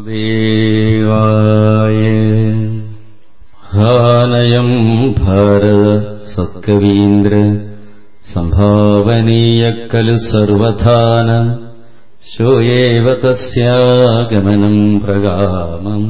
വാസുദേവായ ഹാനയം ഭാരത സത്കവീന്ദ്ര സംഭാവനീയ ഖലു സർവധാന ശോയേവ തസ്യാഗമനം പ്രകാമം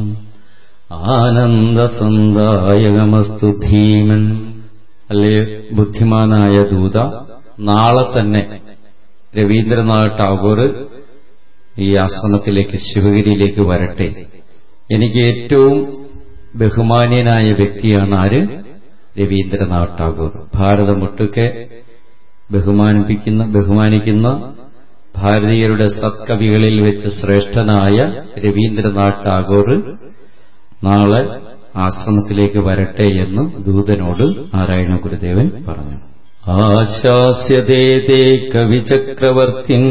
ആനന്ദസന്ദായകമസ്തു ധീമൻ അല്ലേ ബുദ്ധിമാനായ ദൂത നാളെ തന്നെ രവീന്ദ്രനാഥ് ടാഗോർ ഈ ആശ്രമത്തിലേക്ക് ശിവഗിരിയിലേക്ക് വരട്ടെ എനിക്ക് ഏറ്റവും ബഹുമാന്യനായ വ്യക്തിയാണ് ആര് രവീന്ദ്രനാഥ് ടാഗോർ ഭാരതമൊട്ടുക്കെ ബഹുമാനിപ്പിക്കുന്ന ബഹുമാനിക്കുന്ന ഭാരതീയരുടെ സത്കവികളിൽ വെച്ച് ശ്രേഷ്ഠനായ രവീന്ദ്രനാഥ് ടാഗോർ നാളെ ആശ്രമത്തിലേക്ക് വരട്ടെ എന്ന് ദൂതനോട് നാരായണ ഗുരുദേവൻ പറഞ്ഞു ആശാസ്യതേ തേ കവിചക്രവർത്തിൻ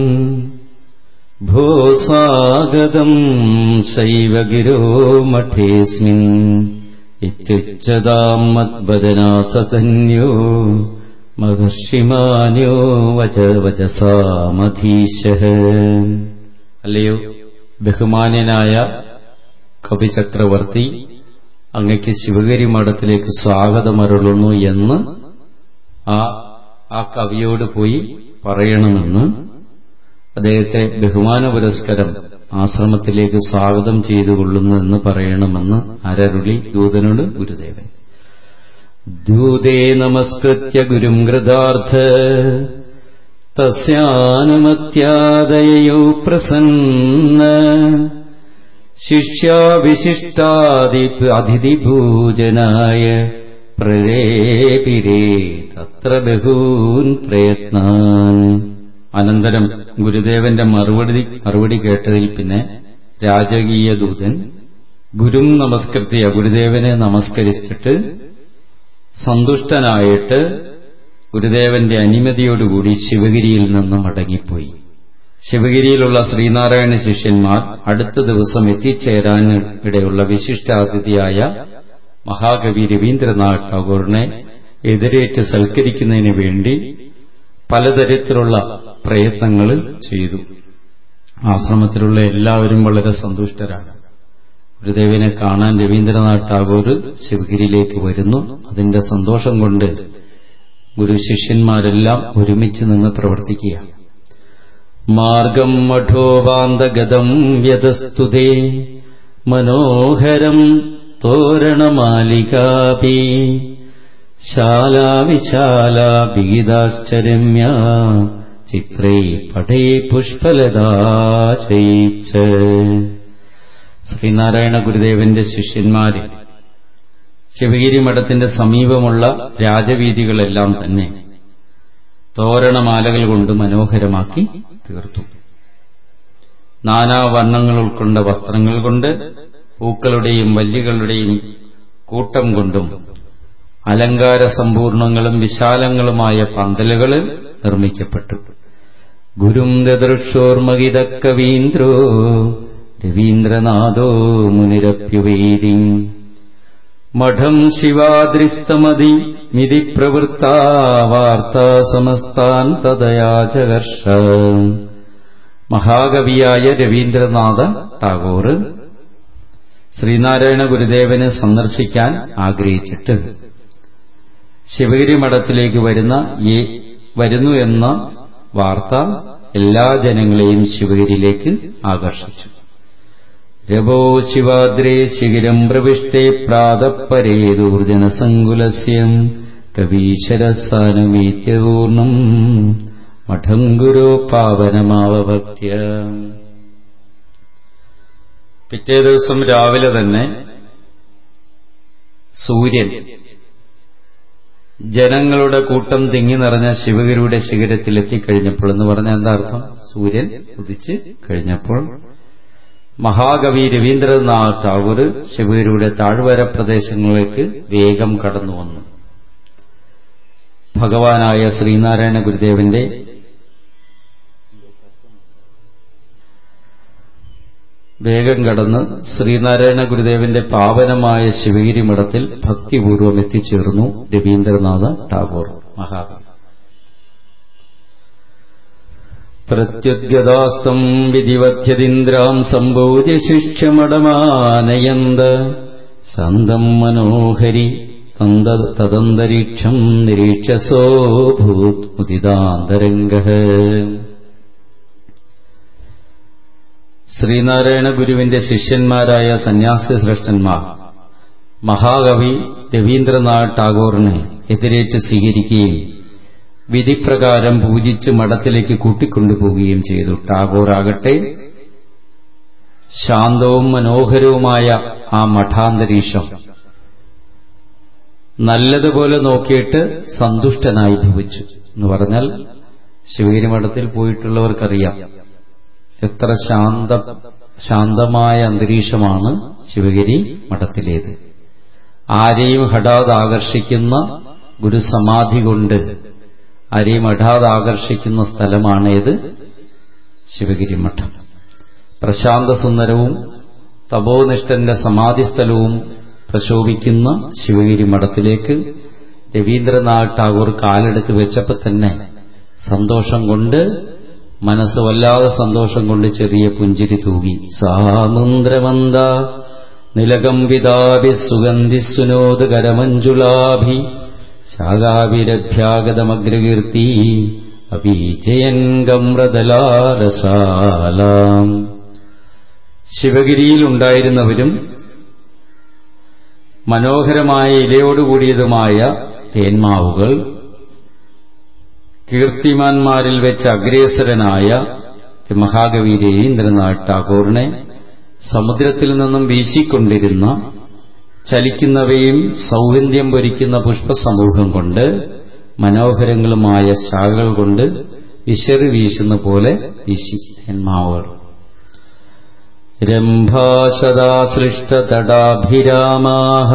ഭോ സ്വാഗതം ശൈവ ഗിരോ മഠേസ്മിൻ ഇത്യുച്ചതാം മദ്വദനാസതന്യോ മഹർഷിമാന്യോ വച വചസാമധീശ അല്ലയോ ബഹുമാന്യനായ കവിചക്രവർത്തി അങ്ങയ്ക്ക് ശിവഗിരി മഠത്തിലേക്ക് സ്വാഗതമരുളുന്നു എന്ന് ആ ആ കവിയോട് പോയി പറയണമെന്ന് അദ്ദേഹത്തെ ബഹുമാന പുരസ്കരം ആശ്രമത്തിലേക്ക് സ്വാഗതം ചെയ്തുകൊള്ളുന്നു എന്ന് പറയണമെന്ന് അരരുളി ദൂതനോട് ഗുരുദേവൻ ദൂതേ നമസ്കൃത്യ ഗുരും കൃതാർത്ഥ തസ്യാനുമത്യാദയോ പ്രസന്ന ശിഷ്യാവിശിഷ്ടാദി അതിഥിഭൂജനായ പ്രരേപിരേ തത്ര ബഹൂൻ പ്രയത്നാൻ അനന്തരം ഗുരുദേവന്റെ മറുപടി മറുപടി കേട്ടതിൽ പിന്നെ രാജകീയ ദൂതൻ ഗുരും നമസ്കൃതിയ ഗുരുദേവനെ നമസ്കരിച്ചിട്ട് സന്തുഷ്ടനായിട്ട് ഗുരുദേവന്റെ അനുമതിയോടുകൂടി ശിവഗിരിയിൽ നിന്നും മടങ്ങിപ്പോയി ശിവഗിരിയിലുള്ള ശ്രീനാരായണ ശിഷ്യന്മാർ അടുത്ത ദിവസം എത്തിച്ചേരാൻ ഇടയുള്ള വിശിഷ്ടാതിഥിയായ മഹാകവി രവീന്ദ്രനാഥ് ടാഗോറിനെ എതിരേറ്റ് സൽക്കരിക്കുന്നതിന് വേണ്ടി പലതരത്തിലുള്ള പ്രയത്നങ്ങൾ ചെയ്തു ആശ്രമത്തിലുള്ള എല്ലാവരും വളരെ സന്തുഷ്ടരാണ് ഗുരുദേവനെ കാണാൻ രവീന്ദ്രനാഥ് ടാഗോർ ശിവഗിരിയിലേക്ക് വരുന്നു അതിന്റെ സന്തോഷം കൊണ്ട് ഗുരു ശിഷ്യന്മാരെല്ലാം ഒരുമിച്ച് നിന്ന് പ്രവർത്തിക്കുക മാർഗം മഠോവാന്തഗതം വ്യതസ്തുതേ മനോഹരം തോരണമാലികാപി ശാലാവിശാല വിഹിതാശ്ചരമ്യ ചിത്രൈ പടേ പുഷ്പലതാശയിച്ച ശ്രീനാരായണ ഗുരുദേവന്റെ ശിഷ്യന്മാര് ശിവഗിരി മഠത്തിന്റെ സമീപമുള്ള രാജവീതികളെല്ലാം തന്നെ തോരണമാലകൾ കൊണ്ട് മനോഹരമാക്കി തീർത്തു നാനാവർണ്ണങ്ങൾ ഉൾക്കൊണ്ട വസ്ത്രങ്ങൾ കൊണ്ട് പൂക്കളുടെയും വല്ലികളുടെയും കൂട്ടം കൊണ്ടും അലങ്കാര സമ്പൂർണങ്ങളും വിശാലങ്ങളുമായ പന്തലുകൾ നിർമ്മിക്കപ്പെട്ടു ഗുരും ദദൃക്ഷോർമകിതക്കവീന്ദ്രോ രവീന്ദ്രനാഥോ മുനിരപ്യുവേദി മഠം ശിവാദ്രിസ്തമതി മിതി പ്രവൃത്ത വാർത്താ സമസ്താൻ തദയാചകർഷ മഹാകവിയായ രവീന്ദ്രനാഥ ടാഗോർ ശ്രീനാരായണ ഗുരുദേവനെ സന്ദർശിക്കാൻ ആഗ്രഹിച്ചിട്ട് ശിവഗിരി മഠത്തിലേക്ക് വരുന്ന ഈ വരുന്നു എന്ന വാർത്ത എല്ലാ ജനങ്ങളെയും ശിവഗിരിയിലേക്ക് ആകർഷിച്ചു രവോ ശിവാദ്രേ ശിഖിരം പ്രവിഷ്ടേ പ്രാതപ്പരേതൂർജനസങ്കുലസ്യം കവീശ്വരസാനമീത്യപൂർണം മഠം ഗുരോ പാവനമാവഭക്ത്യ പിറ്റേ ദിവസം രാവിലെ തന്നെ സൂര്യൻ ജനങ്ങളുടെ കൂട്ടം തിങ്ങി നിറഞ്ഞ ശിവഗിരിയുടെ ശിഖരത്തിൽ എത്തിക്കഴിഞ്ഞപ്പോൾ എന്ന് പറഞ്ഞ എന്താ അർത്ഥം സൂര്യൻ ഉദിച്ച് കഴിഞ്ഞപ്പോൾ മഹാകവി രവീന്ദ്രനാഥ് ടാഗോർ ശിവഗിരിയുടെ താഴ്വര പ്രദേശങ്ങളിലേക്ക് വേഗം കടന്നു വന്നു ഭഗവാനായ ശ്രീനാരായണ ഗുരുദേവന്റെ വേഗം കടന്ന് ശ്രീനാരായണ ഗുരുദേവന്റെ പാവനമായ ശിവഗിരി മഠത്തിൽ ഭക്തിപൂർവം എത്തിച്ചേർന്നു രവീന്ദ്രനാഥ ടാഗോർ മഹാകവി പ്രത്യുദ്ഗതാസ്തം വിധിവധ്യതിന്ദ്രാം സംഭൂജ്യ ശിക്ഷമടമാനയന്ത സന്തം മനോഹരി തദന്തരീക്ഷം നിരീക്ഷസോ ഭൂത് മുദിതാന്തരംഗ ശ്രീനാരായണ ഗുരുവിന്റെ ശിഷ്യന്മാരായ സന്യാസി ശ്രേഷ്ഠന്മാർ മഹാകവി രവീന്ദ്രനാഥ് ടാഗോറിനെ എതിരേറ്റ് സ്വീകരിക്കുകയും വിധിപ്രകാരം പൂജിച്ച് മഠത്തിലേക്ക് കൂട്ടിക്കൊണ്ടുപോവുകയും ചെയ്തു ടാഗോർ ആകട്ടെ ശാന്തവും മനോഹരവുമായ ആ മഠാന്തരീക്ഷം നല്ലതുപോലെ നോക്കിയിട്ട് സന്തുഷ്ടനായി ഭവിച്ചു എന്ന് പറഞ്ഞാൽ ശിവഗിരി മഠത്തിൽ പോയിട്ടുള്ളവർക്കറിയാം എത്ര ശാന്ത ശാന്തമായ അന്തരീക്ഷമാണ് ശിവഗിരി മഠത്തിലേത് ആരെയും ഹഠാത് ആകർഷിക്കുന്ന ഗുരുസമാധി കൊണ്ട് ആരെയും ഹഠാത് ആകർഷിക്കുന്ന സ്ഥലമാണേത് ശിവഗിരി മഠം പ്രശാന്ത സുന്ദരവും തപോനിഷ്ഠന്റെ സമാധിസ്ഥലവും പ്രശോഭിക്കുന്ന ശിവഗിരി മഠത്തിലേക്ക് രവീന്ദ്രനാഥ് ടാഗോർ കാലെടുത്ത് വെച്ചപ്പോൾ തന്നെ സന്തോഷം കൊണ്ട് മനസ്സ് വല്ലാതെ സന്തോഷം കൊണ്ട് ചെറിയ പുഞ്ചിരി തൂകി സാമുന്ദ്രമന്ദ നിലകമ്പിതാഭി സുഗന്ധി സുനോദ കരമഞ്ജുളാഭി ശാഖാവിരഭ്യാഗതമഗ്രകീർത്തി അപീചയംഗമ്രതലാരസാലാം ശിവഗിരിയിലുണ്ടായിരുന്നവരും മനോഹരമായ ഇലയോടുകൂടിയതുമായ തേന്മാവുകൾ കീർത്തിമാന്മാരിൽ വെച്ച് അഗ്രേസരനായ മഹാകവി രവീന്ദ്രനാഥ് ടാഗോറിനെ സമുദ്രത്തിൽ നിന്നും വീശിക്കൊണ്ടിരുന്ന ചലിക്കുന്നവയും സൗഗന്ധ്യം പൊരിക്കുന്ന പുഷ്പസമൂഹം കൊണ്ട് മനോഹരങ്ങളുമായ ശാഖകൾ കൊണ്ട് വിശറി വീശുന്ന പോലെ വീശി തേന്മാവുകൾ രംഭാശദാസൃഷ്ടതടാഭിരാമാः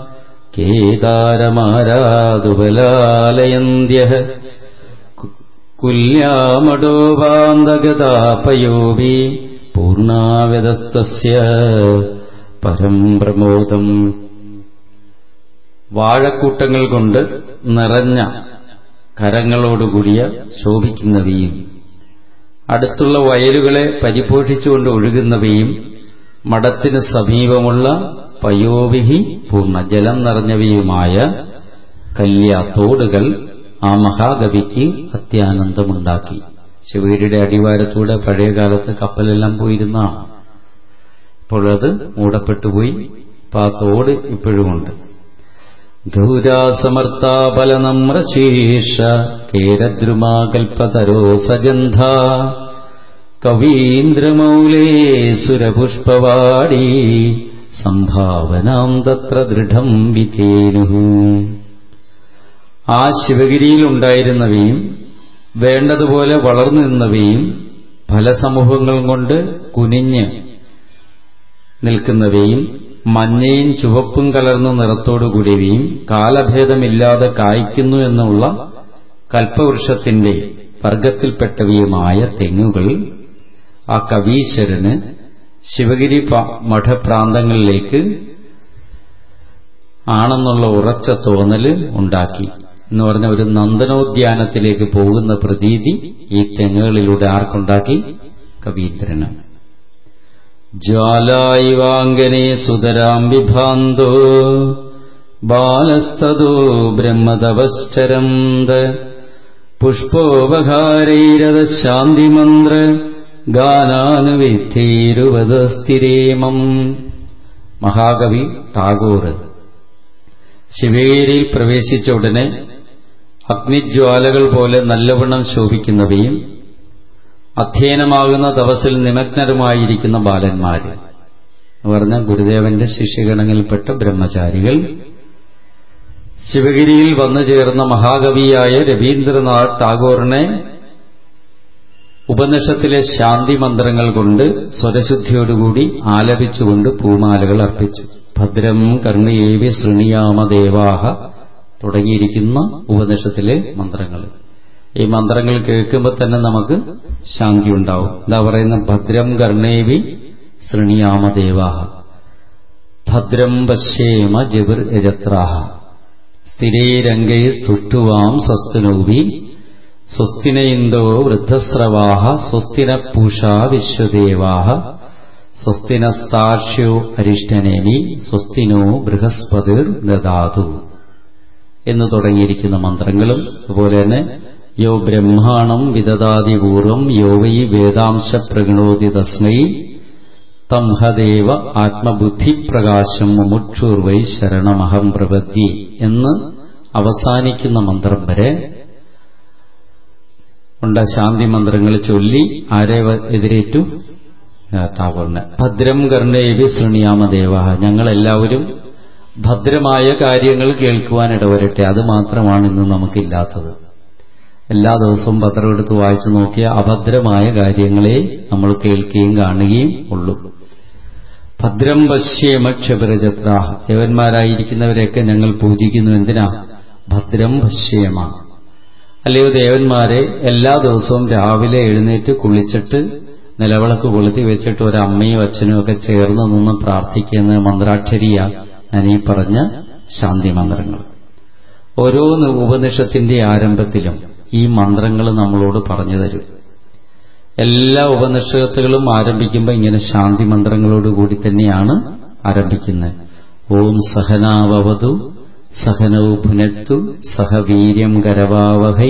കേദാരമാരാതുബലാലയന്ത്യः കുല്യാമടോപാന്തഗതാപയോവി പൂർണാവ്യതസ്തസ്യ പരം പ്രമോദം വാഴക്കൂട്ടങ്ങൾ കൊണ്ട് നിറഞ്ഞ കരങ്ങളോടുകൂടിയ ശോഭിക്കുന്നവയും അടുത്തുള്ള വയലുകളെ പരിപോഷിച്ചുകൊണ്ട് ഒഴുകുന്നവയും മഠത്തിന് സമീപമുള്ള പയോവിഹി പൂർണ്ണ ജലം നിറഞ്ഞവയുമായ കല്യാത്തോടുകൾ ആ മഹാകവിക്ക് അത്യാനന്ദമുണ്ടാക്കി ശിവഗിരിയുടെ അടിവാരത്തൂടെ പഴയകാലത്ത് കപ്പലെല്ലാം പോയിരുന്നതാണ് ഇപ്പോഴത് മൂടപ്പെട്ടുപോയി അപ്പൊ ആ തോട് ഇപ്പോഴുമുണ്ട് ഗൗരാസമർത്താബലനമ്രശീർഷ കേരദ്രുമാകൽപ്പതരോ സജന്ധ കവീന്ദ്രമൗലേ സുരപുഷ്പവാടി സംഭാവനാം തത്ര ദൃഢം വിധേനു ആ ശിവഗിരിയിലുണ്ടായിരുന്നവയും വേണ്ടതുപോലെ വളർന്നു നിന്നവയും ഫലസമൂഹങ്ങൾ കൊണ്ട് കുനിഞ്ഞ് നിൽക്കുന്നവയും മഞ്ഞയും ചുവപ്പും കലർന്ന നിറത്തോടുകൂടിയവയും കാലഭേദമില്ലാതെ കായ്ക്കുന്നു എന്നുള്ള കൽപ്പവൃക്ഷത്തിന്റെ വർഗത്തിൽപ്പെട്ടവയുമായ തെങ്ങുകൾ ആ കവീശ്വരന് ശിവഗിരി മഠപ്രാന്തങ്ങളിലേക്ക് ആണെന്നുള്ള ഉറച്ച തോന്നല് ഉണ്ടാക്കി എന്ന് പറഞ്ഞ ഒരു നന്ദനോദ്യാനത്തിലേക്ക് പോകുന്ന പ്രതീതി ഈ തെങ്ങുകളിലൂടെ ആർക്കുണ്ടാക്കി കവീന്ദ്രന് ജ്വാലായിവാങ്കനെ സുതരാം വിഭാന്തോ ബാലസ്തോ ബ്രഹ്മതപശ്ചരന്ത പുഷ്പോപഹാരൈരത ശാന്തിമന്ത്ര ഗാനാനുവിദ്ധീരുവതസ്ഥിരേമം മഹാകവി ടാഗോർ ശിവേരിയിൽ പ്രവേശിച്ച ഉടനെ അഗ്നിജ്വാലകൾ പോലെ നല്ലവണ്ണം ശോഭിക്കുന്നവയും അധ്യയനമാകുന്ന തപസ്സിൽ നിമഗ്നരുമായിരിക്കുന്ന ബാലന്മാര് എന്ന് പറഞ്ഞ ഗുരുദേവന്റെ ശിഷ്യഗണങ്ങളിൽപ്പെട്ട ബ്രഹ്മചാരികൾ ശിവഗിരിയിൽ വന്നു ചേർന്ന മഹാകവിയായ രവീന്ദ്രനാഥ് ടാഗോറിനെ ഉപനിഷത്തിലെ ശാന്തി മന്ത്രങ്ങൾ കൊണ്ട് സ്വരശുദ്ധിയോടുകൂടി ആലപിച്ചുകൊണ്ട് പൂമാലകൾ അർപ്പിച്ചു ഭദ്രം കർണിയേവി ശൃണിയാമദേവാഹ തുടങ്ങിയിരിക്കുന്ന ഉപനിഷത്തിലെ മന്ത്രങ്ങൾ ഈ മന്ത്രങ്ങൾ കേൾക്കുമ്പോൾ തന്നെ നമുക്ക് ശാന്തി ഉണ്ടാവും എന്താ പറയുന്ന ഭദ്രം കർണേവി ശൃണിയാമദേവാഹ ഭദ്രം പശ്യേമ ജബിർ യജത്രാഹ സ്ഥിരേരംഗൈ സ്തുഷ്ടുവാം സ്വസ്തുനോവി സ്വസ്തിന ഇന്ദ്രോ വൃദ്ധസ്രവാഹ സ്വസ്തിന പൂഷാ വിശ്വദേവാഹ സ്വസ്തിനസ്താർഷ്യോ അരിഷ്ടനേമി സ്വസ്തിനോ ബൃഹസ്പതിർ ദദാതു എന്ന് തുടങ്ങിയിരിക്കുന്ന മന്ത്രങ്ങളും അതുപോലെ തന്നെ യോ ബ്രഹ്മാണം വിദദാതിപൂർവം യോ വൈ വേദാംശ പ്രഗണോതി തസ്മൈ തംഹദേവ ആത്മബുദ്ധിപ്രകാശം മുമുക്ഷൂർവൈ ശരണമഹം പ്രപദ്യി എന്ന് അവസാനിക്കുന്ന മന്ത്രം വരെ ഉണ്ട ശാന്തി മന്ത്രങ്ങൾ ചൊല്ലി ആരെ എതിരേറ്റു ടാഗോറിന് ഭദ്രം കർണേവി ശൃണിയാമദേവ ഞങ്ങളെല്ലാവരും ഭദ്രമായ കാര്യങ്ങൾ കേൾക്കുവാൻ ഇടവരട്ടെ അത് മാത്രമാണ് ഇന്ന് നമുക്കില്ലാത്തത് എല്ലാ ദിവസവും പത്രം എടുത്ത് വായിച്ചു നോക്കിയ അഭദ്രമായ കാര്യങ്ങളെ നമ്മൾ കേൾക്കുകയും കാണുകയും ഉള്ളൂ ഭദ്രം പശ്യേമ ക്ഷപരചത്ര ദേവന്മാരായിരിക്കുന്നവരെയൊക്കെ ഞങ്ങൾ പൂജിക്കുന്നു എന്തിനാ ഭദ്രം പശ്യേമ അല്ലയോ ദേവന്മാരെ എല്ലാ ദിവസവും രാവിലെ എഴുന്നേറ്റ് കുളിച്ചിട്ട് നിലവിളക്ക് കൊളുത്തി വെച്ചിട്ട് ഒരു അമ്മയും അച്ഛനും ഒക്കെ ചേർന്ന് നിന്ന് പ്രാർത്ഥിക്കുന്ന മന്ത്രാക്ഷരിയ ഞാൻ ഈ പറഞ്ഞ ശാന്തി മന്ത്രങ്ങൾ ഓരോ ഉപനിഷത്തിന്റെ ആരംഭത്തിലും ഈ മന്ത്രങ്ങൾ നമ്മളോട് പറഞ്ഞു തരും എല്ലാ ഉപനിഷത്തുകളും ആരംഭിക്കുമ്പോൾ ഇങ്ങനെ ശാന്തി മന്ത്രങ്ങളോടുകൂടി തന്നെയാണ് ആരംഭിക്കുന്നത് ഓം സഹനാവവതു സഹനൗ ഭുനത്തു സഹ വീര്യം കരവാവഹൈ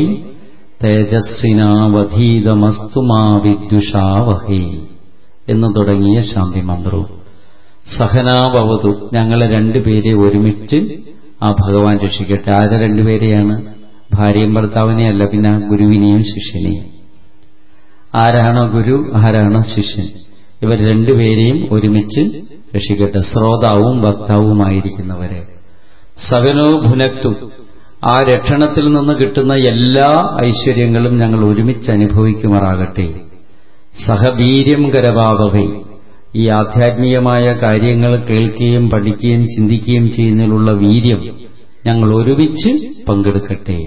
തേജസ്വിനാവധീതമസ്തു മാ വിദ്യുഷാവഹൈ എന്ന് തുടങ്ങിയ ശാന്തി മന്ത്രവും സഹനാവവതു ഞങ്ങളെ രണ്ടുപേരെ ഒരുമിച്ച് ആ ഭഗവാൻ രക്ഷിക്കട്ടെ ആരെ രണ്ടുപേരെയാണ് ഭാര്യയും ഭർത്താവിനെയല്ല പിന്നെ ഗുരുവിനെയും ശിഷ്യനെയും ആരാണോ ഗുരു ആരാണോ ശിഷ്യൻ ഇവർ രണ്ടുപേരെയും ഒരുമിച്ച് രക്ഷിക്കട്ടെ ശ്രോതാവും വക്താവുമായിരിക്കുന്നവരെ സകനോ ഭുനക്തു ആ രക്ഷണത്തിൽ നിന്ന് കിട്ടുന്ന എല്ലാ ഐശ്വര്യങ്ങളും ഞങ്ങൾ ഒരുമിച്ച് അനുഭവിക്കുമാറാകട്ടെ സഹവീര്യം കരവാവകൈ ഈ ആധ്യാത്മികമായ കാര്യങ്ങൾ കേൾക്കുകയും പഠിക്കുകയും ചിന്തിക്കുകയും ചെയ്യുന്നതിലുള്ള വീര്യം ഞങ്ങൾ ഒരുമിച്ച് പങ്കെടുക്കട്ടെ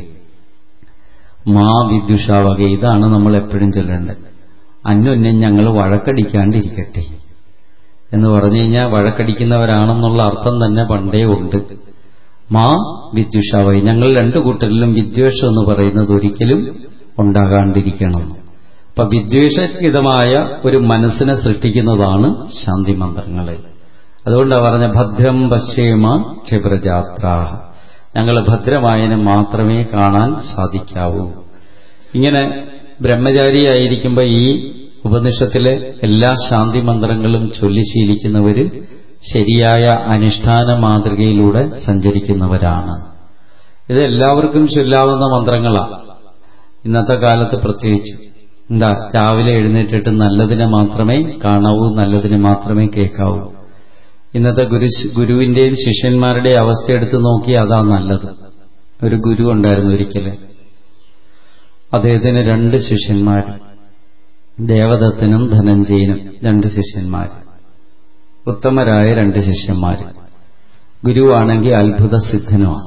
മാ വിദ്യുഷാവക ഇതാണ് നമ്മൾ എപ്പോഴും ചൊല്ലേണ്ടത് അന്യോന്യം ഞങ്ങൾ വഴക്കടിക്കാണ്ടിരിക്കട്ടെ എന്ന് പറഞ്ഞു കഴിഞ്ഞാൽ വഴക്കടിക്കുന്നവരാണെന്നുള്ള അർത്ഥം തന്നെ പണ്ടേ ഉണ്ട് മാ വിദ്യുഷാവൈ ഞങ്ങൾ രണ്ടു കൂട്ടരിലും വിദ്വേഷം എന്ന് പറയുന്നത് ഒരിക്കലും ഉണ്ടാകാണ്ടിരിക്കണം അപ്പൊ വിദ്വേഷഹിതമായ ഒരു മനസ്സിനെ സൃഷ്ടിക്കുന്നതാണ് ശാന്തി മന്ത്രങ്ങളെ അതുകൊണ്ടാണ് പറഞ്ഞ ഭദ്രം പശ്യേമ ക്ഷിപ്രജാത്ര ഞങ്ങൾ ഭദ്രമായതിനെ മാത്രമേ കാണാൻ സാധിക്കാവൂ ഇങ്ങനെ ബ്രഹ്മചാരിയായിരിക്കുമ്പോൾ ഈ ഉപനിഷത്തിലെ എല്ലാ ശാന്തി മന്ത്രങ്ങളും ചൊല്ലിശീലിക്കുന്നവര് ശരിയായ അനുഷ്ഠാന മാതൃകയിലൂടെ സഞ്ചരിക്കുന്നവരാണ് ഇത് എല്ലാവർക്കും ചൊല്ലാവുന്ന മന്ത്രങ്ങളാണ് ഇന്നത്തെ കാലത്ത് പ്രത്യേകിച്ചു എന്താ രാവിലെ എഴുന്നേറ്റിട്ട് നല്ലതിനെ മാത്രമേ കാണാവൂ നല്ലതിനെ മാത്രമേ കേൾക്കാവൂ ഇന്നത്തെ ഗുരു ഗുരുവിന്റെയും ശിഷ്യന്മാരുടെയും അവസ്ഥ എടുത്ത് നോക്കി അതാ നല്ലത് ഒരു ഗുരു ഉണ്ടായിരുന്നു ഒരിക്കല് അദ്ദേഹത്തിന് രണ്ട് ശിഷ്യന്മാർ ദേവദത്തനും ധനഞ്ജയനും രണ്ട് ശിഷ്യന്മാർ ഉത്തമരായ രണ്ട് ശിഷ്യന്മാർ ഗുരുവാണെങ്കിൽ അത്ഭുത സിദ്ധനുമാണ്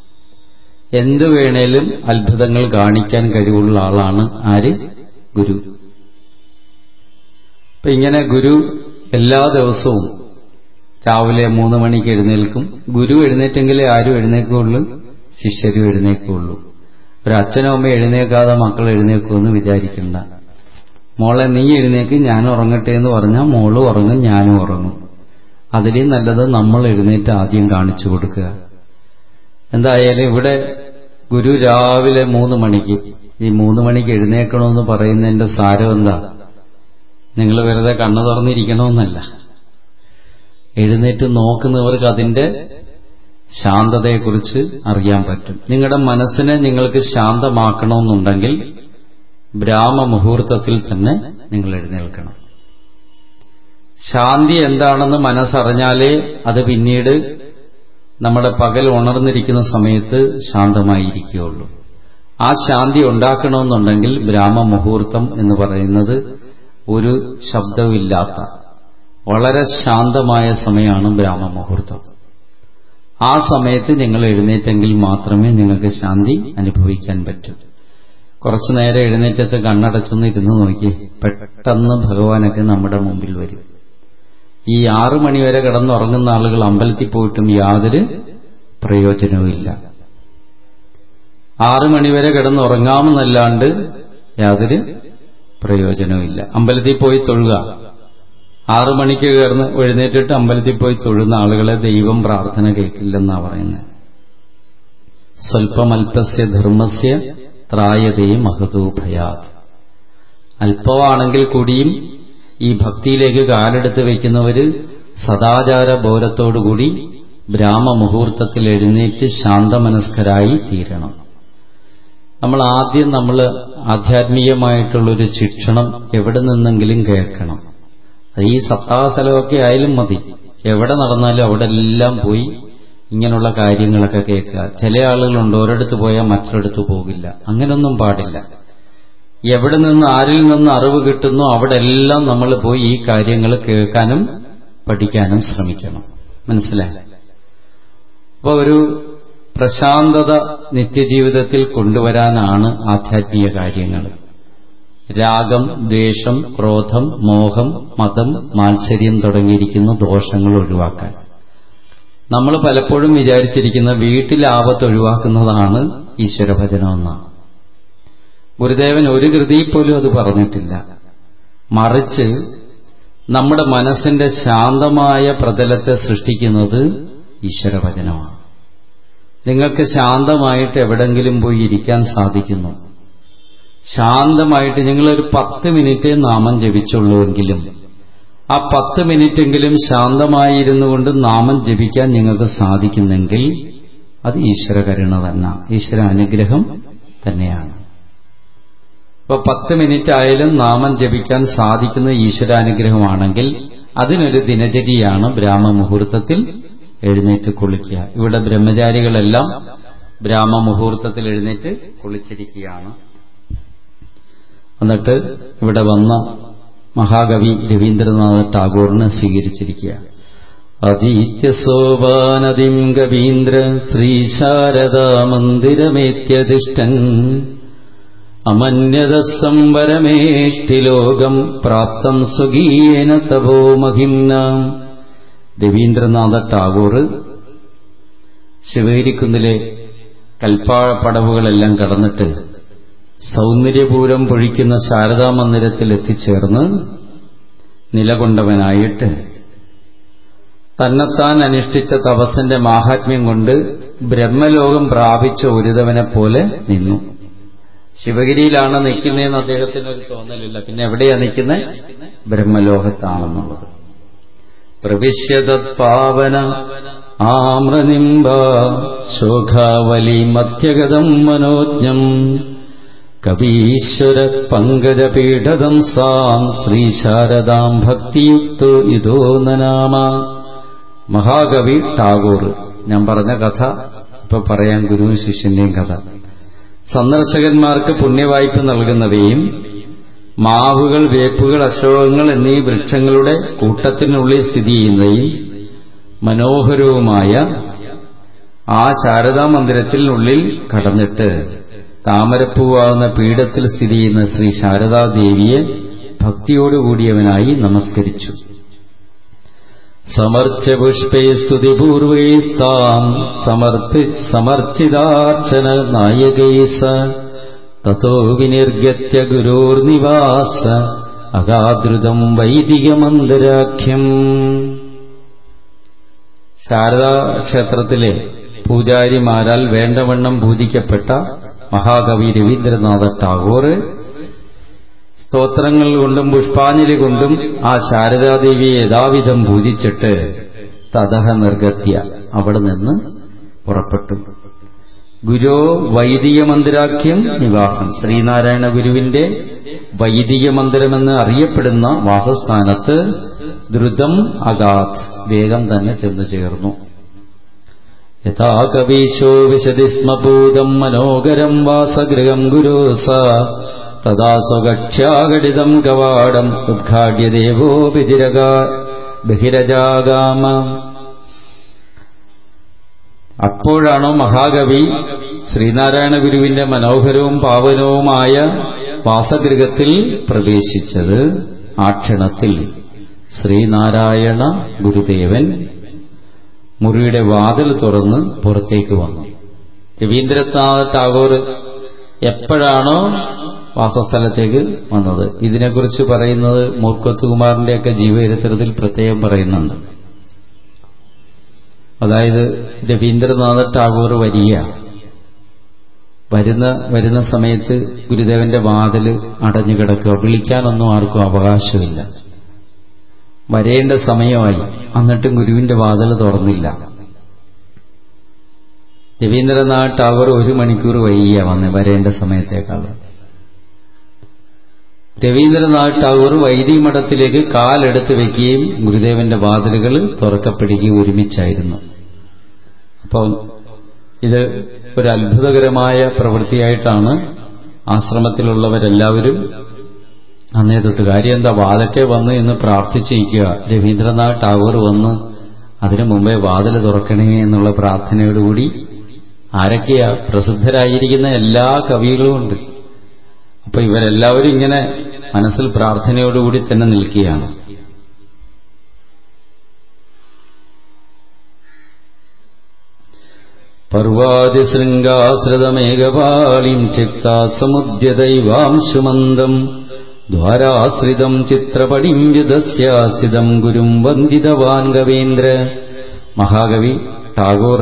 എന്തു വേണേലും അത്ഭുതങ്ങൾ കാണിക്കാൻ കഴിവുള്ള ആളാണ് ആര് ഗുരു അപ്പൊ ഇങ്ങനെ ഗുരു എല്ലാ ദിവസവും രാവിലെ മൂന്ന് മണിക്ക് എഴുന്നേൽക്കും ഗുരു എഴുന്നേറ്റെങ്കിലേ ആരും എഴുന്നേക്കുള്ളൂ ശിഷ്യരും എഴുന്നേക്കുള്ളൂ ഒരു അച്ഛനും അമ്മ എഴുന്നേക്കാതെ മക്കൾ എഴുന്നേക്കുമെന്ന് വിചാരിക്കണ്ട മോളെ നീ എഴുന്നേക്ക് ഞാൻ ഉറങ്ങട്ടെ എന്ന് പറഞ്ഞാൽ മോളും ഉറങ്ങും ഞാനും ഉറങ്ങും അതിലും നല്ലത് നമ്മൾ എഴുന്നേറ്റ് ആദ്യം കാണിച്ചു കൊടുക്കുക എന്തായാലും ഇവിടെ ഗുരു രാവിലെ മൂന്ന് മണിക്ക് ഈ മൂന്ന് മണിക്ക് എഴുന്നേക്കണമെന്ന് പറയുന്നതിന്റെ സാരം എന്താ നിങ്ങൾ വെറുതെ കണ്ണു തുറന്നിരിക്കണമെന്നല്ല എഴുന്നേറ്റ് നോക്കുന്നവർക്ക് അതിന്റെ ശാന്തതയെക്കുറിച്ച് അറിയാൻ പറ്റും നിങ്ങളുടെ മനസ്സിനെ നിങ്ങൾക്ക് ശാന്തമാക്കണമെന്നുണ്ടെങ്കിൽ ബ്രാഹ്മമുഹൂർത്തത്തിൽ തന്നെ നിങ്ങൾ എഴുന്നേൽക്കണം ശാന്തി എന്താണെന്ന് മനസ്സറിഞ്ഞാലേ അത് പിന്നീട് നമ്മുടെ പകൽ ഉണർന്നിരിക്കുന്ന സമയത്ത് ശാന്തമായിരിക്കുകയുള്ളൂ ആ ശാന്തി ഉണ്ടാക്കണമെന്നുണ്ടെങ്കിൽ ബ്രാഹ്മമുഹൂർത്തം എന്ന് പറയുന്നത് ഒരു ശബ്ദമില്ലാത്ത വളരെ ശാന്തമായ സമയമാണ് ബ്രാഹ്മമുഹൂർത്തം ആ സമയത്ത് നിങ്ങൾ എഴുന്നേറ്റെങ്കിൽ മാത്രമേ നിങ്ങൾക്ക് ശാന്തി അനുഭവിക്കാൻ പറ്റൂ കുറച്ചു നേരം എഴുന്നേറ്റത്ത് കണ്ണടച്ചൊന്ന് ഇരുന്ന് നോക്കി പെട്ടെന്ന് ഭഗവാനൊക്കെ നമ്മുടെ മുമ്പിൽ വരും ഈ ആറു മണിവരെ കിടന്നുറങ്ങുന്ന ആളുകൾ അമ്പലത്തിൽ പോയിട്ടും യാതൊരു പ്രയോജനവുമില്ല ആറു മണിവരെ കിടന്നുറങ്ങാമെന്നല്ലാണ്ട് യാതൊരു പ്രയോജനവുമില്ല അമ്പലത്തിൽ പോയി തൊഴുക ആറു മണിക്ക് കയറുന്ന എഴുന്നേറ്റിട്ട് അമ്പലത്തിൽ പോയി തൊഴുന്ന ആളുകളെ ദൈവം പ്രാർത്ഥന കേൾക്കില്ലെന്നാ പറയുന്നത് സ്വൽപ്പമൽപ്പസ്യ ധർമ്മസ്യ ത്രായതേ മഹതോഭയാത് അല്പമാണെങ്കിൽ കൂടിയും ഈ ഭക്തിയിലേക്ക് കാലെടുത്ത് വയ്ക്കുന്നവര് സദാചാര ബോധത്തോടുകൂടി ബ്രാഹ്മമുഹൂർത്തത്തിൽ എഴുന്നേറ്റ് ശാന്തമനസ്കരായി തീരണം നമ്മൾ ആദ്യം നമ്മൾ ആധ്യാത്മികമായിട്ടുള്ളൊരു ശിക്ഷണം എവിടെ നിന്നെങ്കിലും കേൾക്കണം അത് ഈ സത്താസ്ഥലമൊക്കെ ആയാലും മതി എവിടെ നടന്നാലും അവിടെ എല്ലാം പോയി ഇങ്ങനെയുള്ള കാര്യങ്ങളൊക്കെ കേൾക്കുക ചില ആളുകളുണ്ട് ഒരിടത്ത് പോയാൽ മറ്റൊരിടത്ത് പോകില്ല അങ്ങനൊന്നും പാടില്ല എവിടെ നിന്ന് ആരിൽ നിന്ന് അറിവ് കിട്ടുന്നോ അവിടെ എല്ലാം നമ്മൾ പോയി ഈ കാര്യങ്ങൾ കേൾക്കാനും പഠിക്കാനും ശ്രമിക്കണം മനസ്സിലായി അപ്പോൾ ഒരു പ്രശാന്തത നിത്യജീവിതത്തിൽ കൊണ്ടുവരാനാണ് ആധ്യാത്മിക കാര്യങ്ങൾ രാഗം ദ്വേഷം ക്രോധം മോഹം മതം മാത്സര്യം തുടങ്ങിയിരിക്കുന്ന ദോഷങ്ങൾ ഒഴിവാക്കാൻ നമ്മൾ പലപ്പോഴും വിചാരിച്ചിരിക്കുന്ന വീട്ടിൽ ആപത്ത് ഒഴിവാക്കുന്നതാണ് ഈശ്വരഭജനമെന്നാണ് ഗുരുദേവൻ ഒരു കൃതിയിൽ പോലും അത് പറഞ്ഞിട്ടില്ല മറിച്ച് നമ്മുടെ മനസ്സിന്റെ ശാന്തമായ പ്രതലത്തെ സൃഷ്ടിക്കുന്നത് ഈശ്വരഭജനമാണ് നിങ്ങൾക്ക് ശാന്തമായിട്ട് എവിടെങ്കിലും പോയി ഇരിക്കാൻ സാധിക്കുന്നു ശാന്തമായിട്ട് നിങ്ങളൊരു പത്ത് മിനിറ്റ് നാമം ജപിച്ചുള്ളൂവെങ്കിലും ആ പത്ത് മിനിറ്റെങ്കിലും ശാന്തമായിരുന്നു കൊണ്ട് നാമം ജപിക്കാൻ നിങ്ങൾക്ക് സാധിക്കുന്നെങ്കിൽ അത് ഈശ്വര കരുണ തന്നെ ഈശ്വര അനുഗ്രഹം തന്നെയാണ് ഇപ്പൊ പത്ത് മിനിറ്റ് ആയാലും നാമം ജപിക്കാൻ സാധിക്കുന്ന ഈശ്വരാനുഗ്രഹമാണെങ്കിൽ അതിനൊരു ദിനചര്യയാണ് ബ്രാഹ്മമുഹൂർത്തത്തിൽ എഴുന്നേറ്റ് കുളിക്കുക ഇവിടെ ബ്രഹ്മചാരികളെല്ലാം ബ്രാഹ്മമുഹൂർത്തത്തിൽ എഴുന്നേറ്റ് കുളിച്ചിരിക്കുകയാണ് എന്നിട്ട് ഇവിടെ വന്ന മഹാകവി രവീന്ദ്രനാഥ ടാഗോറിനെ സ്വീകരിച്ചിരിക്കുക അതീത്യസോപാനദിം കവീന്ദ്ര ശ്രീശാരദാ മന്ദിരമേത്യധിഷ്ഠൻ അമന്യത സംവരമേഷ്ടിലോകം പ്രാപ്തം സ്വകീയേന തപോ മഹിംന രവീന്ദ്രനാഥ ടാഗോർ ശിവേരിക്കുന്നിലെ കൽപ്പാഴപ്പടവുകളെല്ലാം കടന്നിട്ട് സൗന്ദര്യപൂരം പൊഴിക്കുന്ന ശാരദാ മന്ദിരത്തിൽ എത്തിച്ചേർന്ന് നിലകൊണ്ടവനായിട്ട് തന്നെത്താൻ അനുഷ്ഠിച്ച തപസ്സിന്റെ മാഹാത്മ്യം കൊണ്ട് ബ്രഹ്മലോകം പ്രാപിച്ച ഒരുതവനെ പോലെ നിന്നു ശിവഗിരിയിലാണ് നിൽക്കുന്നതെന്ന് അദ്ദേഹത്തിന് ഒരു തോന്നലില്ല പിന്നെ എവിടെയാ നിൽക്കുന്നത് ബ്രഹ്മലോകത്താണെന്നുള്ളത് പ്രവിശ്യതത്പാവന ആമ്രനിംബ ശോഖാവലി മധ്യഗതം മനോജ്ഞം കവീശ്വര പങ്കജപീഠതം സാം ശ്രീശാരദാം ഭക്തിയുക്തോ ഇതോ നനാമ മഹാകവി ടാഗോർ ഞാൻ പറഞ്ഞ കഥ ഇപ്പൊ പറയാൻ ഗുരുവും ശിഷ്യന്റെയും കഥ സന്ദർശകന്മാർക്ക് പുണ്യവായ്പ നൽകുന്നവയും മാവുകൾ വേപ്പുകൾ അശോകങ്ങൾ എന്നീ വൃക്ഷങ്ങളുടെ കൂട്ടത്തിനുള്ളിൽ സ്ഥിതി ചെയ്യുന്നതും മനോഹരവുമായ ആ ശാരദാ മന്ദിരത്തിനുള്ളിൽ കടന്നിട്ട് താമരപ്പൂവാകുന്ന പീഠത്തിൽ സ്ഥിതി ചെയ്യുന്ന ശ്രീ ശാരദാദേവിയെ ഭക്തിയോടുകൂടിയവനായി നമസ്കരിച്ചു സമർച്ച പുഷ്പേ സ്തുതിപൂർവൈസ്താം സമർപ്പി സമർച്ചിതാർച്ചന നായകൈസ തോ വിനിർഗത്യ ഗുരോർനിവാസ അഗാദ്രുതം വൈദികമന്ദിരാഖ്യം ശാരദാ ക്ഷേത്രത്തിലെ പൂജാരിമാരാൽ വേണ്ടവണ്ണം പൂജിക്കപ്പെട്ട മഹാകവി രവീന്ദ്രനാഥ ടാഗോർ സ്തോത്രങ്ങൾ കൊണ്ടും പുഷ്പാഞ്ജലി കൊണ്ടും ആ ശാരദാദേവിയെ യഥാവിധം പൂജിച്ചിട്ട് തതഹ നിർഗത്യ അവിടെ നിന്ന് പുറപ്പെട്ടു ഗുരു വൈദിക മന്ദിരാഖ്യം നിവാസം ശ്രീനാരായണ ഗുരുവിന്റെ വൈദിക മന്ദിരമെന്ന് അറിയപ്പെടുന്ന വാസസ്ഥാനത്ത് ദ്രുതം അഗാത് വേഗം തന്നെ ചെന്നു ചേർന്നു യഥാ കവീശോ വിശതി സ്മഭൂതം മനോഹരം വാസഗൃഹം ഗുരോസ തഥാ സ്വകക്ഷ്യാഘടിതം കവാടം ഉദ്ഘാട്യ ദേവോ ബിജിരകാ ബഹിരജാഗാമ അപ്പോഴാണോ മഹാകവി ശ്രീനാരായണ ഗുരുവിന്റെ മനോഹരവും പാവനവുമായ വാസഗൃഹത്തിൽ പ്രവേശിച്ചത് ആ ക്ഷണത്തിൽ ശ്രീനാരായണ ഗുരുദേവൻ മുറിയുടെ വാതിൽ തുറന്ന് പുറത്തേക്ക് വന്നു രവീന്ദ്രനാഥ് ടാഗോർ എപ്പോഴാണോ വാസസ്ഥലത്തേക്ക് വന്നത് ഇതിനെക്കുറിച്ച് പറയുന്നത് മൂർക്കത്തുകുമാറിന്റെയൊക്കെ ജീവചരിത്രത്തിൽ പ്രത്യേകം പറയുന്നുണ്ട് അതായത് രവീന്ദ്രനാഥ ടാഗോർ വരിക വരുന്ന വരുന്ന സമയത്ത് ഗുരുദേവന്റെ വാതിൽ അടഞ്ഞു കിടക്കുക വിളിക്കാനൊന്നും ആർക്കും അവകാശമില്ല വരേണ്ട സമയമായി എന്നിട്ടും ഗുരുവിന്റെ വാതിൽ തുറന്നില്ല രവീന്ദ്രനാഥ് ടാഗോർ ഒരു മണിക്കൂർ വൈകിയ വന്ന് വരേണ്ട സമയത്തേക്കാൾ രവീന്ദ്രനാഥ് ടാഗോർ വൈദിക മഠത്തിലേക്ക് കാലെടുത്ത് വെക്കുകയും ഗുരുദേവന്റെ വാതിലുകൾ തുറക്കപ്പെടുകയും ഒരുമിച്ചായിരുന്നു അപ്പം ഇത് ഒരു അത്ഭുതകരമായ പ്രവൃത്തിയായിട്ടാണ് ആശ്രമത്തിലുള്ളവരെല്ലാവരും അന്നേ തൊട്ട് കാര്യം എന്താ വാതൊക്കെ വന്ന് എന്ന് പ്രാർത്ഥിച്ചിരിക്കുക രവീന്ദ്രനാഥ് ടാഗോർ വന്ന് അതിനു മുമ്പേ വാതിൽ തുറക്കണേ എന്നുള്ള പ്രാർത്ഥനയോടുകൂടി ആരൊക്കെയാ പ്രസിദ്ധരായിരിക്കുന്ന എല്ലാ കവികളും ഉണ്ട് അപ്പൊ ഇവരെല്ലാവരും ഇങ്ങനെ മനസ്സിൽ പ്രാർത്ഥനയോടുകൂടി തന്നെ നിൽക്കുകയാണ് പർവാതിശൃംഗാശ്രിതമേഘപാളിം ക്ഷിപ്താസമുദ്യദൈവാംശുമന്ദം ദ്വാരാശ്രിതം ചിത്രപടിം യുധസ്യാസ്ഥിതം ഗുരും വന്ദിതവാൻ കവീന്ദ്ര മഹാകവി ടാഗോർ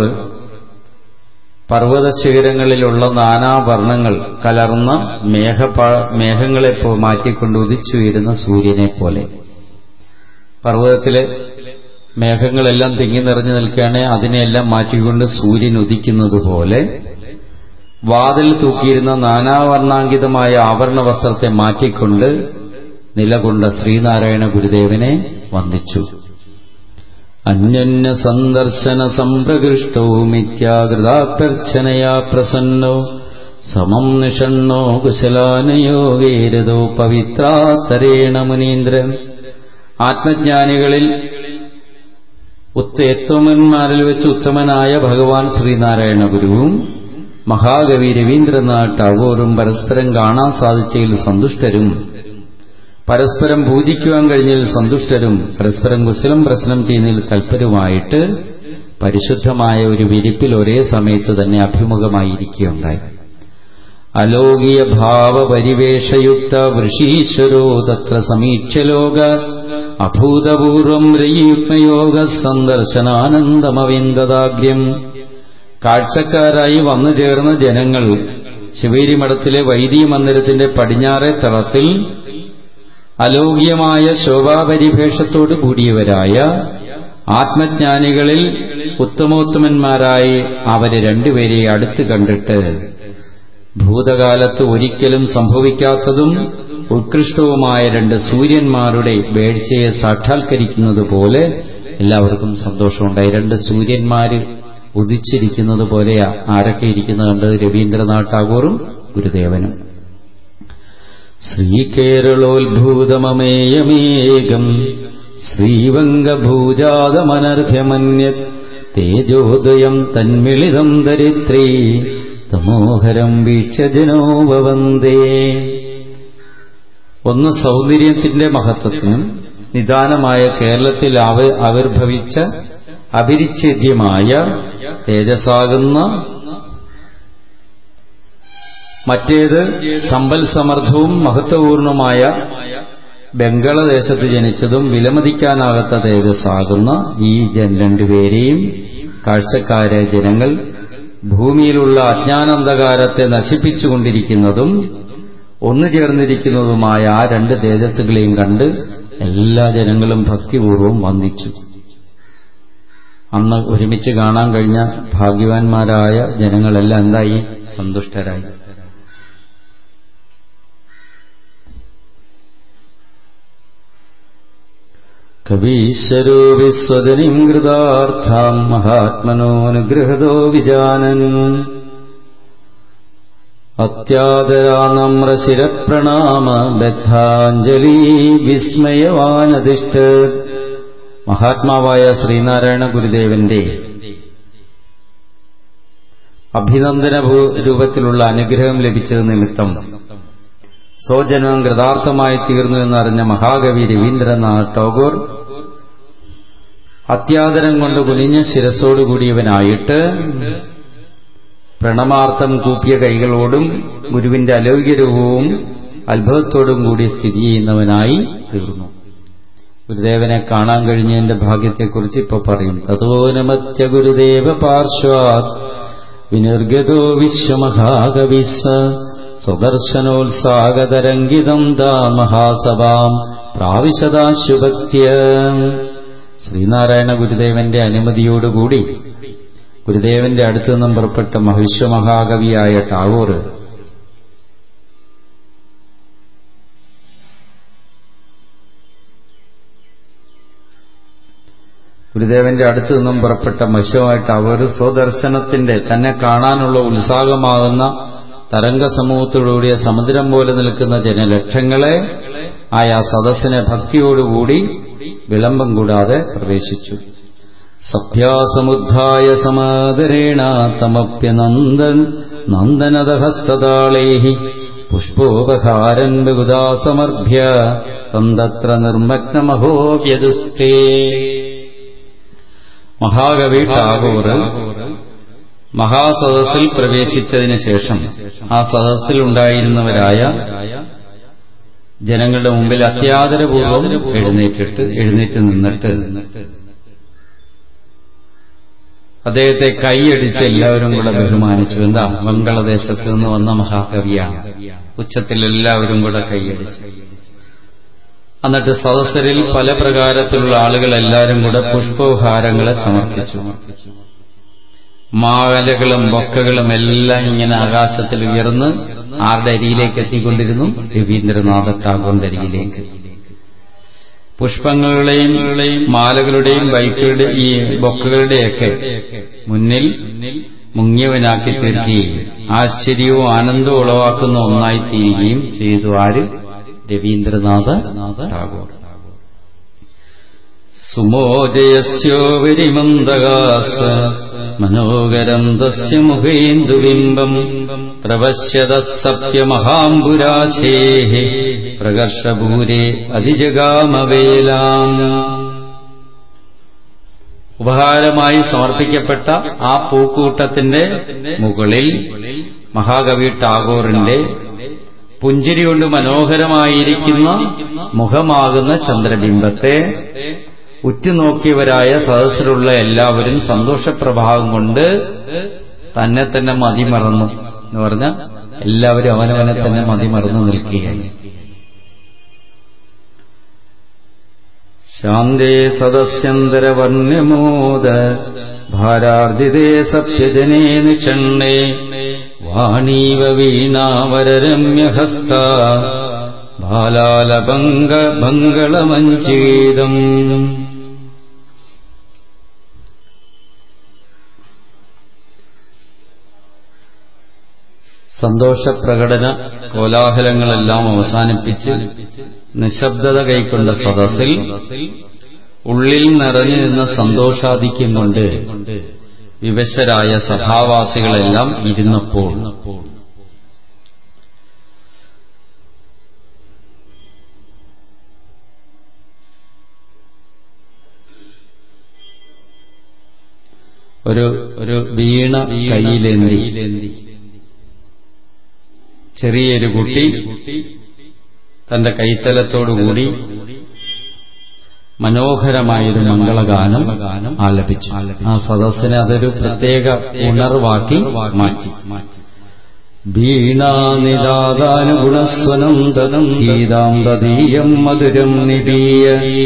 പർവ്വതശിഖരങ്ങളിലുള്ള നാനാവർണ്ണങ്ങൾ കലർന്ന മേഘപ മേഘങ്ങളെ മാറ്റിക്കൊണ്ട് ഉദിച്ചുയരുന്ന സൂര്യനെ പോലെ പർവ്വതത്തിലെ മേഘങ്ങളെല്ലാം തിങ്ങി നിറഞ്ഞു നിൽക്കുകയാണ് അതിനെയെല്ലാം മാറ്റിക്കൊണ്ട് സൂര്യൻ ഉദിക്കുന്നത് പോലെ വാതിൽ തൂക്കിയിരുന്ന നാനാവർണ്ണാങ്കിതമായ ആഭരണ വസ്ത്രത്തെ മാറ്റിക്കൊണ്ട് നിലകൊണ്ട ശ്രീനാരായണ ഗുരുദേവനെ വന്ദിച്ചു അന്യന്യ സന്ദർശന സംപ്രകൃഷ്ടോ മിഥ്യാകൃതാഭ്യർച്ചനയാ പ്രസന്നോ സമം നിഷണ്ണോ കുശലാനുയോഗേരതോ പവിത്രാതരേണ മുനീന്ദ്രൻ ആത്മജ്ഞാനികളിൽ ഉത്തേത്വമന്മാരിൽ വെച്ച് ഉത്തമനായ ഭഗവാൻ ശ്രീനാരായണ ഗുരുവും മഹാകവി രവീന്ദ്രനാഥ് ടാഗോറും പരസ്പരം കാണാൻ സാധിച്ചതിൽ സന്തുഷ്ടരും പരസ്പരം പൂജിക്കുവാൻ കഴിഞ്ഞതിൽ സന്തുഷ്ടരും പരസ്പരം കുശലം പ്രശ്നം ചെയ്യുന്നതിൽ തൽപരമായിട്ട് പരിശുദ്ധമായ ഒരു വിരിപ്പിൽ ഒരേ സമയത്ത് തന്നെ അഭിമുഖമായിരിക്കുകയുണ്ടായി അലോകിയ ഭാവപരിവേഷയുക്ത വൃഷീശ്വരോ തത്ര സമീക്ഷ്യലോക അഭൂതപൂർവം രയുഗ്മയോഗ സന്ദർശനാനന്ദമവിന്ദതാഗ്ര്യം കാഴ്ചക്കാരായി വന്നു ചേർന്ന ജനങ്ങൾ ശിവേരി മഠത്തിലെ വൈദിക മന്ദിരത്തിന്റെ പടിഞ്ഞാറെ തളത്തിൽ അലോക്യമായ ശോഭാപരിഭേഷത്തോടു കൂടിയവരായ ആത്മജ്ഞാനികളിൽ ഉത്തമോത്തമന്മാരായി അവരെ രണ്ടുപേരെ അടുത്ത് കണ്ടിട്ട് ഭൂതകാലത്ത് ഒരിക്കലും സംഭവിക്കാത്തതും ഉത്കൃഷ്ടവുമായ രണ്ട് സൂര്യന്മാരുടെ വേഴ്ചയെ സാക്ഷാത്കരിക്കുന്നത് പോലെ എല്ലാവർക്കും സന്തോഷമുണ്ടായി രണ്ട് സൂര്യന്മാര് ഉദിച്ചിരിക്കുന്നത് പോലെ ആരൊക്കെ ഇരിക്കുന്നത് കണ്ടത് രവീന്ദ്രനാഥ് ടാഗോറും ഗുരുദേവനും ശ്രീകേരളോത്ഭൂതമമേയമേകം ശ്രീവംഗഭൂജാതമനർഭ്യമന്യത് തേജോദയം തന്മിളിതം ദരിത്രേ തമോഹരം വീക്ഷജനോപവന്തേ ഒന്ന് സൗന്ദര്യത്തിന്റെ മഹത്വത്തിനും നിദാനമായ കേരളത്തിൽ ആവിർഭവിച്ച അപരിച്ഛേദ്യമായ തേജസ്സാകുന്ന മറ്റേത് സമ്പൽ സമർത്ഥവും മഹത്വപൂർണമായ ബംഗളദേശത്ത് ജനിച്ചതും വിലമതിക്കാനാകാത്ത തേജസ്സാകുന്ന ഈ ജൻ രണ്ടുപേരെയും കാഴ്ചക്കാരെ ജനങ്ങൾ ഭൂമിയിലുള്ള അജ്ഞാനന്ധകാരത്തെ നശിപ്പിച്ചുകൊണ്ടിരിക്കുന്നതും ഒന്നു ചേർന്നിരിക്കുന്നതുമായ ആ രണ്ട് തേജസ്സുകളെയും കണ്ട് എല്ലാ ജനങ്ങളും ഭക്തിപൂർവ്വം വന്ദിച്ചു അന്ന് ഒരുമിച്ച് കാണാൻ കഴിഞ്ഞ ഭാഗ്യവാന്മാരായ ജനങ്ങളെല്ലാം എന്തായി സന്തുഷ്ടരായി കവീശ്വരോ വിസ്വദനിം കൃതാർത്ഥാം മഹാത്മനോനുഗ്രഹതോ വിജാനൻ അത്യാദരാനമ്രശിരപ്രണാമ ബദ്ധാഞ്ജലി വിസ്മയവാനധിഷ്ഠ മഹാത്മാവായ ശ്രീനാരായണ ഗുരുദേവന്റെ അഭിനന്ദന രൂപത്തിലുള്ള അനുഗ്രഹം ലഭിച്ചത് നിമിത്തം സ്വജന്മം കൃതാർത്ഥമായി തീർന്നു എന്നറിഞ്ഞ മഹാകവി രവീന്ദ്രനാഥ് ടാഗോർ അത്യാദരം കൊണ്ട് കുനിഞ്ഞ ശിരസോടുകൂടിയവനായിട്ട് പ്രണമാർത്ഥം കൂപ്പിയ കൈകളോടും ഗുരുവിന്റെ അലൗകികരൂപവും അത്ഭുതത്തോടും കൂടി സ്ഥിതി ചെയ്യുന്നവനായി തീർന്നു ഗുരുദേവനെ കാണാൻ കഴിഞ്ഞതിന്റെ ഭാഗ്യത്തെക്കുറിച്ച് ഇപ്പൊ പറയും തഥോനമത്യ ഗുരുദേവ പാർശ്വാത് വിനിർഗതോ വിശ്വമഹാകവിസ് സ്വദർശനോത്സാഹതരംഗിതം ദാ മഹാസഭാം പ്രാവിശദാശുഭക്യ ശ്രീനാരായണ ഗുരുദേവന്റെ അനുമതിയോടുകൂടി ഗുരുദേവന്റെ അടുത്തു നിന്നും പുറപ്പെട്ട വിശ്വമഹാകവിയായ ടാഗോർ ഗുരുദേവന്റെ അടുത്തു നിന്നും പുറപ്പെട്ട മത്സ്യമായിട്ട് അവർ സ്വദർശനത്തിന്റെ തന്നെ കാണാനുള്ള ഉത്സാഹമാകുന്ന തരംഗ സമൂഹത്തോടുകൂടിയ സമുദ്രം പോലെ നിൽക്കുന്ന ജനലക്ഷങ്ങളെ ആയ സദസ്സിനെ ഭക്തിയോടുകൂടി വിളംബം കൂടാതെ പ്രവേശിച്ചു സഭ്യാസമുദ്ധായ സമാദരേണ തമപ്യനന്ദൻ നന്ദനദഹസ്തതാളേ പുഷ്പോപഹാരൻ ബഹുദാസമർഭ്യ തന്തത്ര നിർമ്മഗ്നമഹോ വ്യതുസ്തേ മഹാകവി ടാഗോർ മഹാസദസ്സിൽ പ്രവേശിച്ചതിന് ശേഷം ആ സദസ്സിലുണ്ടായിരുന്നവരായ ജനങ്ങളുടെ മുമ്പിൽ അത്യാദരപൂർവ്വം എഴുന്നേറ്റിട്ട് എഴുന്നേറ്റ് നിന്നിട്ട് അദ്ദേഹത്തെ കൈയടിച്ച് എല്ലാവരും കൂടെ ബഹുമാനിച്ചു എന്താ ബംഗ്ലാദേശത്ത് നിന്ന് വന്ന മഹാകവിയാണ് ഉച്ചത്തിൽ എല്ലാവരും കൂടെ കൈയടിച്ചു എന്നിട്ട് സദസ്സരിൽ പല പ്രകാരത്തിലുള്ള ആളുകൾ എല്ലാവരും കൂടെ പുഷ്പോപഹാരങ്ങളെ സമർപ്പിച്ചു മാലകളും ബൊക്കകളും എല്ലാം ഇങ്ങനെ ആകാശത്തിൽ ഉയർന്ന് ആരുടെ അരിയിലേക്ക് എത്തിക്കൊണ്ടിരുന്നു രവീന്ദ്രനാഥ ടാഗോറിന്റെ അരിയിലേക്ക് പുഷ്പങ്ങളുടെയും മാലകളുടെയും ബൈക്കുകളുടെ ഈ ബൊക്കകളുടെയൊക്കെ മുന്നിൽ മുങ്ങിയവനാക്കി തീർക്കുകയും ആശ്ചര്യവും ആനന്ദവും ഉളവാക്കുന്ന ഒന്നായി തീരുകയും ചെയ്തു ആര് രവീന്ദ്രനാഥ ടാഗോർ സുമോജയസ്യോപരിമന്ദകാസ മനോഹരം തസ്യ മുഖേന്ദുബിംബം പ്രവശ്യത സപ്യമഹാംബുരാശേ പ്രകർഷഭൂരെ അതിജഗാമവേലാം ഉപഹാരമായി സമർപ്പിക്കപ്പെട്ട ആ പൂക്കൂട്ടത്തിന്റെ മുകളിൽ മഹാകവി ടാഗോറിന്റെ പുഞ്ചിരി കൊണ്ട് മനോഹരമായിരിക്കുന്ന മുഖമാകുന്ന ചന്ദ്രബിംബത്തെ ഉറ്റുനോക്കിയവരായ സദസ്സിലുള്ള എല്ലാവരും സന്തോഷപ്രഭാവം കൊണ്ട് തന്നെ തന്നെ മതിമറന്നു എന്ന് പറഞ്ഞാൽ എല്ലാവരും അവനവനെ തന്നെ മതിമറന്നു നിൽക്കുകയാണ് ശാന്തേ സദസ്യന്തരവർണ്യമോദ ഭാരാർജിതേ സത്യജനേ നിഷണ്ണേ വാണീവ വീണാവരരമ്യഹസ്ത ബാലാലഭംഗ ഭംഗളമഞ്ചീതം സന്തോഷപ്രകടന കോലാഹലങ്ങളെല്ലാം അവസാനിപ്പിച്ച് നിശബ്ദത കൈക്കൊണ്ട സദസ്സിൽ ഉള്ളിൽ നിറഞ്ഞു നിന്ന സന്തോഷാധിക്യം കൊണ്ട് വിവശരായ സഭാവാസികളെല്ലാം ഇരുന്നപ്പോൾ ഒരു ഒരു വീണ കയ്യിലേന്തി ചെറിയൊരു കുട്ടി തന്റെ കൈത്തലത്തോടുകൂടി മനോഹരമായൊരു മംഗളഗാനം ആലപിച്ചു ആ സദസ്സിനെ അതൊരു പ്രത്യേക ഉണർവാക്കി മാറ്റി വീണാനിദാദാനുഗുണസ്വനം തനം ഗീതാന്തതീയം മധുരം നിടീയ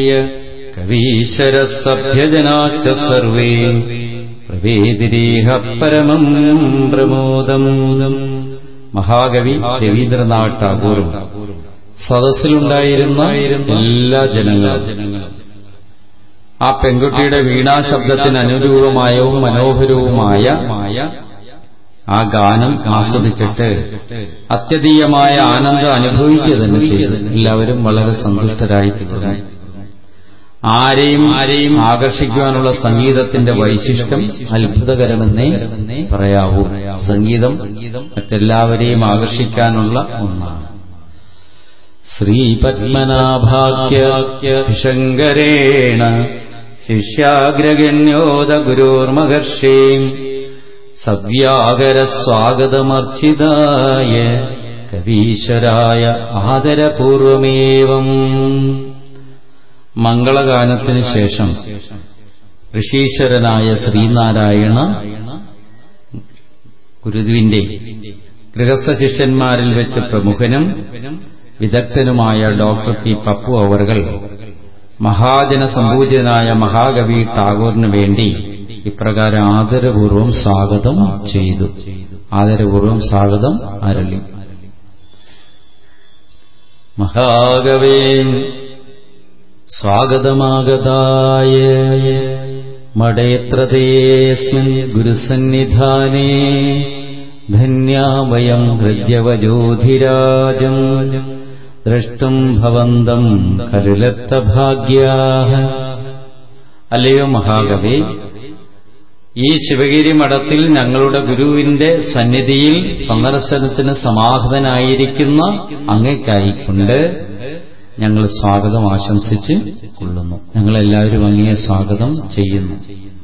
കവീശ്വരസഭ്യജനാശ്ച സർവേ പ്രവേദിരീഹ പരമം പ്രമോദം മഹാകവി രവീന്ദ്രനാഥ് ടാഗോറും സദസ്സിലുണ്ടായിരുന്ന എല്ലാ ജനങ്ങളും ആ പെൺകുട്ടിയുടെ വീണാശബ്ദത്തിന് അനുരൂപമായവും മനോഹരവുമായ ആ ഗാനം ആസ്വദിച്ചിട്ട് അത്യധീയമായ ആനന്ദം അനുഭവിക്കുക തന്നെ ചെയ്തു എല്ലാവരും വളരെ സന്തുഷ്ടരായി തീർന്നു ആരെയും ആരെയും ആകർഷിക്കുവാനുള്ള സംഗീതത്തിന്റെ വൈശിഷ്ട്യം അത്ഭുതകരമെന്നേ പറയാവൂ സംഗീതം മറ്റെല്ലാവരെയും ആകർഷിക്കാനുള്ള ഒന്നാണ് ശ്രീപത്മനാഭാക്യശങ്കരേണ ശിഷ്യാഗ്രഗണ്യോദ ഗുരോർമഹർഷേ സവ്യാകര സ്വാഗതമർച്ചിതായ കവീശ്വരായ ആദരപൂർവമേവം മംഗളഗാനത്തിനു ശേഷം ഋഷീശ്വരനായ ശ്രീനാരായണ ഗുരുവിന്റെ ഗൃഹസ്ഥ ശിഷ്യന്മാരിൽ വെച്ച് പ്രമുഖനും വിദഗ്ധനുമായ ഡോക്ടർ പി പപ്പു അവർകൾ മഹാജന സംപൂജ്യനായ മഹാകവി ടാഗോറിനു വേണ്ടി ഇപ്രകാരം ആദരപൂർവം സ്വാഗതം ചെയ്തു ആദരപൂർവം സ്വാഗതം അരളി മഹാകവേ സ്വാഗതമാഗതായ മടയത്രതേസ്മിൻ ഗുരുസന്നിധാനേ ധന്യാ വയം ഹൃദ്യവജോധിരാജം ദ്രഷ്ടും ഭവന്തം കരുലത്തഭാഗ്യാ അല്ലയോ മഹാകവി ഈ ശിവഗിരി മഠത്തിൽ ഞങ്ങളുടെ ഗുരുവിന്റെ സന്നിധിയിൽ സന്ദർശനത്തിന് സമാഹിതനായിരിക്കുന്ന അങ്ങയ്ക്കായിക്കൊണ്ട് ഞങ്ങൾ സ്വാഗതം ആശംസിച്ച് കൊള്ളുന്നു ഞങ്ങളെല്ലാവരും അങ്ങയെ സ്വാഗതം ചെയ്യുന്നു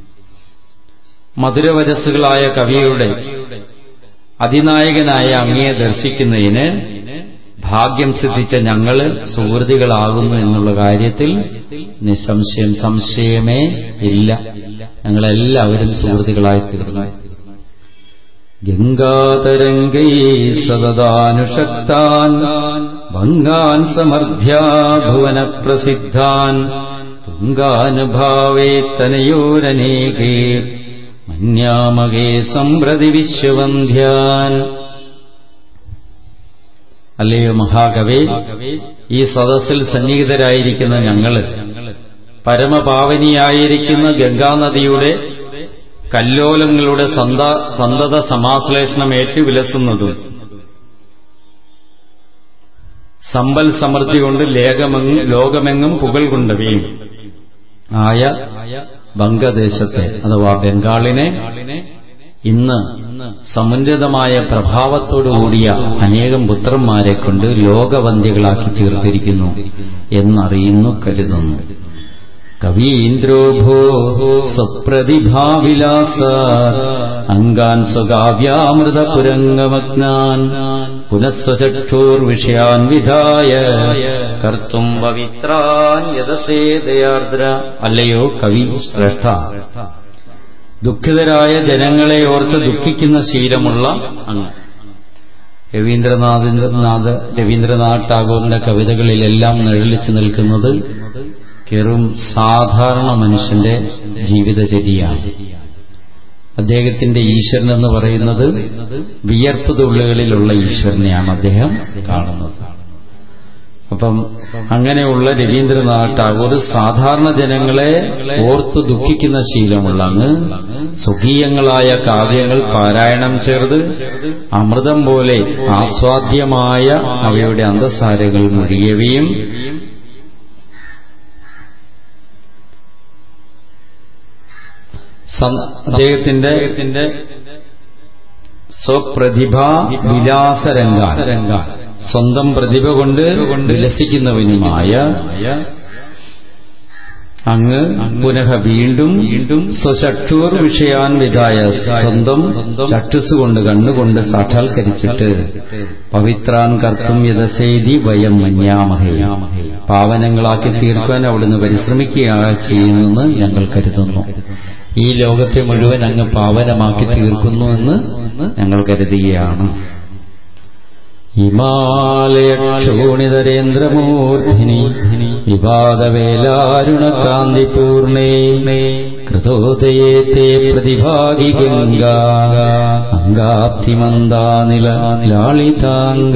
മധുരവരസുകളായ കവിയുടെ അതിനായകനായ അങ്ങയെ ദർശിക്കുന്നതിന് ഭാഗ്യം സിദ്ധിച്ച ഞങ്ങള് സുഹൃതികളാകുന്നു എന്നുള്ള കാര്യത്തിൽ നിസ്സംശയം സംശയമേ ഇല്ല ഞങ്ങളെല്ലാവരും സുഹൃത്തുക്കളായി തീർന്നു ഗംഗാതരംഗൈ സദാനുഷക്താൻ ഭംഗാൻ സമർദ്ധ്യാ ഭുവന പ്രസിദ്ധാൻ തുങ്കാനുഭാവേ തനയോരനേകേ മന്യാമകേ സംപ്രതി വിശ്വവന്ധ്യാൻ അല്ലയോ മഹാകവി ഈ സദസ്സിൽ സന്നിഹിതരായിരിക്കുന്ന ഞങ്ങള് പരമപാവനിയായിരിക്കുന്ന ഗംഗാനദിയുടെ കല്ലോലങ്ങളുടെ സന്തത സമാശ്ലേഷണം ഏറ്റുവിലസുന്നതും സമ്പൽ സമൃദ്ധി കൊണ്ട് ലോകമെങ്ങും പുകൾ കൊണ്ടവയും ആയ ബംഗദേശത്തെ അഥവാ ബംഗാളിനെ ഇന്ന് സമുന്നതമായ പ്രഭാവത്തോടുകൂടിയ അനേകം പുത്രന്മാരെ കൊണ്ട് ലോകവന്ധ്യകളാക്കി തീർത്തിരിക്കുന്നു എന്നറിയുന്നു കരുതുന്നു കവീന്ദ്രോ ഭോ സ്വപ്രതിഭാവിലാസ അംഗാൻ സ്വകാവ്യാമൃതപുരംഗമഗ്നാൻ പുനഃസ്വചക്ഷൂർവിഷയാൻ വിധായ കർത്തും പവിത്രാൻ യഥസേതയാർദ്ര അല്ലയോ കവി ശ്രേഷ്ഠ ദുഃഖിതരായ ജനങ്ങളെ ഓർത്ത് ദുഃഖിക്കുന്ന ശീലമുള്ള അങ്ങ് രവീന്ദ്രനാഥ് രവീന്ദ്രനാഥ് ടാഗോറിന്റെ കവിതകളിലെല്ലാം നിഴലിച്ചു നിൽക്കുന്നത് വെറും സാധാരണ മനുഷ്യന്റെ ജീവിതചര്യയാണ് അദ്ദേഹത്തിന്റെ ഈശ്വരൻ എന്ന് പറയുന്നത് വിയർപ്പ് തുള്ളികളിലുള്ള ഈശ്വരനെയാണ് അദ്ദേഹം കാണുന്നത് അപ്പം അങ്ങനെയുള്ള രവീന്ദ്രനാഥ് ടാഗോർ സാധാരണ ജനങ്ങളെ ഓർത്ത് ദുഃഖിക്കുന്ന ശീലമുള്ള അങ്ങ് സ്വകീയങ്ങളായ കാവ്യങ്ങൾ പാരായണം ചേർത്ത് അമൃതം പോലെ ആസ്വാദ്യമായ അവയുടെ അന്തസാരകൾ മുഴിയവയും അദ്ദേഹത്തിന്റെ സ്വപ്രതിഭ വിലാസരംഗ സ്വന്തം പ്രതിഭ കൊണ്ട് വിലസിക്കുന്നവനുമായ അങ്ങ് പുനഃ വീണ്ടും വീണ്ടും സ്വചക്ഷൂർ വിഷയാൻ വിധായ സ്വന്തം ചക്ഷുസ് കൊണ്ട് കണ്ണുകൊണ്ട് സാക്ഷാത്കരിച്ചിട്ട് പവിത്രാൻ കർത്തും യഥസേതി വയം മഞ്ഞാമഹേ പാവനങ്ങളാക്കി തീർക്കാൻ അവിടുന്ന് പരിശ്രമിക്കുക ചെയ്യുന്നെന്ന് ഞങ്ങൾ കരുതുന്നു ഈ ലോകത്തെ മുഴുവൻ അങ്ങ് പാവനമാക്കി തീർക്കുന്നുവെന്ന് ഞങ്ങൾ കരുതുകയാണ് ഹിമാലയക്ഷോണിതരേന്ദ്രമൂർധിനി വിവാദവേലാരുണകാന്തിപൂർണേ കൃതോദയേ തേ പ്രതിഭാഗി ഗംഗാ അംഗാപ്തിമന്ദാനില ലാളിതാംഗ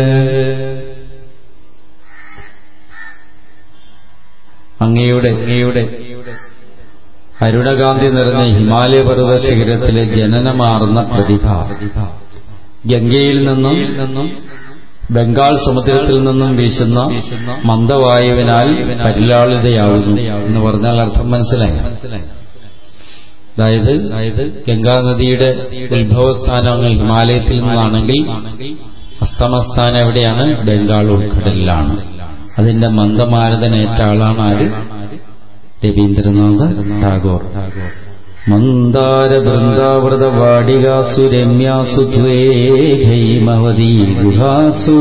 അങ്ങയുടെ അങ്ങയുടെ അരുണകാന്തി നിറഞ്ഞ ഹിമാലയ പർവ്വത ശിഖരത്തിലെ ജനനമാർന്ന പ്രതിഭ ഗംഗയിൽ നിന്നും ബംഗാൾ സമുദ്രത്തിൽ നിന്നും വീശുന്ന മന്ദവായുവിനാൽ പരിലാളിതയാവുന്നു എന്ന് പറഞ്ഞാൽ അർത്ഥം മനസ്സിലായി അതായത് അതായത് ഗംഗാനദിയുടെ ഉത്ഭവസ്ഥാനം ഹിമാലയത്തിൽ നിന്നാണെങ്കിൽ അസ്തമസ്ഥാനം എവിടെയാണ് ബംഗാൾ ഉൾക്കടലിലാണ് അതിന്റെ മന്ദമാരതനേറ്റ ആളാണ് ആര് രവീന്ദ്രനാഥ് ടാഗോർ മന്ദാരവൃന്ദാവൃതവാടികാസു രമ്യാസു ത്വേഹൈമവതീ ഗുഹാസു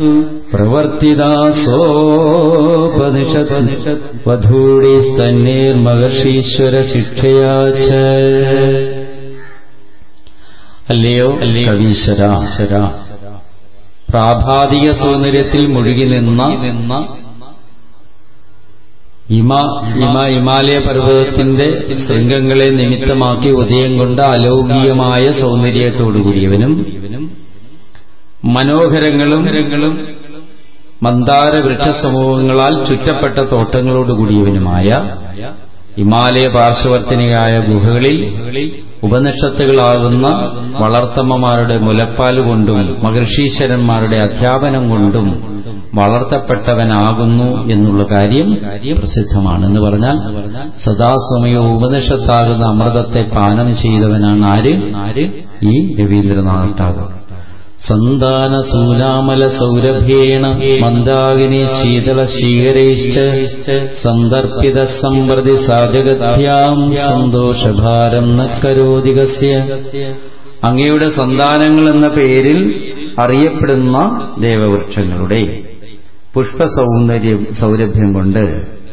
പ്രവർത്തിതാസോപനിഷത് വധൂടിസ്തന്നേർമഹർഷീശ്വര ശിക്ഷയാ ച അല്ലയോ കവീശ്വര പ്രാഭാതിക സൗന്ദര്യത്തിൽ മുഴുകി നിന്ന ഹിമ ഹിമ ഹിമാലയ പർവ്വതത്തിന്റെ ശൃംഗങ്ങളെ നിമിത്തമാക്കി ഉദയം കൊണ്ട അലൗകികമായ സൗന്ദര്യത്തോടുകൂടിയവനും മനോഹരങ്ങളും മന്ദാര വൃക്ഷസമൂഹങ്ങളാൽ ചുറ്റപ്പെട്ട തോട്ടങ്ങളോടുകൂടിയവനുമായ ഹിമാലയ പാർശ്വവർത്തിനിയായ ഗുഹകളിൽ ഉപനിഷത്തുകളാകുന്ന വളർത്തമ്മമാരുടെ മുലപ്പാൽ കൊണ്ടും മഹർഷീശ്വരന്മാരുടെ അധ്യാപനം കൊണ്ടും വളർത്തപ്പെട്ടവനാകുന്നു എന്നുള്ള കാര്യം പ്രസിദ്ധമാണ് എന്ന് പറഞ്ഞാൽ സദാസമയവും ഉപനിഷത്താകുന്ന അമൃതത്തെ പാനം ചെയ്തവനാണ് ആര് ആര് ഈ രവീന്ദ്രനാഥ് ടാഗോർ സന്താന സൂലാമല സൗരഭേണ മന്ദാകിനി ശീതള ശീകരൈശ്ച സന്ദർപ്പിത സമ്പ്രതി സാജഗത്യാം സന്തോഷഭാരം ന കരോതികസ്യ അങ്ങയുടെ സന്താനങ്ങൾ എന്ന പേരിൽ അറിയപ്പെടുന്ന ദേവവൃക്ഷങ്ങളുടെ പുഷ്പസൗന്ദര്യം സൗരഭ്യം കൊണ്ട്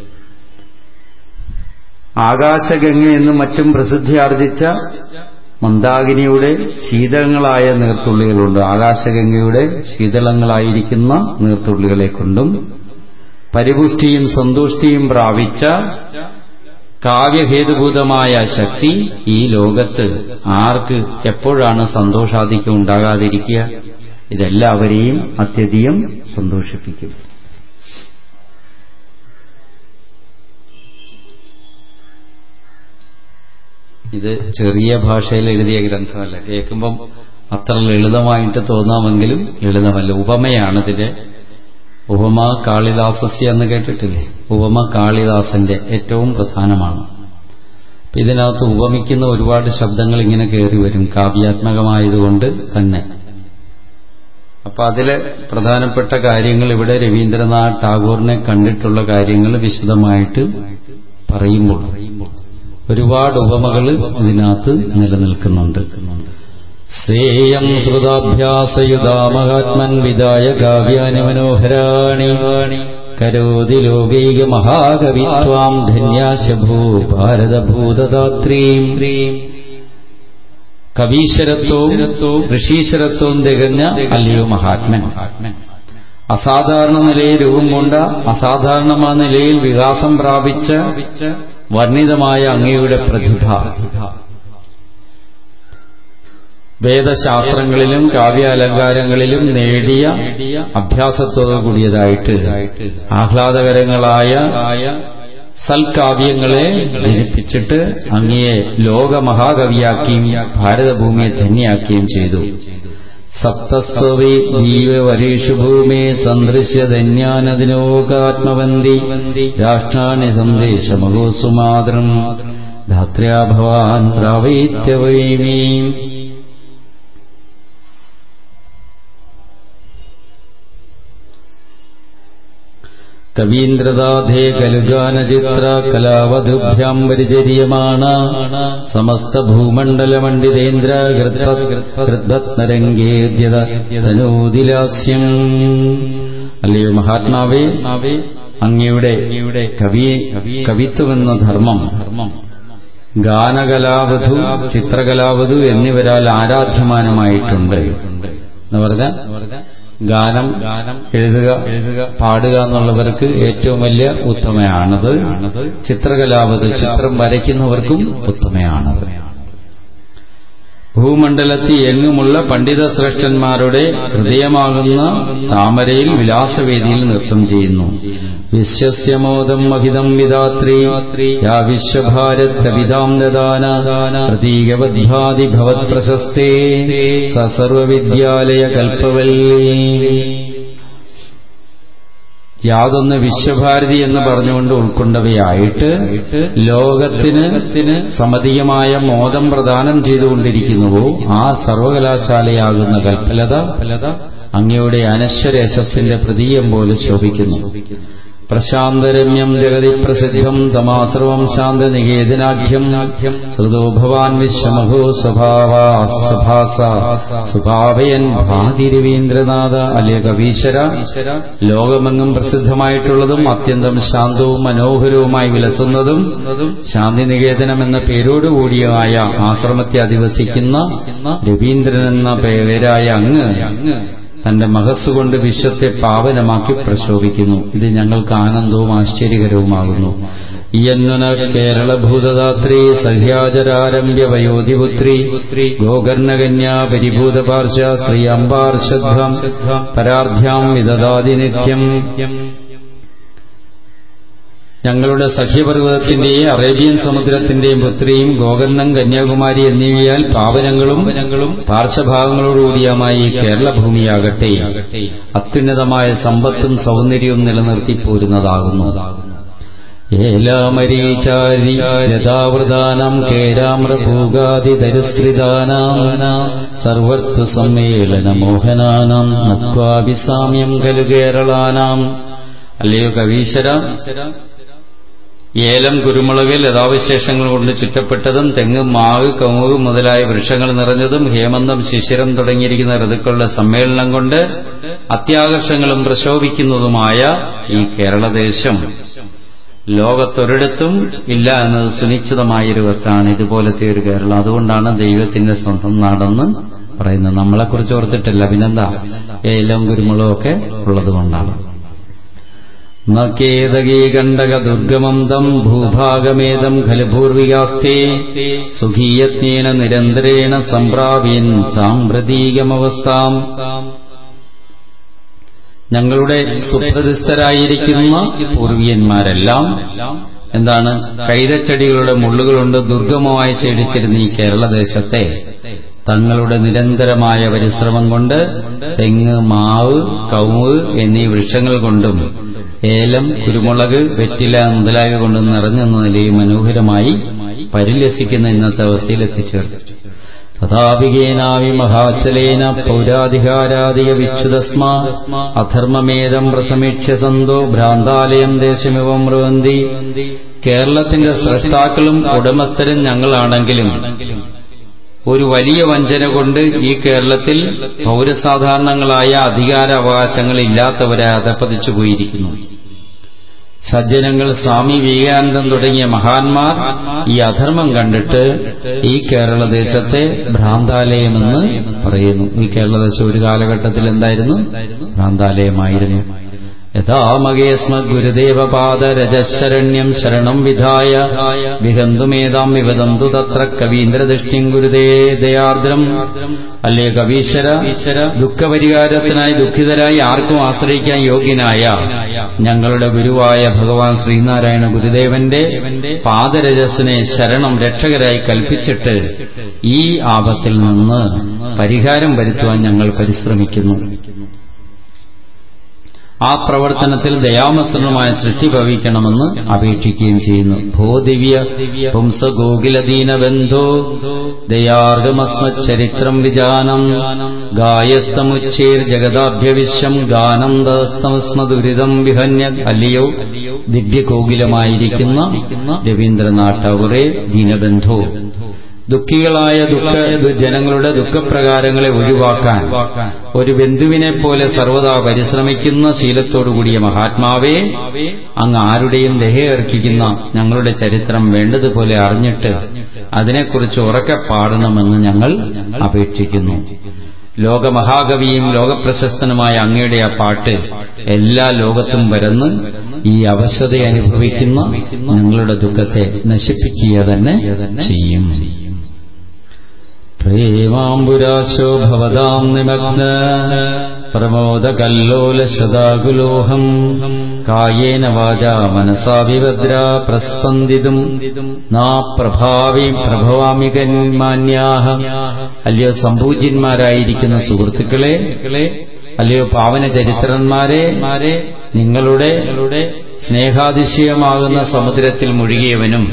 ആകാശഗംഗ എന്നും മറ്റും പ്രസിദ്ധിയാർജിച്ച മന്ദാകിനിയുടെ ശീതളങ്ങളായ നീർത്തുള്ളികളുണ്ട് ആകാശഗംഗയുടെ ശീതളങ്ങളായിരിക്കുന്ന നീർത്തുള്ളികളെ കൊണ്ടും പരിപുഷ്ടിയും സന്തുഷ്ടിയും പ്രാപിച്ച കാവ്യഹേതുഭൂതമായ ശക്തി ഈ ലോകത്ത് ആർക്ക് എപ്പോഴാണ് സന്തോഷാധിക്യം ഉണ്ടാകാതിരിക്കുക ഇതെല്ലാവരെയും അത്യധികം സന്തോഷിപ്പിക്കും ഇത് ചെറിയ ഭാഷയിൽ എഴുതിയ ഗ്രന്ഥമല്ല കേൾക്കുമ്പം അത്ര ലളിതമായിട്ട് തോന്നാമെങ്കിലും ലളിതമല്ല ഉപമയാണ് ഇതിന്റെ ഉപമ കാളിദാസസ്യ എന്ന് കേട്ടിട്ടില്ലേ ഉപമ കാളിദാസന്റെ ഏറ്റവും പ്രധാനമാണ് ഇതിനകത്ത് ഉപമിക്കുന്ന ഒരുപാട് ശബ്ദങ്ങൾ ഇങ്ങനെ കയറി വരും കാവ്യാത്മകമായതുകൊണ്ട് തന്നെ അപ്പൊ അതിലെ പ്രധാനപ്പെട്ട കാര്യങ്ങൾ ഇവിടെ രവീന്ദ്രനാഥ് ടാഗോറിനെ കണ്ടിട്ടുള്ള കാര്യങ്ങൾ വിശദമായിട്ട് പറയുമ്പോൾ ഒരുപാട് ഉപമകൾ ഇതിനകത്ത് നിലനിൽക്കുന്നുണ്ട് സേയം ശ്രുതാഭ്യാസയുതാ മഹാത്മൻ വിദായ കാവ്യാനി മനോഹരാണി കരോതി ലോകൈക മഹാകവിത്വാം ധന്യാശഭൂ ഭാരതഭൂതദാത്രീം കവീശ്വരത്വവും ഋഷീശ്വരത്വവും തികഞ്ഞ അല്ലയോ മഹാത്മൻ അസാധാരണ നിലയിൽ രൂപം കൊണ്ട അസാധാരണമായ നിലയിൽ വികാസം പ്രാപിച്ച വർണ്ണിതമായ അങ്ങയുടെ പ്രതിഭ വേദശാസ്ത്രങ്ങളിലും കാവ്യാലങ്കാരങ്ങളിലും നേടിയ അഭ്യാസത്തോടു കൂടിയതായിട്ട് ആഹ്ലാദകരങ്ങളായ സൽകാവ്യങ്ങളെ ജനിപ്പിച്ചിട്ട് അങ്ങയെ ലോകമഹാകവിയാക്കിയും ഭാരതഭൂമിയെ ധന്യാക്കുകയും ചെയ്തു സപ്തസ്വവി ജീവവരീഷു ഭൂമേ സന്ദൃശ്യധന്യാനദിനോകാത്മവന്തി രാഷ്ട്രാണി സന്ദേശമഹോസുമാതൃം ധാത്ര്യാ ഭവാൻ പ്രാവൈത്യവൈമീം കവീന്ദ്രദാധേ കലുഗാനചിത്ര കലാവധുഭ്യാം പരിചര്യമാണ സമസ്ത ഭൂമണ്ഡലമണ്ഡിതേന്ദ്ര ഗൃദ്ധത്നരംഗേദ്യതനൂതിലാസ്യം അല്ലയോ മഹാത്മാവേ അങ്ങയുടെ കവി കവിത്വമെന്ന ധർമ്മം ഗാനകലാവധു ചിത്രകലാവധു എന്നിവരാൽ ആരാധ്യമാനമായിട്ടുണ്ട് എന്ന് പറഞ്ഞാൽ ഗാനം എഴുതുക എഴുതുക പാടുക എന്നുള്ളവർക്ക് ഏറ്റവും വലിയ ഉത്തമയാണത് ചിത്രകലാവത് ചിത്രം വരയ്ക്കുന്നവർക്കും ഉത്തമയാണത് ഭൂമണ്ഡലത്തിൽ എങ്ങുമുള്ള പണ്ഡിത ശ്രേഷ്ഠന്മാരുടെ ഹൃദയമാകുന്ന താമരയിൽ വിലാസവേദിയിൽ നൃത്തം ചെയ്യുന്നു വിശ്വസ്യമോദം മഹിതം വിധാത്രി യാ വിശ്വഭാരത്തവിതാം ദദാന പ്രതീകവദ്ഭാതി ഭവത് പ്രശസ്തേ സ സർവവിദ്യാലയ കൽപ്പവല്ലീ യാതൊന്ന് വിശ്വഭാരതി എന്ന് പറഞ്ഞുകൊണ്ട് ഉൾക്കൊണ്ടവയായിട്ട് ലോകത്തിന് സമതീയമായ മോദം പ്രദാനം ചെയ്തുകൊണ്ടിരിക്കുന്നുവോ ആ സർവകലാശാലയാകുന്ന കൽപ്പലത അങ്ങയുടെ അനശ്വര യശസ്സിന്റെ പ്രതീയം പോലെ ശോഭിക്കുന്നു പ്രശാന്തരമ്യം ജഗതി പ്രസിദ്ധം തമാശ്രവം ശാന്തനികേതനാഖ്യം ശ്രുതോ ഭവാൻ വിശ്വമഹോ സ്വഭാവാ സ്വഭാസ സ്വഭാവയൻ ഭാതിരവീന്ദ്രനാഥ അല്ലെ കവീശ്വര ലോകമെങ്ങും പ്രസിദ്ധമായിട്ടുള്ളതും അത്യന്തം ശാന്തവും മനോഹരവുമായി വിലസുന്നതും ശാന്തിനികേതനം എന്ന പേരോടുകൂടിയായ ആശ്രമത്തെ അധിവസിക്കുന്ന രവീന്ദ്രൻ എന്ന പേരായ അങ്ങ് തന്റെ മഹസ്സുകൊണ്ട് വിശ്വത്തെ പാവനമാക്കി പ്രശോഭിക്കുന്നു ഇത് ഞങ്ങൾക്ക് ആനന്ദവും ആശ്ചര്യകരവുമാകുന്നു യന്നുന കേരളഭൂതദാത്രി സഹ്യാചരാരംഭ്യ വയോധിപുത്രി ഗോകർണകന്യാ പരിഭൂതപാർശ ശ്രീ അംബാർഷധ്വം പരാർധ്യാം വിദദാതി നിത്യം ഞങ്ങളുടെ സഖ്യപർവ്വതത്തിന്റെയും അറേബ്യൻ സമുദ്രത്തിന്റെയും പുത്രിയും ഗോകർണം കന്യാകുമാരി എന്നിവയാൽ പാവനങ്ങളും പാർശ്വഭാഗങ്ങളോടുകൂടിയമായ ഈ കേരളഭൂമിയാകട്ടെ അത്യുന്നതമായ സമ്പത്തും സൗന്ദര്യവും നിലനിർത്തിപ്പോരുന്നതാകുന്നു ഏലാമരീചാരി രഥാവൃതാനം കേരാമ്രഭൂഗാതിതരുസ്ത്രിതാനാം സർവർത്തു സമ്മേളന മോഹനാനാം നത്വാഭിസാമ്യം ഖലു കേരളാനാം അല്ലയോ കവീശ്വര ഏലം കുരുമുളക് ലതാവിശേഷങ്ങൾ കൊണ്ട് ചുറ്റപ്പെട്ടതും തെങ്ങ് മാവ് കമുക് മുതലായ വൃക്ഷങ്ങൾ നിറഞ്ഞതും ഹേമന്തം ശിശിരം തുടങ്ങിയിരിക്കുന്ന ഋതുക്കളുടെ സമ്മേളനം കൊണ്ട് അത്യാകർഷങ്ങളും പ്രശോഭിക്കുന്നതുമായ ഈ കേരളദേശം ലോകത്തൊരിടത്തും ഇല്ല എന്നത് സുനിശ്ചിതമായൊരു വസ്തുവാണ് ഇതുപോലത്തെ ഒരു കേരളം അതുകൊണ്ടാണ് ദൈവത്തിന്റെ സ്വന്തം നാടെന്ന് പറയുന്നത് നമ്മളെക്കുറിച്ച് ഓർത്തിട്ടില്ല പിന്നെന്താ ഏലം കുരുമുളകും ഒക്കെ ഉള്ളതുകൊണ്ടാണ് നക്കേതകീകണ്ഡക ദുർഗമം തം ഭൂഭാഗമേതം ഖലു പൂർവികാസ്തേ സുഖീയത്നേന നിരന്തരേണ സംപ്രാവ്യൻ സാമ്പ്രതീകമവസ്ഥാം ഞങ്ങളുടെ സുപ്രതിസ്ഥരായിരിക്കുന്ന പൂർവീയന്മാരെല്ലാം എന്താണ് കൈതച്ചെടികളുടെ മുള്ളുകളുണ്ട് ദുർഗമമായി ക്ഷേടിച്ചിരുന്ന ഈ കേരളദേശത്തെ തങ്ങളുടെ നിരന്തരമായ പരിശ്രമം കൊണ്ട് തെങ്ങ് മാവ് കവുങ്ങ് എന്നീ വൃക്ഷങ്ങൾ കൊണ്ടും ഏലം കുരുമുളക് വെറ്റില മുതലായവ കൊണ്ടും നിറഞ്ഞെന്ന നിലയിൽ മനോഹരമായി പരിലസിക്കുന്ന ഇന്നത്തെ അവസ്ഥയിൽ എത്തിച്ചേർത്തു തഥാപികേനാവി മഹാചലേന പൗരാധികാരാദിക വിച്ഛുതസ്മാ അധർമ്മമേതം പ്രസമീക്ഷ്യ സന്തോ ഭ്രാന്താലയം ദേശമിവം റുവന്തി കേരളത്തിന്റെ സ്രഷ്ടാക്കളും ഉടമസ്ഥരും ഞങ്ങളാണെങ്കിലും ഒരു വലിയ വഞ്ചന കൊണ്ട് ഈ കേരളത്തിൽ പൗരസാധാരണങ്ങളായ അധികാരാവകാശങ്ങൾ ഇല്ലാത്തവരെ അധപ്പതിച്ചു പോയിരിക്കുന്നു സജ്ജനങ്ങൾ സ്വാമി വിവേകാനന്ദൻ തുടങ്ങിയ മഹാന്മാർ ഈ അധർമ്മം കണ്ടിട്ട് ഈ കേരളദേശത്തെ ഭ്രാന്താലയമെന്ന് പറയുന്നു ഈ കേരളദേശം ഒരു കാലഘട്ടത്തിൽ എന്തായിരുന്നു ഭ്രാന്താലയമായിരുന്നു യഥാമകേസ്മത് ഗുരുദേവപാദരജശരണ്യം ശരണം വിധായ വിഹന്തുമേതാം വിവദന്തു തത്ര കവീന്ദ്രദൃഷ്ടിം ഗുരുദേ ദയാർദ്രം അല്ലേ കവീശ്വര ദുഃഖപരിഹാരത്തിനായി ദുഃഖിതരായി ആർക്കും ആശ്രയിക്കാൻ യോഗ്യനായ ഞങ്ങളുടെ ഗുരുവായ ഭഗവാൻ ശ്രീനാരായണ ഗുരുദേവന്റെ പാദരജസിനെ ശരണം രക്ഷകരായി കൽപ്പിച്ചിട്ട് ഈ ആപത്തിൽ നിന്ന് പരിഹാരം വരുത്തുവാൻ ഞങ്ങൾ പരിശ്രമിക്കുന്നു ആ പ്രവർത്തനത്തിൽ ദയാമസൃണമായ സൃഷ്ടി ഭവിക്കണമെന്ന് അപേക്ഷിക്കുകയും ചെയ്യുന്നു ഭോ ദിവ്യ പുംസ ഗോകുലദീനബന്ധോ ദയാർഗമസ്മച്ചരിത്രം വിജാനം ഗായസ്തമുച്ചേർ ജഗദാഭ്യവിശ്വം ഗാനന്ദസ്തമസ്മദുരിതം വിഹന്യ അല്ലയോ ദിവ്യകോകിലമായിരിക്കുന്ന രവീന്ദ്രനാഥ് ടാഗോറെ ദീനബന്ധോ ദുഃഖികളായ ദുഃഖ ജനങ്ങളുടെ ദുഃഖപ്രകാരങ്ങളെ ഒഴിവാക്കാൻ ഒരു ബന്ധുവിനെ പോലെ സർവദാ പരിശ്രമിക്കുന്ന ശീലത്തോടുകൂടിയ മഹാത്മാവേ അങ്ങ് ആരുടെയും ദഹയർക്കിക്കുന്ന ഞങ്ങളുടെ ചരിത്രം വേണ്ടതുപോലെ അറിഞ്ഞിട്ട് അതിനെക്കുറിച്ച് ഉറക്കെ പാടണമെന്ന് ഞങ്ങൾ അപേക്ഷിക്കുന്നു ലോകമഹാകവിയും ലോകപ്രശസ്തനുമായ അങ്ങയുടെ ആ പാട്ട് എല്ലാ ലോകത്തും വരന്ന് ഈ അവശത അനുഭവിക്കുന്ന ഞങ്ങളുടെ ദുഃഖത്തെ നശിപ്പിക്കുക തന്നെ ചെയ്യും പ്രേമാംബുരാശോ ഭവതാം നിമഗ്ന പ്രമോദകല്ലോലശതാകുലോഹം കായേന വാചാ മനസാ വിഭദ്ര പ്രസ്പന്ദിതും നാ പ്രഭാവി പ്രഭവാമികന്മാന്യാഹ അല്ലയോ സംപൂജ്യന്മാരായിരിക്കുന്ന സുഹൃത്തുക്കളെ അല്ലയോ പാവന ചരിത്രന്മാരെ നിങ്ങളുടെ സ്നേഹാതിശയമാകുന്ന സമുദ്രത്തിൽ മുഴുകിയവനും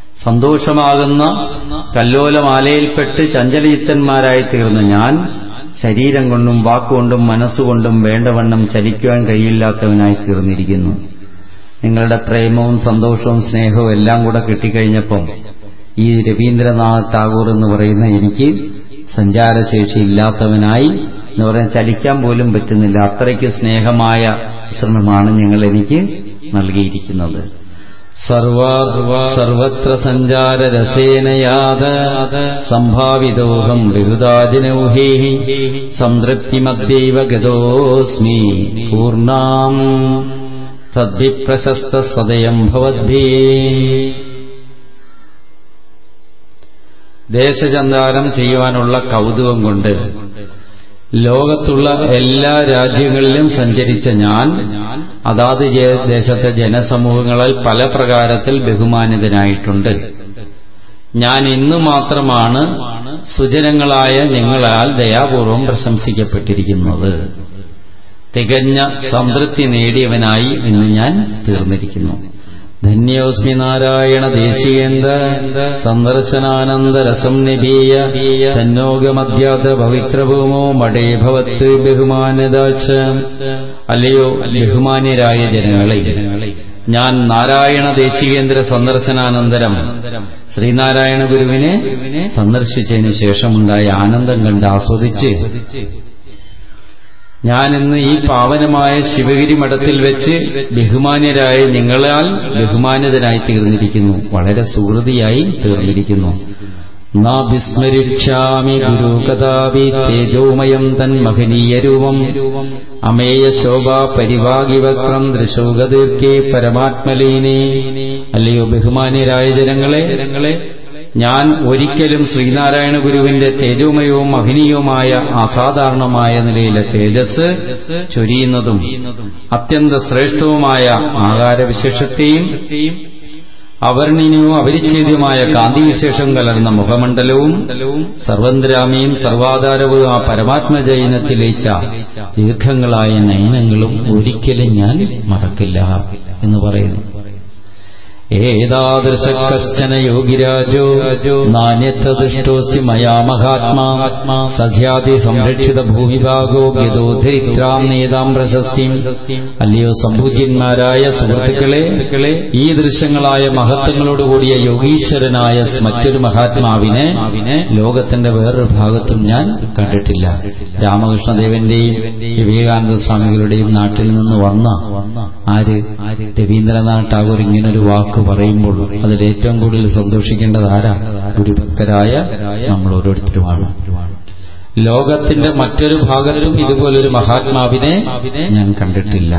സന്തോഷമാകുന്ന കല്ലോലമാലയിൽപ്പെട്ട് ചഞ്ചലയുക്തന്മാരായി തീർന്ന ഞാൻ ശരീരം കൊണ്ടും വാക്കുകൊണ്ടും മനസ്സുകൊണ്ടും വേണ്ടവണ്ണം ചലിക്കുവാൻ കഴിയില്ലാത്തവനായി തീർന്നിരിക്കുന്നു നിങ്ങളുടെ പ്രേമവും സന്തോഷവും സ്നേഹവും എല്ലാം കൂടെ കിട്ടിക്കഴിഞ്ഞപ്പം ഈ രവീന്ദ്രനാഥ് ടാഗോർ എന്ന് പറയുന്ന എനിക്ക് സഞ്ചാരശേഷി ഇല്ലാത്തവനായി എന്ന് പറയാൻ ചലിക്കാൻ പോലും പറ്റുന്നില്ല അത്രയ്ക്ക് സ്നേഹമായ ശ്രമമാണ് നിങ്ങൾ എനിക്ക് നൽകിയിരിക്കുന്നത് സർവത്ര സഞ്ചാര രസേനയാത സംഭാവിതോഹം ബഹുദാജനൗഹേ സംതൃപ്തിമദ്യൈവ ഗതോസ്മി പൂർണ്ണാം തദ്വിപ്രശസ്ത സദയം ഭവദ്ഭീ ദേശസഞ്ചാരം ചെയ്യുവാനുള്ള കൗതുകം കൊണ്ട് ലോകത്തുള്ള എല്ലാ രാജ്യങ്ങളിലും സഞ്ചരിച്ച ഞാൻ അതാത് ദേശത്തെ ജനസമൂഹങ്ങളിൽ പല പ്രകാരത്തിൽ ബഹുമാനിതനായിട്ടുണ്ട് ഞാൻ ഇന്നു മാത്രമാണ് സുജനങ്ങളായ നിങ്ങളാൽ ദയാപൂർവം പ്രശംസിക്കപ്പെട്ടിരിക്കുന്നത് തികഞ്ഞ സംതൃപ്തി നേടിയവനായി ഇന്ന് ഞാൻ തീർന്നിരിക്കുന്നു ധന്യോസ്മി നാരായണ ദേശീയേന്ദ്ര സന്ദർശനാനന്ദരസം നിബീയ തന്നോഗമധ്യാത പവിത്രഭൂമോ മടേ ഭവത്ത് ബഹുമാനദാച്ച അല്ലയോ ബഹുമാന്യരായ ജനങ്ങളെ ഞാൻ നാരായണ ദേശീകേന്ദ്ര സന്ദർശനാനന്തരം ശ്രീനാരായണ ഗുരുവിനെ സന്ദർശിച്ചതിന് ശേഷമുണ്ടായ ആനന്ദം കണ്ട് ആസ്വദിച്ച് ഞാനിന്ന് ഈ പാവനമായ ശിവഗിരി മഠത്തിൽ വെച്ച് ബഹുമാന്യരായ നിങ്ങളാൽ ബഹുമാനിതനായി തീർന്നിരിക്കുന്നു വളരെ സുഹൃതിയായി തീർന്നിരിക്കുന്നു നാ വിസ്മരിച്ചാമി ഗുരു കഥാവി തേജോമയം തൻ മഹനീയ രൂപം അമേയ ശോഭ പരിവാകിവക്രം ദൃശോകദീർക്കേ പരമാത്മലീനേ അല്ലയോ ബഹുമാന്യരായ ജനങ്ങളെ ഞാൻ ഒരിക്കലും ശ്രീനാരായണ ഗുരുവിന്റെ തേജോമയവും മഹനീയവുമായ അസാധാരണമായ നിലയിലെ തേജസ് ചൊരിയുന്നതും അത്യന്ത ശ്രേഷ്ഠവുമായ ആകാരവിശേഷത്തെയും അവർണിനിയും അപരിച്ഛേദ്യമായ കാന്തിവിശേഷം കലർന്ന മുഖമണ്ഡലവും സർവന്തരാമിയും സർവാധാരവും ആ പരമാത്മജൈനത്തിലേച്ച ദീർഘങ്ങളായ നയനങ്ങളും ഒരിക്കലും ഞാൻ മറക്കില്ല എന്ന് പറയുന്നു ഏതാദൃശ കശ്ചന യോഗിരാജോ നാണ്യത്തദുഷ്ടോസ്തി മയാ മഹാത്മാ സഖ്യാതി സംരക്ഷിത ഭൂമിഭാഗോ ഗതോധരിത്രാം നേതാം പ്രശസ്തിയും അല്ലയോ സംഭൂജ്യന്മാരായ സുഹൃത്തുക്കളെ ഈ ദൃശ്യങ്ങളായ മഹത്വങ്ങളോടുകൂടിയ യോഗീശ്വരനായ മറ്റൊരു മഹാത്മാവിനെ ലോകത്തിന്റെ വേറൊരു ഭാഗത്തും ഞാൻ കണ്ടിട്ടില്ല രാമകൃഷ്ണദേവന്റെയും വിവേകാനന്ദ സ്വാമികളുടെയും നാട്ടിൽ നിന്ന് വന്ന ആര് രവീന്ദ്രനാഥ് ടാഗോർ ഇങ്ങനൊരു വാക്ക് പറയുമ്പോൾ അതിൽ ഏറ്റവും കൂടുതൽ സന്തോഷിക്കേണ്ടത് ആരാ ഗുരുഭക്തരായ നമ്മൾ ഓരോരുത്തരുമാണ് ലോകത്തിന്റെ മറ്റൊരു ഭാഗത്തും ഇതുപോലൊരു മഹാത്മാവിനെ ഞാൻ കണ്ടിട്ടില്ല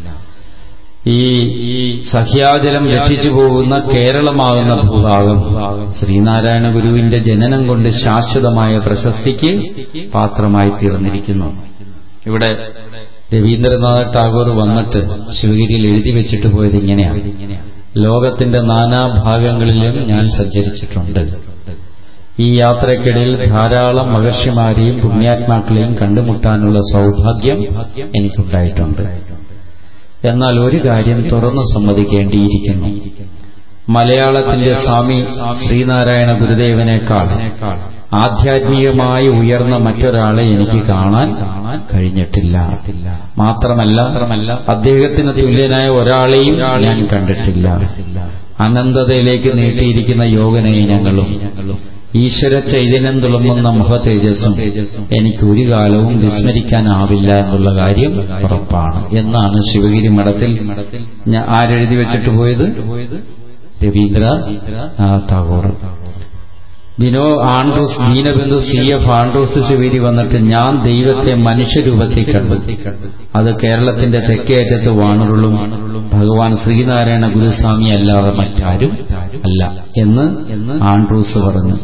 ഈ സഹ്യാജലം രക്ഷിച്ചു പോകുന്ന കേരളമാകുന്ന ഭൂഭാഗം ശ്രീനാരായണ ഗുരുവിന്റെ ജനനം കൊണ്ട് ശാശ്വതമായ പ്രശസ്തിക്ക് പാത്രമായി തീർന്നിരിക്കുന്നു ഇവിടെ രവീന്ദ്രനാഥ് ടാഗോർ വന്നിട്ട് ശിവഗിരിയിൽ എഴുതി വെച്ചിട്ട് പോയത് ഇങ്ങനെയാണ് ലോകത്തിന്റെ നാനാഭാഗങ്ങളിലും ഞാൻ സഞ്ചരിച്ചിട്ടുണ്ട് ഈ യാത്രക്കിടയിൽ ധാരാളം മഹർഷിമാരെയും പുണ്യാത്മാക്കളെയും കണ്ടുമുട്ടാനുള്ള സൗഭാഗ്യം എനിക്കുണ്ടായിട്ടുണ്ട് എന്നാൽ ഒരു കാര്യം തുറന്നു സമ്മതിക്കേണ്ടിയിരിക്കുന്നു മലയാളത്തിന്റെ സ്വാമി ശ്രീനാരായണ ഗുരുദേവനേക്കാൾ ആധ്യാത്മികമായി ഉയർന്ന മറ്റൊരാളെ എനിക്ക് കാണാൻ കഴിഞ്ഞിട്ടില്ല മാത്രമല്ല അദ്ദേഹത്തിന് തുല്യനായ ഒരാളെയും ഞാൻ കണ്ടിട്ടില്ല അനന്തതയിലേക്ക് നീട്ടിയിരിക്കുന്ന യോഗനയനങ്ങളും ഈശ്വര ചൈതന്യം തുളുമ്പുന്ന മുഖതേജസ്സും എനിക്ക് ഒരു കാലവും വിസ്മരിക്കാനാവില്ല എന്നുള്ള കാര്യം ഉറപ്പാണ് എന്നാണ് ശിവഗിരി മഠത്തിൽ ആരെഴുതി വെച്ചിട്ട് പോയത് രവീന്ദ്ര ടാഗോർ വിനോ Andrews Deenabandhu C F Andrews Sivagiri വന്നിട്ട് ഞാൻ ദൈവത്തെ മനുഷ്യരൂപത്തിൽ കണ്ടു അത് കേരളത്തിന്റെ തെക്കേറ്റത്ത് വാണറുള്ളും ഭഗവാൻ ശ്രീനാരായണ ഗുരുസ്വാമി അല്ലാതെ മറ്റാരും അല്ല എന്ന് ആൻഡ്രൂസ് പറഞ്ഞു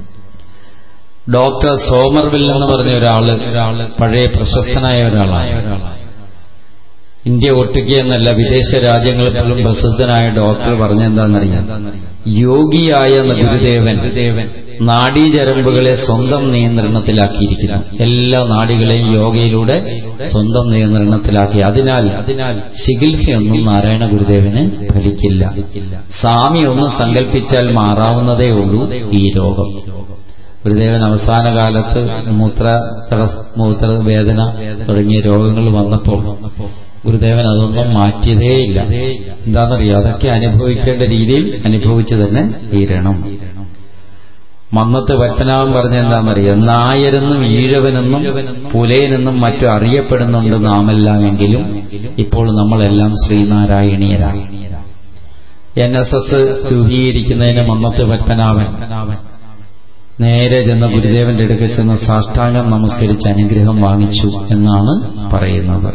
ഡോക്ടർ സോമർവിൽ എന്ന് പറഞ്ഞ ഒരാള് പഴയ പ്രശസ്തനായ ഒരാളാണ് ഇന്ത്യ ഒട്ടുക്കെ എന്നല്ല വിദേശ രാജ്യങ്ങളിൽ പോലും പ്രസിദ്ധനായ ഡോക്ടർ പറഞ്ഞെന്താണെന്നറിയാം യോഗിയായ ഗുരുദേവൻ നാഡീചരമ്പുകളെ സ്വന്തം നിയന്ത്രണത്തിലാക്കിയിരിക്കുന്നു എല്ലാ നാടികളെയും യോഗയിലൂടെ സ്വന്തം നിയന്ത്രണത്തിലാക്കി അതിനാൽ അതിനാൽ ചികിത്സയൊന്നും നാരായണ ഗുരുദേവന് ഫലിക്കില്ല സ്വാമി ഒന്ന് സങ്കല്പിച്ചാൽ മാറാവുന്നതേ ഉള്ളൂ ഈ രോഗം ഗുരുദേവൻ അവസാന കാലത്ത് മൂത്ര മൂത്ര വേദന തുടങ്ങിയ രോഗങ്ങൾ വന്നപ്പോൾ ഗുരുദേവൻ അതൊന്നും മാറ്റിയതേയില്ല എന്താണെന്നറിയോ അതൊക്കെ അനുഭവിക്കേണ്ട രീതിയിൽ അനുഭവിച്ചു തന്നെ തീരണം മന്നത്ത് പത്മനാഭൻ പറഞ്ഞ എന്താണെന്നറിയോ നായരെന്നും ഈഴവനെന്നും പുലയനെന്നും മറ്റും അറിയപ്പെടുന്നുണ്ട് നാമെല്ലാം എങ്കിലും ഇപ്പോൾ നമ്മളെല്ലാം ശ്രീനാരായണീയരാണ് എൻ എസ് എസ് രൂപീകരിക്കുന്നതിന് മന്നത്ത് പത്മനാഭൻ നേരെ ചെന്ന ഗുരുദേവന്റെ അടുക്കൽ ചെന്ന് സാഷ്ടാംഗം നമസ്കരിച്ച് അനുഗ്രഹം വാങ്ങിച്ചു എന്നാണ് പറയുന്നത്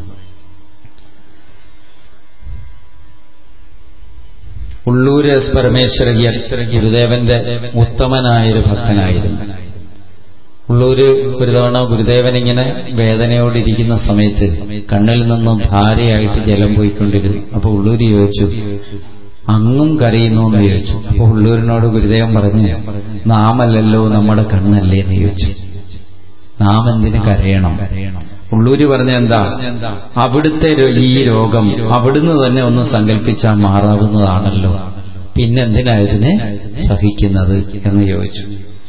ഉള്ളൂര് എസ് പരമേശ്വരയ്യർ ഗുരുദേവന്റെ ഉത്തമനായൊരു ഭക്തനായിരുന്നു ഉള്ളൂര് ഒരു തവണ ഗുരുദേവൻ ഇങ്ങനെ വേദനയോടിരിക്കുന്ന സമയത്ത് കണ്ണിൽ നിന്നും ധാരയായിട്ട് ജലം പോയിക്കൊണ്ടിരുന്നു അപ്പൊ ഉള്ളൂര് ചോദിച്ചു അങ്ങും കരയുന്നു എന്ന് ചോദിച്ചു അപ്പൊ ഉള്ളൂരിനോട് ഗുരുദേവൻ പറഞ്ഞു നാമല്ലല്ലോ നമ്മുടെ കണ്ണല്ലേ എന്ന് ചോദിച്ചു നാം എന്തിന് കരയണം ഉള്ളൂര് പറഞ്ഞ എന്താ അവിടുത്തെ ഈ രോഗം അവിടുന്ന് തന്നെ ഒന്ന് സങ്കല്പിച്ചാൽ മാറാവുന്നതാണല്ലോ പിന്നെന്തിനാ ഇതിനെ സഹിക്കുന്നത് എന്ന് ചോദിച്ചു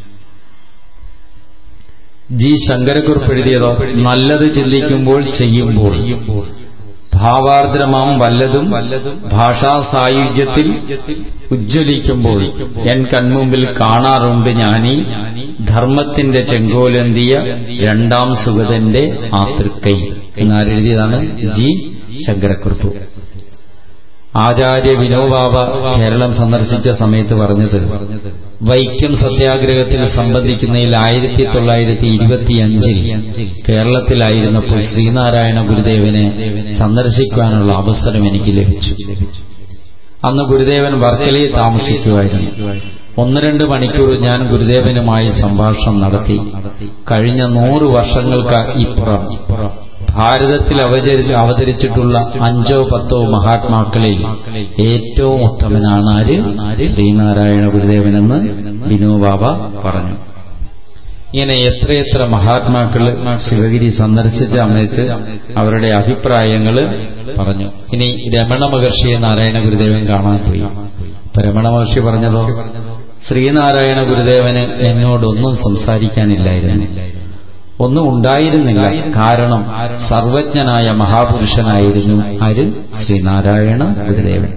ജി ശങ്കരക്കുറിപ്പ് എഴുതിയതോ നല്ലത് ചിന്തിക്കുമ്പോൾ ചെയ്യുമ്പോൾ ഭാവാർദ്രമാം വല്ലതും ഭാഷാ സായുജ്യത്തിൽ ഉജ്ജ്വലിക്കുമ്പോൾ എൻ കൺമുമ്പിൽ കാണാറുണ്ട് ഞാനീ ധർമ്മത്തിന്റെ ചെങ്കോലന്തിയ രണ്ടാം സുഗതന്റെ ആ തൃക്കൈ എന്നാരെഴുതിയതാണ് ജി ശങ്കരക്കുറുപ്പ് ആചാര്യ വിനോബാബ കേരളം സന്ദർശിച്ച സമയത്ത് പറഞ്ഞത് വൈക്കം സത്യാഗ്രഹത്തിൽ സംബന്ധിക്കുന്നതിൽ ആയിരത്തി തൊള്ളായിരത്തി ഇരുപത്തിയഞ്ചിൽ കേരളത്തിലായിരുന്നപ്പോൾ ശ്രീനാരായണ ഗുരുദേവനെ സന്ദർശിക്കുവാനുള്ള അവസരം എനിക്ക് ലഭിച്ചു അന്ന് ഗുരുദേവൻ വർക്കലയിൽ താമസിക്കുമായിരുന്നു ഒന്ന് രണ്ട് മണിക്കൂർ ഞാൻ ഗുരുദേവനുമായി സംഭാഷണം നടത്തി കഴിഞ്ഞ നൂറ് വർഷങ്ങൾക്ക് ഇപ്പുറം ഭാരതത്തിൽ അവതരിച്ചിട്ടുള്ള അഞ്ചോ പത്തോ മഹാത്മാക്കളിൽ ഏറ്റവും ഉത്തമനാണ് ആര് ശ്രീനാരായണ ഗുരുദേവനെന്ന് വിനോബാബ പറഞ്ഞു ഇങ്ങനെ എത്രയെത്ര മഹാത്മാക്കൾ ശിവഗിരി സന്ദർശിച്ച സമയത്ത് അവരുടെ അഭിപ്രായങ്ങൾ പറഞ്ഞു ഇനി രമണ മഹർഷിയെ നാരായണ ഗുരുദേവൻ കാണാൻ പോയി അപ്പൊ രമണ മഹർഷി പറഞ്ഞതോ ശ്രീനാരായണ ഗുരുദേവന് എന്നോടൊന്നും സംസാരിക്കാനില്ലായിരുന്നു ഒന്നും ഉണ്ടായിരുന്നില്ല കാരണം സർവജ്ഞനായ മഹാപുരുഷനായിരുന്നു ആര് ശ്രീനാരായണ ഗുരുദേവൻ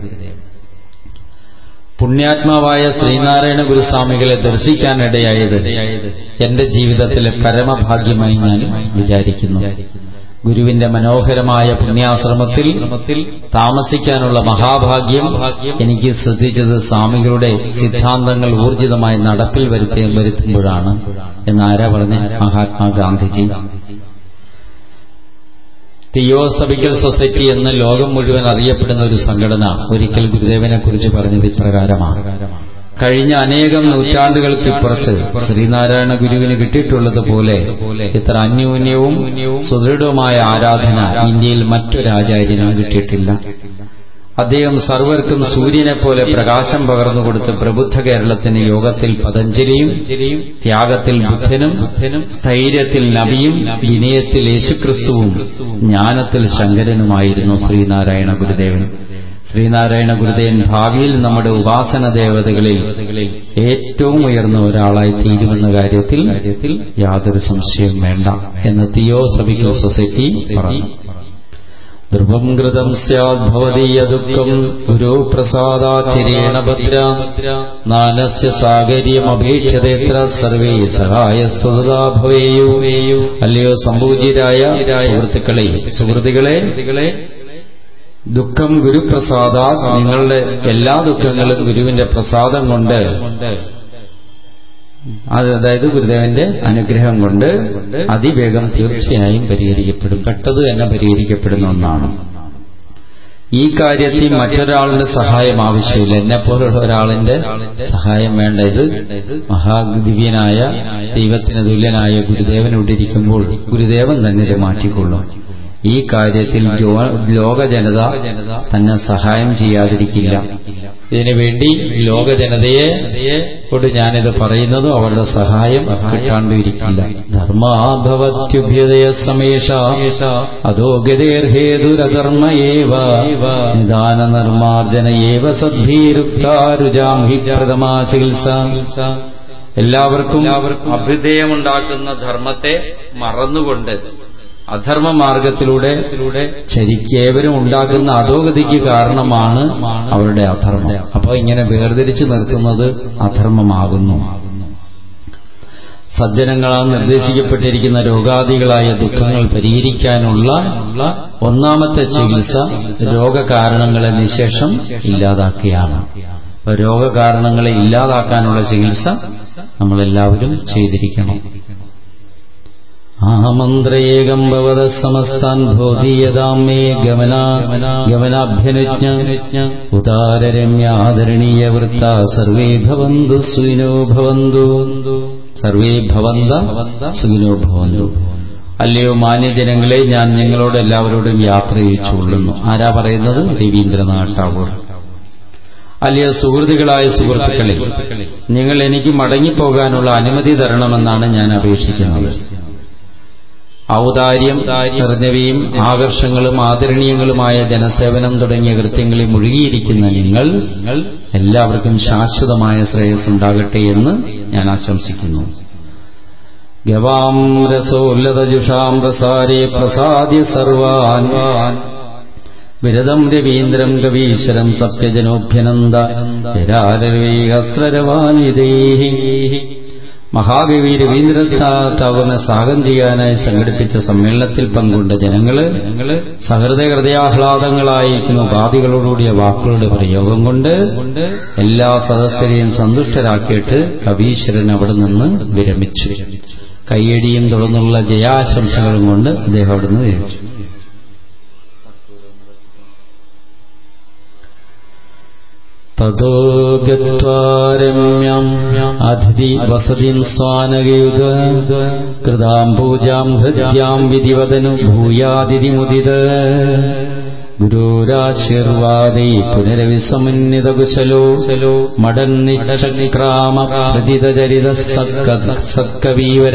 പുണ്യാത്മാവായ ശ്രീനാരായണ ഗുരുസ്വാമികളെ ദർശിക്കാനിടയായത് എന്റെ ജീവിതത്തിലെ പരമഭാഗ്യമായി ഞാൻ വിചാരിക്കുന്നു ഗുരുവിന്റെ മനോഹരമായ പുണ്യാശ്രമത്തിൽ താമസിക്കാനുള്ള മഹാഭാഗ്യം എനിക്ക് ശ്രദ്ധിച്ചത് സ്വാമികളുടെ സിദ്ധാന്തങ്ങൾ ഊർജിതമായി നടപ്പിൽ വരുത്തി വരുത്തുമ്പോഴാണ് എന്നാരാ പറഞ്ഞ മഹാത്മാഗാന്ധിജി തിയോസഫിക്കൽ സൊസൈറ്റി എന്ന് ലോകം മുഴുവൻ അറിയപ്പെടുന്ന ഒരു സംഘടന ഒരിക്കൽ ഗുരുദേവനെ കുറിച്ച് പറഞ്ഞത് ഇപ്രകാരമാണ് കഴിഞ്ഞ അനേകം നൂറ്റാണ്ടുകൾക്കിപ്പുറത്ത് ശ്രീനാരായണ ഗുരുവിന് കിട്ടിയിട്ടുള്ളതുപോലെ ഇത്ര അന്യോന്യവും സുദൃഢവുമായ ആരാധന ഇന്ത്യയിൽ മറ്റൊരാചാര്യനും കിട്ടിയിട്ടില്ല അദ്ദേഹം സർവർക്കും സൂര്യനെ പോലെ പ്രകാശം പകർന്നുകൊടുത്ത് പ്രബുദ്ധ കേരളത്തിന് യോഗത്തിൽ പതഞ്ജലിയും ത്യാഗത്തിൽ ബുദ്ധനും സ്ഥൈര്യത്തിൽ നബിയും വിനയത്തിൽ യേശുക്രിസ്തുവും ജ്ഞാനത്തിൽ ശങ്കരനുമായിരുന്നു ശ്രീനാരായണ ഗുരുദേവൻ ശ്രീനാരായണ ഗുരുദേവൻ ഭാവിയിൽ നമ്മുടെ ഉപാസന ദേവതകളിൽ ഏറ്റവും ഉയർന്ന ഒരാളായി തീരുമെന്ന കാര്യത്തിൽ യാതൊരു സംശയവും വേണ്ട എന്ന് തിയോസഫിക്കൽ സൊസൈറ്റി പറഞ്ഞു ധ്രുവം കൃതം സ്യാദ്ഭവതീയ ദുഃഖം ഗുരു പ്രസാദാചിരേണ ഭദ്ര നാനസ്യ സാഗര്യമപേക്ഷതേത്ര സർവേ സഹായസ്തുതാ ഭവേയു അല്ലയോ സംപൂജ്യരായ സുഹൃത്തുക്കളെ സുഹൃത്തുക്കളെ ദുഃഖം ഗുരുപ്രസാദ നിങ്ങളുടെ എല്ലാ ദുഃഖങ്ങളും ഗുരുവിന്റെ പ്രസാദം കൊണ്ട് അതായത് ഗുരുദേവന്റെ അനുഗ്രഹം കൊണ്ട് അതിവേഗം തീർച്ചയായും പരിഹരിക്കപ്പെടും പെട്ടത് തന്നെ പരിഹരിക്കപ്പെടുന്ന ഒന്നാണ് ഈ കാര്യത്തിൽ മറ്റൊരാളുടെ സഹായം ആവശ്യമില്ല എന്നെ പോലുള്ള ഒരാളിന്റെ സഹായം വേണ്ട ഇത് മഹാദിവ്യനായ ദൈവത്തിന് തുല്യനായ ഗുരുദേവൻ ഇരിക്കുമ്പോൾ ഗുരുദേവൻ തന്നെ ഇത് മാറ്റിക്കൊള്ളും ഈ കാര്യത്തിൽ ലോക ജനത തന്നെ സഹായം ചെയ്യാതിരിക്കില്ല ഇതിനുവേണ്ടി ലോക ജനതയെ കൊണ്ട് ഞാനിത് പറയുന്നത് അവരുടെ സഹായം കിട്ടാണ്ടിരിക്കില്ല ധർമാഭവത്യുഭ്യതയ സമേഷ അതോ ഗതേർഹേതുരധർമ്മയേവ നിദാന നിർമാർജന ഏവ സദ്ഭീരുക്താരുജാം ഹി പ്രഥമാ ചികിത്സ എല്ലാവർക്കും അഭ്യുദയമുണ്ടാക്കുന്ന ധർമ്മത്തെ മറന്നുകൊണ്ട് അധർമ്മ മാർഗത്തിലൂടെ ചരിക്കേവരും ഉണ്ടാക്കുന്ന അധോഗതിക്ക് കാരണമാണ് അവരുടെ അധർമ്മം അപ്പോൾ ഇങ്ങനെ വേർതിരിച്ചു നിർത്തുന്നത് അധർമ്മമാകുന്നു സജ്ജനങ്ങളാൽ നിർദ്ദേശിക്കപ്പെട്ടിരിക്കുന്ന രോഗാദികളായ ദുഃഖങ്ങൾ പരിഹരിക്കാനുള്ള ഒന്നാമത്തെ ചികിത്സ രോഗകാരണങ്ങളെ നിശേഷം ഇല്ലാതാക്കുകയാണ് അപ്പൊ രോഗകാരണങ്ങളെ ഇല്ലാതാക്കാനുള്ള ചികിത്സ നമ്മളെല്ലാവരും ചെയ്തിരിക്കണം ആമന്ത്രയേകം ഭവത സമസ്താൻ ഭോധീയതാം മേ ഗമന ഗമനാഭ്യനുജ്ഞ ഉദാരരമ്യാദരണീയ വൃത്ത സർവേ ഭവന്തു സുവിനോ ഭവന്തു സർവേ ഭവന്ത സുവിനോ ഭവന്തു അല്ലയോ മാന്യജനങ്ങളെ ഞാൻ നിങ്ങളോട് എല്ലാവരോടും യാത്ര ചെയ്യിച്ചുകൊള്ളുന്നു ആരാ പറയുന്നത് രവീന്ദ്രനാഥ് ടാഗോർ അല്ലയോ സുഹൃത്തുക്കളായ സുഹൃത്തുക്കളെ നിങ്ങൾ എനിക്ക് മടങ്ങിപ്പോകാനുള്ള അനുമതി തരണമെന്നാണ് ഞാൻ അപേക്ഷിക്കുന്നത് ഔദാര്യം നിറഞ്ഞവയും ആകർഷങ്ങളും ആദരണീയങ്ങളുമായ ജനസേവനം തുടങ്ങിയ കൃത്യങ്ങളിൽ മുഴുകിയിരിക്കുന്ന നിങ്ങൾ എല്ലാവർക്കും ശാശ്വതമായ ശ്രേയസ് ഉണ്ടാകട്ടെ എന്ന് ഞാൻ ആശംസിക്കുന്നു ഗവാം രസോല്ലതജുഷാം പ്രസാരേ പ്രസാദ്യ സർവാൻ വിരതം രവീന്ദ്രം കവീശ്വരം സത്യജനോഭ്യനന്ദ നിരാരവീഹസ്ത്രരവാനിതേഹി മഹാകവി രവീന്ദ്രനാഥ് ടാഗോറിനെ സ്വാഗതം ചെയ്യാനായി സംഘടിപ്പിച്ച സമ്മേളനത്തിൽ പങ്കുകൊണ്ട ജനങ്ങള് സഹൃദയ ഹൃദയാഹ്ലാദങ്ങളായിരിക്കുന്ന ഉപാധികളോടുകൂടിയ വാക്കുകളുടെ പ്രയോഗം കൊണ്ട് എല്ലാ സദസ്യരെയും സന്തുഷ്ടരാക്കിയിട്ട് കവീശ്വരൻ അവിടെ നിന്ന് വിരമിച്ചു കയ്യടിയും തുടർന്നുള്ള ജയാശംസകളും കൊണ്ട് അദ്ദേഹം അവിടുന്ന് വിരമിച്ചു തതോ ഗത്വാരമ്യം അതിഥി വസതിം സ്വാനകയുധ കൃതാം പൂജാം ഹൃദ്യാം വിധിവദനു ഭൂയാതിഥി മുദിത ഗുരോരാശീർവാദൈ പുനരവിസമന്വിതകുശലോ മടന്നിക്രാമ പ്രതിതചരിത സത്കവീവര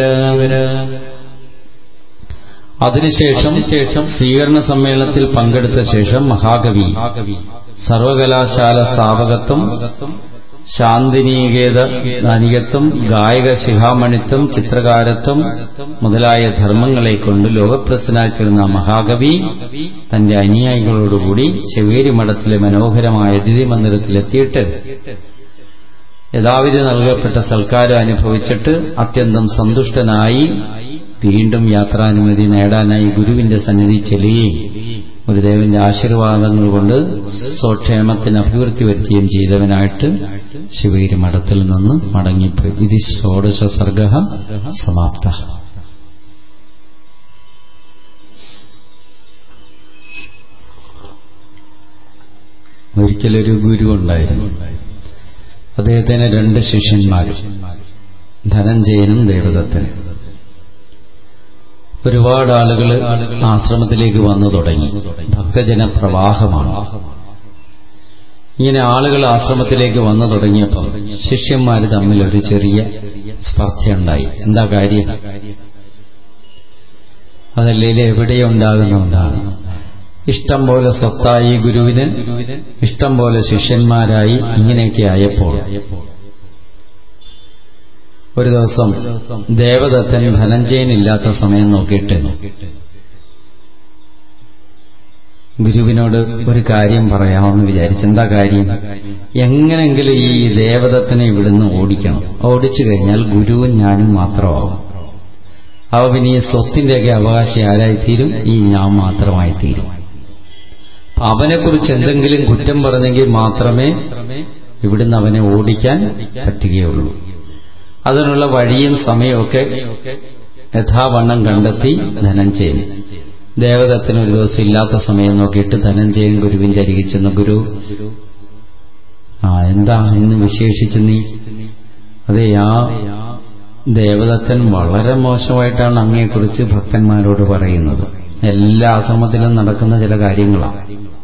അതിനുശേഷം ശേഷം സ്വീകരണ സമ്മേളനത്തിൽ പങ്കെടുത്ത ശേഷം മഹാകവി സർവകലാശാല സ്ഥാപകത്വം ശാന്തിനീകേത ധനികത്വം ഗായക ശിഖാമണിത്വം ചിത്രകാരത്വം മുതലായ ധർമ്മങ്ങളെ കൊണ്ട് ലോകപ്രസിദ്ധനാക്കിയിരുന്ന മഹാകവി തന്റെ അനുയായികളോടുകൂടി ശിവേരി മഠത്തിലെ മനോഹരമായ അതിഥി മന്ദിരത്തിലെത്തിയിട്ട് യഥാവിധി നൽകപ്പെട്ട സൽക്കാരം അനുഭവിച്ചിട്ട് അത്യന്തം സന്തുഷ്ടനായി വീണ്ടും യാത്രാനുമതി നേടാനായി ഗുരുവിന്റെ സന്നിധി ചെല്ലുകയും ഗുരുദേവന്റെ ആശീർവാദങ്ങൾ കൊണ്ട് സ്വക്ഷേമത്തിന് അഭിവൃദ്ധി വരുത്തുകയും ചെയ്തവനായിട്ട് ശിവഗിരി മഠത്തിൽ നിന്ന് മടങ്ങിപ്പോയി ഇത് ഷോഡശ സർഗ സമാപ്ത ഒരിക്കലൊരു ഗുരു ഉണ്ടായിരുന്നു അദ്ദേഹത്തിന് രണ്ട് ശിഷ്യന്മാരും ധനഞ്ജയനും ദേവദത്തനും ഒരുപാട് ആളുകൾ ആശ്രമത്തിലേക്ക് വന്നു തുടങ്ങി ഭക്തജന പ്രവാഹമാണ് ഇങ്ങനെ ആളുകൾ ആശ്രമത്തിലേക്ക് വന്നു തുടങ്ങിയപ്പോൾ ശിഷ്യന്മാർ തമ്മിൽ ഒരു ചെറിയ സ്പർദ്ധയുണ്ടായി എന്താ കാര്യം അതല്ലെങ്കിൽ എവിടെയുണ്ടാകുന്നുണ്ടാണ് ഇഷ്ടം പോലെ സ്വത്തായി ഗുരുവിന് ഇഷ്ടം പോലെ ശിഷ്യന്മാരായി ഇങ്ങനെയൊക്കെ ആയപ്പോൾ ഒരു ദിവസം ദേവദത്തൻ ധനഞ്ജയനില്ലാത്ത സമയം നോക്കിയിട്ട് ഗുരുവിനോട് ഒരു കാര്യം പറയാമെന്ന് വിചാരിച്ചു എന്താ കാര്യം എങ്ങനെങ്കിലും ഈ ദേവദത്തനെ ഇവിടുന്ന് ഓടിക്കണം ഓടിച്ചു കഴിഞ്ഞാൽ ഗുരുവും ഞാനും മാത്രമാവും അവ പിന്നെ ഈ സ്വത്തിന്റെയൊക്കെ അവകാശി ആരായിത്തീരും ഈ ഞാൻ മാത്രമായി തീരും അവനെക്കുറിച്ച് എന്തെങ്കിലും കുറ്റം പറഞ്ഞെങ്കിൽ മാത്രമേ ഇവിടുന്ന് അവനെ ഓടിക്കാൻ പറ്റുകയുള്ളൂ അതിനുള്ള വഴിയും സമയമൊക്കെ യഥാവണ്ണം കണ്ടെത്തി ധനഞ്ജയൻ ദേവദത്തിന് ഒരു ദിവസം ഇല്ലാത്ത സമയം നോക്കിയിട്ട് ധനഞ്ജയൻ ഗുരുവിന്റെ അരികിൽ ചെന്ന് ഗുരു ആ എന്താ ഇന്ന് വിശേഷിച്ച് നീ അതെ ആ ദേവദത്തൻ വളരെ മോശമായിട്ടാണ് അങ്ങയെക്കുറിച്ച് ഭക്തന്മാരോട് പറയുന്നത് എല്ലാ ആശ്രമത്തിലും നടക്കുന്ന ചില കാര്യങ്ങളാണ്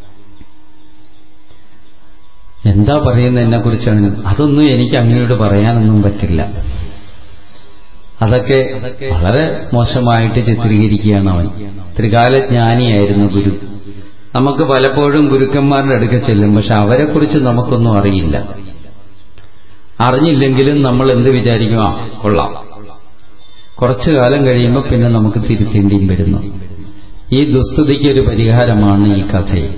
എന്താ പറയുന്നത് എന്നെ കുറിച്ചാണ് അതൊന്നും എനിക്ക് അങ്ങയോട് പറയാനൊന്നും പറ്റില്ല അതൊക്കെ വളരെ മോശമായിട്ട് ചിത്രീകരിക്കുകയാണ് അവൻ ത്രികാലജ്ഞാനിയായിരുന്നു ഗുരു നമുക്ക് പലപ്പോഴും ഗുരുക്കന്മാരുടെ അടുക്ക ചെല്ലും പക്ഷെ അവരെക്കുറിച്ച് നമുക്കൊന്നും അറിയില്ല അറിഞ്ഞില്ലെങ്കിലും നമ്മൾ എന്ത് വിചാരിക്കും ആ കൊള്ളാം കുറച്ചു കാലം കഴിയുമ്പോൾ പിന്നെ നമുക്ക് തിരുത്തേണ്ടിയും വരുന്നു ഈ ദുസ്തുതിക്ക് ഒരു പരിഹാരമാണ് ഈ കഥയിൽ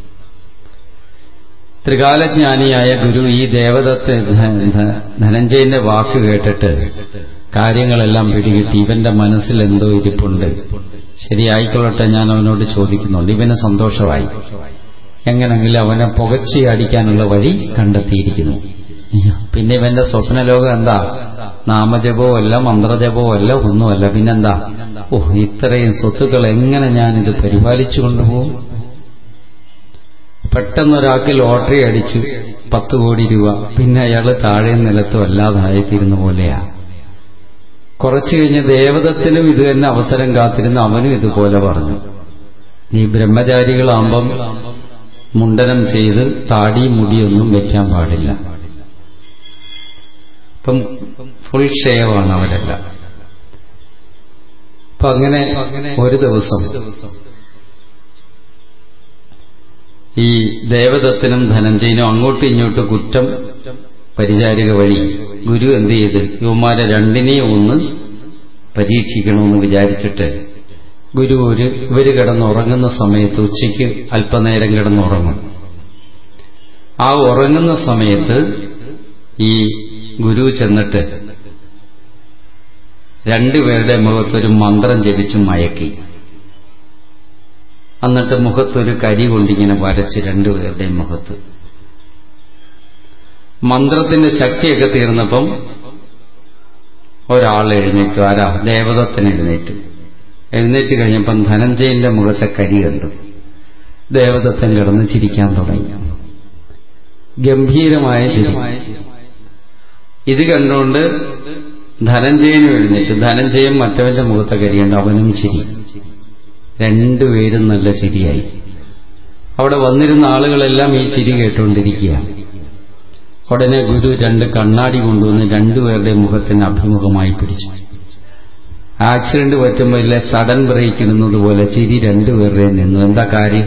ത്രികാലജ്ഞാനിയായ ഗുരു ഈ ദേവദത്ത് ധനഞ്ജയന്റെ വാക്ക് കേട്ടിട്ട് കാര്യങ്ങളെല്ലാം പിടികിട്ടി ഇവന്റെ മനസ്സിൽ എന്തോ ഇരിപ്പുണ്ട് ശരിയായിക്കൊള്ളട്ടെ ഞാൻ അവനോട് ചോദിക്കുന്നുണ്ട് ഇവന് സന്തോഷമായി എങ്ങനെങ്കിലും അവനെ പുകച്ചി അടിക്കാനുള്ള വഴി കണ്ടെത്തിയിരിക്കുന്നു പിന്നെ ഇവന്റെ സ്വപ്നലോകം എന്താ നാമജപോ അല്ല മന്ത്രജപോ അല്ല ഒന്നുമല്ല പിന്നെന്താ ഓ ഇത്രയും സ്വത്തുക്കൾ എങ്ങനെ ഞാനിത് പരിപാലിച്ചു കൊണ്ടുപോകും പെട്ടെന്നൊരാൾക്ക് ലോട്ടറി അടിച്ച് പത്ത് കോടി രൂപ പിന്നെ അയാൾ താഴെ നിലത്തും അല്ലാതായിത്തീരുന്ന പോലെയാ കുറച്ചു കഴിഞ്ഞ് ദേവതത്തിനും ഇത് തന്നെ അവസരം കാത്തിരുന്ന് അവനും ഇതുപോലെ പറഞ്ഞു ഈ ബ്രഹ്മചാരികളാകുമ്പം മുണ്ടനം ചെയ്ത് താടി മുടിയൊന്നും വെക്കാൻ പാടില്ല ഇപ്പം ഫുൾ ഷേവാണ് അവരെല്ലാം അപ്പൊ അങ്ങനെ ഒരു ദിവസം ഈ ദേവദത്തിനും ധനഞ്ജയനും അങ്ങോട്ടും ഇങ്ങോട്ടും കുറ്റം പരിചാരിക വഴി ഗുരു എന്ത് ചെയ്ത് യുവമാരെ രണ്ടിനെയും ഒന്ന് പരീക്ഷിക്കണമെന്ന് വിചാരിച്ചിട്ട് ഗുരു ഒരു ഇവര് കിടന്നുറങ്ങുന്ന സമയത്ത് ഉച്ചയ്ക്ക് അല്പനേരം കിടന്നുറങ്ങും ആ ഉറങ്ങുന്ന സമയത്ത് ഈ ഗുരു ചെന്നിട്ട് രണ്ടുപേരുടെ മുഖത്തൊരു മന്ത്രം ജപിച്ചു മയക്കി എന്നിട്ട് മുഖത്തൊരു കരി കൊണ്ടിങ്ങനെ വരച്ച് രണ്ടുപേരുടെയും മുഖത്ത് മന്ത്രത്തിന്റെ ശക്തിയൊക്കെ തീർന്നപ്പം ഒരാൾ എഴുന്നേറ്റു ആരാ ദേവദത്തൻ എഴുന്നേറ്റു എഴുന്നേറ്റ് കഴിഞ്ഞപ്പം ധനഞ്ജയന്റെ മുഖത്തെ കരി കണ്ടു ദേവദത്തൻ കിടന്ന് ചിരിക്കാൻ തുടങ്ങി ഗംഭീരമായ ചിരി ഇത് കണ്ടുകൊണ്ട് ധനഞ്ജയനും എഴുന്നേറ്റ് ധനഞ്ജയൻ മറ്റവന്റെ മുഖത്തെ കരിയുണ്ട് അവനും ചിരി രണ്ടുപേരും നല്ല ചിരിയായി അവിടെ വന്നിരുന്ന ആളുകളെല്ലാം ഈ ചിരി കേട്ടുകൊണ്ടിരിക്കുകയാണ് ഉടനെ ഗുരു രണ്ട് കണ്ണാടി കൊണ്ടുവന്ന് രണ്ടുപേരുടെ മുഖത്തിന് അഭിമുഖമായി പിടിച്ചു ആക്സിഡന്റ് പറ്റുമ്പോൾ ഇല്ല സഡൻ ബ്രേക്ക് ഇടുന്നത് പോലെ ചിരി രണ്ടുപേരുടെ നിന്നു എന്താ കാര്യം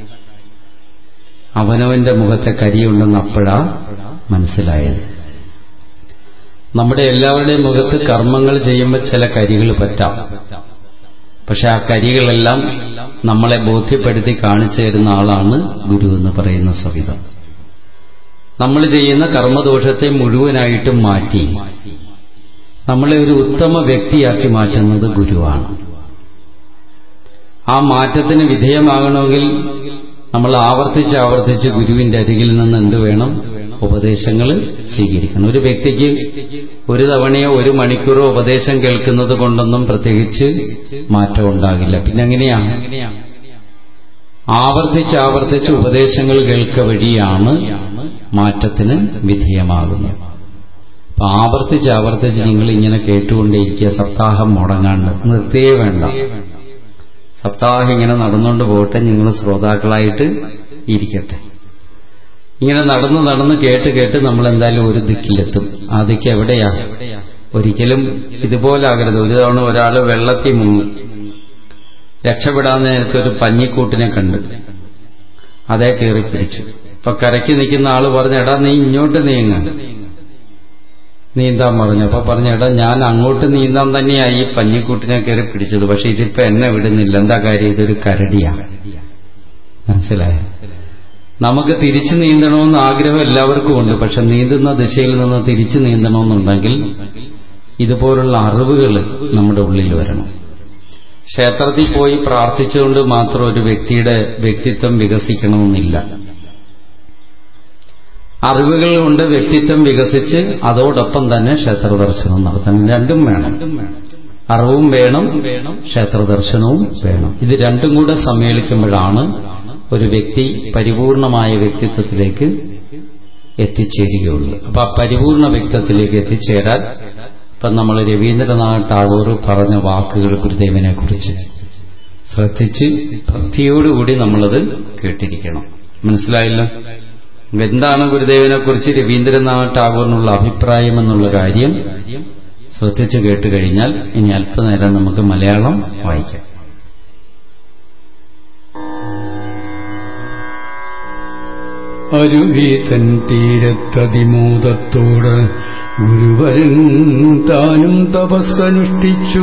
അവനവന്റെ മുഖത്തെ കരിയുണ്ടെന്ന് അപ്പോഴാ മനസ്സിലായത് നമ്മുടെ എല്ലാവരുടെയും മുഖത്ത് കർമ്മങ്ങൾ ചെയ്യുമ്പോൾ ചില കരികൾ പറ്റാം പക്ഷെ ആ കരികളെല്ലാം നമ്മളെ ബോധ്യപ്പെടുത്തി കാണിച്ചു തരുന്ന ആളാണ് ഗുരു എന്ന് പറയുന്ന സവിധം നമ്മൾ ചെയ്യുന്ന കർമ്മദോഷത്തെ മുഴുവനായിട്ടും മാറ്റി നമ്മളെ ഒരു ഉത്തമ വ്യക്തിയാക്കി മാറ്റുന്നത് ഗുരുവാണ് ആ മാറ്റത്തിന് വിധേയമാകണമെങ്കിൽ നമ്മൾ ആവർത്തിച്ച് ആവർത്തിച്ച് ഗുരുവിന്റെ അരികിൽ നിന്ന് എന്ത് വേണം ഉപദേശങ്ങൾ സ്വീകരിക്കണം ഒരു വ്യക്തിക്ക് ഒരു തവണയോ ഒരു മണിക്കൂറോ ഉപദേശം കേൾക്കുന്നത് കൊണ്ടൊന്നും പ്രത്യേകിച്ച് മാറ്റം ഉണ്ടാകില്ല പിന്നെ എങ്ങനെയാണ് ആവർത്തിച്ച് ആവർത്തിച്ച് ഉപദേശങ്ങൾ കേൾക്ക വഴിയാണ് മാറ്റത്തിന് വിധേയമാകുന്നത് അപ്പൊ ആവർത്തിച്ച് ആവർത്തിച്ച് നിങ്ങൾ ഇങ്ങനെ കേട്ടുകൊണ്ടേയിരിക്കുക സപ്താഹം മുടങ്ങാണ്ട് നിർത്തിയേ വേണ്ട സപ്താഹം ഇങ്ങനെ നടന്നുകൊണ്ട് പോകട്ടെ നിങ്ങൾ ശ്രോതാക്കളായിട്ട് ഇരിക്കട്ടെ ഇങ്ങനെ നടന്ന് നടന്ന് കേട്ട് കേട്ട് നമ്മൾ എന്തായാലും ഒരു ദിക്കിലെത്തും ആ ദിക്ക് എവിടെയാ ഒരിക്കലും ഇതുപോലാകരുത് ഒരു തവണ ഒരാൾ വെള്ളത്തിൽ മുങ്ങി രക്ഷപ്പെടാൻ നേരത്തെ ഒരു പഞ്ഞിക്കൂട്ടിനെ കണ്ടു അതേ കയറി പിടിച്ചു ഇപ്പൊ കരയ്ക്ക് നിൽക്കുന്ന ആള് പറഞ്ഞു എടാ നീ ഇങ്ങോട്ട് നീങ്ങ നീന്താൻ പറഞ്ഞു അപ്പൊ പറഞ്ഞു എടാ ഞാൻ അങ്ങോട്ട് നീന്താൻ തന്നെയാ ഈ പഞ്ഞിക്കൂട്ടിനെ കയറി പിടിച്ചത് പക്ഷെ ഇതിപ്പോ എന്നെ വിടുന്നില്ല എന്താ കാര്യം ഇതൊരു കരടിയാണ് മനസ്സിലായോ നമുക്ക് തിരിച്ചു നീന്തണമെന്ന് ആഗ്രഹം എല്ലാവർക്കും ഉണ്ട് പക്ഷെ നീന്തുന്ന ദിശയിൽ നിന്ന് തിരിച്ചു നീന്തണമെന്നുണ്ടെങ്കിൽ ഇതുപോലുള്ള അറിവുകൾ നമ്മുടെ ഉള്ളിൽ വരണം ക്ഷേത്രത്തിൽ പോയി പ്രാർത്ഥിച്ചുകൊണ്ട് മാത്രം ഒരു വ്യക്തിയുടെ വ്യക്തിത്വം വികസിക്കണമെന്നില്ല അറിവുകൾ കൊണ്ട് വ്യക്തിത്വം വികസിച്ച് അതോടൊപ്പം തന്നെ ക്ഷേത്ര ദർശനം നടത്തണം രണ്ടും വേണം അറിവും വേണം ക്ഷേത്ര ദർശനവും വേണം ഇത് രണ്ടും കൂടെ സമ്മേളിക്കുമ്പോഴാണ് ഒരു വ്യക്തി പരിപൂർണമായ വ്യക്തിത്വത്തിലേക്ക് എത്തിച്ചേരുകയുള്ളൂ അപ്പൊ ആ പരിപൂർണ വ്യക്തിത്വത്തിലേക്ക് എത്തിച്ചേരാൻ ഇപ്പം നമ്മൾ രവീന്ദ്രനാഥ് ടാഗോർ പറഞ്ഞ വാക്കുകൾ ഗുരുദേവനെ കുറിച്ച് ശ്രദ്ധിച്ച് ഭക്തിയോടുകൂടി നമ്മളത് കേട്ടിരിക്കണം മനസ്സിലായല്ലോ എന്താണ് ഗുരുദേവനെ കുറിച്ച് രവീന്ദ്രനാഥ് ടാഗോറിനുള്ള അഭിപ്രായം എന്നുള്ള കാര്യം ശ്രദ്ധിച്ചു കേട്ട് കഴിഞ്ഞാൽ ഇനി അല്പനേരം നമുക്ക് മലയാളം വായിക്കാം അരുവി തൻ തീരത്തതിമോദത്തോട് ഗുരുവരൻ താനും തപസ്സനുഷ്ഠിച്ചു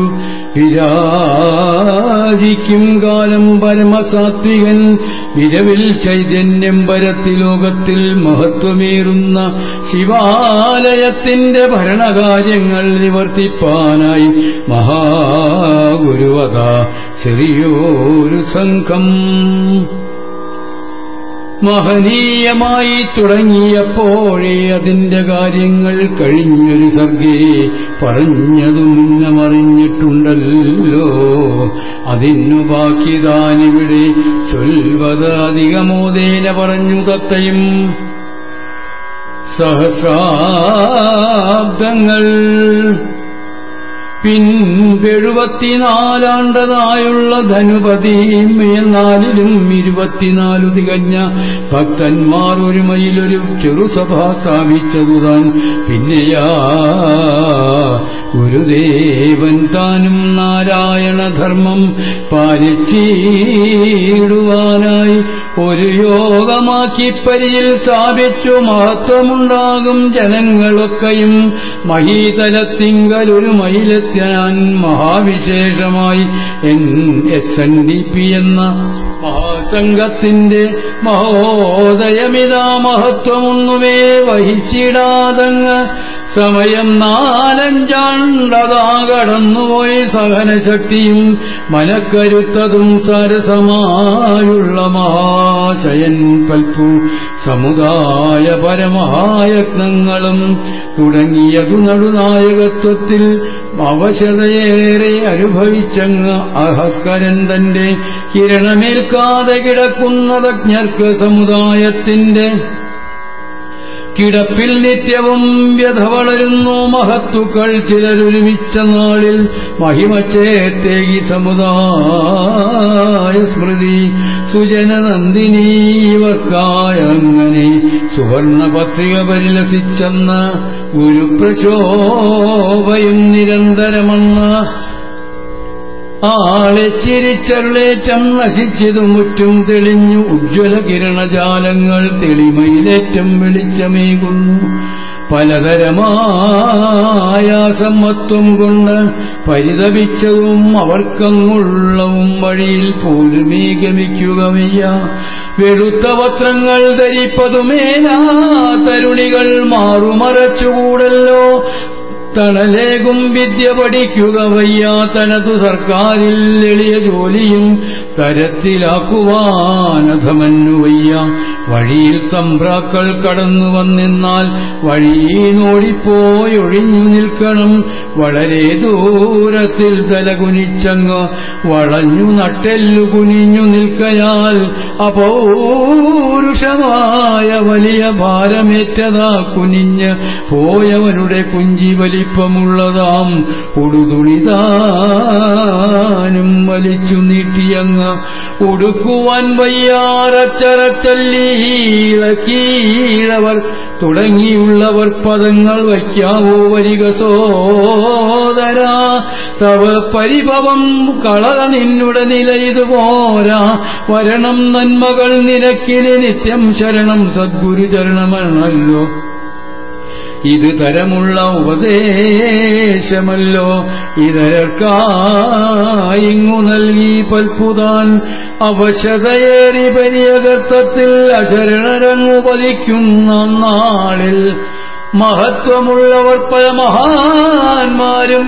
വിരാജിക്കും കാലം പരമസാത്വികൻ വിരവിൽ ചൈതന്യം പരത്തി ലോകത്തിൽ മഹത്വമേറുന്ന ശിവാലയത്തിന്റെ ഭരണകാര്യങ്ങൾ നിവർത്തിപ്പാനായി മഹാഗുരുവത ചെറിയൊരു സംഘം മഹനീയമായി തുടങ്ങിയപ്പോഴേ അതിന്റെ കാര്യങ്ങൾ കഴിഞ്ഞൊരു സർഗേ പറഞ്ഞതു മുന്നമറിഞ്ഞിട്ടുണ്ടല്ലോ അതിനു ബാക്കി താനിവിടെ ചൊൽവത് അധികമോദേന പറഞ്ഞു തത്തയും സഹസ്രാബ്ദങ്ങൾ പിൻപെഴുപത്തിനാലാണ്ടതായുള്ള ധനുപതി നാലിലും ഇരുപത്തിനാലു തികഞ്ഞ ഭക്തന്മാർ ഒരുമയിലൊരു ചെറുസഭ സ്ഥാപിച്ചതു താൻ പിന്നെയാ ഗുരുദേവൻ താനും നാരായണധർമ്മം പാലിച്ചിടുവാനായി ഒരു യോഗമാക്കി പരിയിൽ സ്ഥാപിച്ചു മഹത്വമുണ്ടാകും ജനങ്ങളൊക്കെയും മഹീതലത്തിങ്കൽ ഒരു മയിലെത്താൻ മഹാവിശേഷമായി N S N D P എന്ന മഹാസംഘത്തിന്റെ മഹോദയമിതാ മഹത്വമൊന്നുമേ വഹിച്ചിടാതങ്ങ് സമയം നാലഞ്ചാണ്ടതാ കടന്നുപോയി സഹനശക്തിയും മനക്കരുത്തതും സരസമായുള്ള മഹാശയൻ പൽപ്പു സമുദായ പരമഹായത്നങ്ങളും തുടങ്ങിയതു നടുനായകത്വത്തിൽ അവശതയേറെ അനുഭവിച്ചങ്ങ് അഹസ്കരൻ തന്റെ കിരണമേൽക്കാതെ കിടക്കുന്നതജ്ഞർക്ക് സമുദായത്തിന്റെ കിടപ്പിൽ നിത്യവും വ്യഥ വളരുന്നു മഹത്തുക്കൾ ചിലരൊരുമിച്ച നാളിൽ മഹിമച്ചേത്തേകി സമുദായ സ്മൃതി സുജനനന്ദിനി ഇവർക്കായ അങ്ങനെ സുവർണ പത്രിക പരിലസിച്ചെന്ന ഗുരുപ്രശോഭയും നിരന്തരമെന്ന ആളെ ചിരിച്ചരുളേറ്റം നശിച്ചതു മുറ്റും തെളിഞ്ഞു ഉജ്ജ്വല കിരണജാലങ്ങൾ തെളിമയിലേറ്റം വെളിച്ചമേകുന്നു പലതരമായ സമ്മത്വം കൊണ്ട് പരിതപിച്ചതും അവർക്കങ്ങുള്ളവും വഴിയിൽ പോലുമേ ഗമിക്കുക വയ്യ വെളുത്ത വസ്ത്രങ്ങൾ ധരിപ്പതുമേലാ തരുണികൾ മാറുമറച്ചുകൂടല്ലോ തണലേകും വിദ്യ പഠിക്കുക വയ്യ തനതു സർക്കാരിൽ എളിയ ജോലിയും തരത്തിലാക്കുവാനധമന്നു വയ്യ വഴിയിൽ തമ്പ്രാക്കൾ കടന്നു വന്നെന്നാൽ വഴിയിനോടിപ്പോയി ഒഴിഞ്ഞു നിൽക്കണം വളരെ ദൂരത്തിൽ തല കുനിച്ചങ്ങ് വളഞ്ഞു നട്ടെല്ലു കുനിഞ്ഞു നിൽക്കയാൽ അപൗരുഷമായ വലിയ ഭാരമേറ്റതാ കുനിഞ്ഞ് പോയവനുടെ കുഞ്ചി വലിപ്പമുള്ളതാം ഉടുതുണിതാനും വലിച്ചു നീട്ടിയങ്ങ് ഉടുക്കുവാൻ വയ്യാറച്ചറച്ചല്ലീളക്കീഴവർ തുടങ്ങിയുള്ളവർ പദങ്ങൾ വയ്ക്കാവോ വരിക സോദര തവ പരിഭവം കള നിന്നുടെ നില ഇതുപോരാ വരണം നന്മകൾ നിനക്കിന് നിത്യം ശരണം സദ്ഗുരു ചരണമല്ലോ ഇത് തരമുള്ള ഉപദേശമല്ലോ ഇതരർക്കായിങ്ങു നൽകി പൽപ്പുതാൻ അവശതയേറി പരിയകത്വത്തിൽ അശരണരങ്ങു പതിക്കുന്ന നാളിൽ മഹത്വമുള്ളവർ പല മഹാന്മാരും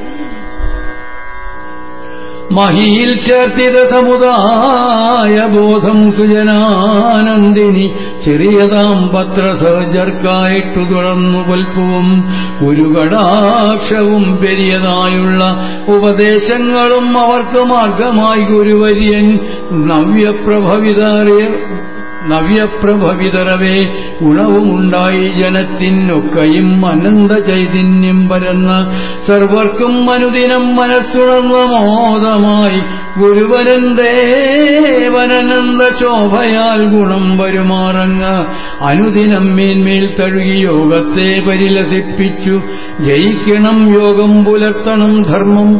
മഹിയിൽ ചേർത്തിത സമുദായ ബോധം സുജനാനന്ദിനി ചെറിയതാം പത്രസർജർക്കായിട്ടു തുറന്നു പൽപ്പവും ഒരു കടാക്ഷവും പെരിയതായുള്ള ഉപദേശങ്ങളും അവർക്ക് മാർഗമായി ഗുരുവര്യൻ നവ്യപ്രഭവിതറിയ നവ്യപ്രഭവിതരവേ ഗുണവുമുണ്ടായി ജനത്തിനൊക്കെയും അനന്ത ചൈതന്യം പരന്ന സർവർക്കും അനുദിനം മനസ്സുണർന്ന മോദമായി ഗുരുവരൻ ദേവനനന്ദ ശോഭയാൽ ഗുണം വരുമാറങ്ങ് അനുദിനം മേന്മേൽ തഴുകി യോഗത്തെ പരിലസിപ്പിച്ചു ജയിക്കണം യോഗം പുലർത്തണം ധർമ്മം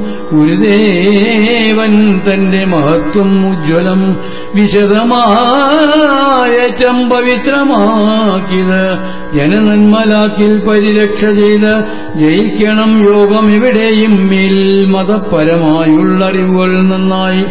ഗുരുദേവൻ തന്റെ മഹത്വം ഉജ്ജ്വലം വിശദമായി ഏറ്റം പവിത്രമാക്കിയത് ജനനന്മലാക്കിൽ പരിരക്ഷ ചെയ്ത് ജയിക്കണം യോഗം എവിടെയും മേൽ മതപരമായുള്ള അറിവുകൾ നന്നായി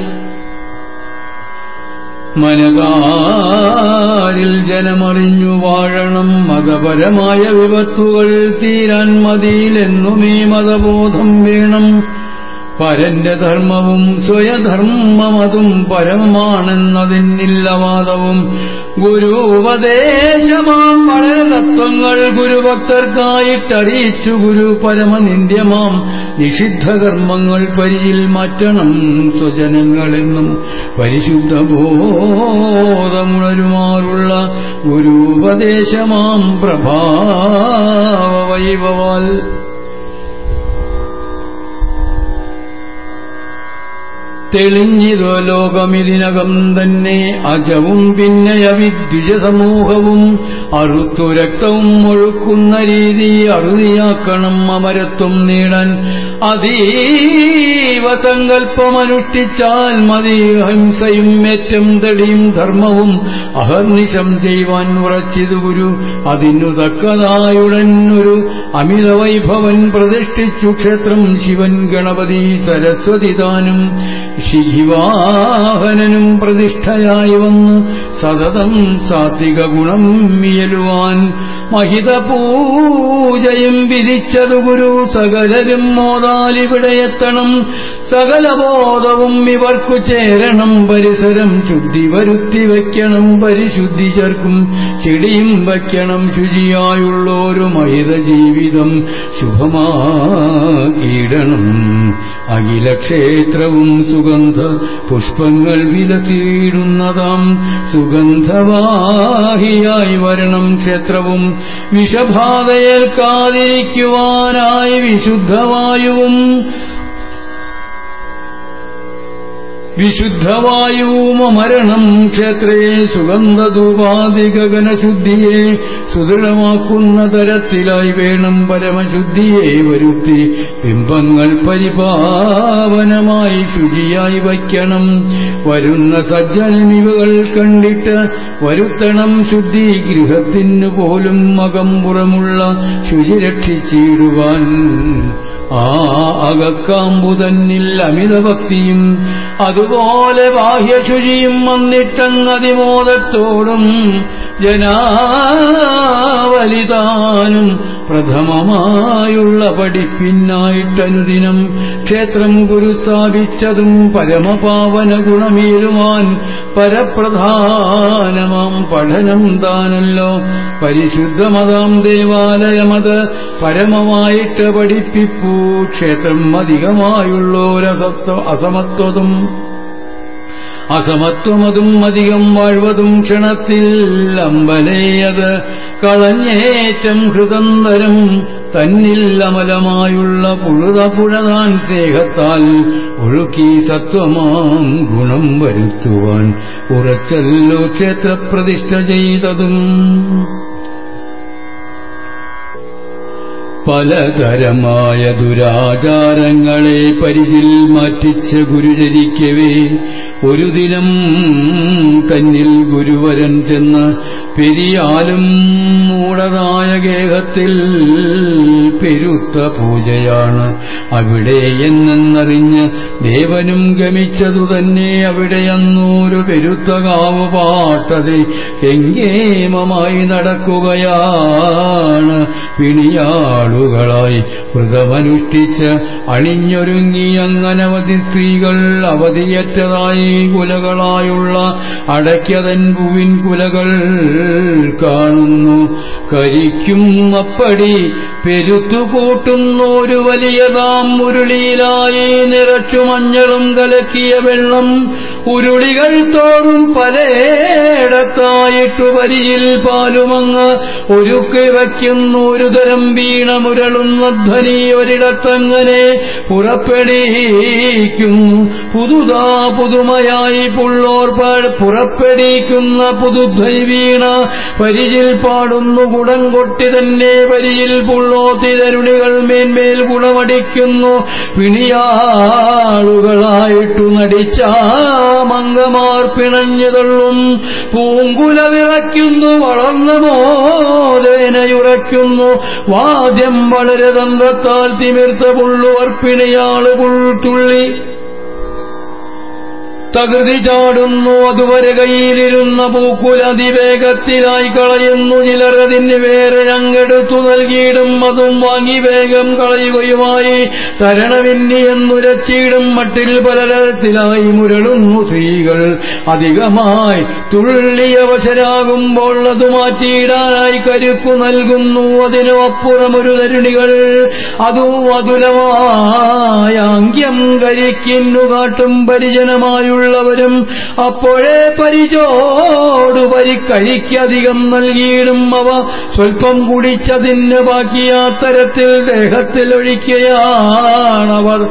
മനകാരിൽ ജനമറിഞ്ഞു വാഴണം മതപരമായ വിപത്തുകൾ തീരാൻ മതിയിലെന്നുമേ മതബോധം വേണം പരന്റെ ധർമ്മവും സ്വയധർമ്മമതും പരമാണെന്നതിന്നില്ല വാദവും ഗുരു ഉപദേശമാം വളരെ തത്വങ്ങൾ ഗുരുഭക്തർക്കായിട്ടറിയിച്ചു ഗുരു പരമനിന്ദ്യമാം നിഷിദ്ധ കർമ്മങ്ങൾ പരിയിൽ മാറ്റണം സ്വജനങ്ങളെന്നും പരിശുദ്ധ ബോധമുണരുമാറുള്ള ഗുരുപദേശമാം പ്രഭാവ വൈഭവാൽ തെളിഞ്ഞിതോ ലോകമിതിനകം തന്നെ അജവും പിന്നെ അവിദ്വിജ സമൂഹവും അറുത്തു രക്തവും ഒഴുക്കുന്ന രീതി അറുതിയാക്കണം അമരത്വം നേടാൻ അതീവ സങ്കല്പമനുഷ്ഠിച്ചാൽ മതി അഹിംസയും ഏറ്റം തടിയും ധർമ്മവും അഹർനിശം ചെയ്യുവാൻ ഉറച്ചിതു ഗുരു അതിനു തക്കതായുടൻ ഒരു അമിതവൈഭവൻ പ്രതിഷ്ഠിച്ചു ക്ഷേത്രം ശിവൻ ഗണപതി സരസ്വതി താനും ശിഖിവാഹനനും പ്രതിഷ്ഠയായി വന്ന് സതതം സാത്വിക ഗുണം മിയലുവാൻ മഹിത പൂജയും വിധിച്ചതു ഗുരു സകലരും മോതാലിവിടെ എത്തണം സകല ബോധവും ഇവർക്കു ചേരണം പരിസരം ശുദ്ധി വരുത്തി വയ്ക്കണം പരിശുദ്ധി ചേർക്കും ചെടിയും വയ്ക്കണം ശുചിയായുള്ളൊരു മഹിത ജീവിതം ശുഭമായിടണം അഖിലക്ഷേത്രവും സുഗന്ധ പുഷ്പങ്ങൾ വിലസിയിടുന്നതാം സുഗന്ധവാഹിയായി വരണം ക്ഷേത്രവും വിഷബാധയേൽക്കാതിരിക്കുവാനായി വിശുദ്ധവായുവും വിശുദ്ധവായുവും മരണം ക്ഷേത്രേ സുഗന്ധധൂപാധികഗനശുദ്ധിയെ സുദൃഢമാക്കുന്ന തരത്തിലായി വേണം പരമശുദ്ധിയെ വരുത്തി ബിംബങ്ങൾ പരിപാവനമായി ശുചിയായി വയ്ക്കണം വരുന്ന സജ്ജനമിവകൾ കണ്ടിട്ട് വരുത്തണം ശുദ്ധി ഗൃഹത്തിനു പോലും അകമ്പുറമുള്ള ശുചി രക്ഷിച്ചിടുവാൻ ആ അകക്കാമ്പുതന്നിൽ അമിതഭക്തിയും അതുപോലെ ബാഹ്യശുചിയും വന്നിട്ടങ്ങതിമോദത്തോടും ജനാവലിതാനും പ്രഥമമായുള്ള പഠിപ്പിനായിട്ടനുദിനം ക്ഷേത്രം ഗുരു സ്ഥാപിച്ചതും പരമപാവന ഗുണമേലുവാൻ പരപ്രധാനമാം പഠനം താനല്ലോ പരിശുദ്ധമതാം ദേവാലയമത് പരമമായിട്ട് പഠിപ്പിപ്പൂ ക്ഷേത്രം അധികമായുള്ളോരസത്വ അസമത്വതും അസമത്വമതും അധികം വാഴ്വതും ക്ഷണത്തിൽ അമ്പലയത് കളഞ്ഞേറ്റം ഹൃദന്തരം തന്നിൽ അമലമായുള്ള പുഴുത പുഴതാൻ സ്നേഹത്താൽ ഒഴുക്കി സത്വമാം ഗുണം വരുത്തുവാൻ ഉറച്ചല്ലോ ക്ഷേത്രപ്രതിഷ്ഠ ചെയ്തതും പലതരമായ ദുരാചാരങ്ങളെ പരിചിൽ മാറ്റിച്ച ഗുരുചരിക്കവേ ഒരു ദിനം തന്നിൽ ഗുരുവരൻ ചെന്ന് പെരിയാലും മൂടതായ ഗേഹത്തിൽ പെരുത്ത പൂജയാണ് അവിടെ എന്നറിഞ്ഞ് ദേവനും ഗമിച്ചതു തന്നെ അവിടെ അന്നൂരു പെരുത്ത കാവ് പാട്ടത് എങ്കേമമായി നടക്കുകയാണ് പിണിയാളുകളായി വ്രതമനുഷ്ഠിച്ച് അണിഞ്ഞൊരുങ്ങി അങ്ങനവധി സ്ത്രീകൾ അവധിയറ്റതായി കുലകളായുള്ള അടയ്ക്കതൻ പൂവിൻ കുലകൾ കാണുന്നു കരിക്കും അപ്പടി പെരുത്തുകൂട്ടുന്നൊരു വലിയതാം ഉരുളിയിലായി നിറച്ചു മഞ്ഞളും കലക്കിയ വെള്ളം ഉരുളികൾ തോറും പലയിടത്തായിട്ടു വരിയിൽ പാലുമങ്ങ് ഒരുക്കി വയ്ക്കുന്നു ഒരു തരം വീണമുരളുന്ന ധ്വനി ഒരിടത്തങ്ങനെ പുറപ്പെടിക്കുന്നു പുതുതാ പുതുമയായി പുള്ളോർ പുറപ്പെടിക്കുന്ന പുതുധ്വനി വീണ പരിചിൽ പാടുന്നു കുടം കൊട്ടി തന്നെ പരിയിൽ പുള്ളോ തിരരുണി തരുണികൾ മേന്മേൽ ഗുണമടിക്കുന്നു പിണിയാളുകളായിട്ടു നടിച്ച മംഗമാർ പിണഞ്ഞുതള്ളും പൂങ്കുല വിറയ്ക്കുന്നു വളർന്ന മോദേനയുറയ്ക്കുന്നു വാദ്യം വളരെ തന്ത്രത്താൽ തിമിർത്ത പുള്ളുവർ പിണിയാള് പുൾത്തുള്ളി തകൃതി ചാടുന്നു അതുവരെ കയ്യിലിരുന്ന പൂക്കുല അതിവേഗത്തിലായി കളയുന്നു ചിലരതിന് വേറെ ഞങ്ങെടുത്തു നൽകിയിടും അതും വാങ്ങി വേഗം കളയുകയുമായി തരണമിന്നി എന്നുരച്ചിടും മട്ടിൽ പലതരത്തിലായി മുരളുന്നു സ്ത്രീകൾ അധികമായി തുള്ളിയവശരാകുമ്പോൾ അത് മാറ്റിയിടാനായി കരുപ്പു നൽകുന്നു അതിനു അപ്പുറമൊരു തരുണികൾ അതും അതുലമായ അങ്ക്യം കരിക്കുന്നു കാട്ടും പരിജനമായുള്ള ഉള്ളവരും അപ്പോഴേ പരിചോടു പരിക്കഴിക്കധികം നൽകിയിടും അവ സ്വൽപ്പം കുടിച്ചതിന് ബാക്കിയാ തരത്തിൽ ദേഹത്തിൽ ഒഴിക്കുകയാണവർ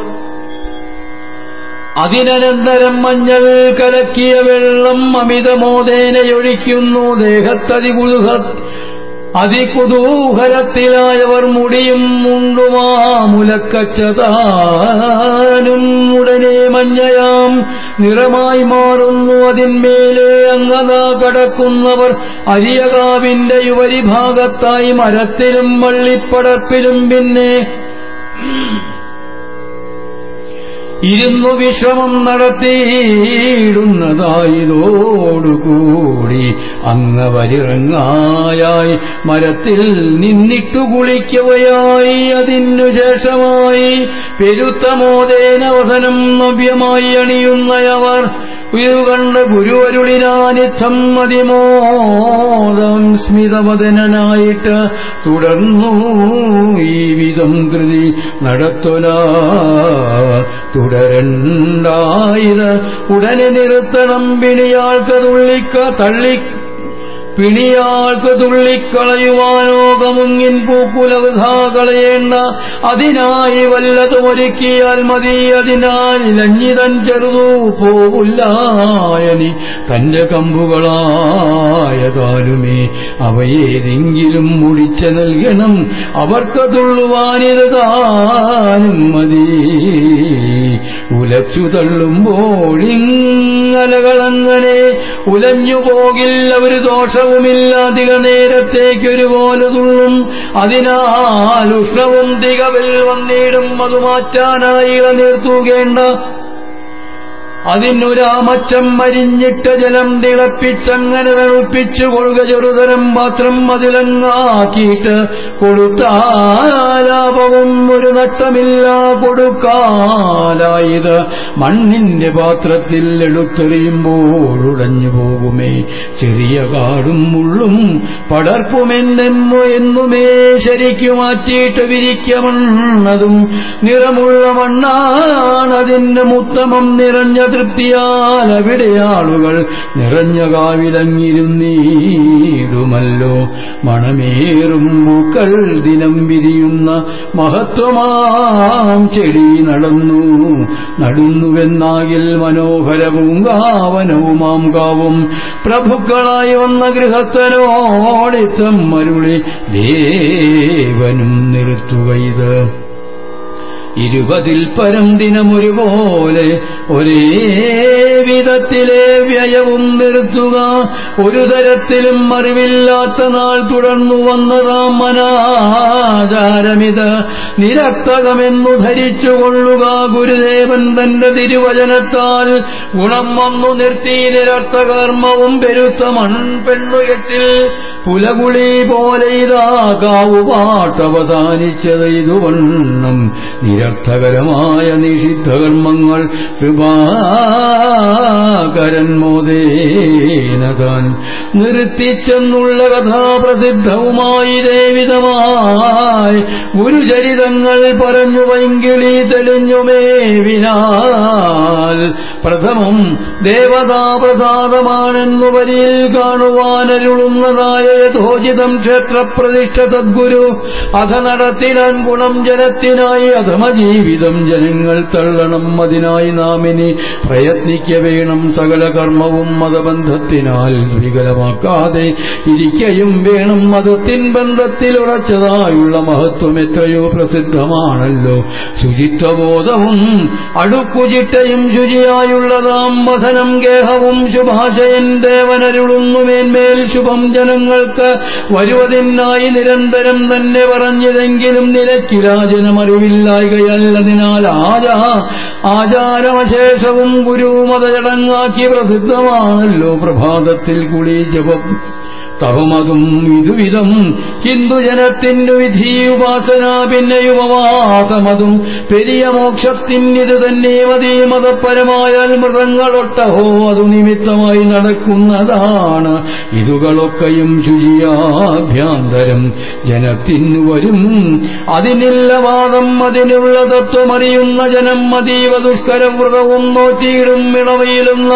അതിനനന്തരം മഞ്ഞൾ കലക്കിയ വെള്ളം അമിതമോദേനയൊഴിക്കുന്നു ദേഹത്തതി കുതുക അതികുതൂഹലത്തിലായവർ മുടിയും മുണ്ടുമാമുലക്കച്ചതാനും ഉടനെ മഞ്ഞയാം നിറമായി മാറുന്നു അതിന്മേലെ അങ്ങതാ കടക്കുന്നവർ അരിയകാവിന്റെ യുവരിഭാഗത്തായി മരത്തിലും വള്ളിപ്പടർപ്പിലും പിന്നെ ഇരുന്നു വിശ്രമം നടത്തിയിടുന്നതായതോടുകൂടി അങ്ങവരിറങ്ങായായി മരത്തിൽ നിന്നിട്ടു കുളിക്കവയായി അതിനു ശേഷമായി പെരുത്ത മോദേനവസനം നവ്യമായി അണിയുന്നയവർ ഉയരുകണ്ട് ഗുരുവരുളിനാനിത്തം അതിമോദം സ്മിതവദനായിട്ട് തുടർന്നു ഈ വിധം കൃതി നടത്തൊല തുടരണ്ടായത് ഉടനെ നിർത്തണം പിണിയാൾക്ക് തുള്ളിക്ക തള്ളി പിണിയാൾക്ക് തുള്ളിക്കളയുവാനോകമുങ്ങിൻ പൂക്കുലവൃഥാ കളയേണ്ട അതിനായി വല്ലതുമൊരുക്കിയാൽ മതി അതിനാൽ ലഞ്ഞിതൻ ചെറുതു പോകില്ലായനി തന്റെ കമ്പുകളായതാലുമേ അവയേതെങ്കിലും മുടിച്ച നൽകണം അവർക്ക് തുള്ളുവാനിത് താനും മതി ഉലച്ചു തള്ളുമ്പോഴിങ്ങലകളങ്ങനെ ഉലഞ്ഞു പോകില്ല ഒരു ദോഷവുമില്ല അധിക നേരത്തേക്കൊരുപോലെ തുള്ളും അതിനാൽ ഉഷ്ണവും തികവിൽ വന്നിടും അത് മാറ്റാനായി ഇളനീർത്തൂകേണ്ട അതിനൊരാമച്ചം മരിഞ്ഞിട്ട ജലം തിളപ്പിച്ചങ്ങനെ തണുപ്പിച്ചു കൊള്ളുക ചെറുതരം പാത്രം അതിലങ്ങാക്കിയിട്ട് കൊടുത്താലാപവും ഒരു നഷ്ടമില്ല കൊടുക്കാലായത് മണ്ണിന്റെ പാത്രത്തിൽ എടുത്തെറിയുമ്പോൾ ഉടഞ്ഞു പോകുമേ ചെറിയ കാടും മുള്ളും പടർപ്പുമെന്നെമ്മോ എന്നുമേ ശരിക്കു മാറ്റിയിട്ട് വിരിക്കമണ്ണതും നിറമുള്ള മണ്ണാണതിന്റെ മുത്തമം നിറഞ്ഞ തൃപ്തിയാൽ അവിടെ ആളുകൾ നിറഞ്ഞ കാവിലങ്ങിരുന്നീടുമല്ലോ മണമേറും പൂക്കൾ ദിനം വിരിയുന്ന മഹത്വമാം ചെടി നടന്നു നടുന്നുവെന്നാകിൽ മനോഹര പൂങ്കാവനവുമാം കാവും പ്രഭുക്കളായി വന്ന ഗൃഹസ്ഥനോടിത്തം മരുളി ദേവനും നിർത്തുക ഇത് ഇരുപതിൽ പരം ദിനമൊരുപോലെ ഒരേ വിധത്തിലെ വ്യയവും നിർത്തുക ഒരു തരത്തിലും അറിവില്ലാത്ത നാൾ തുടർന്നു വന്നതാം മനാചാരമിത് നിരക്തകമെന്നു ധരിച്ചുകൊള്ളുക ഗുരുദേവൻ തന്റെ തിരുവചനത്താൽ ഗുണം വന്നു നിർത്തി നിരർത്ഥകർമ്മവും പെരുത്ത മൺപെണ്ണുകെട്ടിൽ പുലകുളി പോലെ ഇതാ കാവുപാട്ടവസാനിച്ചത് ഇതുവണ്ണം നിരർത്ഥകരമായ നിഷിദ്ധകർമ്മങ്ങൾ കൃപാകരൻ മോദേനതാൻ നിർത്തിച്ചെന്നുള്ള കഥാപ്രസിദ്ധവുമായി ദേവിതമായി ഗുരുചരിതങ്ങൾ പറഞ്ഞു വൈങ്കിളി തെളിഞ്ഞുമേവിനാൽ പ്രഥമം ദേവതാപ്രസാദമാണെന്നു വരിയിൽ കാണുവാനരുളുന്നതായ യഥോചിതം ക്ഷേത്രപ്രതിഷ്ഠ സദ്ഗുരു അധ നടത്തിനാൻ ഗുണം ജനത്തിനായി അധമ ജീവിതം ജനങ്ങൾ തള്ളണം അതിനായി നാം ഇനി പ്രയത്നിക്ക വേണം സകല കർമ്മവും മതബന്ധത്തിനാൽ വികലമാക്കാതെ ഇരിക്കയും വേണം മതത്തിൻ ബന്ധത്തിൽ ഉറച്ചതായുള്ള മഹത്വം എത്രയോ പ്രസിദ്ധമാണല്ലോ ശുചിത്വബോധവും അടുക്കുചിട്ടയും ശുചിയായുള്ളതാം വസനം ഗേഹവും ശുഭാശയൻ ദേവനരുളുന്നു മേന്മേൽ ശുഭം ജനങ്ങൾക്ക് വരുവതിനായി നിരന്തരം തന്നെ പറഞ്ഞതെങ്കിലും നിലക്കിലാ ജനമറിവില്ലായകയല്ലതിനാൽ ആചാ ആചാരമശേഷവും ഗുരുമതചടങ്ങാക്കി പ്രസിദ്ധമാണല്ലോ പ്രഭാതത്തിൽ കുളി ജപം തപമതും ഇതുവിധം ഹിന്ദുജനത്തിനു വിധി ഉപാസന പിന്നെയും ഉപവാസമതും പെരിയ മോക്ഷത്തിനിത് തന്നെ മതി മതപരമായാൽ മൃതങ്ങളൊട്ടഹോ അതു നിമിത്തമായി നടക്കുന്നതാണ് ഇതുകളൊക്കെയും ശുചിയാഭ്യാന്തരം ജനത്തിനു വരും അതിനില്ല വാദം അതിനുള്ള തത്വമറിയുന്ന ജനം അതീവ ദുഷ്കരവ്രതവും നോറ്റിയിടും ഇളവയിലുന്ന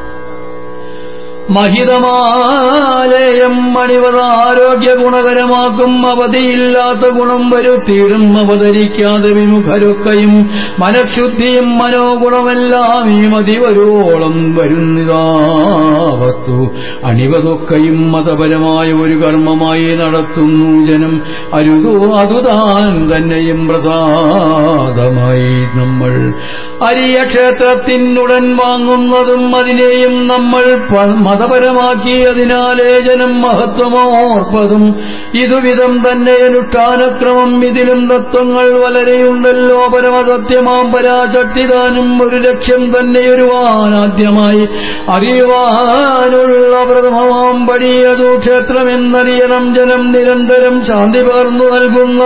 മഹിതമാലയം മണിവതാരോഗ്യ ഗുണകരമാക്കും അവധിയില്ലാത്ത ഗുണം വരുത്തിയിടും അവതരിക്കാതെ വിമുഖരൊക്കെയും മനഃശുദ്ധിയും മനോഗുണമെല്ലാം ഈ മതി വരുവോളം വരുന്നിതാ വസ്തു അണിവതൊക്കെയും മതപരമായ ഒരു കർമ്മമായി നടത്തുന്നു ജനം അരുതോ അതുതാൻ തന്നെയും പ്രസാദമായി നമ്മൾ അരിയ ക്ഷേത്രത്തിനുടൻ വാങ്ങുന്നതും അതിനെയും നമ്മൾ മതപരമാക്കി അതിനാലേ ജനം മഹത്വമോർപ്പതും ഇതുവിധം തന്നെ അനുഷ്ഠാനക്രമം ഇതിലും തത്വങ്ങൾ വളരെയുണ്ടല്ലോ പരമസത്യമാം പരാശക്തിദാനും ഒരു ലക്ഷ്യം തന്നെയൊരുവാനാദ്യമായി അറിയുവാനുള്ള പ്രഥമമാം പടിയതു ക്ഷേത്രമെന്നറിയണം ജനം നിരന്തരം ശാന്തി പകർന്നു നൽകുന്ന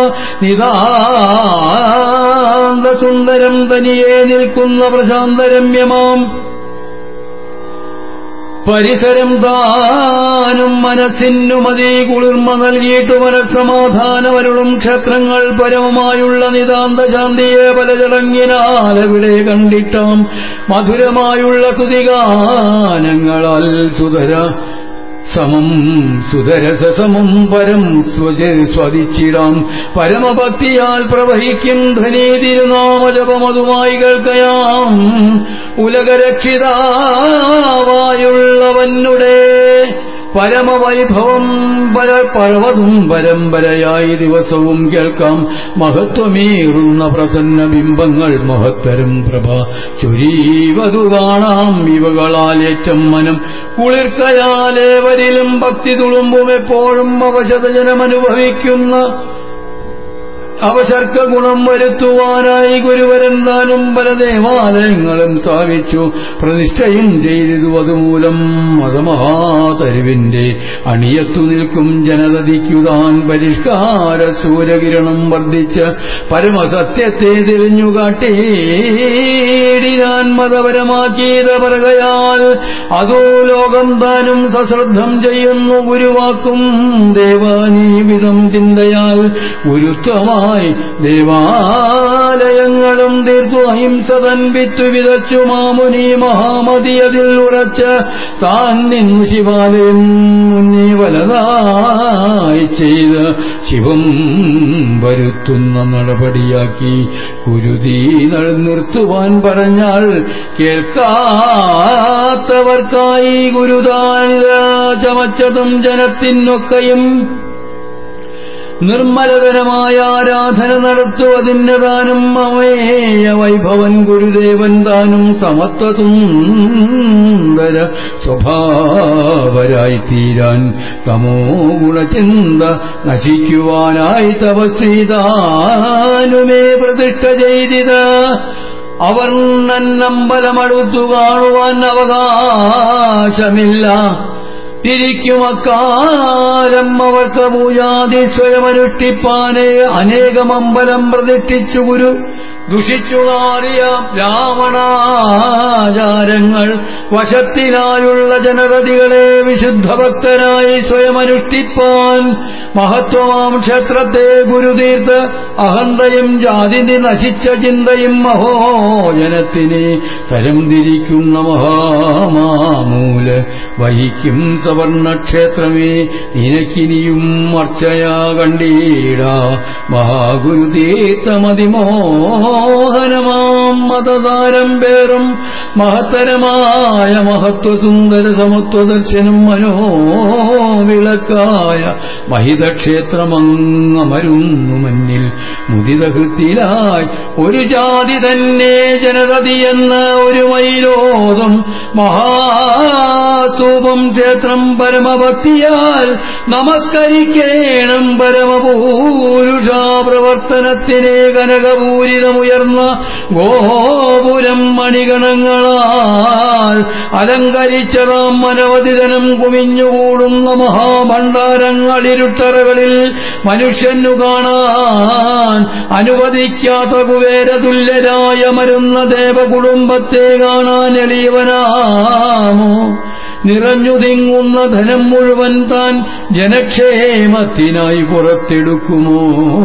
നിതാന്ത സുന്ദരം തനിയെ നിൽക്കുന്ന പ്രശാന്തരമ്യമാം പരിസരം താനും മനസ്സിനു മതി കുളിർമ നൽകിയിട്ട് മനസ്സമാധാനമരുളും ക്ഷേത്രങ്ങൾ പരമമായുള്ള നിതാന്ത ശാന്തിയെ പല ചടങ്ങിനാൽ എവിടെ കണ്ടിട്ടാം മധുരമായുള്ള സുതിഗാനങ്ങളാൽ സുധര സമം സുധരസമം പരം സ്വദിച്ചിടാം പരമഭക്തിയാൽ പ്രവഹിക്കും ധനീ തിരുനാമജപമതുമായി കേൾക്കയാം ഉലകരക്ഷിതാവായുള്ളവനുടെ പരമവൈഭവം പര പർവതും പരമ്പരയായി ദിവസവും കേൾക്കാം മഹത്വമേറുന്ന പ്രസന്ന ബിംബങ്ങൾ മഹത്തരം പ്രഭ ചൊരീവതു കാണാം ഇവകളാലേറ്റം മനം കുളിർക്കയാലേവരിലും ഭക്തി തുളുമ്പും എപ്പോഴും അവശതജനമനുഭവിക്കുന്ന അവശർക്ക ഗുണം വരുത്തുവാനായി ഗുരുവരൻ താനും പല ദേവാലയങ്ങളും സ്ഥാപിച്ചു പ്രതിഷ്ഠയും ചെയ്തിതു അതുമൂലം മതമഹാതരുവിന്റെ അണിയത്തു നിൽക്കും ജനതതിക്കുതാൻ പരിഷ്കാര സൂര്യകിരണം വർദ്ധിച്ച് പരമസത്യത്തെ തിരിഞ്ഞുകാട്ടിയിടിനാൻ മതപരമാക്കിയത് പറകയാൽ അതോ ലോകം താനും സശ്രദ്ധം ചെയ്യുന്നു ഗുരുവാക്കും ദേവാനീവിധം ചിന്തയാൽ ഗുരുത്വമായി ായി ദേവാലയങ്ങളും തീർത്തു അഹിംസതൻ വിത്തു വിതച്ചു മാമുനി മഹാമതി അതിൽ ഉറച്ച് താൻ നിന്നു ശിവാലയം മുന്നേ വലതായി ചെയ്ത് ശിവം വരുത്തുന്ന നടപടിയാക്കി കുരുതി നിർത്തുവാൻ പറഞ്ഞാൽ കേൾക്കാത്തവർക്കായി ഗുരുതാൻ ചമച്ചതും ജനത്തിനൊക്കെയും നിർമ്മലതരമായ ആരാധന നടത്തുവതിന് താനും അമേയ വൈഭവൻ ഗുരുദേവൻ താനും സമത്വസുന്ദര സ്വഭാവരായി തീരാൻ തമോ ഗുണചിന്ത നശിക്കുവാനായി തപസ്സീതാനുമേ പ്രതിഷ്ഠ ചെയ്തിത് അവർ നന്നമ്പലമടുത്തു കാണുവാൻ അവകാശമില്ല ഇരിക്കുമക്കാലം അവർക്ക് പൂജാതി സ്വയമനുഷ്ഠിപ്പാനെ അനേകം അമ്പലം പ്രതിഷ്ഠിച്ചു ഗുരു ദുഷിച്ചു നാറിയ ബ്രാഹ്മണാചാരങ്ങൾ വശത്തിനായുള്ള ജനതതികളെ വിശുദ്ധ ഭക്തരായി സ്വയമനുഷ്ഠിപ്പാൻ മഹത്വമാം ക്ഷേത്രത്തെ ഗുരുതീർത്ത് അഹന്തയും ജാതി നശിച്ച ചിന്തയും മഹോജനത്തിനെ തരം തിരിക്കുന്ന മഹാമാമൂല വഹിക്കും സവർണക്ഷേത്രമേ നിനക്കിനിയും അർച്ചയാ കണ്ടീട മഹാഗുരുതീർത്ഥമതിമോ മനോഹരമാം മതതാരം പേറും മഹത്തരമായ മഹത്വസുന്ദര സമത്വ ദർശനം മനോവിളക്കായ മഹിതക്ഷേത്രമങ്ങമരുന്നു മഞ്ഞിൽ മുദിതഹൃത്തിലായി ഒരു ജാതി തന്നെ ജനതതിയെന്ന ഒരു മൈലോകം മഹാസ്തൂപം ക്ഷേത്രം പരമഭക്തിയാൽ നമസ്കരിക്കേണം പരമപൂരുഷ പ്രവർത്തനത്തിനെ കനകപൂരിതമുയർന്ന ഗോപുരം മണിഗണങ്ങളാൽ അലങ്കരിച്ചതാം മനവധിതനം കുമിഞ്ഞുകൂടുന്ന മഹാഭണ്ഡാരങ്ങളിരുട്ടറകളിൽ മനുഷ്യനു കാണാൻ അനുവദിക്കാത്ത കുബേരതുല്യരായ മരുന്ന ദേവകുടുംബത്തെ കാണാൻ എളിയവനാമോ നിറഞ്ഞു തിങ്ങുന്ന ധനം മുഴുവൻ താൻ ജനക്ഷേമത്തിനായി പുറത്തെടുക്കുമോ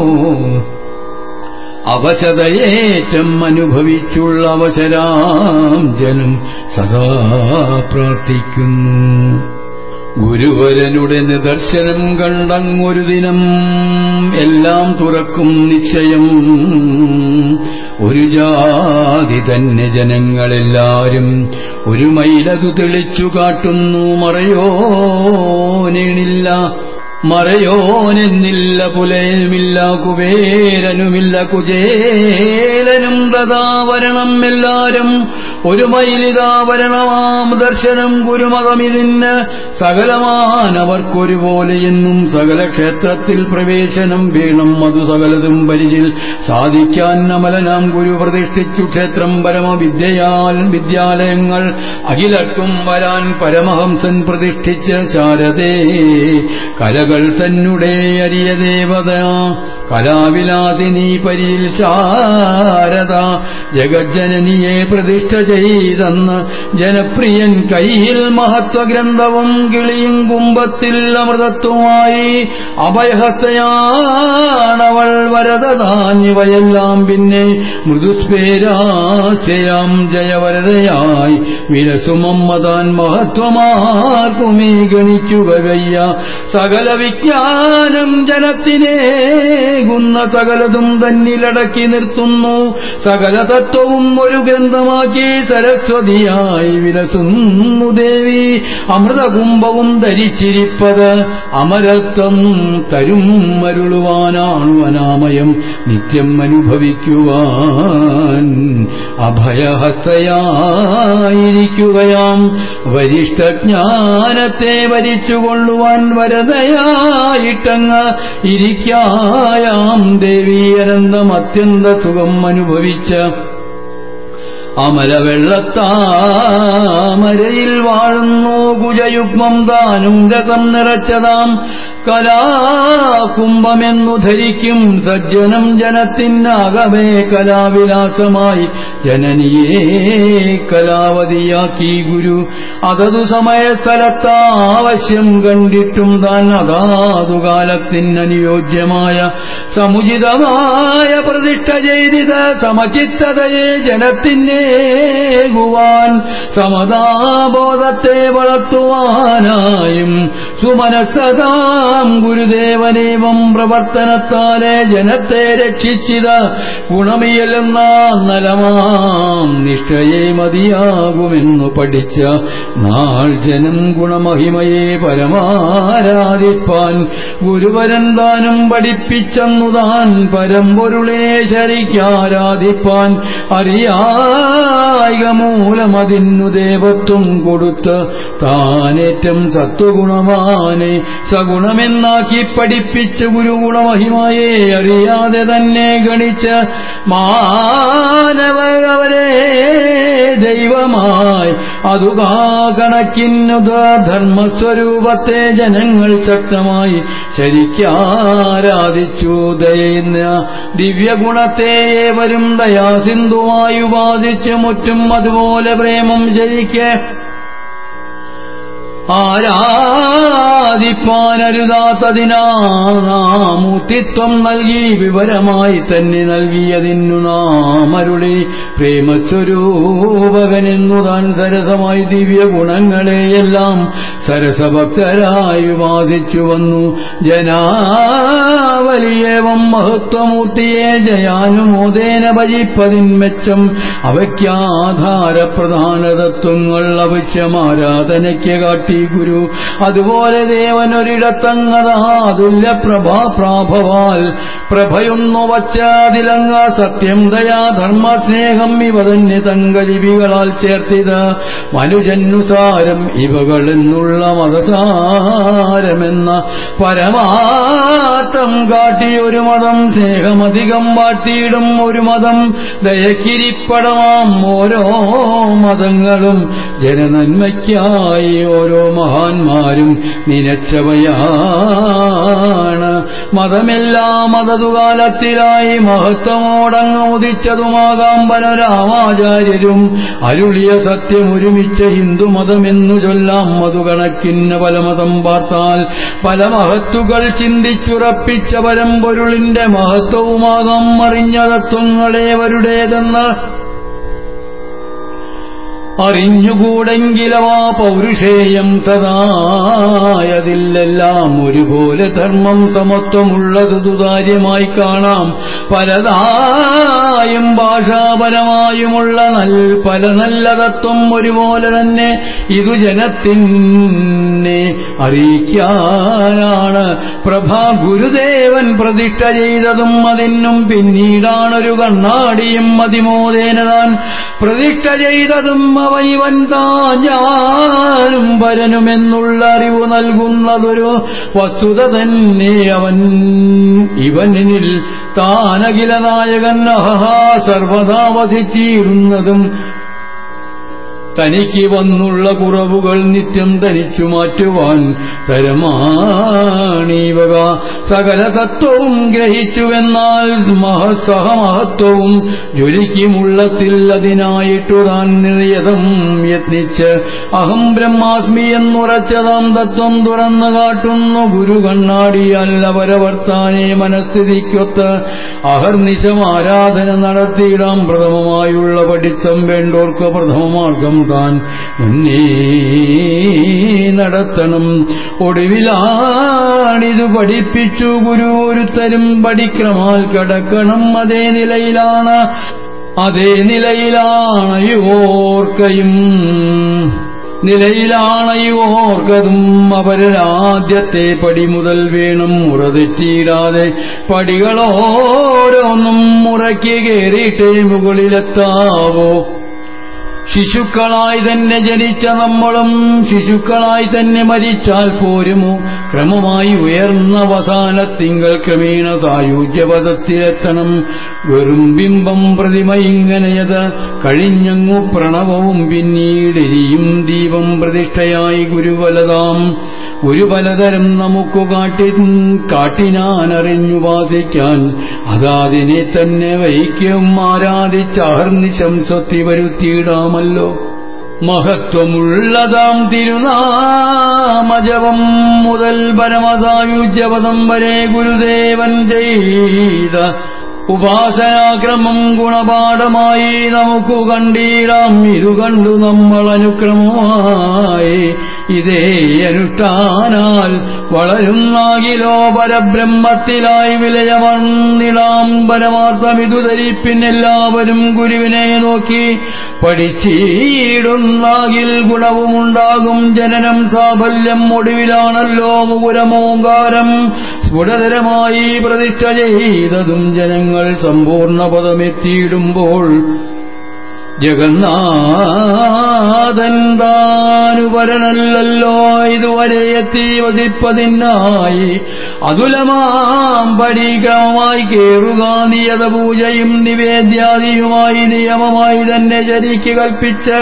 അവശതയേറ്റം അനുഭവിച്ചുള്ള അവശരാം ജനം സദാ പ്രാർത്ഥിക്കുന്നു ഗുരുവരനുടെ നിദർശനം കണ്ടങ്ങൊരു ദിനം എല്ലാം തുറക്കും നിശ്ചയം ഒരു ജാതി തന്നെ ജനങ്ങളെല്ലാരും ഒരു മൈലതു തെളിച്ചു കാട്ടുന്നു മറയോനേണില്ല മറയോനെന്നില്ല പുലനുമില്ല കുബേരനുമില്ല കുചേലനും പ്രതാവരണം എല്ലാരും ഒരു മൈലിതാവരണമാം ദർശനം ഗുരുമതമിതിന് സകലമാനവർക്കൊരുപോലെ എന്നും സകല ക്ഷേത്രത്തിൽ പ്രവേശനം വേണം അതു സകലതും പരിചിൽ സാധിക്കാൻ അമലനാം ഗുരു പ്രതിഷ്ഠിച്ചു ക്ഷേത്രം പരമവിദ്യയാൽ വിദ്യാലയങ്ങൾ അഖിലർക്കും വരാൻ പരമഹംസൻ പ്രതിഷ്ഠിച്ച ശാരദേ കലകൾ തന്നെ അരിയ ദേവത കലാവിലാസിനി പരിയിൽ ശാരദ ജഗജ്ജനനിയെ പ്രതിഷ്ഠ ചെയ്തെന്ന് ജനപ്രിയൻ കയ്യിൽ മഹത്വഗ്രന്ഥവും കിളിയും കുംഭത്തിൽ അമൃതത്വമായി അഭയഹസ്തയാണവൾ വരദധാന്യവയെല്ലാം പിന്നെ മൃദുസ്ഫേരാസ്യയാം ജയവരതയായി വിലസുമമ്മതാൻ മഹത്വമാർക്കുമേ ഗണിക്കുക വയ്യ സകല വിജ്ഞാനം ജനത്തിനേകുന്ന സകലതും തന്നിലടക്കി നിർത്തുന്നു സകല തത്വവും ഒരു ഗ്രന്ഥമാക്കി സരസ്വതിയായി വിലസുന്നു ദേവി അമൃതകുംഭവും ധരിച്ചിരിപ്പത് അമരത്വം തരും മരുളുവാനാണു അനാമയം നിത്യം അനുഭവിക്കുവാൻ അഭയഹസ്തയായിരിക്കുകയാം വരിഷ്ഠജ്ഞാനത്തെ വരിച്ചുകൊള്ളുവാൻ വരതയായിട്ടങ്ങ് ഇരിക്കായാം ദേവി അനന്തം അത്യന്ത സുഖം അനുഭവിച്ച അമരവെള്ളത്താമരയിൽ വാഴുന്നു കുജയുഗ്മം താനും രസം നിറച്ചതാം കലാകുംഭമെന്നു ധരിക്കും സജ്ജനം ജനത്തിനാകമേ കലാവിലാസമായി ജനനിയെ കലാവതിയാക്കി ഗുരു അതതു സമയസ്ഥലത്താവശ്യം കണ്ടിട്ടും താൻ അതാതു കാലത്തിനനുയോജ്യമായ സമുചിതമായ പ്രതിഷ്ഠ ചെയ്തിത് സമചിത്തതയെ ജനത്തിനേകുവാൻ സമതാബോധത്തെ വളർത്തുവാനായും സുമനസ്സതാം ഗുരുദേവനേവം പ്രവർത്തനത്താലെ ജനത്തെ രക്ഷിച്ചിത് ഗുണമിയലെന്ന നലമാം നിഷ്ഠയെ മതിയാകുമെന്നു പഠിച്ച നാൾ ജനം ഗുണമഹിമയെ പരമാരാധിപ്പാൻ ഗുരുവരൻ താനും പഠിപ്പിച്ചെന്നു താൻ പരമ്പൊരുളെ ശരിക്കാരാധിപ്പാൻ അറിയായിക മൂലമതിന്നു ദേവത്വം കൊടുത്ത് താനേറ്റം സത്വഗുണമാനെ സഗുണമെന്നാക്കി പഠിപ്പിച്ച് ഗുരുഗുണമഹിമയെ അറിയാതെ തന്നെ ഗണിച്ച് മാനവരവരെ ദൈവമായി അതുകാ കണക്കിന്നു ധർമ്മസ്വരൂപത്തെ ജനങ്ങൾ ശക്തമായി ശരിക്കാരാധിച്ചു ദയുന്ന ദിവ്യഗുണത്തെ ഏവരും ദയാസിന്ധുവായി ഉപാസിച്ച് മുറ്റും അതുപോലെ പ്രേമം ശരിക്ക് ആരാധിപ്പാനരുതാത്തതിനാമൂർത്തിത്വം നൽകി വിവരമായി തന്നെ നൽകിയതിന്നു നാമരുളി പ്രേമസ്വരൂപകനെന്നു താൻ സരസമായി ദിവ്യ ഗുണങ്ങളെയെല്ലാം സരസഭക്തരായി വാദിച്ചു വന്നു ജനാവലിയേവം മഹത്വമൂർത്തിയെ ജയാനുമോദേന ഭജിപ്പതിൻ മെച്ചം അവയ്ക്കാധാര പ്രധാന തത്വങ്ങൾ അവശ്യമാരാധനയ്ക്ക് കാട്ടി ഗുരു അതുപോലെ ദേവനൊരിടത്തങ്ങതാതുല്യ പ്രഭാ പ്രാഭവാൽ പ്രഭയൊന്നു വച്ചാതിലങ്ങ സത്യം ദയാ ധർമ്മ സ്നേഹം ഇവ തന്നെ തങ്കലിപികളാൽ ചേർത്തിത് മനുജനുസാരം ഇവകളെന്നുള്ള മതസാരമെന്ന പരമാർത്ഥം കാട്ടിയൊരു മതം സ്നേഹമധികം വാട്ടിയിടും ഒരു മതം ദയക്കിരിപ്പടമാം ഓരോ മതങ്ങളും ജനനന്മയ്ക്കായി ഓരോ മഹാന്മാരും നിനച്ചവയാണ് മതമെല്ലാം മതതുകാലത്തിലായി മഹത്വമോടങ്ങ് ഉദിച്ചതുമാകാം പലരാമാചാര്യരും അരുളിയ സത്യം ഒരുമിച്ച് ഹിന്ദുമതമെന്നു ചൊല്ലാം മധുകണക്കിന് പല മതം പാർത്താൽ പല മഹത്തുകൾ ചിന്തിച്ചുറപ്പിച്ച പരമ്പൊരുളിന്റെ മഹത്വവുമാകാം അറിഞ്ഞ തത്വങ്ങളേവരുടേതെന്ന് അറിഞ്ഞുകൂടെങ്കിലവാ പൗരുഷേയം സദായതില്ലെല്ലാം ഒരുപോലെ ധർമ്മം സമത്വമുള്ളത് ദുതാര്യമായി കാണാം പലതായും ഭാഷാപരമായുമുള്ള നൽ പല നല്ല തത്വം ഒരുപോലെ തന്നെ ഇതു ജനത്തിനെ അറിയിക്കാനാണ് പ്രഭാ ഗുരുദേവൻ പ്രതിഷ്ഠ ചെയ്തതും അതിനും പിന്നീടാണൊരു കണ്ണാടിയും അതിമോദേന താൻ പ്രതിഷ്ഠ ചെയ്തതും അവനിവൻ താനും പരനുമെന്നുള്ള അറിവ് നൽകുന്നതൊരു വസ്തുത തന്നെ അവൻ ഇവനിൽ താനകില നായകൻ അഹഹാ സർവദാ വധിച്ചിരുന്നതും തനിക്ക് വന്നുള്ള കുറവുകൾ നിത്യം തനിച്ചു മാറ്റുവാൻ തരമാണീവക സകല തത്വവും ഗ്രഹിച്ചുവെന്നാൽ സഹമഹത്വവും ജ്വലിക്കുമുള്ളത്തിൽ അതിനായിട്ടു താൻ നിയതം യത്നിച്ച് അഹം ബ്രഹ്മാസ്മി എന്നുറച്ചതാം തത്വം തുറന്നു കാട്ടുന്നു ഗുരു കണ്ണാടിയല്ല പരവർത്താനെ മനസ്ഥിതിക്കൊത്ത് അഹർനിശം ആരാധന നടത്തിയിടാം പ്രഥമമായുള്ള പഠിത്തം വേണ്ടോർക്ക് പ്രഥമമാർഗം താൻ മുന്നേ നടത്തണം ഒടുവിലാണിതു പഠിപ്പിച്ചു ഗുരു ഒരുത്തരും പഠിക്രമാൽ കടക്കണം അതേ നിലയിലാണ് അതേ നിലയിലാണ് യോർക്കയും നിലയിലാണയോർക്കതും അവരാദ്യത്തെ പടി മുതൽ വേണം മുറതെറ്റിയിടാതെ പടികളോരോന്നും മുറയ്ക്ക് കയറിയിട്ടേ മുകളിലെത്താവോ ശിശുക്കളായി തന്നെ ജനിച്ച നമ്മളും ശിശുക്കളായി തന്നെ മരിച്ചാൽ പോരുമോ ക്രമമായി ഉയർന്ന അവസാനത്തിങ്കൽ ക്രമേണ സായുജ്യപദത്തിലെത്തണം വെറും ബിംബം പ്രതിമ ഇങ്ങനെയത് കഴിഞ്ഞങ്ങു പ്രണവവും പിന്നീടെരിയും ദീപം പ്രതിഷ്ഠയായി ഗുരുവലതാം ഗുരുപലതരം നമുക്കു കാട്ടി കാട്ടിനാനറിഞ്ഞു വാസിക്കാൻ അതാതിനെ തന്നെ വൈക്യം ആരാധിച്ചഹർനിശം സ്വത്തി വരുത്തിയിടാമല്ലോ മഹത്വമുള്ളതാം തിരുനാമജപം മുതൽ പരമസായുജ്യപദം വരെ ഗുരുദേവൻ ചെയ്ത ഉപാസനാക്രമം ഗുണപാഠമായി നമുക്കു കണ്ടീടാം ഇതു കണ്ടു നമ്മൾ അനുക്രമമായി ഇതേ അനുഷ്ഠാനാൽ വളരുന്നാകിലോ പരബ്രഹ്മത്തിലായി വിലയമർന്നിടാം പരമാർത്ഥമിതു ധരിപ്പിന്നെല്ലാവരും ഗുരുവിനെ നോക്കി പഠിച്ചിടുന്നാകിൽ ഗുണവുമുണ്ടാകും ജനനം സാഫല്യം ഒടുവിലാണല്ലോ മുകുരമോങ്കാരം സ്ഫുടതരമായി പ്രതിഷ്ഠ ചെയ്തതും ജനങ്ങൾ സമ്പൂർണ്ണ പദമെത്തിയിടുമ്പോൾ ജഗന്നാഥൻ താനുപരനല്ലോ ഇതുവരെ എത്തി വധിപ്പതിനായി അതുലമാം പരിക്രമമായി കേറുക നിയത പൂജയും നിവേദ്യാദിയുമായി നിയമമായി തന്നെ ചരിക്ക് കൽപ്പിച്ച്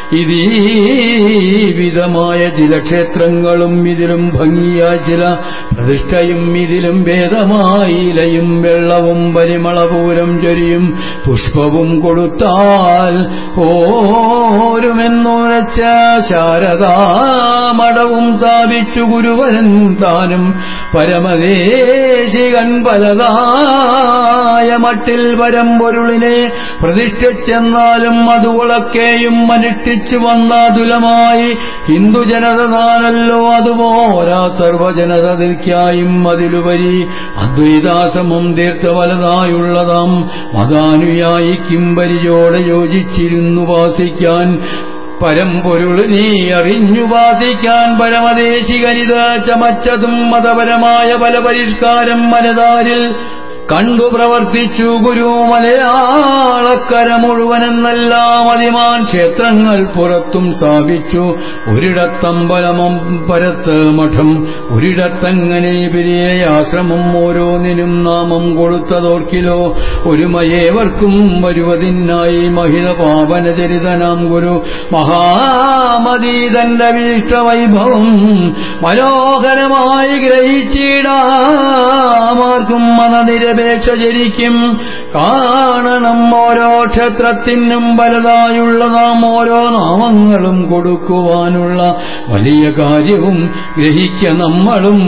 ഇതീവിധമായ ചില ക്ഷേത്രങ്ങളും ഇതിലും ഭംഗിയായ ചില പ്രതിഷ്ഠയും ഇതിലും ഭേദമായി ഇലയും വെള്ളവും പരിമളപൂരം ചൊരിയും പുഷ്പവും കൊടുത്താൽ പോരുമെന്നുരച്ച ശാരദാമടവും സ്ഥാപിച്ചു ഗുരുവരൻ താനും പരമദേശികൻ പലതായ മട്ടിൽ പരമ്പൊരുളിനെ പ്രതിഷ്ഠിച്ചെന്നാലും അതുകളൊക്കെയും അനുഷ്ഠിച്ചു വന്ന അതുലമായി ഹിന്ദുജനത താനല്ലോ അതുപോരാ സർവജനത തീർക്കായും അതിലുപരി അദ്വൈതാസമം തീർത്ത വലതായുള്ളതാം മതാനുയായി കിംബരിയോടെ യോജിച്ചിരുന്നു വാസിക്കാൻ പരമ്പൊരുൾ നീ അറിഞ്ഞു വാസിക്കാൻ പരമദേശികരിത് ചമച്ചതും മതപരമായ പല പരിഷ്കാരം മനതാരിൽ കണ്ടു പ്രവർത്തിച്ചു ഗുരു മലയാളക്കര മുഴുവനെന്നെല്ലാം അതിമാൻ ക്ഷേത്രങ്ങൾ പുറത്തും സ്ഥാപിച്ചു ഒരിടത്തമ്പലമം പരത്ത് മഠം ഒരിടത്തങ്ങനെ പെരിയ ആശ്രമം ഓരോന്നിനും നാമം കൊടുത്തതോർക്കിലോ ഒരുമയേവർക്കും വരുവതിനായി മഹിത പാവനചരിതനാം ഗുരു മഹാമതീതന്റെ വീഷ്ടവൈഭവം മനോഹരമായി ഗ്രഹിച്ചിടാമാർക്കും മതനിരപേക്ഷ ജനിക്കും കാണണം ഓരോ ക്ഷേത്രത്തിനും വലുതായുള്ള നാം ഓരോ നാമങ്ങളും കൊടുക്കുവാനുള്ള വലിയ കാര്യവും ഗ്രഹിക്ക നമ്മളും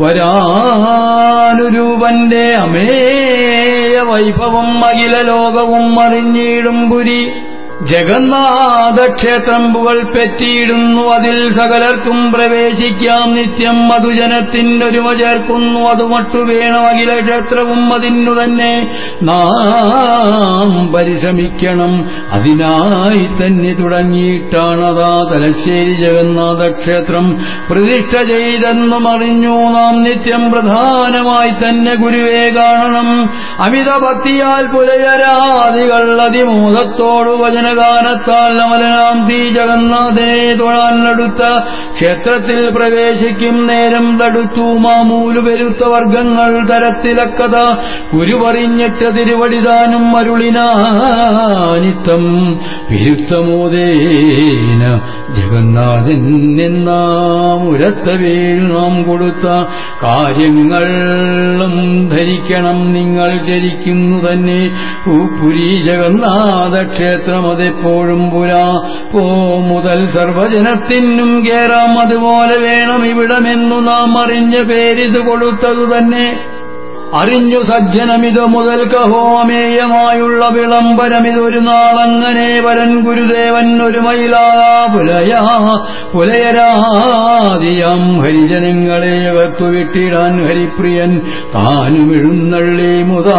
വരാനുരൂപന്റെ അമേയ വൈഭവം അഖില ലോകവും അറിഞ്ഞിടും പുരി ജഗന്നാഥക്ഷേത്രം പുകൾ പെറ്റിയിടുന്നു അതിൽ സകലർക്കും പ്രവേശിക്കാം നിത്യം മധുജനത്തിന്റെ ഒരുമ ചേർക്കുന്നു അത് മട്ടു വേണം അഖില ക്ഷേത്രവും അതിനു തന്നെ നാം പരിശ്രമിക്കണം അതിനായി തന്നെ തുടങ്ങിയിട്ടാണതാ തലശ്ശേരി ജഗന്നാഥക്ഷേത്രം പ്രതിഷ്ഠ ചെയ്തെന്നും അറിഞ്ഞു നാം നിത്യം പ്രധാനമായി തന്നെ ഗുരുവെ കാണണം അമിത ഭക്തിയാൽ പുലയരാദികൾ അതിമോദത്തോടു വചന ഗാനത്താൽ അമലനാം തീ ജഗന്നാഥേ തൊഴാനടുത്ത ക്ഷേത്രത്തിൽ പ്രവേശിക്കും നേരം തടുത്തു മാമൂലു പെരുത്ത വർഗങ്ങൾ തരത്തിലക്കഥ ഗുരുപറിഞ്ഞിട്ട് തിരുവടിതാനും അരുളിനാനിത്തം പെരുത്തമോദേന ജഗന്നാഥൻ എന്നാം ഉരത്ത പേരു നാം കൊടുത്ത കാര്യങ്ങളും ധരിക്കണം നിങ്ങൾ ചരിക്കുന്നു തന്നെ പുരി ജഗന്നാഥ ക്ഷേത്രം അതെപ്പോഴും പുരാ പോ മുതൽ സർവജനത്തിനും കേറാം അതുപോലെ വേണം ഇവിടമെന്നു നാം അറിഞ്ഞ പേരിത് കൊടുത്തതു തന്നെ അറിഞ്ഞു സജ്ജനമിത് മുതൽ കഹോമേയമായുള്ള വിളംബരമിതൊരു നാളങ്ങനെ വരൻ ഗുരുദേവൻ ഒരു മയിലാ പുലയാ പുലയരാതിയാം ഹരിജനങ്ങളെ അകത്തുവിട്ടിടാൻ ഹരിപ്രിയൻ താനും എഴുന്നള്ളി മുതാ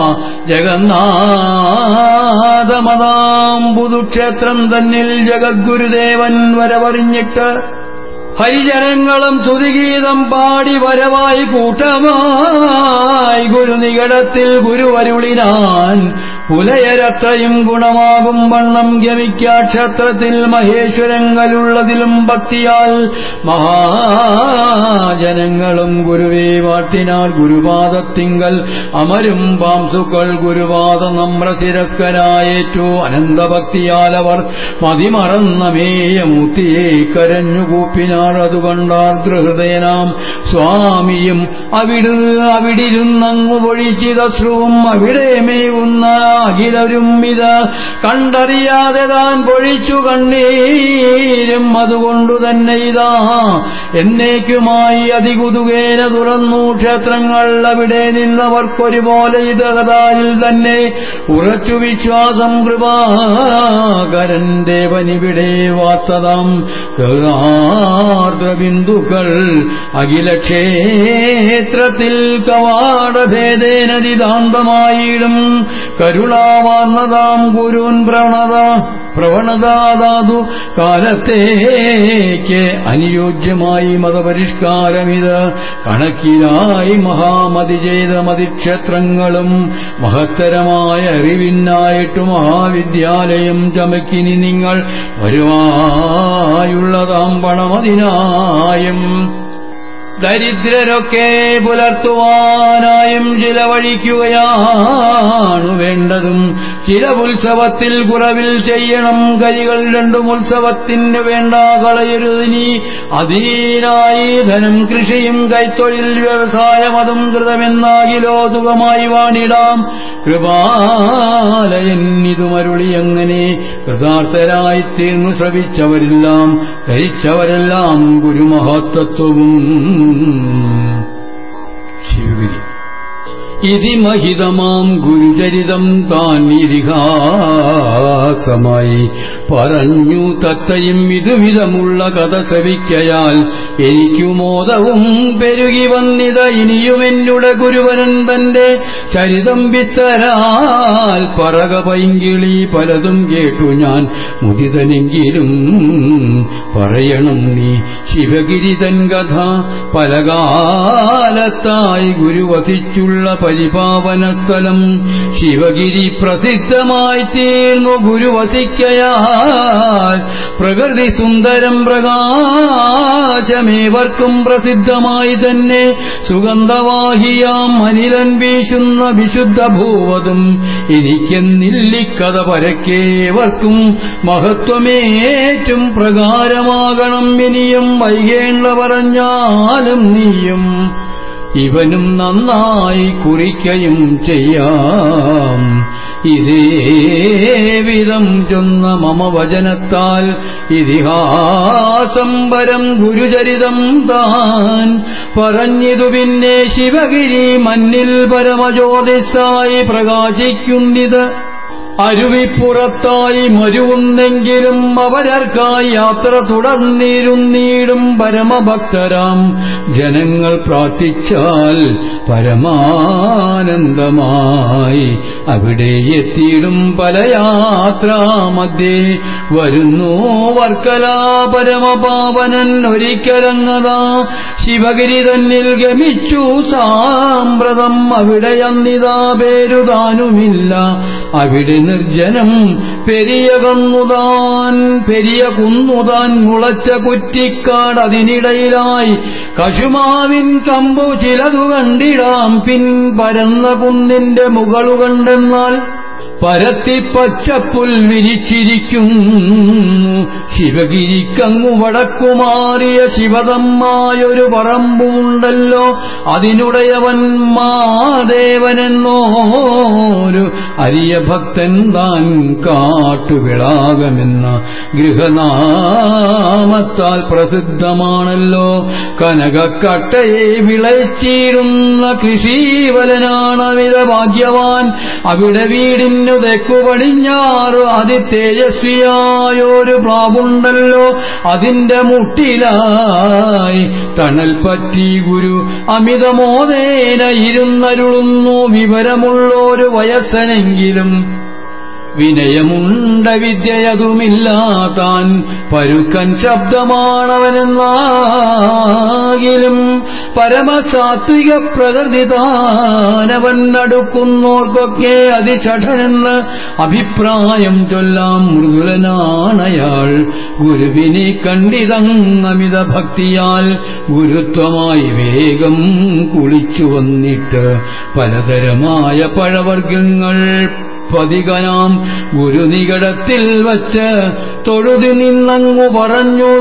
ജഗന്നാഥമതാം പുതുക്ഷേത്രം തന്നിൽ ജഗദ്ഗുരുദേവൻ വരവറിഞ്ഞിട്ട് ഹരിജനങ്ങളും സ്തുതിഗീതം പാടി വരവായി കൂട്ടമായി ഗുരുനികടത്തിൽ ഗുരുവരുളിനാൻ പുലയരത്രയും ഗുണമാകും വണ്ണം ഗമിക്കാക്ഷത്രത്തിൽ മഹേശ്വരങ്ങളുള്ളതിലും ഭക്തിയാൽ മഹാജനങ്ങളും ഗുരുവേ വാട്ടിനാൽ ഗുരുപാദത്തിങ്കൽ അമരും പാംസുക്കൾ ഗുരുപാദ നമ്രശിരസ്കരായേറ്റു അനന്തഭക്തിയാൽ അവർ മതിമറന്നമേയമൂർത്തിയെ കരഞ്ഞുകൂപ്പിനാൾ അതുകൊണ്ടാർദ്രഹൃദയനാം സ്വാമിയും അവിട് അവിടിരുന്നങ്ങു പൊഴിച്ചിതശ്രുവും അവിടെ മേവുന്ന അഖിലരും ഇത് കണ്ടറിയാതെ താൻ പൊഴിച്ചു കണ്ണീരും അതുകൊണ്ടു തന്നെ ഇതാ എന്നേക്കുമായി അതികുതുകേന തുറന്നു ക്ഷേത്രങ്ങൾ അവിടെ നിന്നവർക്കൊരുപോലെ ഇത് കഥാരിൽ തന്നെ ഉറച്ചു വിശ്വാസം കൃപാകരൻ ദേവനിവിടെ വാർത്തതാം ബിന്ദുക്കൾ അഖിലക്ഷേത്രത്തിൽ കവാടഭേദേനതിദാന്തമായിടും കരുണാവാർന്നതാം ഗുരുൻ പ്രവണത പ്രവണതാതാതു കാലത്തേക്ക് അനുയോജ്യമായി മതപരിഷ്കാരമിത് കണക്കിലായി മഹാമതി ചെയ്ത മതിക്ഷേത്രങ്ങളും മഹത്തരമായ അറിവിനായിട്ട് മഹാവിദ്യാലയം ചമക്കിനി നിങ്ങൾ വരുവായുള്ളതാം പണമതിനായും ദരിദ്രരൊക്കെ പുലർത്തുവാനായും ചിലവഴിക്കുകയാണു വേണ്ടതും ചില ഉത്സവത്തിൽ കുറവിൽ ചെയ്യണം കരികൾ രണ്ടും ഉത്സവത്തിന് വേണ്ട കളയരുതിനി അധീനായി ധനം കൃഷിയും കൈത്തൊഴിൽ വ്യവസായം അതും കൃതമെന്നാകിലോ തുകമായി വാണിടാം കൃപാലയൻ ഇതുമരുളി അങ്ങനെ കൃതാർത്ഥരായി തീർന്നു ശ്രവിച്ചവരെല്ലാം ധരിച്ചവരെല്ലാം ഗുരുമഹത്തത്വവും ശിവഗിരി ഇതി മഹിതമാം ഗുരുചരിതം താൻ ഇതിഹാസമായി പറഞ്ഞു തത്തയും ഇതുവിധമുള്ള കഥ ശ്രവിക്കയാൽ എനിക്കു മോദവും പെരുകി വന്നിത ഇനിയും എന്നുടെ ഗുരുവനൻ തന്റെ ചരിതം വിത്തരാൽ പറക പൈങ്കിളി പലതും കേട്ടു ഞാൻ മുദിതനെങ്കിലും പറയണം നീ ശിവഗിരിതൻ കഥ പലകാലത്തായി ഗുരു വസിച്ചുള്ള പരിപാവന സ്ഥലം ശിവഗിരി പ്രസിദ്ധമായി തീർന്നു ഗുരു വസിക്കയാൽ പ്രകൃതി സുന്ദരം പ്രകാശമേവർക്കും പ്രസിദ്ധമായി തന്നെ സുഗന്ധവാഹിയാം അനിലൻ വീശുന്ന വിശുദ്ധ ഭൂവതും എനിക്കെന്നില്ലിക്കഥ പരക്കേവർക്കും മഹത്വമേറ്റും പ്രകാരമാകണം ഇനിയും വൈകേണ്ട പറഞ്ഞാലും നീയും ഇവനും നന്നായി കുറിക്കയും ചെയ്യാം ഇതേ വിധം ചൊന്ന മമ വചനത്താൽ ഇതിഹാസം വരം ഗുരുചരിതം താൻ പറഞ്ഞിതു പിന്നെ ശിവഗിരി മന്നിൽ പരമജ്യോതിസായി പ്രകാശിക്കുന്നിത് അരുവിപ്പുറത്തായി മരുവുന്നെങ്കിലും അവരർക്കായി യാത്ര തുടർന്നിരുന്നീടും പരമഭക്തരാം ജനങ്ങൾ പ്രാർത്ഥിച്ചാൽ പരമാനന്ദമായി അവിടെ എത്തിയിടും പല യാത്രാമധ്യേ വരുന്നു വർക്കലാ പരമപാവനൻ ഒരിക്കലങ്ങതാ ശിവഗിരി തന്നിൽ ഗമിച്ചു സാമ്പ്രതം അവിടെ അന്നിതാ പേരുതാനുമില്ല അവിടെ നിർജ്ജനം പെരിയ കന്നുതാൻ പെരിയ കുന്നുതാൻ മുളച്ച കുറ്റിക്കാട് അതിനിടയിലായി കശുമാവിൻ കമ്പു ചിലതു കണ്ടിടാം പിൻ പരന്ന കുന്നിന്റെ മുകളു കണ്ടെന്നാൽ പരത്തി പച്ചപ്പുൽ വിരിച്ചിരിക്കുന്നു ശിവഗിരിക്കങ്ങു വടക്കുമാറിയ ശിവതമ്മായൊരു പറമ്പുമുണ്ടല്ലോ അതിനുടയവൻ മാദേവനെന്നോരു അരിയ ഭക്തൻ താൻ കാട്ടുവിളാകമെന്ന ഗൃഹനാമത്താൽ പ്രസിദ്ധമാണല്ലോ കനകക്കട്ടയെ വിളച്ചിരുന്ന കൃഷീവലനാണവിധ ഭാഗ്യവാൻ അവിടെ വീടിന് അതിനു തെക്കു പടിഞ്ഞാറ് അതിതേജസ്വിയായൊരു പ്രാവുണ്ടല്ലോ അതിന്റെ മുട്ടിലായി തണൽ പറ്റി ഗുരു അമിതമോദേന ഇരുന്നരുളുന്നു വിവരമുള്ളൊരു വയസ്സനെങ്കിലും വിനയമുണ്ട വിദ്യയതുമില്ല താൻ പരുക്കൻ ശബ്ദമാണവനെന്നാകിലും പരമസാത്വിക പ്രകൃതി താനവൻ നടുക്കുന്നോർക്കൊക്കെ അതിഷഠനെന്ന് അഭിപ്രായം ചൊല്ലാം മൃദുലനാണയാൾ ഗുരുവിനെ കണ്ടിതങ്ങമിത ഭക്തിയാൽ ഗുരുത്വമായി വേഗം കുളിച്ചു വന്നിട്ട് പലതരമായ പഴവർഗങ്ങൾ പതികനാം ഗുരുനികടത്തിൽ വച്ച് തൊഴുതി നിന്നങ്ങു പറഞ്ഞു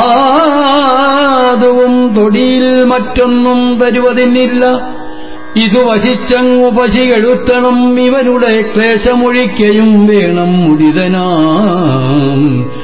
സാധുവും തൊടിയിൽ മറ്റൊന്നും തരുവതിനില്ല ഇതു വശിച്ചങ്ങു പശികെടുത്തണം ഇവരുടെ ക്ലേശമൊഴിക്കയും വേണം മുദിതനാം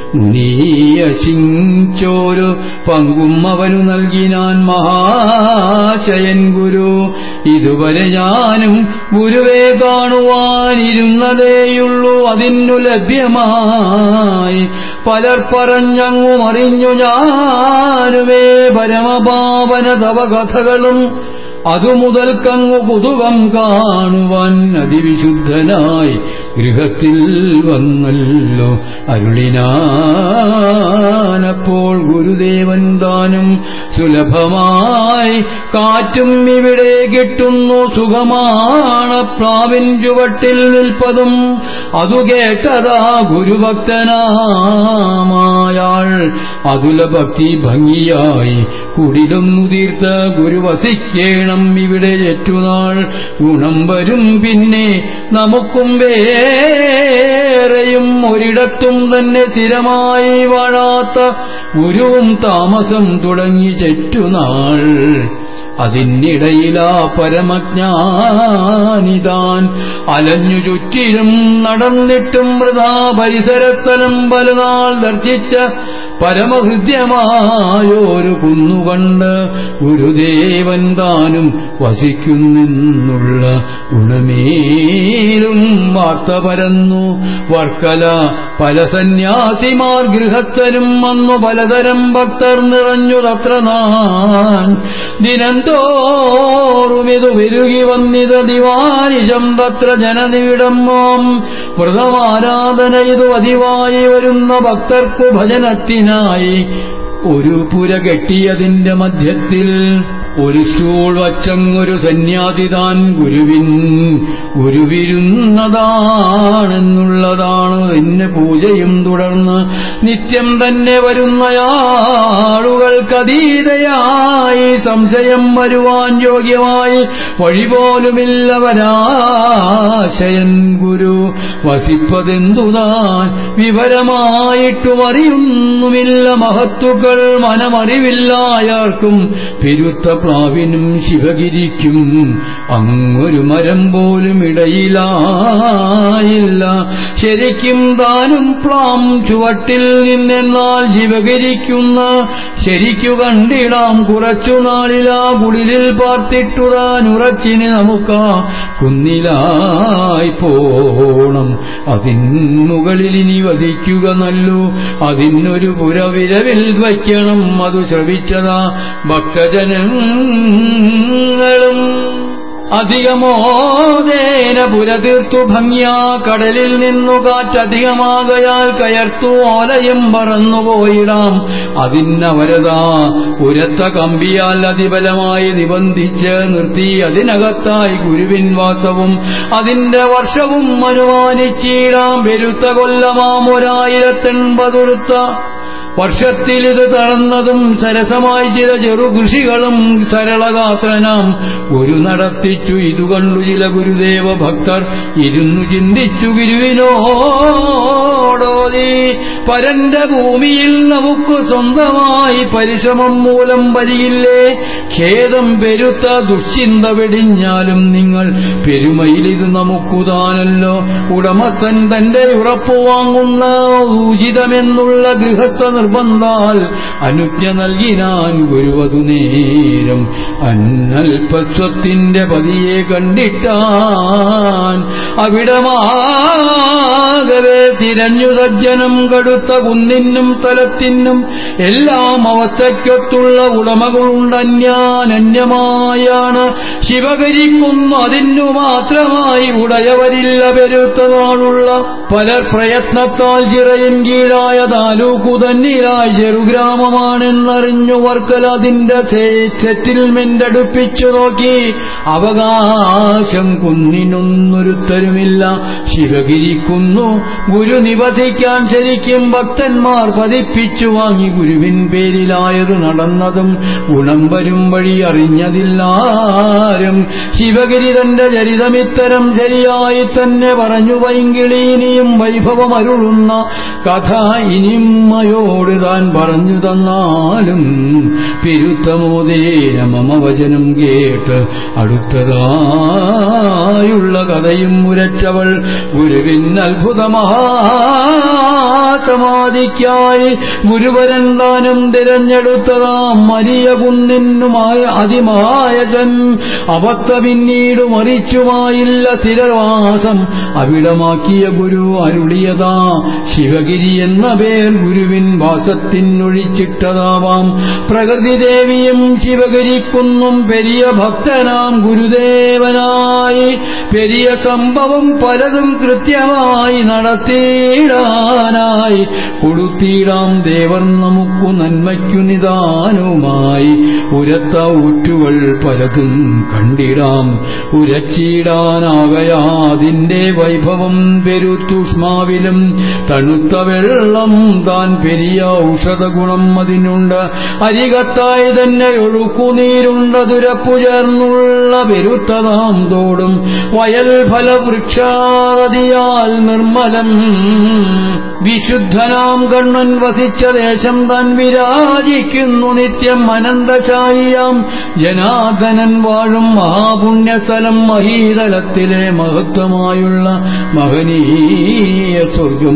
മുനീയശിഞ്ചോരു പങ്കും അവനു നൽകിനാൻ മഹാശയൻ ഗുരു ഇതുവരെ ഞാനും ഗുരുവെ കാണുവാനിരുന്നതേയുള്ളൂ അതിനു ലഭ്യമായി പലർ പറഞ്ഞങ്ങു മറിഞ്ഞു ഞാനുമേ പരമപാവന തവ കഥകളും അതുമുതൽക്കങ്ങു കുതുകം കാണുവാൻ അതിവിശുദ്ധനായി ഗൃഹത്തിൽ വന്നല്ലോ അരുളിനാനപ്പോൾ ഗുരുദേവൻ താനും സുലഭമായി കാറ്റും ഇവിടെ കിട്ടുന്നു സുഖമാണ് പ്രാവിൻ ചുവട്ടിൽ നിൽപ്പതും അതു കേട്ടതാ ഗുരുഭക്തനാമായാൾ അതുല ഭക്തി ഭംഗിയായി കുടിലൊന്നു തീർത്ത ഗുരുവസിക്കേണം ഇവിടെ ഏറ്റുനാൾ ഗുണം വരും പിന്നെ നമുക്കും വേറെയും ഒരിടത്തും തന്നെ സ്ഥിരമായി വാഴാത്ത ഗുരുവും താമസം തുടങ്ങി ചെറ്റുനാൾ അതിനിടയിലാ പരമജ്ഞാനിതാൻ അലഞ്ഞു ചുറ്റിലും നടന്നിട്ടും വൃതാ പരിസരത്തലം പലനാൾ ദർശിച്ച പരമഹൃദ്യമായൊരു കുന്നുകണ്ട് ഗുരുദേവൻ താനും വസിക്കുന്നെന്നുള്ള ഗുണമേലും വാർത്ത പരന്നു വർക്കല പല സന്യാസിമാർ ഗൃഹസ്ഥരും വന്നു പലതരം ഭക്തർ നിറഞ്ഞു തത്ര നാൻ ദിനം തോറും ഇത് വിരുകി വന്നിത് ദിവാനിശം തത്ര ജനനിവിടം മാം വ്രതമാരാധന ഇതു പതിവായി വരുന്ന ഭക്തർക്കു ഭജനത്തിനായി ഒരു പുര കെട്ടിയതിന്റെ മധ്യത്തിൽ ഒരു സ്റ്റൂൾ വച്ചങ്ങൊരു സന്യാസിതാൻ ഗുരുവിൻ ഗുരുവിരുന്നതാണെന്നുള്ളതാണ് എന്നെ പൂജയും തുടർന്ന് നിത്യം തന്നെ വരുന്നയാളുകൾക്കതീതയായി സംശയം വരുവാൻ യോഗ്യമായി വഴിപോലുമില്ലവരാശയൻ ഗുരു വസിപ്പതെന്തുതാൻ വിവരമായിട്ടും അറിയുന്നുമില്ല മഹത്തുക്കൾ മനമറിവില്ലായർക്കും പെരുത്ത പ്ലാവിനും ശിവഗിരിക്കും അങ്ങൊരു മരം പോലും ഇടയിലായില്ല ശരിക്കും താനും പ്ലാം ചുവട്ടിൽ നിന്നെന്നാൽ ശിവഗിരിക്കുന്ന ശരിക്കു കണ്ടിടാം കുറച്ചു നാളിലാ കുടിലിൽ പാർത്തിട്ടു താൻ ഉറച്ചിന് നമുക്കാ കുന്നിലായി പോണം അതിൻ മുകളിൽ ഇനി വധിക്കുക നല്ലു അതിനൊരു പുരവിരവിൽ വയ്ക്കണം അതു ശ്രവിച്ചതാ ഭക്തജനങ്ങളും അധികമോദേന പുരതീർത്തു ഭംഗ്യാ കടലിൽ നിന്നു കാറ്റധികമാകയാൽ കയർത്തു ഓലയും പറന്നുപോയിടാം അതിന്നവരതാ പുരത്ത കമ്പിയാൽ അതിബലമായി നിബന്ധിച്ച് നിർത്തി അതിനകത്തായി ഗുരുവിൻ വാസവും അതിന്റെ വർഷവും അനുമാനിച്ചിടാം പെരുത്ത കൊല്ലമാം ഒരായിരത്തെൺപതുരുത്ത വർഷത്തിൽ ഇത് തളർന്നതും സരസമായി ചില ചെറു കൃഷികളും സരളഗാത്രനാം ഗുരു നടത്തിച്ചു ഇതു കണ്ടു ചില ഗുരുദേവ ഭക്തർ ഇരുന്നു ചിന്തിച്ചു ഗുരുവിനോടോതി പരന്റെ ഭൂമിയിൽ നമുക്ക് സ്വന്തമായി പരിശ്രമം മൂലം വരികില്ലേ ഖേദം പെരുത്ത ദുശ്ചിന്ത വെടിഞ്ഞാലും നിങ്ങൾ പെരുമയിൽ ഇത് നമുക്കുതാനല്ലോ ഉടമസ്ഥൻ തന്റെ ഉറപ്പു വാങ്ങുന്ന ഉചിതമെന്നുള്ള ഗൃഹസ്ഥ നിർബന്ധാൽ അനുജ്ഞ നൽകിനാൻ ഗുരുവതു നേരം അന്നൽപസ്വത്തിന്റെ പതിയെ കണ്ടിട്ടാൻ അവിടമാകവേ തിരഞ്ഞു സജ്ജനം കടുത്ത കുന്നിനും തലത്തിനും എല്ലാം അവസ്ഥയ്ക്കൊത്തുള്ള ഉടമകളുണ്ടന്യാനന്യമായാണ് ശിവകരിക്കുന്നു അതിനു മാത്രമായി ഉടയവരില്ല പെരുത്ത നാളുള്ള പലർ പ്രയത്നത്താൽ ചിറയും കീഴായ താലൂക്കു തന്നിലായി ചെറുഗ്രാമമാണെന്നറിഞ്ഞു വർക്കൽ അതിന്റെ സെറ്റിൽമെന്റ് അടുപ്പിച്ചു നോക്കി അവകാശം കുന്നിനൊന്നൊരുത്തരുമില്ല ശിവഗിരിക്കുന്നു ഗുരു നിവസിക്കാൻ ശരിക്കും ഭക്തന്മാർ പതിപ്പിച്ചു വാങ്ങി ഗുരുവിൻ പേരിലായതു നടന്നതും ഗുണം വരും വഴി അറിഞ്ഞതില്ലാരും ശിവഗിരി തന്റെ ചരിതമിത്തരം ശരിയായി തന്നെ പറഞ്ഞു വൈങ്കിളീനിയും വൈഭവം അരുളുന്ന കഥ ഇനിമ്മയോട് താൻ പറഞ്ഞു തന്നാലും പെരുത്തമോദേന മമ വചനം കേട്ട് അടുത്തതായുള്ള കഥയും ഉരച്ചവൾ ഗുരുവിൻ അത്ഭുത മഹാസമാധിക്കായി ഗുരുവരൻ താനും തിരഞ്ഞെടുത്തതാം മരിയ കുന്നിനുമായ അതിമായജൻ അവത്ത പിന്നീട് മറിച്ചുമായില്ല സ്ഥിരവാസം അവിടമാക്കിയ ഗുരു അരുളിയതാ ശിവഗിരി എന്ന പേർ ഗുരുവിൻ വാസത്തിനൊഴിച്ചിട്ടതാവാം പ്രകൃതിദേവിയും ശിവഗിരിക്കുന്നും പെരിയ ഭക്തനാം ഗുരുദേവനായി പെരിയ ചെറിയ സംഭവം പലതും കൃത്യമായി നടത്തിയിടാനായി കൊടുത്തിടാം ദേവർ നമുക്കു നന്മയ്ക്കു നിദാനവുമായി ഉരത്ത ഊറ്റുകൾ പലതും കണ്ടിടാം ഉരച്ചിടാനാകയാതിന്റെ വൈഭവം പെരുത്തൂഷ്മാവിലും തണുത്ത വെള്ളം താൻ പെരിയ ഔഷധ ഗുണം അതിനുണ്ട് അരികത്തായി തന്നെ ഒഴുക്കുനീരുണ്ട തുരപ്പു ചേർന്നുള്ള പെരുത്തതാം തോടും വയൽ ഫലവൃക്ഷാദിയാൽ നിർമ്മലം വിശുദ്ധനാം കണ്ണൻ വസിച്ച ദേശം താൻ വിരാജിക്കുന്നു നിത്യം അനന്തശായിയാം ജനാർദ്ദനൻ വാഴും മഹാപുണ്യസ്ഥലം മഹീതലത്തിലെ മഹത്വമായുള്ള മഹനീയ സ്വർഗം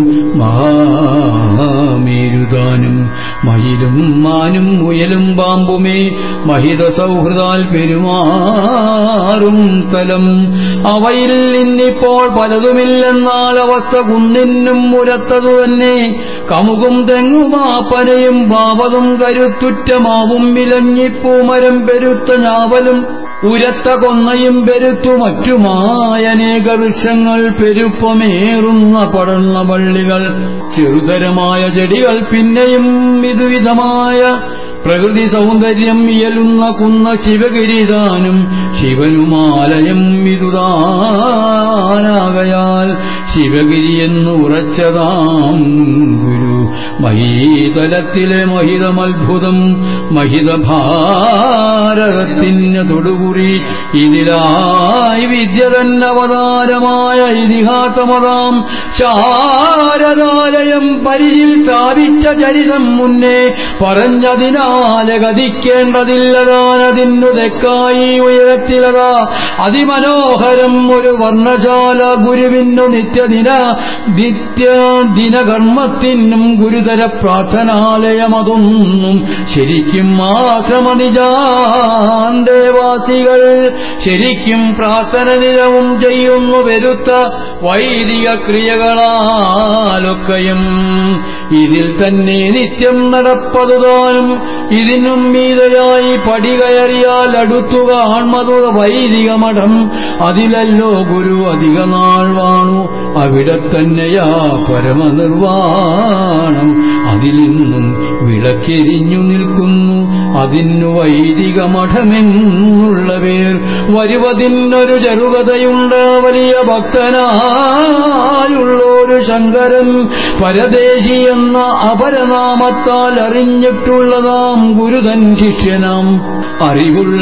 മഹാമേരുതാനും മയിലും മാനും മുയലും പാമ്പുമേ മഹിത സൗഹൃദാൽ പെരുമാറും സ്ഥലം അവയിൽ ഇന്നിപ്പോൾ പലതുമില്ലെന്നാൽ അവസ്ഥ കുന്നിനും മുരത്തതു തന്നെ കമുകും തെങ്ങുമാപ്പനയും പാവതും കരുത്തുറ്റമാവും വിലഞ്ഞിപ്പൂമരം പെരുത്ത ഞാവലും ഉരത്ത കൊന്നയും പെരുത്തു മറ്റുമായ അനേക വൃക്ഷങ്ങൾ പെരുപ്പമേറുന്ന പടർന്ന വള്ളികൾ ചെറുതരമായ ചെടികൾ പിന്നെയും വിധവിധമായ പ്രകൃതി സൗന്ദര്യം ഇയലുന്ന കുന്ന ശിവഗിരിദാനും ശിവനുമാലയം ഇതുതാനാകയാൽ ശിവഗിരി എന്ന് ഉറച്ചതാം ഗുരു മഹീതലത്തിലെ മഹിതമത്ഭുതം മഹിതഭാരതത്തിന് തൊടുകുറി ഇതിലായി വിദ്യ തന്നവതാരമായ ഇതിഹാസമതാം ശാരദാലയം പരിചിൽ സ്ഥാപിച്ച ചരിതം മുന്നേ പറഞ്ഞതിനാലെ ഗതിക്കേണ്ടതില്ലതാനതിന്നു തെക്കായി ഉയരത്തിലതാ അതിമനോഹരം ഒരു വർണ്ണശാല ഗുരുവിനു നിത്യദിന നിത്യ ദിനകർമ്മത്തിനും ഗുരുതര പ്രാർത്ഥനാലയമതൊന്നും ശരിക്കും ആശ്രമനിജാന്തേവാസികൾ ശരിക്കും പ്രാർത്ഥന നിരവും ചെയ്യുന്നു വരുത്ത വൈദിക ക്രിയകളാലൊക്കെയും ഇതിൽ തന്നെ നിത്യം നടപ്പതുതാനും ഇതിനും മീതയായി പടി കയറിയാൽ അടുത്തു കാൺമതു വൈദിക മഠം അതിലല്ലോ ഗുരു അധിക നാൾ വാണു അവിടെ തന്നെയാ പരമനിർവാണം അതിൽ നിന്നും വിളക്കെരിഞ്ഞു നിൽക്കുന്നു അതിനു വൈദിക മഠമെന്നുള്ള പേർ വരുവതിനൊരു ചെറുകഥയുണ്ട് വലിയ ഭക്തനായുള്ളൊരു ശങ്കരൻ പരദേശി എന്ന അപരനാമത്താൽ അറിഞ്ഞിട്ടുള്ളതാം ഗുരുതൻ ശിഷ്യനാം അറിവുള്ള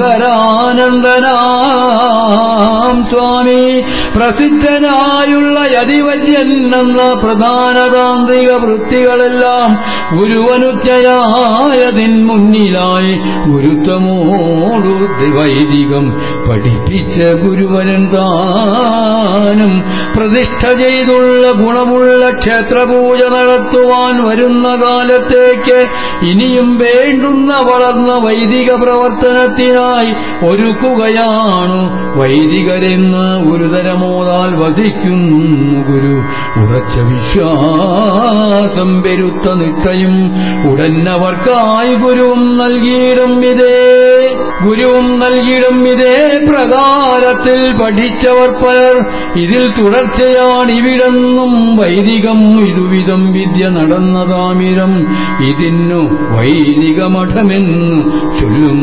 ശങ്കരാനന്ദനാം സ്വാമി പ്രസിദ്ധനായുള്ള യതിവര്യൻ എന്ന പ്രധാന താന്ത്രിക വൃത്തികളെല്ലാം ഗുരുവനുച്ചയായതിൻ മുന്നിലായി ഗുരുത്വമോടു വൈദികം പഠിപ്പിച്ച ഗുരുവനൻ താനും പ്രതിഷ്ഠ ചെയ്തുള്ള ഗുണമുള്ള ക്ഷേത്രപൂജ നടത്തുവാൻ വരുന്ന കാലത്തേക്ക് ഇനിയും വേണ്ടുന്ന വളർന്ന വൈദിക പ്രവർത്തനത്തിനായി ഒരുക്കുകയാണു വൈദികരെന്ന് ഗുരുതരമോതാൽ വസിക്കുന്നു ഗുരു ഉറച്ച വിശ്വാസം പെരുത്ത നിഷ്ഠയും ഉടനവർക്കായി ഗുരുവും നൽകിയിടും ഇതേ ഗുരുവും നൽകിയിടും ഇതേ പ്രകാരത്തിൽ പഠിച്ചവർ പലർ ഇതിൽ തുടർച്ചയാണ് ഇവിടെന്നും വൈദികം ഇതുവിധം വിദ്യ നടന്നതാമിരം ഇതിന്നു വൈദിക മഠമെന്നു ചൊല്ലും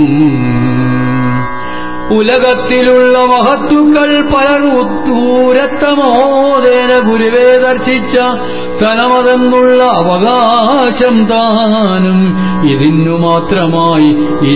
ഉലകത്തിലുള്ള മഹത്തുക്കൾ പലർ ഉത്തൂരത്തമോദേന ഗുരുവേ ദർശിച്ച സ്ഥലമതെന്നുള്ള അവകാശം താനും ഇതിനു മാത്രമായി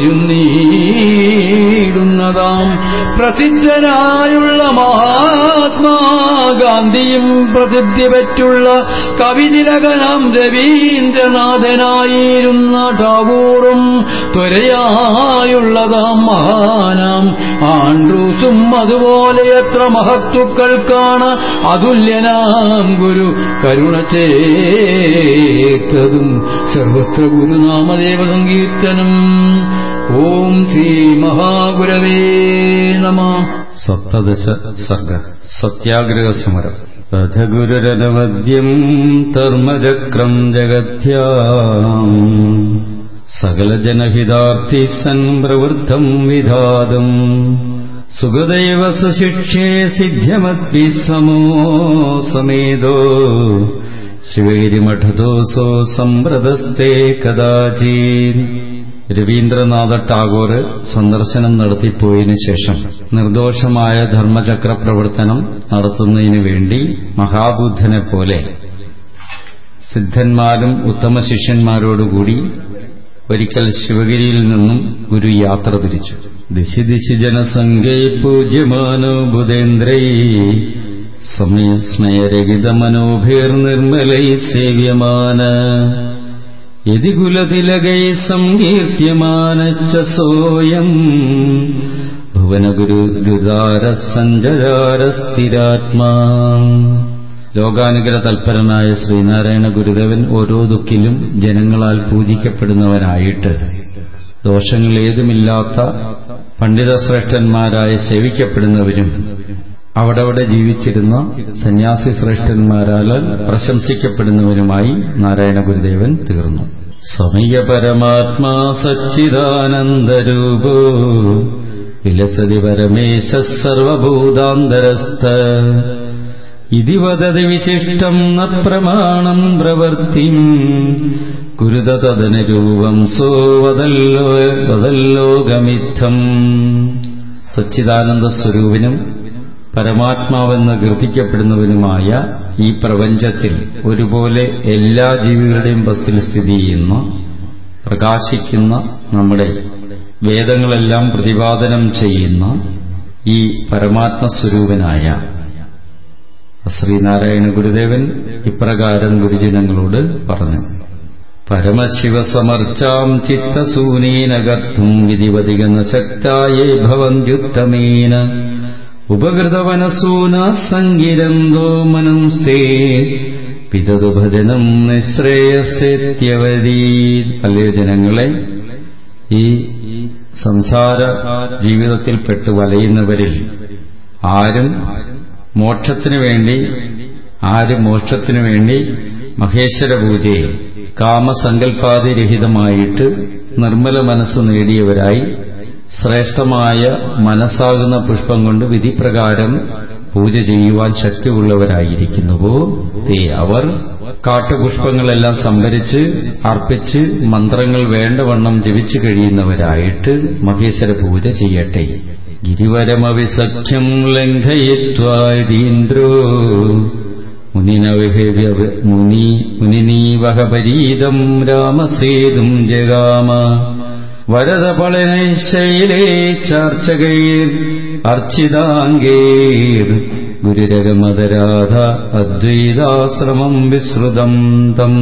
ഇരുന്നീടുന്നതാം പ്രസിദ്ധനായുള്ള മഹാത്മാ ഗാന്ധിയും പ്രസിദ്ധി പറ്റുള്ള കവിതിലകനാം രവീന്ദ്രനാഥനായിരുന്ന ടാഗോറും ത്വരയായുള്ളതാം മഹാനാം ആൻഡ്രൂസും അതുപോലെ എത്ര മഹത്തുക്കൾക്കാണ് അതുല്യനാം ഗുരു കരുണ ചേർത്തതും സർവത്ര ഗുരുനാമദേവ സങ്കീർത്തനം ഓം ശ്രീ മഹാഗുരവേ നമ സപ്തദശ സർഗ സത്യാഗ്രഹ സമരം പഥഗുരുരനവദ്യം ധർമ്മചക്രം ജഗത്യാം സകലജനഹിതാർത്ഥി സൻ പ്രവൃദ്ധം വിധാതും സുഖദൈവ സുശിക്ഷേ സിദ്ധ്യമദ്ഭി സമോ സമേതോ ശിവഗിരിമഠദോസോ സംവ്രതസ്തേ കഥാചീൻ രവീന്ദ്രനാഥ ടാഗോർ സന്ദർശനം നടത്തിപ്പോയതിനു ശേഷം നിർദോഷമായ ധർമ്മചക്ര പ്രവർത്തനം നടത്തുന്നതിനു വേണ്ടി മഹാബുദ്ധനെ പോലെ സിദ്ധന്മാരും ഉത്തമ ശിഷ്യന്മാരോടുകൂടി ഒരിക്കൽ ശിവഗിരിയിൽ നിന്നും ഗുരു യാത്ര തിരിച്ചു ദിശി ദിശി ജനസംഖ്യൈ പൂജ്യമാനോ ബുധേന്ദ്രൈ സമയസ്മയരഹിത മനോഭിർ നിർമ്മലൈ സേവ്യമാന യതികുലതിലകൈ സങ്കീർത്യമാനച്ച സോയം ഭുവനഗുരുദാര സഞ്ചരാരസ്ഥിരാത്മാ ലോകാനുഗ്രഹ തൽപരനായ ശ്രീനാരായണ ഗുരുദേവൻ ഓരോ ദുഃഖിലും ജനങ്ങളാൽ പൂജിക്കപ്പെടുന്നവനായിട്ട് ദോഷങ്ങൾ ഏതുമില്ലാത്ത പണ്ഡിതശ്രേഷ്ഠന്മാരായി സേവിക്കപ്പെടുന്നവരും അവിടവിടെ ജീവിച്ചിരുന്ന സന്യാസി ശ്രേഷ്ഠന്മാരാൽ പ്രശംസിക്കപ്പെടുന്നവരുമായി നാരായണ ഗുരുദേവൻ തീർന്നു സമയ പരമാത്മാ സച്ചിദാനന്ദരൂപോ വിലസതി പരമേശ സർവഭൂതാന്തരസ്ഥ ഇതി വദതി വിശിഷ്ടം ന പ്രമാണം പ്രവർത്തിം കുരുത തദനുരൂപം സോ വദല്ലോ വദല്ലോകമിത്തം സച്ചിദാനന്ദ സ്വരൂപിനും പരമാത്മാവെന്ന് കീർത്തിക്കപ്പെടുന്നവനുമായ ഈ പ്രപഞ്ചത്തിൽ ഒരുപോലെ എല്ലാ ജീവികളുടെയും വസ്തുവിൽ സ്ഥിതി ചെയ്യുന്ന പ്രകാശിക്കുന്ന നമ്മുടെ വേദങ്ങളെല്ലാം പ്രതിപാദനം ചെയ്യുന്ന ഈ പരമാത്മസ്വരൂപനായ ശ്രീനാരായണ ഗുരുദേവൻ ഇപ്രകാരം ഗുരുജനങ്ങളോട് പറഞ്ഞു പരമശിവസമർച്ചാം ചിത്തസൂനീനകർത്തും വിധിവതികന്ന ശക്തായേ ഭവന്ത്യുത്തമേന ഉപകൃതവനസൂന സങ്കിരന്തോ മനംസ്തേ പിതതു ഭജനം നിശ്രേയസ്യത്യവതീ അല്ലയോ ജനങ്ങളെ ഈ സംസാര ജീവിതത്തിൽപ്പെട്ട് വലയുന്നവരിൽ ആരും മോക്ഷത്തിനു വേണ്ടി ആര് മോക്ഷത്തിനു വേണ്ടി മഹേശ്വര പൂജയിൽ കാമസങ്കല്പാതിരഹിതമായിട്ട് നിർമ്മല മനസ്സ് നേടിയവരായി ശ്രേഷ്ഠമായ മനസ്സാകുന്ന പുഷ്പം കൊണ്ട് വിധിപ്രകാരം പൂജ ചെയ്യുവാൻ ശക്തിയുള്ളവരായിരിക്കുന്നുവോ തേ അവർ കാട്ടുപുഷ്പങ്ങളെല്ലാം സംഭരിച്ച് അർപ്പിച്ച് മന്ത്രങ്ങൾ വേണ്ടവണ്ണം ജപിച്ചു കഴിയുന്നവരായിട്ട് മഹേശ്വര പൂജ ചെയ്യട്ടെ ഗിരിവരമവിസഖ്യം ലംഘയിത്വാദീന്ദ്രോ മുനി മുനിനീവഹപരീതം രാമസേതും ജഗാമ വരദപളനൈശൈലേ ചാർച്ചകൈർ അർച്ചിതാംഗേർ ഗുരുരഗമതരാധ അദ്വൈതാശ്രമം വിശ്രുതം തം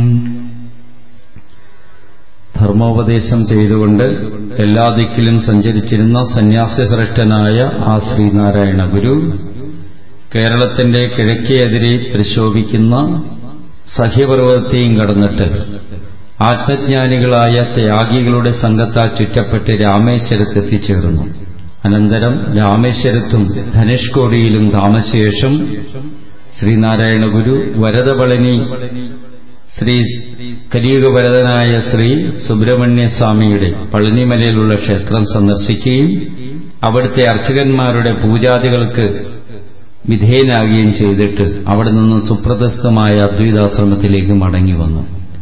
ധർമ്മോപദേശം ചെയ്തുകൊണ്ട് എല്ലാ ദിക്കിലും സഞ്ചരിച്ചിരുന്ന സന്യാസശ്രേഷ്ഠനായ ആ ശ്രീനാരായണ ഗുരു കേരളത്തിന്റെ കിഴക്കേതിരെ പ്രശോഭിക്കുന്ന സഹ്യപർവ്വതത്തെയും കടന്നിട്ട് ആത്മജ്ഞാനികളായ ത്യാഗികളുടെ സംഘത്താൽ ചുറ്റപ്പെട്ട് രാമേശ്വരത്തെത്തിച്ചേർന്നു അനന്തരം രാമേശ്വരത്തും ധനുഷ്കോടിയിലും താമസശേഷം ശ്രീനാരായണ ഗുരു വരദപളനി ശ്രീ കലിയുഗവരതനായ ശ്രീ സുബ്രഹ്മണ്യ സ്വാമിയുടെ പളനിമലയിലുള്ള ക്ഷേത്രം സന്ദർശിക്കുകയും അവിടുത്തെ അർച്ചകന്മാരുടെ പൂജാദികൾക്ക് വിധേയനാകുകയും ചെയ്തിട്ട് അവിടെ നിന്ന് സുപ്രദസ്ഥമായ അദ്വൈതാശ്രമത്തിലേക്ക് മടങ്ങി വന്നു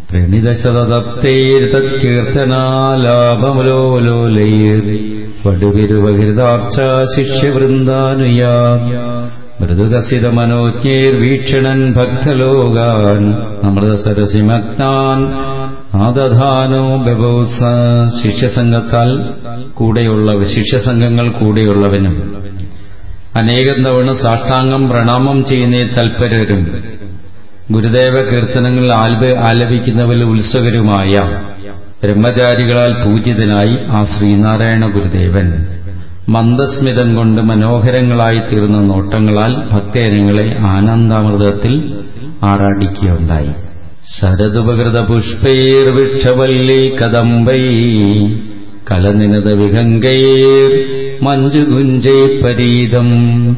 പ്രണീതശതപ്തൈർതീർത്ഥനാലാപമലോലോലൈർ വടുവിരുവഹൃതാർച്ച ശിഷ്യവൃന്ദാനുയാ മൃദുകസിത മനോജ്ഞേർ വീക്ഷണൻ ഭക്തലോകാൻ അമൃതസരസിമഗ്നാൻ ആദധാനോ ബബോസ ശിഷ്യസംഘത്താൽ കൂടെയുള്ള ശിഷ്യസംഘങ്ങൾ കൂടെയുള്ളവനും അനേകം തവണ സാഷ്ടാംഗം പ്രണാമം ചെയ്യുന്ന തൽപരരും ഗുരുദേവ കീർത്തനങ്ങൾ ആൽബ ആലപിക്കുന്നവരിൽ ഉത്സുകരുമായ ബ്രഹ്മചാരികളാൽ പൂജിതനായി ആ ശ്രീനാരായണ ഗുരുദേവൻ മന്ദസ്മിതം കൊണ്ട് മനോഹരങ്ങളായി തീർന്ന നോട്ടങ്ങളാൽ ഭക്തജനങ്ങളെ ആനന്ദാമൃതത്തിൽ ആറാടിക്കുകയുണ്ടായി ശരതുപകൃത പുഷ്പൈർ വൃക്ഷവല്ലി കദംബൈ കലനിനത വിഹങ്കൈർ മഞ്ജുകുഞ്ചൈ പരീതം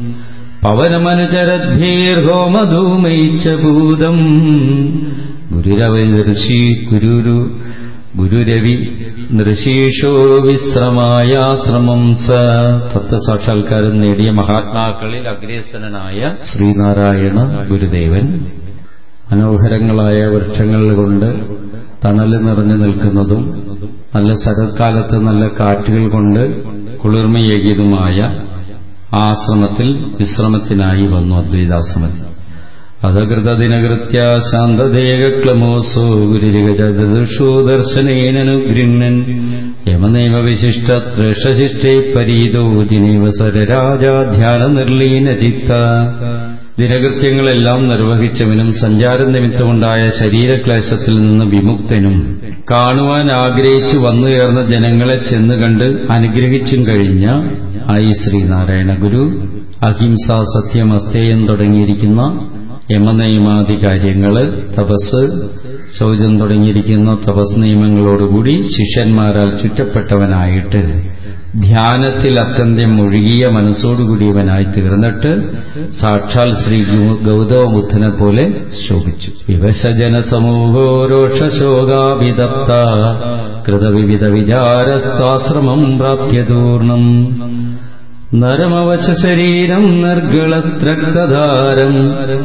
പവനമനുചരദ്ഭീർഹോമധൂമൈച്ച ഭൂതം ഗുരുരവദർശി ഗുരുരു ഗുരുരവി നൃശീഷോ വിശ്രമായാശ്രമം സ തത്വസാക്ഷാത്കാരം നേടിയ മഹാത്മാക്കളിൽ അഗ്രേസനായ ശ്രീനാരായണ ഗുരുദേവൻ മനോഹരങ്ങളായ വൃക്ഷങ്ങൾ കൊണ്ട് തണല് നിറഞ്ഞു നിൽക്കുന്നതും നല്ല ശരത്കാലത്ത് നല്ല കാറ്റുകൾ കൊണ്ട് കുളിർമയേകിയതുമായ ആശ്രമത്തിൽ വിശ്രമത്തിനായി വന്നു അദ്വൈതാശ്രമത്തിൽ അധകൃതദിനകൃത്യ ശാന്തദേഹക്ലമോസോ ഗുരുരികജദുഷോ ദർശനേനനുഗൃഹൻ യമനൈവ വിശിഷ്ട ത്രേഷശിഷ്ടേ പരീതോ ജിനൈവ സരരാജാധ്യാന നിർലീന ചിത്ത ദിനകൃത്യങ്ങളെല്ലാം നിർവഹിച്ചവനും സഞ്ചാര നിമിത്തമുണ്ടായ ശരീരക്ലേശത്തിൽ നിന്ന് വിമുക്തനും കാണുവാൻ ആഗ്രഹിച്ചു വന്നുയർന്ന ജനങ്ങളെ ചെന്ന് കണ്ട് അനുഗ്രഹിച്ചും കഴിഞ്ഞ ആയി ശ്രീനാരായണ ഗുരു അഹിംസ സത്യം അസ്തേയം തുടങ്ങിയിരിക്കുന്ന യമനിയമാദി കാര്യങ്ങള് തപസ് ശൗചം തുടങ്ങിയിരിക്കുന്ന തപസ് നിയമങ്ങളോടുകൂടി ശിഷ്യന്മാരാൽ ചുറ്റപ്പെട്ടവനായിട്ട് ധ്യാനത്തിൽ അത്യന്തം ഒഴുകിയ മനസ്സോടുകൂടിയവനായി തീർന്നിട്ട് സാക്ഷാൽ ശ്രീ ഗൗതമ ബുദ്ധനെ പോലെ ശോഭിച്ചു വിവശജന സമൂഹോ രോഷശോകാവിതപ്ത കൃതവിവിധ വിചാരസ്താശ്രമം പ്രാപ്യതൂർണം നരമവശ ശരീരം നിർഗളസ്ത്രക്തധാരം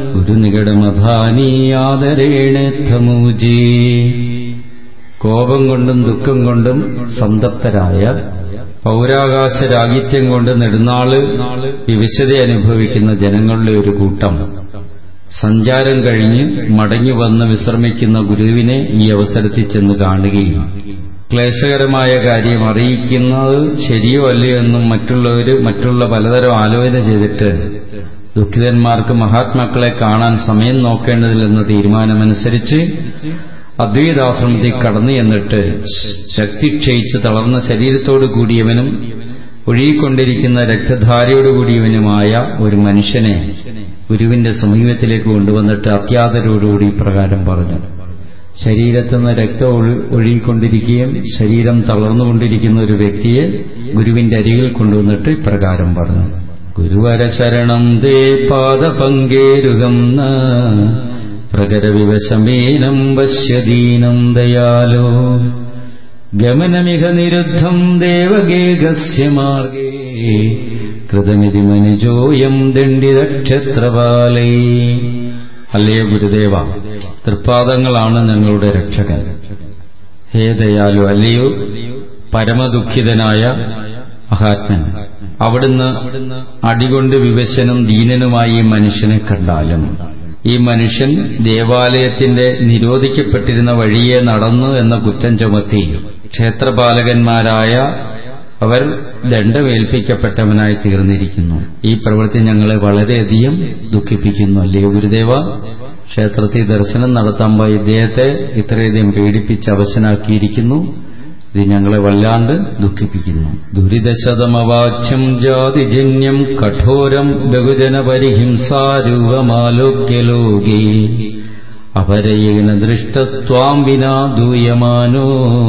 ഗുരുനികടമധാനീയാദരേണേത്തമൂജി കോപം കൊണ്ടും ദുഃഖം കൊണ്ടും സംതപ്തരായ പൗരാകാശ രാഗിത്യം കൊണ്ട് നെടുനാള് വിവശത അനുഭവിക്കുന്ന ജനങ്ങളുടെ ഒരു കൂട്ടം സഞ്ചാരം കഴിഞ്ഞ് മടങ്ങി വന്ന് വിശ്രമിക്കുന്ന ഗുരുവിനെ ഈ അവസരത്തിൽ ചെന്ന് കാണുകയും ക്ലേശകരമായ കാര്യം അറിയിക്കുന്നത് ശരിയോ അല്ലയോ എന്നും മറ്റുള്ളവർ മറ്റുള്ള പലതരം ആലോചന ചെയ്തിട്ട് ദുഃഖിതന്മാർക്ക് മഹാത്മാക്കളെ കാണാൻ സമയം നോക്കേണ്ടതില്ലെന്ന തീരുമാനമനുസരിച്ച് അദ്വൈതാശ്രമത്തിൽ കടന്നു എന്നിട്ട് ശക്തി ക്ഷയിച്ച് തളർന്ന ശരീരത്തോടു കൂടിയവനും ഒഴുകിക്കൊണ്ടിരിക്കുന്ന രക്തധാരയോടുകൂടിയവനുമായ ഒരു മനുഷ്യനെ ഗുരുവിന്റെ സമീപത്തിലേക്ക് കൊണ്ടുവന്നിട്ട് അത്യാദരോടുകൂടി ഇപ്രകാരം പറഞ്ഞു ശരീരത്തിൽ നിന്ന് രക്തം ഒഴുകിക്കൊണ്ടിരിക്കുകയും ശരീരം തളർന്നുകൊണ്ടിരിക്കുന്ന ഒരു വ്യക്തിയെ ഗുരുവിന്റെ അരികിൽ കൊണ്ടുവന്നിട്ട് ഇപ്രകാരം പറഞ്ഞു ഗുരുവര ശരണം ദേ പാദപങ്കേരുകം പ്രകരവിവശമേനം വശ്യദീനം ദയാലോ ഗമനമിഹ നിരുദ്ധം ദേവഗേഹസ്യ മാർഗേ കൃതമിതി മനുജോയം ദണ്ഡിതക്ഷത്രപാലൈ അല്ലയോ ഗുരുദേവ തൃപ്പാദങ്ങളാണ് ഞങ്ങളുടെ രക്ഷകൻ ഹേ ദയാലു അല്ലയോ പരമദുഃഖിതനായ മഹാത്മൻ അവിടുന്ന് അടികൊണ്ട് വിവശനും ദീനനുമായി ഈ മനുഷ്യനെ കണ്ടാലും ഈ മനുഷ്യൻ ദേവാലയത്തിന്റെ നിരോധിക്കപ്പെട്ടിരുന്ന വഴിയെ നടന്നു എന്ന കുറ്റം ചുമത്തി ക്ഷേത്രപാലകന്മാരായ അവർ ദണ്ഡമേൽപ്പിക്കപ്പെട്ടവനായി തീർന്നിരിക്കുന്നു ഈ പ്രവൃത്തി ഞങ്ങളെ വളരെയധികം ദുഃഖിപ്പിക്കുന്നു അല്ലയോ ഗുരുദേവ ക്ഷേത്രത്തിൽ ദർശനം നടത്താൻ പോയ ഇദ്ദേഹത്തെ ഇത്രയധികം പേടിപ്പിച്ച് അവശനാക്കിയിരിക്കുന്നു ഇത് ഞങ്ങളെ വല്ലാണ്ട് ദുഃഖിപ്പിക്കുന്നു ദുരിതശതമവാച്യം ജാതിജന്യം കഠോരം ബഹുജനപരിഹിംസാരൂപമാലോക്യലോകേ അപരയേന ദൃഷ്ടസ്വാം വിനാ ദൂയമാനോ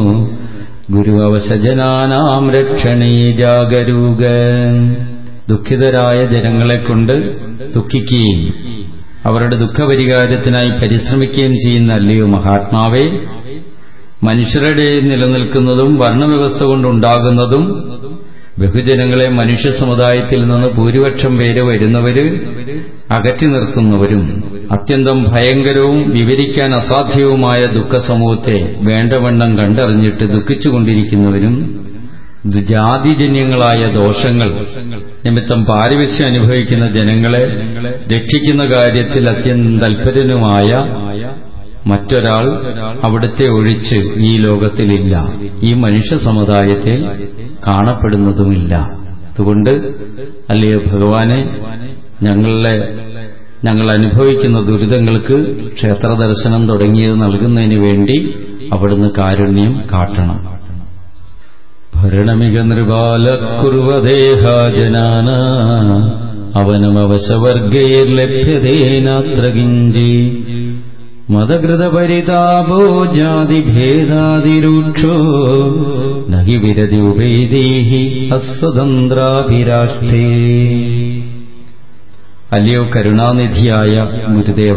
ഗുരുവശജനാനാം രക്ഷണേ ജാഗരൂക ദുഃഖിതരായ ജനങ്ങളെക്കൊണ്ട് ദുഃഖിക്കുകയും അവരുടെ ദുഃഖപരിഹാരത്തിനായി പരിശ്രമിക്കുകയും ചെയ്യുന്ന അല്ലയോ മഹാത്മാവേ മനുഷ്യരുടെ നിലനിൽക്കുന്നതും വർണ്ണവ്യവസ്ഥ കൊണ്ടുണ്ടാകുന്നതും ബഹുജനങ്ങളെ മനുഷ്യ സമുദായത്തിൽ നിന്ന് ഭൂരിപക്ഷം പേര് വരുന്നവര് അകറ്റി നിർത്തുന്നവരും അത്യന്തം ഭയങ്കരവും വിവരിക്കാൻ അസാധ്യവുമായ ദുഃഖസമൂഹത്തെ വേണ്ടവണ്ണം കണ്ടറിഞ്ഞിട്ട് ദുഃഖിച്ചുകൊണ്ടിരിക്കുന്നവരും ജാതിജന്യങ്ങളായ ദോഷങ്ങൾ നിമിത്തം പാരിവശ്യം അനുഭവിക്കുന്ന ജനങ്ങളെ രക്ഷിക്കുന്ന കാര്യത്തിൽ അത്യന്തം തൽപരനുമായ മറ്റൊരാൾ അവിടുത്തെ ഒഴിച്ച് ഈ ലോകത്തിലില്ല ഈ മനുഷ്യ സമുദായത്തിൽ കാണപ്പെടുന്നതുമില്ല അതുകൊണ്ട് അല്ലയോ ഭഗവാനെ ഞങ്ങളെ ഞങ്ങൾ അനുഭവിക്കുന്ന ദുരിതങ്ങൾക്ക് ക്ഷേത്രദർശനം തുടങ്ങിയത് നൽകുന്നതിന് വേണ്ടി അവിടുന്ന് കാരുണ്യം കാട്ടണം ഭരണമിക നൃപാല കുറുവദേഹാജനാന അവനമവശവർഗൈർലഭ്യതേനാത്ര കിഞ്ചി മതകൃതപരിതാപോ ജാതിഭേദാതിരൂക്ഷോ നഹി വിരതി ഉപൈദേഹി അസ്വതന്ത്രാഭിരാഷ്ട്രേ അല്ലയോ കരുണാനിധിയായ ഗുരുദേവ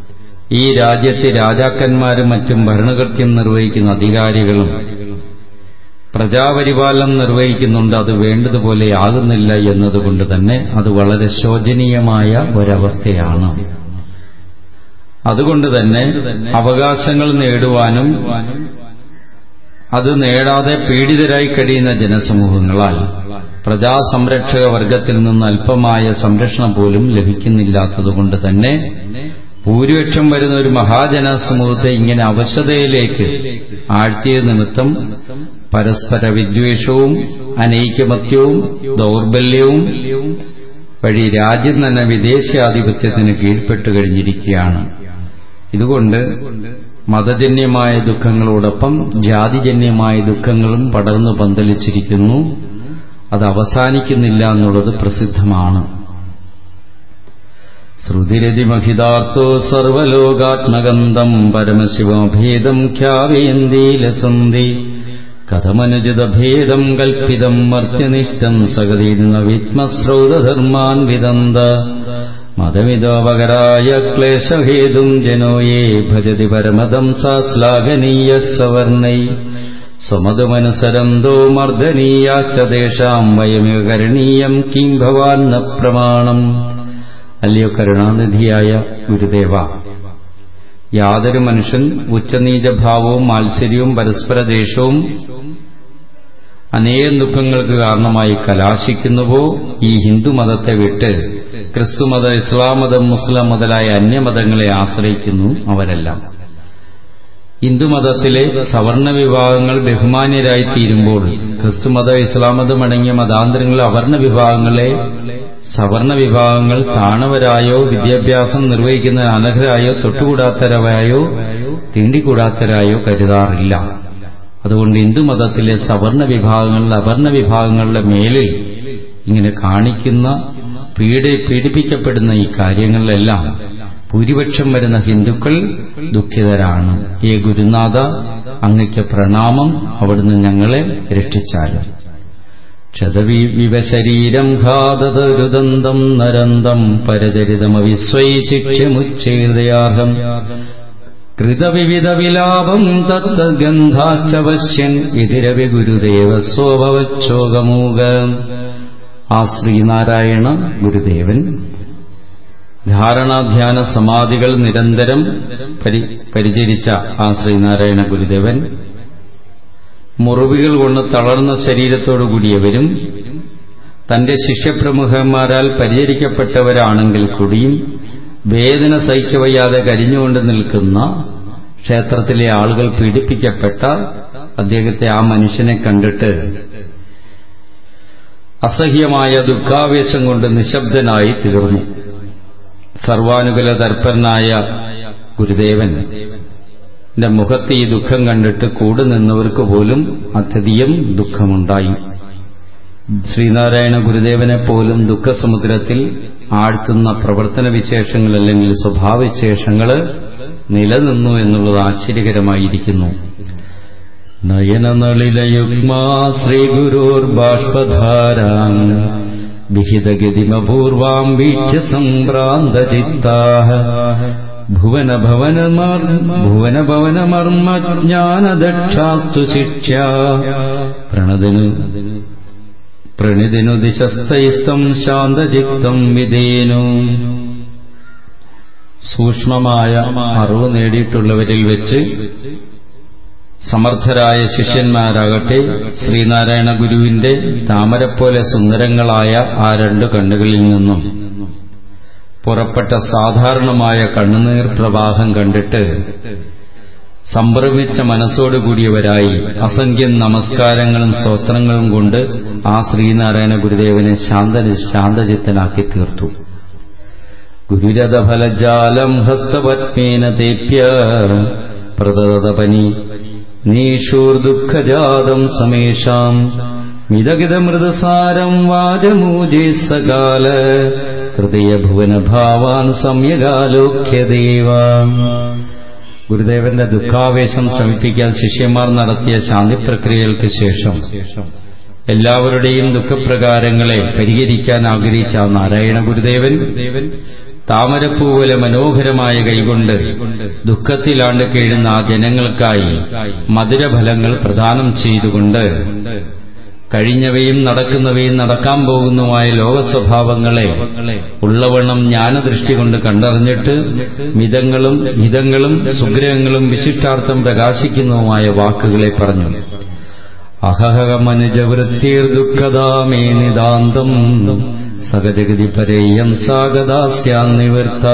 ഈ രാജ്യത്തെ രാജാക്കന്മാരും മറ്റും ഭരണകൃത്യം നിർവഹിക്കുന്ന അധികാരികളും പ്രജാപരിപാലനം നിർവഹിക്കുന്നുണ്ട് അത് വേണ്ടതുപോലെ ആകുന്നില്ല എന്നതുകൊണ്ട് തന്നെ അത് വളരെ ശോചനീയമായ ഒരവസ്ഥയാണ് അതുകൊണ്ട് തന്നെ അവകാശങ്ങൾ നേടുവാനും അത് നേടാതെ പീഡിതരായി കഴിയുന്ന ജനസമൂഹങ്ങളാൽ പ്രജാസംരക്ഷക വർഗത്തിൽ നിന്ന് അല്പമായ സംരക്ഷണം പോലും ലഭിക്കുന്നില്ലാത്തതുകൊണ്ട് തന്നെ ഭൂരിപക്ഷം വരുന്ന ഒരു മഹാജനസമൂഹത്തെ ഇങ്ങനെ അവശതയിലേക്ക് ആഴ്ത്തിയ നിമിത്തം പരസ്പര വിദ്വേഷവും അനൈക്യമത്യവും ദൗർബല്യവും വഴി രാജ്യം തന്നെ വിദേശാധിപത്യത്തിന് കീഴ്പ്പെട്ടു കഴിഞ്ഞിരിക്കുകയാണ് ഇതുകൊണ്ട് മതജന്യമായ ദുഃഖങ്ങളോടൊപ്പം ജാതിജന്യമായ ദുഃഖങ്ങളും പടർന്നു പന്തലിച്ചിരിക്കുന്നു അത് അവസാനിക്കുന്നില്ല എന്നുള്ളത് പ്രസിദ്ധമാണ് ശ്രുതിരതിമഹിതാർത്ഥോ സർവലോകാത്മഗന്ധം പരമശിവഭേദം ഖ്യാവേന്ദീലസന്ധി കഥമനുജിതഭേദം കൽപ്പിതം മർത്യനിഷ്ഠം സഗതീർന്ന വിത്മശ്രൗതധർമാൻ വിദന്ത മതമിതോപകരായ ക്ലേശഹേതും ജനോയേ ഭജതി പരമദം സാശ്ലാഘനീയ സവർണൈ സമതുമനുസരന്തോ മർദ്ദനീയാച്ച തേഷാം വയമിക കരണീയം കിം ഭവാന്ന പ്രമാണം അല്ലയോ കരുണാനിധിയായ ഗുരുദേവ യാതൊരു മനുഷ്യൻ ഉച്ചനീചഭാവവും മാത്സര്യവും പരസ്പര ദേഷ്യവും അനേകം ദുഃഖങ്ങൾക്ക് കാരണമായി കലാശിക്കുന്നുവോ ഈ ഹിന്ദുമതത്തെ വിട്ട് ക്രിസ്തുമത ഇസ്ലാം മതം മുസ്ലിം മുതലായ അന്യമതങ്ങളെ ആശ്രയിക്കുന്നു അവരെല്ലാം ഹിന്ദുമതത്തിലെ സവർണ വിഭാഗങ്ങൾ ബഹുമാന്യരായി തീരുമ്പോൾ ക്രിസ്തുമത ഇസ്ലാം മതം അടങ്ങിയ മതാന്തരങ്ങൾ അവർണ വിഭാഗങ്ങളെ സവർണ വിഭാഗങ്ങൾ താണവരായോ വിദ്യാഭ്യാസം നിർവഹിക്കുന്ന അനർഹരായോ തൊട്ടുകൂടാത്തരവായോ തീണ്ടിക്കൂടാത്തരായോ കരുതാറില്ല അതുകൊണ്ട് ഹിന്ദുമതത്തിലെ സവർണ വിഭാഗങ്ങൾ അവർണ വിഭാഗങ്ങളുടെ മേലിൽ ഇങ്ങനെ കാണിക്കുന്ന പീഡ പീഡിപ്പിക്കപ്പെടുന്ന ഈ കാര്യങ്ങളിലെല്ലാം ഭൂരിപക്ഷം വരുന്ന ഹിന്ദുക്കൾ ദുഃഖിതരാണ് ഏ ഗുരുനാഥ അങ്ങയ്ക്ക് പ്രണാമം അവിടുന്ന് ഞങ്ങളെ രക്ഷിച്ചാലും ക്ഷതവിവ ശരീരം ഘാതതരുദന്തം നരന്തം പരചരിതമവിശ്വൈ ശിക്ഷ്യമുച്ചേതയാർഹം കൃതവിവിധ വിലാപം തദ്ഗന്ധാശ്ച പശ്യൻ ഇതിരവി ഗുരുദേവ സ്വഭവച്ചോകമൂക ആ ശ്രീനാരായണ ഗുരുദേവൻ ധാരണാധ്യാന സമാധികൾ നിരന്തരം പരിചരിച്ച ആ ശ്രീനാരായണ ഗുരുദേവൻ മുറിവുകൾ കൊണ്ട് തളർന്ന ശരീരത്തോടുകൂടിയവരും തന്റെ ശിഷ്യപ്രമുഖന്മാരാൽ പരിചരിക്കപ്പെട്ടവരാണെങ്കിൽ കൂടിയും വേദന സഹിക്കവയ്യാതെ കരിഞ്ഞുകൊണ്ട് നിൽക്കുന്ന ക്ഷേത്രത്തിലെ ആളുകൾ പീഡിപ്പിക്കപ്പെട്ട അദ്ദേഹത്തെ ആ മനുഷ്യനെ കണ്ടിട്ട് അസഹ്യമായ ദുഃഖാവേശം കൊണ്ട് നിശബ്ദനായി തീർന്നു സർവാനുകൂല തർപ്പരനായ ഗുരുദേവൻ എന്റെ മുഖത്ത് ഈ ദുഃഖം കണ്ടിട്ട് കൂടെ നിന്നവർക്ക് പോലും അത്യധികം ദുഃഖമുണ്ടായി ശ്രീനാരായണ ഗുരുദേവനെ പോലും ദുഃഖസമുദ്രത്തിൽ ആഴ്ത്തുന്ന പ്രവർത്തന വിശേഷങ്ങൾ അല്ലെങ്കിൽ സ്വഭാവവിശേഷങ്ങൾ നിലനിന്നു എന്നുള്ളത് ആശ്ചര്യകരമായിരിക്കുന്നു നയനനളിലയുഗ്മാ ശ്രീഗുരോർ ബാഷ്പധാരാം വിഹിതഗതിമപൂർവാം വീക്ഷ്യ സംഭ്രാന്തചിത്താ ഭുവനഭവനമർമ്മജ്ഞാനദക്ഷാസ്തു ശിക്ഷ്യ പ്രണതിനു പ്രണിതിനു ദിശസ്ഥൈസ്തം ശാന്തചിത്തം വിധേനു സൂക്ഷ്മമായ അറിവ് നേടിയിട്ടുള്ളവരിൽ വെച്ച് സമർത്ഥരായ ശിഷ്യന്മാരാകട്ടെ ശ്രീനാരായണ ഗുരുവിന്റെ താമരപ്പോലെ സുന്ദരങ്ങളായ ആ രണ്ട് കണ്ണുകളിൽ നിന്നും പുറപ്പെട്ട സാധാരണമായ കണ്ണുനീർ പ്രവാഹം കണ്ടിട്ട് സംഭ്രമിച്ച മനസ്സോടുകൂടിയവരായി അസംഖ്യം നമസ്കാരങ്ങളും സ്തോത്രങ്ങളും കൊണ്ട് ആ ശ്രീനാരായണ ഗുരുദേവനെ ശാന്ത ശാന്തചിത്തനാക്കി തീർത്തു ഗുരുരഥഫലജാലം ഹസ്തപത്മേന തേപ്യ പ്രദതപനി നീഷൂർദുഃഖജാതം സമേഷാം മിതകിതമൃതസാരം വാചമൂജേ സകാല ഹൃദയഭുവനഭാവാൻ സമ്യകാലോക്യദേവ ഗുരുദേവന്റെ ദുഃഖാവേശം ശമിപ്പിക്കാൻ ശിഷ്യന്മാർ നടത്തിയ ശാന്തി പ്രക്രിയകൾക്ക് ശേഷം എല്ലാവരുടെയും ദുഃഖപ്രകാരങ്ങളെ പരിഹരിക്കാൻ ആഗ്രഹിച്ച നാരായണ ഗുരുദേവൻ താമരപ്പൂ പോലെ മനോഹരമായ കൈകൊണ്ട് ദുഃഖത്തിലാണ്ട് കഴിയുന്ന ആ ജനങ്ങൾക്കായി മധുരഫലങ്ങൾ പ്രദാനം ചെയ്തുകൊണ്ട് കഴിഞ്ഞവയും നടക്കുന്നവയും നടക്കാൻ പോകുന്നതുമായ ലോകസ്വഭാവങ്ങളെ ഉള്ളവണ്ണം ജ്ഞാനദൃഷ്ടി കൊണ്ട് കണ്ടറിഞ്ഞിട്ട് മിതങ്ങളും ഹിതങ്ങളും സുഗ്രഹങ്ങളും വിശിഷ്ടാർത്ഥം പ്രകാശിക്കുന്നതുമായ വാക്കുകളെ പറഞ്ഞു അഹഹമനുജവൃത്തിർ ദുഃഖദാമേ നിതാന്തം സഹജഗതി പരേയം സാഗദാസ്യാന്നിവൃത്ത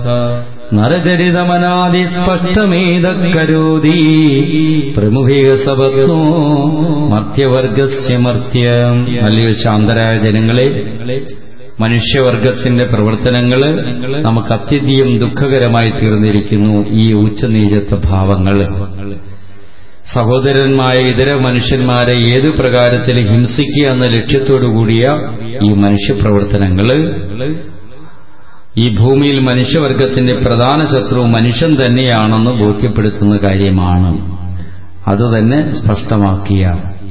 നരചരിതമനാദിസ്പഷ്ടമേതക്കരോതി പ്രമുഖികസപത്നോ മർത്യവർഗസ്യ മർത്യം അല്ലയോ ശാന്തരായ ജനങ്ങളെ മനുഷ്യവർഗത്തിന്റെ പ്രവർത്തനങ്ങള് നമുക്ക് അത്യധികം ദുഃഖകരമായി തീർന്നിരിക്കുന്നു ഈ ഉച്ചനീചത്വ ഭാവങ്ങള് സഹോദരന്മായ ഇതര മനുഷ്യന്മാരെ ഏതു പ്രകാരത്തിൽ ഹിംസിക്കുക എന്ന ലക്ഷ്യത്തോടുകൂടിയ ഈ മനുഷ്യപ്രവർത്തനങ്ങള് ഈ ഭൂമിയിൽ മനുഷ്യവർഗത്തിന്റെ പ്രധാന ശത്രു മനുഷ്യൻ തന്നെയാണെന്ന് ബോധ്യപ്പെടുത്തുന്ന കാര്യമാണ് അത് തന്നെ സ്പഷ്ടമാക്കിയ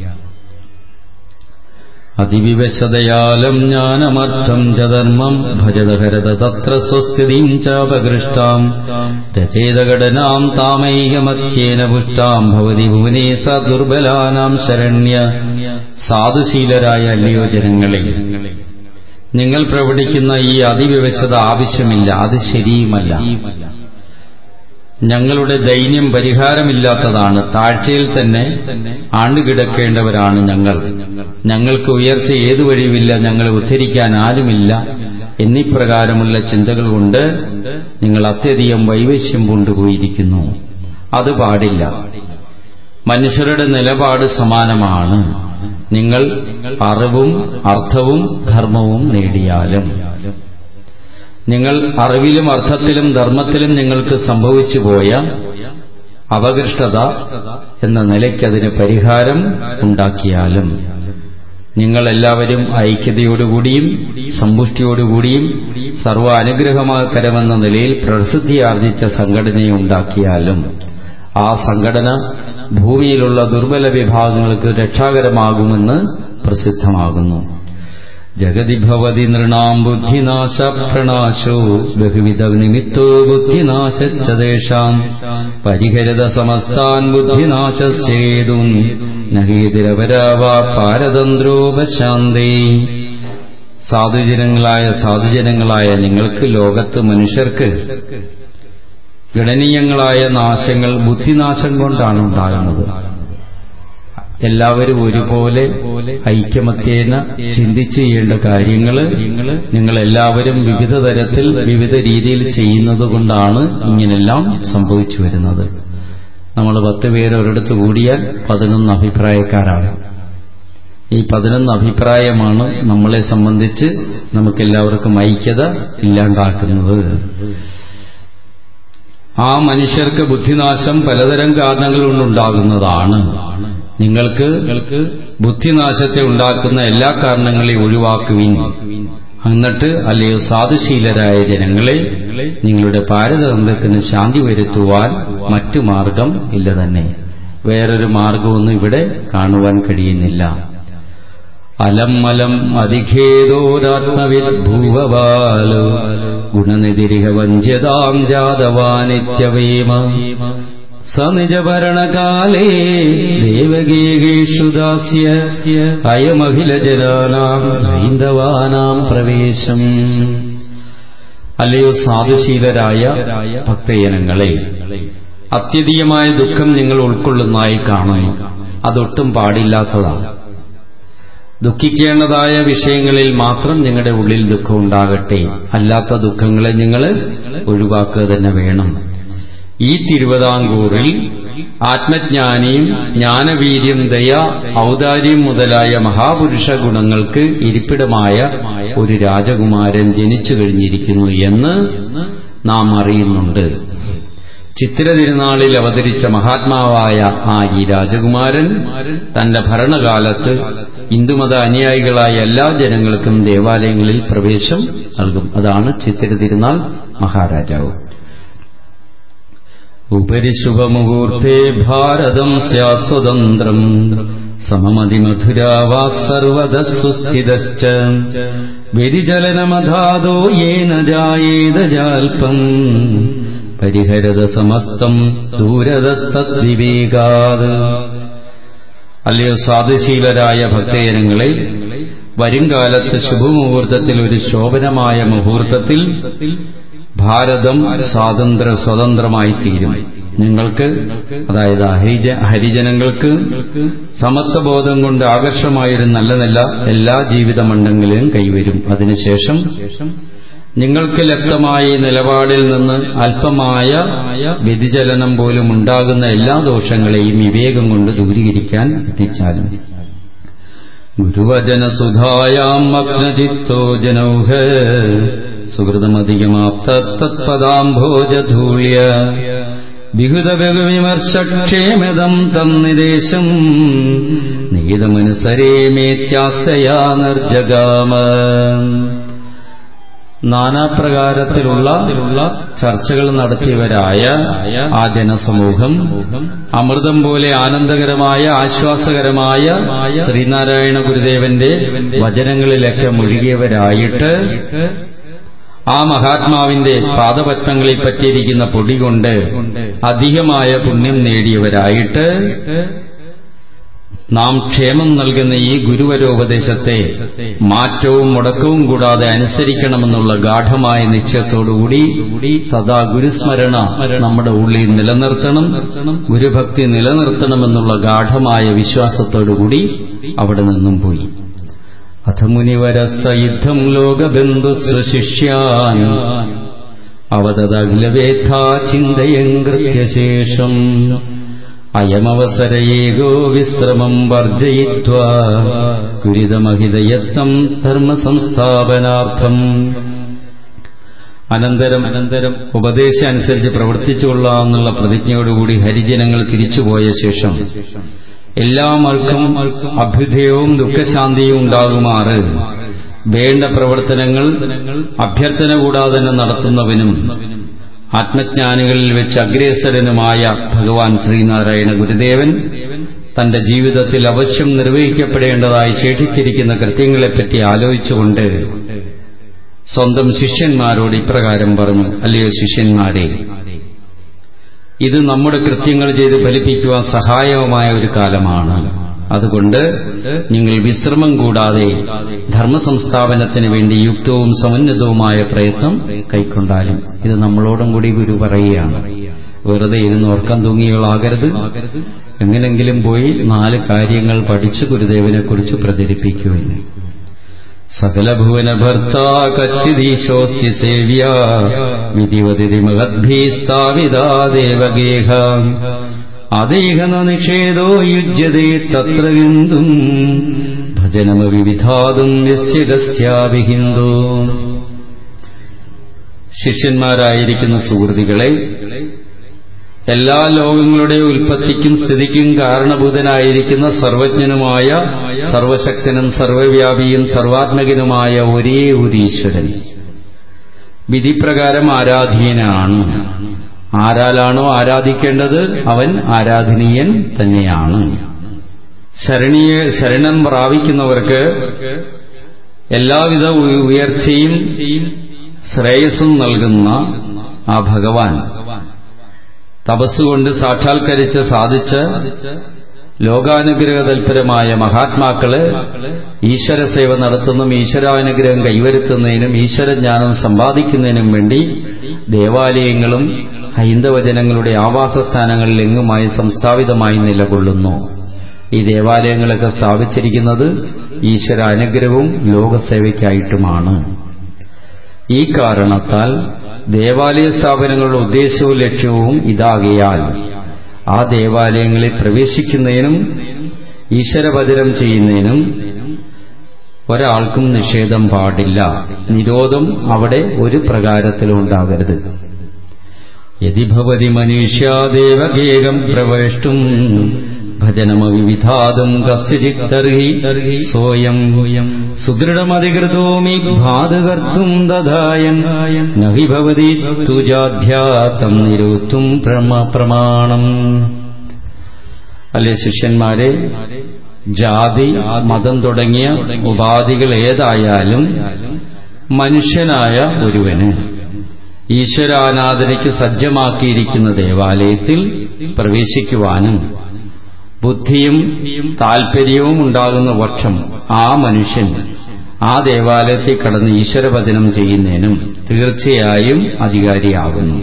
അതിവിവശതയാലം ജ്ഞാനമർത്ഥം ച ധർമ്മം ഭജതഹരത തത്ര സ്വസ്ഥിതിം ചാപകൃഷ്ടാം രചേതഘടനാം താമൈകമത്യേന പുഷ്ടാം ഭവതി ഭുവനേ സ ദുർബലാനാം ശരണ്യ സാധുശീലരായ അല്ലയോ ജനങ്ങളെ നിങ്ങൾ പ്രകടിക്കുന്ന ഈ അതിവിവശത ആവശ്യമില്ല അത് ശരിയുമല്ല ഞങ്ങളുടെ ദൈന്യം പരിഹാരമില്ലാത്തതാണ് താഴ്ചയിൽ തന്നെ ആണ്ടുകിടക്കേണ്ടവരാണ് ഞങ്ങൾ ഞങ്ങൾക്ക് ഉയർച്ച ഏതു വഴിയുമില്ല ഞങ്ങളെ ഉദ്ധരിക്കാൻ ആരുമില്ല എന്നിപ്രകാരമുള്ള ചിന്തകൾ കൊണ്ട് നിങ്ങൾ അത്യധികം വൈവശ്യം കൊണ്ടുപോയിരിക്കുന്നു അത് പാടില്ല മനുഷ്യരുടെ നിലപാട് സമാനമാണ് നിങ്ങൾ അറിവും അർത്ഥവും ധർമ്മവും നേടിയാലും നിങ്ങൾ അറിവിലും അർത്ഥത്തിലും ധർമ്മത്തിലും നിങ്ങൾക്ക് സംഭവിച്ചു പോയ അപകൃഷ്ടത എന്ന നിലയ്ക്കതിന് പരിഹാരം ഉണ്ടാക്കിയാലും നിങ്ങളെല്ലാവരും ഐക്യതയോടുകൂടിയും സമ്പുഷ്ടിയോടുകൂടിയും സർവ അനുഗ്രഹമാക്കരമെന്ന നിലയിൽ പ്രസിദ്ധിയാർജിച്ച സംഘടനയെ ഉണ്ടാക്കിയാലും ആ സംഘടന ഭൂമിയിലുള്ള ദുർബല വിഭാഗങ്ങൾക്ക് രക്ഷാകരമാകുമെന്ന് പ്രസിദ്ധമാകുന്നു ജഗതി ഭവതി നൃണാം ബുദ്ധിനാശ പ്രണാശോ ബഹുവിധ നിമിത്തോ ബുദ്ധിനാശേഷാം പരിഹരിത സമസ്താൻ ബുദ്ധിനാശേതും നഹീതിരവരാവാ പാരതന്ത്രോപശാന്തേ സാധുജനങ്ങളായ സാധുജനങ്ങളായ നിങ്ങൾക്ക് ലോകത്ത് മനുഷ്യർക്ക് ഗണനീയങ്ങളായ നാശങ്ങൾ ബുദ്ധിനാശം കൊണ്ടാണ് ഉണ്ടാകുന്നത് എല്ലാവരും ഒരുപോലെ ഐക്യമത്യേന ചിന്തിച്ചു ചെയ്യേണ്ട കാര്യങ്ങൾ നിങ്ങൾ എല്ലാവരും വിവിധ തരത്തിൽ വിവിധ രീതിയിൽ ചെയ്യുന്നത് കൊണ്ടാണ് ഇങ്ങനെല്ലാം സംഭവിച്ചു വരുന്നത് നമ്മൾ പത്ത് പേര് ഒരിടത്ത് കൂടിയാൽ പതിനൊന്ന് അഭിപ്രായക്കാരാണ് ഈ പതിനൊന്ന് അഭിപ്രായമാണ് നമ്മളെ സംബന്ധിച്ച് നമുക്കെല്ലാവർക്കും ഐക്യത ഇല്ലാണ്ടാക്കുന്നത് ആ മനുഷ്യർക്ക് ബുദ്ധിനാശം പലതരം കാരണങ്ങൾ കൊണ്ടുണ്ടാകുന്നതാണ് നിങ്ങൾക്ക് ബുദ്ധിനാശത്തെ ഉണ്ടാക്കുന്ന എല്ലാ കാരണങ്ങളെയും ഒഴിവാക്കുവിൻ എന്നിട്ട് അല്ലയോ സാധുശീലരായ ജനങ്ങളെ നിങ്ങളുടെ പാരതന്ത്രത്തിന് ശാന്തി വരുത്തുവാൻ മറ്റു മാർഗം ഇല്ല തന്നെ വേറൊരു മാർഗമൊന്നും ഇവിടെ കാണുവാൻ കഴിയുന്നില്ല അലം മലം അധിഖേദോരാത്മവിദ്ഭൂവബാലോ ഗുണനിതിരിഹ വഞ്ചതാം ജാതവാനിത്യവേമ സനിജഭരണകാലേ ദേവഗീകേഷു ദാസ്യ അയമഖിലജനാനാം ഹൈന്ദവാനാം പ്രവേശം അല്ലയോ സാധുശീലരായ ഭക്തജനങ്ങളെ അത്യധികമായ ദുഃഖം നിങ്ങൾ ഉൾക്കൊള്ളുന്നതായി കാണുന്നു അതൊട്ടും പാടില്ലാത്തതാണ് ദുഃഖിക്കേണ്ടതായ വിഷയങ്ങളിൽ മാത്രം നിങ്ങളുടെ ഉള്ളിൽ ദുഃഖം ഉണ്ടാകട്ടെ അല്ലാത്ത ദുഃഖങ്ങളെ നിങ്ങൾ ഒഴിവാക്കുക തന്നെ വേണം ഈ തിരുവിതാംകൂറിൽ ആത്മജ്ഞാനിയും ജ്ഞാനവീര്യം ദയ ഔദാര്യം മുതലായ മഹാപുരുഷ ഗുണങ്ങൾക്ക് ഇരിപ്പിടമായ ഒരു രാജകുമാരൻ ജനിച്ചു കഴിഞ്ഞിരിക്കുന്നു എന്ന് നാം അറിയുന്നുണ്ട് ചിത്തിര തിരുനാളിൽ അവതരിച്ച മഹാത്മാവായ ആ ഈ രാജകുമാരൻ തന്റെ ഭരണകാലത്ത് ഹിന്ദുമത അനുയായികളായ എല്ലാ ജനങ്ങൾക്കും ദേവാലയങ്ങളിൽ പ്രവേശം നൽകും അതാണ് ചിത്തിര തിരുനാൾ മഹാരാജാവ് ഉപരി ശുഭമുഹൂർത്തേ ഭാരതം സ്യാസ്വതന്ത്രം സമമതിമധുരാവാ സർവത സുസ്ഥിതശ്ച വ്യതിചലനമധാതോ യേന ജായേതജാൽപം പരിഹരത സമസ്തം ദൂരതസ്തദ്വിവേകാത് അല്ലയോ സാധുശീലരായ ഭക്തജനങ്ങളെ വരുംകാലത്ത് ശുഭമുഹൂർത്തത്തിൽ ഒരു ശോഭനമായ മുഹൂർത്തത്തിൽ ഭാരതം സ്വാതന്ത്ര്യ സ്വതന്ത്രമായി തീരും നിങ്ങൾക്ക് അതായത് ഹരിജ ഹരിജനങ്ങൾക്ക് സമത്വബോധം കൊണ്ട് ആകർഷമായൊരു നല്ല നല്ല എല്ലാ ജീവിതമണ്ഡങ്ങളിലും കൈവരും അതിനുശേഷം നിങ്ങൾക്ക് ലബ്ധമായ ഈ നിലപാടിൽ നിന്ന് അല്പമായ വ്യതിചലനം പോലും ഉണ്ടാകുന്ന എല്ലാ ദോഷങ്ങളെയും വിവേകം കൊണ്ട് ദൂരീകരിക്കാൻ എത്തിച്ചാലും ഗുരുവചനസുധായാം മഗ്നചിത്തോ ജനൗഹ സുഹൃതമധികമാപ്ത തത്പദാംഭോജധൂള്യ വിഹുതബഹുവിമർശക്ഷേമതം തം നിദേശം നിഹിതമനുസരേമേത്യാസ്തയാ നിർജഗാമ നാനാപ്രകാരത്തിലുള്ള ചർച്ചകൾ നടത്തിയവരായ ആ ജനസമൂഹം അമൃതം പോലെ ആനന്ദകരമായ ആശ്വാസകരമായ ശ്രീനാരായണ ഗുരുദേവന്റെ വചനങ്ങളിലൊക്കെ മുഴുകിയവരായിട്ട് ആ മഹാത്മാവിന്റെ പാദപത്മങ്ങളിൽ പറ്റിയിരിക്കുന്ന പൊടി കൊണ്ട് അധികമായ പുണ്യം നേടിയവരായിട്ട് നാം ക്ഷേമം നൽകുന്ന ഈ ഗുരുവരോപദേശത്തെ മാറ്റവും മുടക്കവും കൂടാതെ അനുസരിക്കണമെന്നുള്ള ഗാഠമായ നിശ്ചയത്തോടുകൂടി സദാ ഗുരുസ്മരണ നമ്മുടെ ഉള്ളിൽ നിലനിർത്തണം ഗുരുഭക്തി നിലനിർത്തണമെന്നുള്ള ഗാഠമായ വിശ്വാസത്തോടുകൂടി അവിടെ നിന്നും പോയി അഥ മുനിവരസ്ഥ യുദ്ധം ലോകബന്ധുസ്വശിഷ്യാൻ അവതദഖിലവേദ്ധാ ചിന്തയം കൃത്യശേഷം അയമവസരയേകോ വിശ്രമം വർജയിത്വാ കുരിതമഹിതയത്നം ധർമ്മസംസ്ഥാപനാർത്ഥം അനന്തരം അനന്തരം ഉപദേശം അനുസരിച്ച് പ്രവർത്തിച്ചുകൊള്ളാമെന്നുള്ള പ്രതിജ്ഞയോടുകൂടി ഹരിജനങ്ങൾ തിരിച്ചുപോയ ശേഷം എല്ലാവർക്കും അഭ്യുദയവും ദുഃഖശാന്തിയും ഉണ്ടാകുമാറ് വേണ്ട പ്രവർത്തനങ്ങൾ അഭ്യർത്ഥന കൂടാതെ തന്നെ നടത്തുന്നവനും ആത്മജ്ഞാനികളിൽ വെച്ച് അഗ്രേസരനുമായ ഭഗവാൻ ശ്രീനാരായണ ഗുരുദേവൻ തന്റെ ജീവിതത്തിൽ അവശ്യം നിർവഹിക്കപ്പെടേണ്ടതായി ശേഷിച്ചിരിക്കുന്ന കൃത്യങ്ങളെപ്പറ്റി ആലോചിച്ചുകൊണ്ട് സ്വന്തം ശിഷ്യന്മാരോട് ഇപ്രകാരം പറഞ്ഞു അല്ലയോ ശിഷ്യന്മാരെ ഇത് നമ്മുടെ കൃത്യങ്ങൾ ചെയ്ത് ഫലിപ്പിക്കുവാൻ സഹായകമായ ഒരു കാലമാണ് അതുകൊണ്ട് നിങ്ങൾ വിശ്രമം കൂടാതെ ധർമ്മസംസ്ഥാപനത്തിന് വേണ്ടി യുക്തവും സമുന്നതവുമായ പ്രയത്നം കൈക്കൊണ്ടാലും ഇത് നമ്മളോടും കൂടി ഗുരു പറയുകയാണ് വെറുതെ ഇരുന്ന് ഉറക്കം തൂങ്ങികളാകരുത് എങ്ങനെങ്കിലും പോയി നാല് കാര്യങ്ങൾ പഠിച്ച് ഗുരുദേവനെക്കുറിച്ച് പ്രചരിപ്പിക്കുമെന്ന് സകലഭുവന ഭർത്താ കച്ചിദീശോസ്തി സേവ്യ വിധിവതിരി മഹദ്ഭീസ്ഥാവിതാ ദേവഗേഹ അതേഹന നിഷേധോ യുജ്യതേ തത്ര ഹിന്ദും ഭജനമവിവിധാതും യസ്യ കസ്യാപി ഹിന്ദു ശിഷ്യന്മാരായിരിക്കുന്ന സുഹൃതികളെ എല്ലാ ലോകങ്ങളുടെ ഉൽപ്പത്തിക്കും സ്ഥിതിക്കും കാരണഭൂതനായിരിക്കുന്ന സർവജ്ഞനുമായ സർവശക്തനും സർവവ്യാപിയും സർവാത്മകനുമായ ഒരേ ഒരു ഈശ്വരൻ വിധിപ്രകാരം ആരാധീയനാണ് ആരാലാണോ ആരാധിക്കേണ്ടത് അവൻ ആരാധനീയൻ തന്നെയാണ് ശരണീയ ശരണം പ്രാപിക്കുന്നവർക്ക് എല്ലാവിധ ഉയർച്ചയും ശ്രേയസ്സും നൽകുന്ന ആ ഭഗവാൻ തപസ്സുകൊണ്ട് സാക്ഷാത്കരിച്ച് സാധിച്ച് ലോകാനുഗ്രഹ തൽപരമായ മഹാത്മാക്കള് ഈശ്വരസേവ നടത്തുന്നതും ഈശ്വരാനുഗ്രഹം കൈവരുത്തുന്നതിനും ഈശ്വരജ്ഞാനം സമ്പാദിക്കുന്നതിനും വേണ്ടി ദേവാലയങ്ങളും ഹൈന്ദവ ജനങ്ങളുടെ ആവാസസ്ഥാനങ്ങളിൽ എങ്ങുമായി സംസ്ഥാപിതമായി നിലകൊള്ളുന്നു ഈ ദേവാലയങ്ങളൊക്കെ സ്ഥാപിച്ചിരിക്കുന്നത് ഈശ്വര അനുഗ്രഹവും ലോകസേവയ്ക്കായിട്ടുമാണ് ഈ കാരണത്താൽ ദേവാലയ സ്ഥാപനങ്ങളുടെ ഉദ്ദേശവും ലക്ഷ്യവും ഇതാകിയാൽ ആ ദേവാലയങ്ങളിൽ പ്രവേശിക്കുന്നതിനും ഈശ്വരഭജനം ചെയ്യുന്നതിനും ഒരാൾക്കും നിഷേധം പാടില്ല നിരോധം അവിടെ ഒരു പ്രകാരത്തിലും ഉണ്ടാകരുത് യതി ഭവതി മനുഷ്യാദേവഗേകം പ്രവേഷ്ടും ഭജനമവിവിധാതും കസ്യചിത്തർഹി സോയം സുദൃഢമധികൃതോമി ഭാതുകർത്തും ദധായൻ നഹി ഭവതി തുജാധ്യാത്തം നിരോത്തും പ്രമാണം അല്ലേ ശിഷ്യന്മാരെ ജാതി മതം തുടങ്ങിയ ഉപാധികൾ ഏതായാലും മനുഷ്യനായ ഒരുവന് ഈശ്വരാരാധനയ്ക്ക് സജ്ജമാക്കിയിരിക്കുന്ന ദേവാലയത്തിൽ പ്രവേശിക്കുവാനും ബുദ്ധിയും താൽപര്യവും ഉണ്ടാകുന്ന പക്ഷം ആ മനുഷ്യൻ ആ ദേവാലയത്തിൽ കടന്ന് ഈശ്വരഭജനം ചെയ്യുന്നതിനും തീർച്ചയായും അധികാരിയാകുന്നു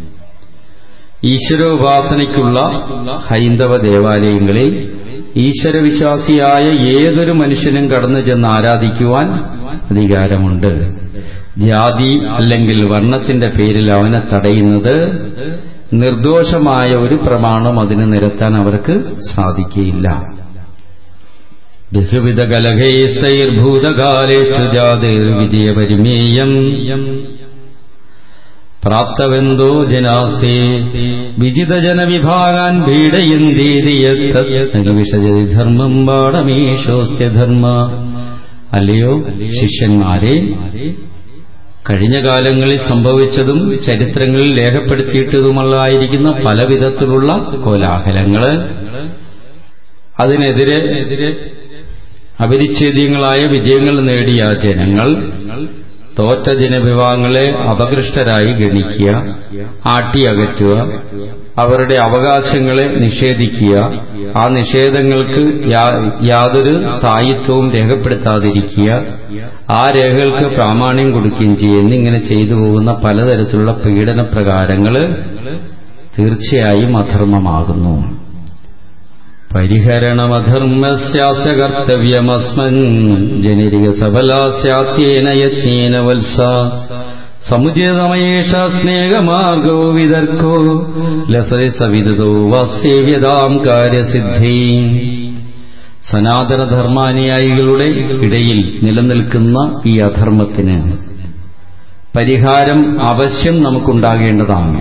ഈശ്വരോപാസനയ്ക്കുള്ള ഹൈന്ദവ ദേവാലയങ്ങളിൽ ഈശ്വരവിശ്വാസിയായ ഏതൊരു മനുഷ്യനും കടന്നു ചെന്ന് ആരാധിക്കുവാൻ അധികാരമുണ്ട് ജാതി അല്ലെങ്കിൽ വർണ്ണത്തിന്റെ പേരിൽ അവനെ തടയുന്നത് നിർദോഷമായ ഒരു പ്രമാണം അതിന് നിരത്താൻ അവർക്ക് സാധിക്കുകയില്ല ബഹുവിധ കലഹൈസ്തൈർഭൂതകാലേഷു ജാതിർവിജയപരിമേയം പ്രാപ്തവെന്തോ ജനാസ്തേ വിജിതജനവിഭാഗാൻ ഭീഡയന്തീതിയത്തവിഷജതി ധർമ്മം പാടമീശോസ്ത്യധർമ്മ അല്ലയോ ശിഷ്യന്മാരെ കഴിഞ്ഞ കാലങ്ങളിൽ സംഭവിച്ചതും ചരിത്രങ്ങളിൽ രേഖപ്പെടുത്തിയിട്ടതുമുള്ളതായിരിക്കുന്ന പല വിധത്തിലുള്ള കോലാഹലങ്ങള് അതിനെതിരെ അപരിച്ഛേദ്യങ്ങളായ വിജയങ്ങൾ നേടിയ ജനങ്ങൾ തോറ്റ ജനവിഭാഗങ്ങളെ അപകൃഷ്ടരായി ഗണിക്കുക ആട്ടിയകറ്റുക അവരുടെ അവകാശങ്ങളെ നിഷേധിക്കുക ആ നിഷേധങ്ങൾക്ക് യാതൊരു സ്ഥായിത്വവും രേഖപ്പെടുത്താതിരിക്കുക ആ രേഖകൾക്ക് പ്രാമാണ്യം കൊടുക്കുകയും ചെയ്യുന്ന ഇങ്ങനെ ചെയ്തു പോകുന്ന പലതരത്തിലുള്ള പീഡന പ്രകാരങ്ങൾ തീർച്ചയായും അധർമ്മമാകുന്നു പരിഹരണമധർമ്മസ്യാസ്യ കർത്തവ്യമസ്മൻ ജനരിക സഫലാസ്യാത്യേന യത്നേന വത്സ സമുചിതമയേഷ സ്നേഹമാർഗോ വിതർക്കോ ലസരി സവിദോ വാസ്യവ്യതാം കാര്യസിദ്ധി സനാതനധർമാനുയായികളുടെ ഇടയിൽ നിലനിൽക്കുന്ന ഈ അധർമ്മത്തിന് പരിഹാരം അവശ്യം നമുക്കുണ്ടാകേണ്ടതാണ്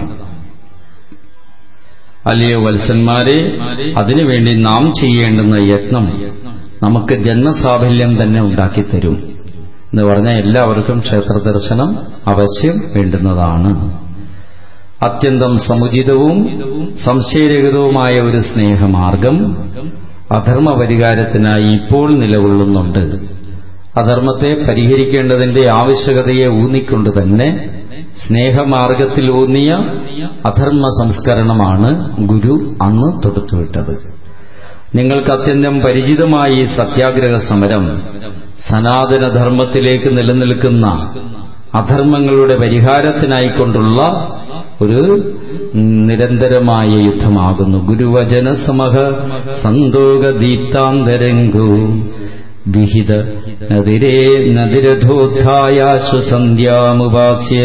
അല്ലയോ വത്സന്മാരെ അതിനുവേണ്ടി നാം ചെയ്യേണ്ടുന്ന യത്നം നമുക്ക് ജന്മസാഫല്യം തന്നെ ഉണ്ടാക്കിത്തരും എന്ന് പറഞ്ഞാൽ എല്ലാവർക്കും ക്ഷേത്ര ദർശനം അവശ്യം വേണ്ടുന്നതാണ് അത്യന്തം സമുചിതവും സംശയരഹിതവുമായ ഒരു സ്നേഹമാർഗം അധർമ്മ പരിഹാരത്തിനായി ഇപ്പോൾ നിലകൊള്ളുന്നുണ്ട് അധർമ്മത്തെ പരിഹരിക്കേണ്ടതിന്റെ ആവശ്യകതയെ ഊന്നിക്കൊണ്ട് തന്നെ സ്നേഹമാർഗത്തിൽ ഊന്നിയ അധർമ്മ സംസ്കരണമാണ് ഗുരു അന്ന് തൊടുത്തുവിട്ടത് നിങ്ങൾക്ക് അത്യന്തം പരിചിതമായ ഈ സത്യാഗ്രഹ സമരം സനാതനധർമ്മത്തിലേക്ക് നിലനിൽക്കുന്ന അധർമ്മങ്ങളുടെ പരിഹാരത്തിനായിക്കൊണ്ടുള്ള ഒരു നിരന്തരമായ യുദ്ധമാകുന്നു ഗുരുവചന സമഹ സന്തോക ദീപ്താന്തരംഗോ വിഹിത നദിരേ നദിരഥോദ്ധായാശു സന്ധ്യാമുപാസ്യ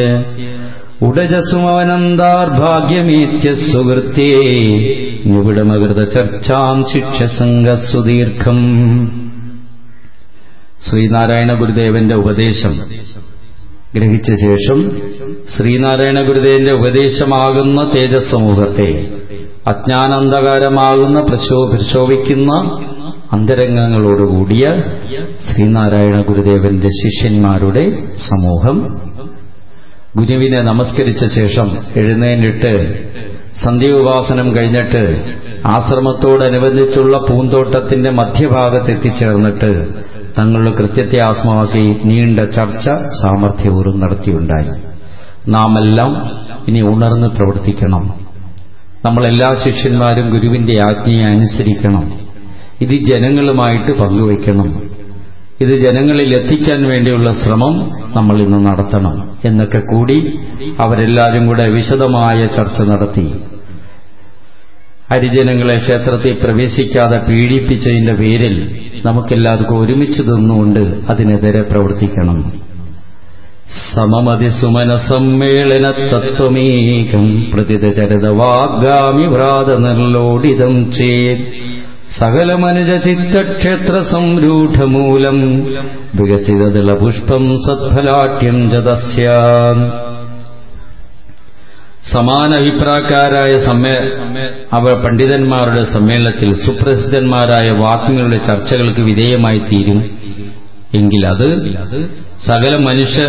ഉടജസുമവനന്താർഭാഗ്യമേത്യ സുഹൃത്തേ നിവിടമകൃത ചർച്ചാം ശിക്ഷസംഗസുദീർഘം ശ്രീനാരായണ ഗുരുദേവന്റെ ഉപദേശം ഗ്രഹിച്ച ശേഷം ശ്രീനാരായണ ഗുരുദേവന്റെ ഉപദേശമാകുന്ന തേജസ്സമൂഹത്തെ അജ്ഞാനാന്ധകാരമാകുന്ന പ്രശോഭിക്കുന്ന അന്തരംഗങ്ങളോടുകൂടിയ ശ്രീനാരായണ ഗുരുദേവന്റെ ശിഷ്യന്മാരുടെ സമൂഹം ഗുരുവിനെ നമസ്കരിച്ച ശേഷം എഴുന്നേറ്റിട്ട് സന്ധ്യോപാസനം കഴിഞ്ഞിട്ട് ആശ്രമത്തോടനുബന്ധിച്ചുള്ള പൂന്തോട്ടത്തിന്റെ മധ്യഭാഗത്ത് എത്തിച്ചേർന്നിട്ട് തങ്ങളുടെ കൃത്യത്തെ ആസ്മമാക്കി നീണ്ട ചർച്ച സാമർഥ്യപൂർവ്വം നടത്തിയുണ്ടായി നാം എല്ലാം ഇനി ഉണർന്ന് പ്രവർത്തിക്കണം നമ്മളെല്ലാ ശിഷ്യന്മാരും ഗുരുവിന്റെ ആജ്ഞയെ അനുസരിക്കണം ഇത് ജനങ്ങളുമായിട്ട് പങ്കുവയ്ക്കണം ഇത് ജനങ്ങളിൽ എത്തിക്കാൻ വേണ്ടിയുള്ള ശ്രമം നമ്മൾ ഇന്ന് നടത്തണം എന്നൊക്കെ കൂടി അവരെല്ലാവരും കൂടെ വിശദമായ ചർച്ച നടത്തി ഹരിജനങ്ങളെ ക്ഷേത്രത്തിൽ പ്രവേശിക്കാതെ പീഡിപ്പിച്ചതിന്റെ പേരിൽ നമുക്കെല്ലാവർക്കും ഒരുമിച്ച് നിന്നുകൊണ്ട് അതിനെതിരെ പ്രവർത്തിക്കണം സമമതി സുമന സമ്മേളന തത്വമേകം പ്രതിതചരത വാഗ്ഗാമി വ്രാത നിർലോഡിതം ചേത് സകലമനുജ ചിത്തക്ഷേത്ര സംരൂഢമൂലം വികസിതദള പുഷ്പം സത്ഫലാട്യം ജതസ്യാം സമാന അഭിപ്രായക്കാരായ സമ്മേ അവ പണ്ഡിതന്മാരുടെ സമ്മേളനത്തിൽ സുപ്രസിദ്ധന്മാരായ വാക്യങ്ങളുടെ ചർച്ചകൾക്ക് വിധേയമായി തീരും എങ്കിൽ അത് സകല മനുഷ്യ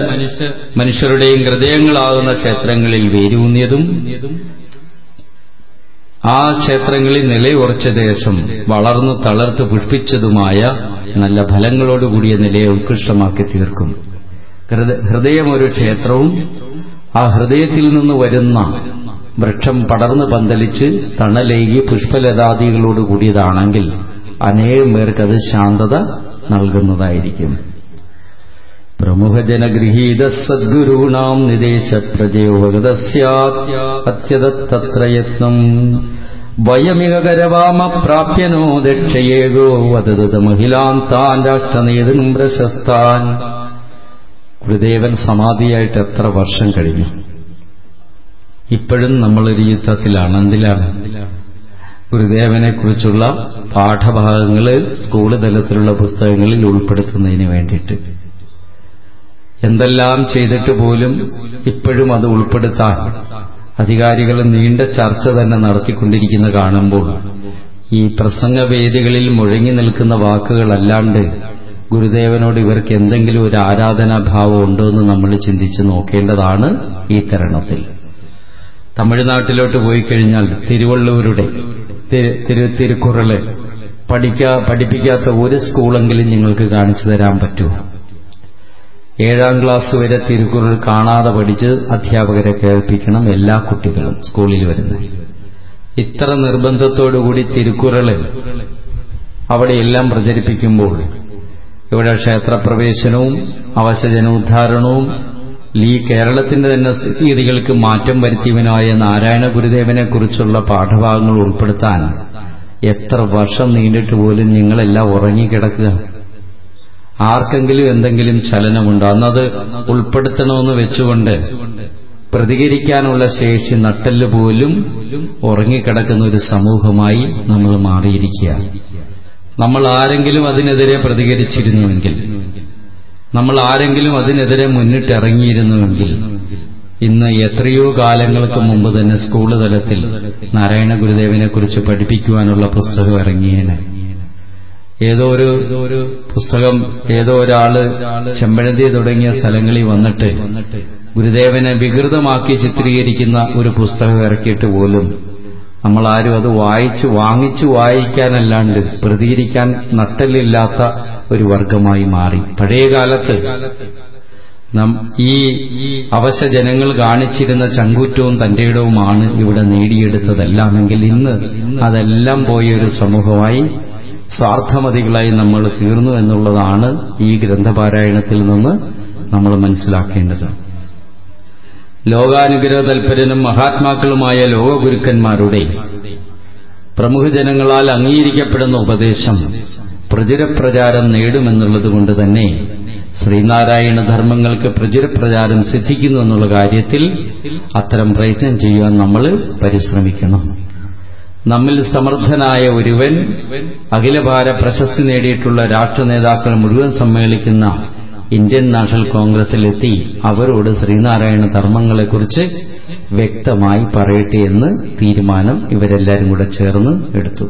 മനുഷ്യരുടെയും ഹൃദയങ്ങളാകുന്ന ക്ഷേത്രങ്ങളിൽ വേരൂന്നിയതും ആ ക്ഷേത്രങ്ങളിൽ നിലയുറച്ച ശേഷം വളർന്നു തളർത്ത് പുഷ്പിച്ചതുമായ നല്ല ഫലങ്ങളോടുകൂടിയ നിലയെ ഉത്കൃഷ്ടമാക്കി തീർക്കും ഹൃദയം ഒരു ക്ഷേത്രവും ആ ഹൃദയത്തിൽ നിന്ന് വരുന്ന വൃക്ഷം പടർന്നു പന്തലിച്ച് തണലേകി പുഷ്പലതാദികളോട് കൂടിയതാണെങ്കിൽ അനേകം പേർക്കത് ശാന്തത നൽകുന്നതായിരിക്കും പ്രമുഖജനഗൃഹീത സദ്ഗുരൂണാം നിദേശപ്രജയോഗതസ്യാത്യതത്ര യത്നം വയമിക കരവാമ പ്രാപ്യനോ ദക്ഷയേകോ വതത മഹിളാൻ താൻ രാഷ്ട്രനേതനും പ്രശസ്താൻ ഗുരുദേവൻ സമാധിയായിട്ട് എത്ര വർഷം കഴിഞ്ഞു ഇപ്പോഴും നമ്മളൊരു യുദ്ധത്തിലാണ് എന്തിലാണ് ഗുരുദേവനെ കുറിച്ചുള്ള പാഠഭാഗങ്ങൾ സ്കൂൾ തലത്തിലുള്ള പുസ്തകങ്ങളിൽ ഉൾപ്പെടുത്തുന്നതിന് വേണ്ടിയിട്ട് എന്തെല്ലാം ചെയ്തിട്ട് പോലും ഇപ്പോഴും അത് ഉൾപ്പെടുത്താൻ അധികാരികൾ നീണ്ട ചർച്ച തന്നെ നടത്തിക്കൊണ്ടിരിക്കുന്ന കാണുമ്പോൾ ഈ പ്രസംഗവേദികളിൽ മുഴങ്ങി നിൽക്കുന്ന വാക്കുകളല്ലാണ്ട് ഗുരുദേവനോട് ഇവർക്ക് എന്തെങ്കിലും ഒരു ആരാധനാഭാവം ഉണ്ടോ എന്ന് നമ്മൾ ചിന്തിച്ച് നോക്കേണ്ടതാണ് ഈ തരണത്തിൽ തമിഴ്നാട്ടിലോട്ട് പോയി കഴിഞ്ഞാൽ തിരുവള്ളൂരുടെ തിരു തിരുക്കുറള് പഠിക്കാ പഠിപ്പിക്കാത്ത ഒരു സ്കൂളെങ്കിലും നിങ്ങൾക്ക് കാണിച്ചു തരാൻ പറ്റുമോ ഏഴാം ക്ലാസ് വരെ തിരുക്കുറൾ കാണാതെ പഠിച്ച് അധ്യാപകരെ കേൾപ്പിക്കണം എല്ലാ കുട്ടികളും സ്കൂളിൽ വരുന്നത് ഇത്ര നിർബന്ധത്തോടുകൂടി തിരുക്കുറള് അവിടെയെല്ലാം പ്രചരിപ്പിക്കുമ്പോൾ ഇവിടെ ക്ഷേത്രപ്രവേശനവും അവശജനോദ്ധാരണവും ഈ കേരളത്തിന്റെ തന്നെ സ്ഥിതിഗതികൾക്ക് മാറ്റം വരുത്തിയവനായ നാരായണ ഗുരുദേവനെ കുറിച്ചുള്ള പാഠഭാഗങ്ങൾ ഉൾപ്പെടുത്താൻ എത്ര വർഷം നീണ്ടിട്ട് പോലും നിങ്ങളെല്ലാം ഉറങ്ങിക്കിടക്കുക ആർക്കെങ്കിലും എന്തെങ്കിലും ചലനമുണ്ടോ അന്നത് ഉൾപ്പെടുത്തണമെന്ന് വെച്ചുകൊണ്ട് പ്രതികരിക്കാനുള്ള ശേഷി നട്ടല് പോലും ഉറങ്ങിക്കിടക്കുന്ന ഒരു സമൂഹമായി നമ്മൾ മാറിയിരിക്കുക നമ്മൾ ആരെങ്കിലും അതിനെതിരെ പ്രതികരിച്ചിരുന്നുവെങ്കിൽ നമ്മൾ ആരെങ്കിലും അതിനെതിരെ മുന്നിട്ടിറങ്ങിയിരുന്നുവെങ്കിൽ ഇന്ന് എത്രയോ കാലങ്ങൾക്ക് മുമ്പ് തന്നെ സ്കൂൾ തലത്തിൽ നാരായണ ഗുരുദേവനെ കുറിച്ച് പഠിപ്പിക്കുവാനുള്ള പുസ്തകം ഇറങ്ങിയേനെ ഏതോ ഒരു പുസ്തകം ഏതോ ഒരാള് ചെമ്പഴന്തി തുടങ്ങിയ സ്ഥലങ്ങളിൽ വന്നിട്ട് ഗുരുദേവനെ വികൃതമാക്കി ചിത്രീകരിക്കുന്ന ഒരു പുസ്തകം ഇറക്കിയിട്ട് പോലും നമ്മളാരും അത് വായിച്ച് വാങ്ങിച്ചു വായിക്കാനല്ലാണ്ട് പ്രതികരിക്കാൻ നട്ടലില്ലാത്ത ഒരു വർഗമായി മാറി പഴയ കാലത്ത് ഈ അവശ ജനങ്ങൾ കാണിച്ചിരുന്ന ചങ്കൂറ്റവും തന്റെ ഇടവുമാണ് ഇവിടെ നേടിയെടുത്തതെല്ലാമെങ്കിൽ ഇന്ന് അതെല്ലാം പോയ ഒരു സമൂഹമായി സ്വാർത്ഥമതികളായി നമ്മൾ തീർന്നു എന്നുള്ളതാണ് ഈ ഗ്രന്ഥപാരായണത്തിൽ നിന്ന് നമ്മൾ മനസ്സിലാക്കേണ്ടത് ലോകാനുഗ്രഹ തൽപരനും മഹാത്മാക്കളുമായ ലോകഗുരുക്കന്മാരുടെ പ്രമുഖ ജനങ്ങളാൽ അംഗീകരിക്കപ്പെടുന്ന ഉപദേശം പ്രചുരപ്രചാരം നേടുമെന്നുള്ളതുകൊണ്ട് തന്നെ ശ്രീനാരായണ ധർമ്മങ്ങൾക്ക് പ്രചുരപ്രചാരം സിദ്ധിക്കുന്നു എന്നുള്ള കാര്യത്തിൽ അത്തരം പ്രയത്നം ചെയ്യുവാൻ നമ്മൾ പരിശ്രമിക്കണം നമ്മിൽ സമർത്ഥനായ ഒരുവൻ അഖിലഭാര പ്രശസ്തി നേടിയിട്ടുള്ള രാഷ്ട്ര നേതാക്കൾ മുഴുവൻ സമ്മേളിക്കുന്ന ഇന്ത്യൻ നാഷണൽ കോൺഗ്രസിലെത്തി അവരോട് ശ്രീനാരായണ ധർമ്മങ്ങളെക്കുറിച്ച് വ്യക്തമായി പറയട്ടെ എന്ന് തീരുമാനം ഇവരെല്ലാരും കൂടെ ചേർന്ന് എടുത്തു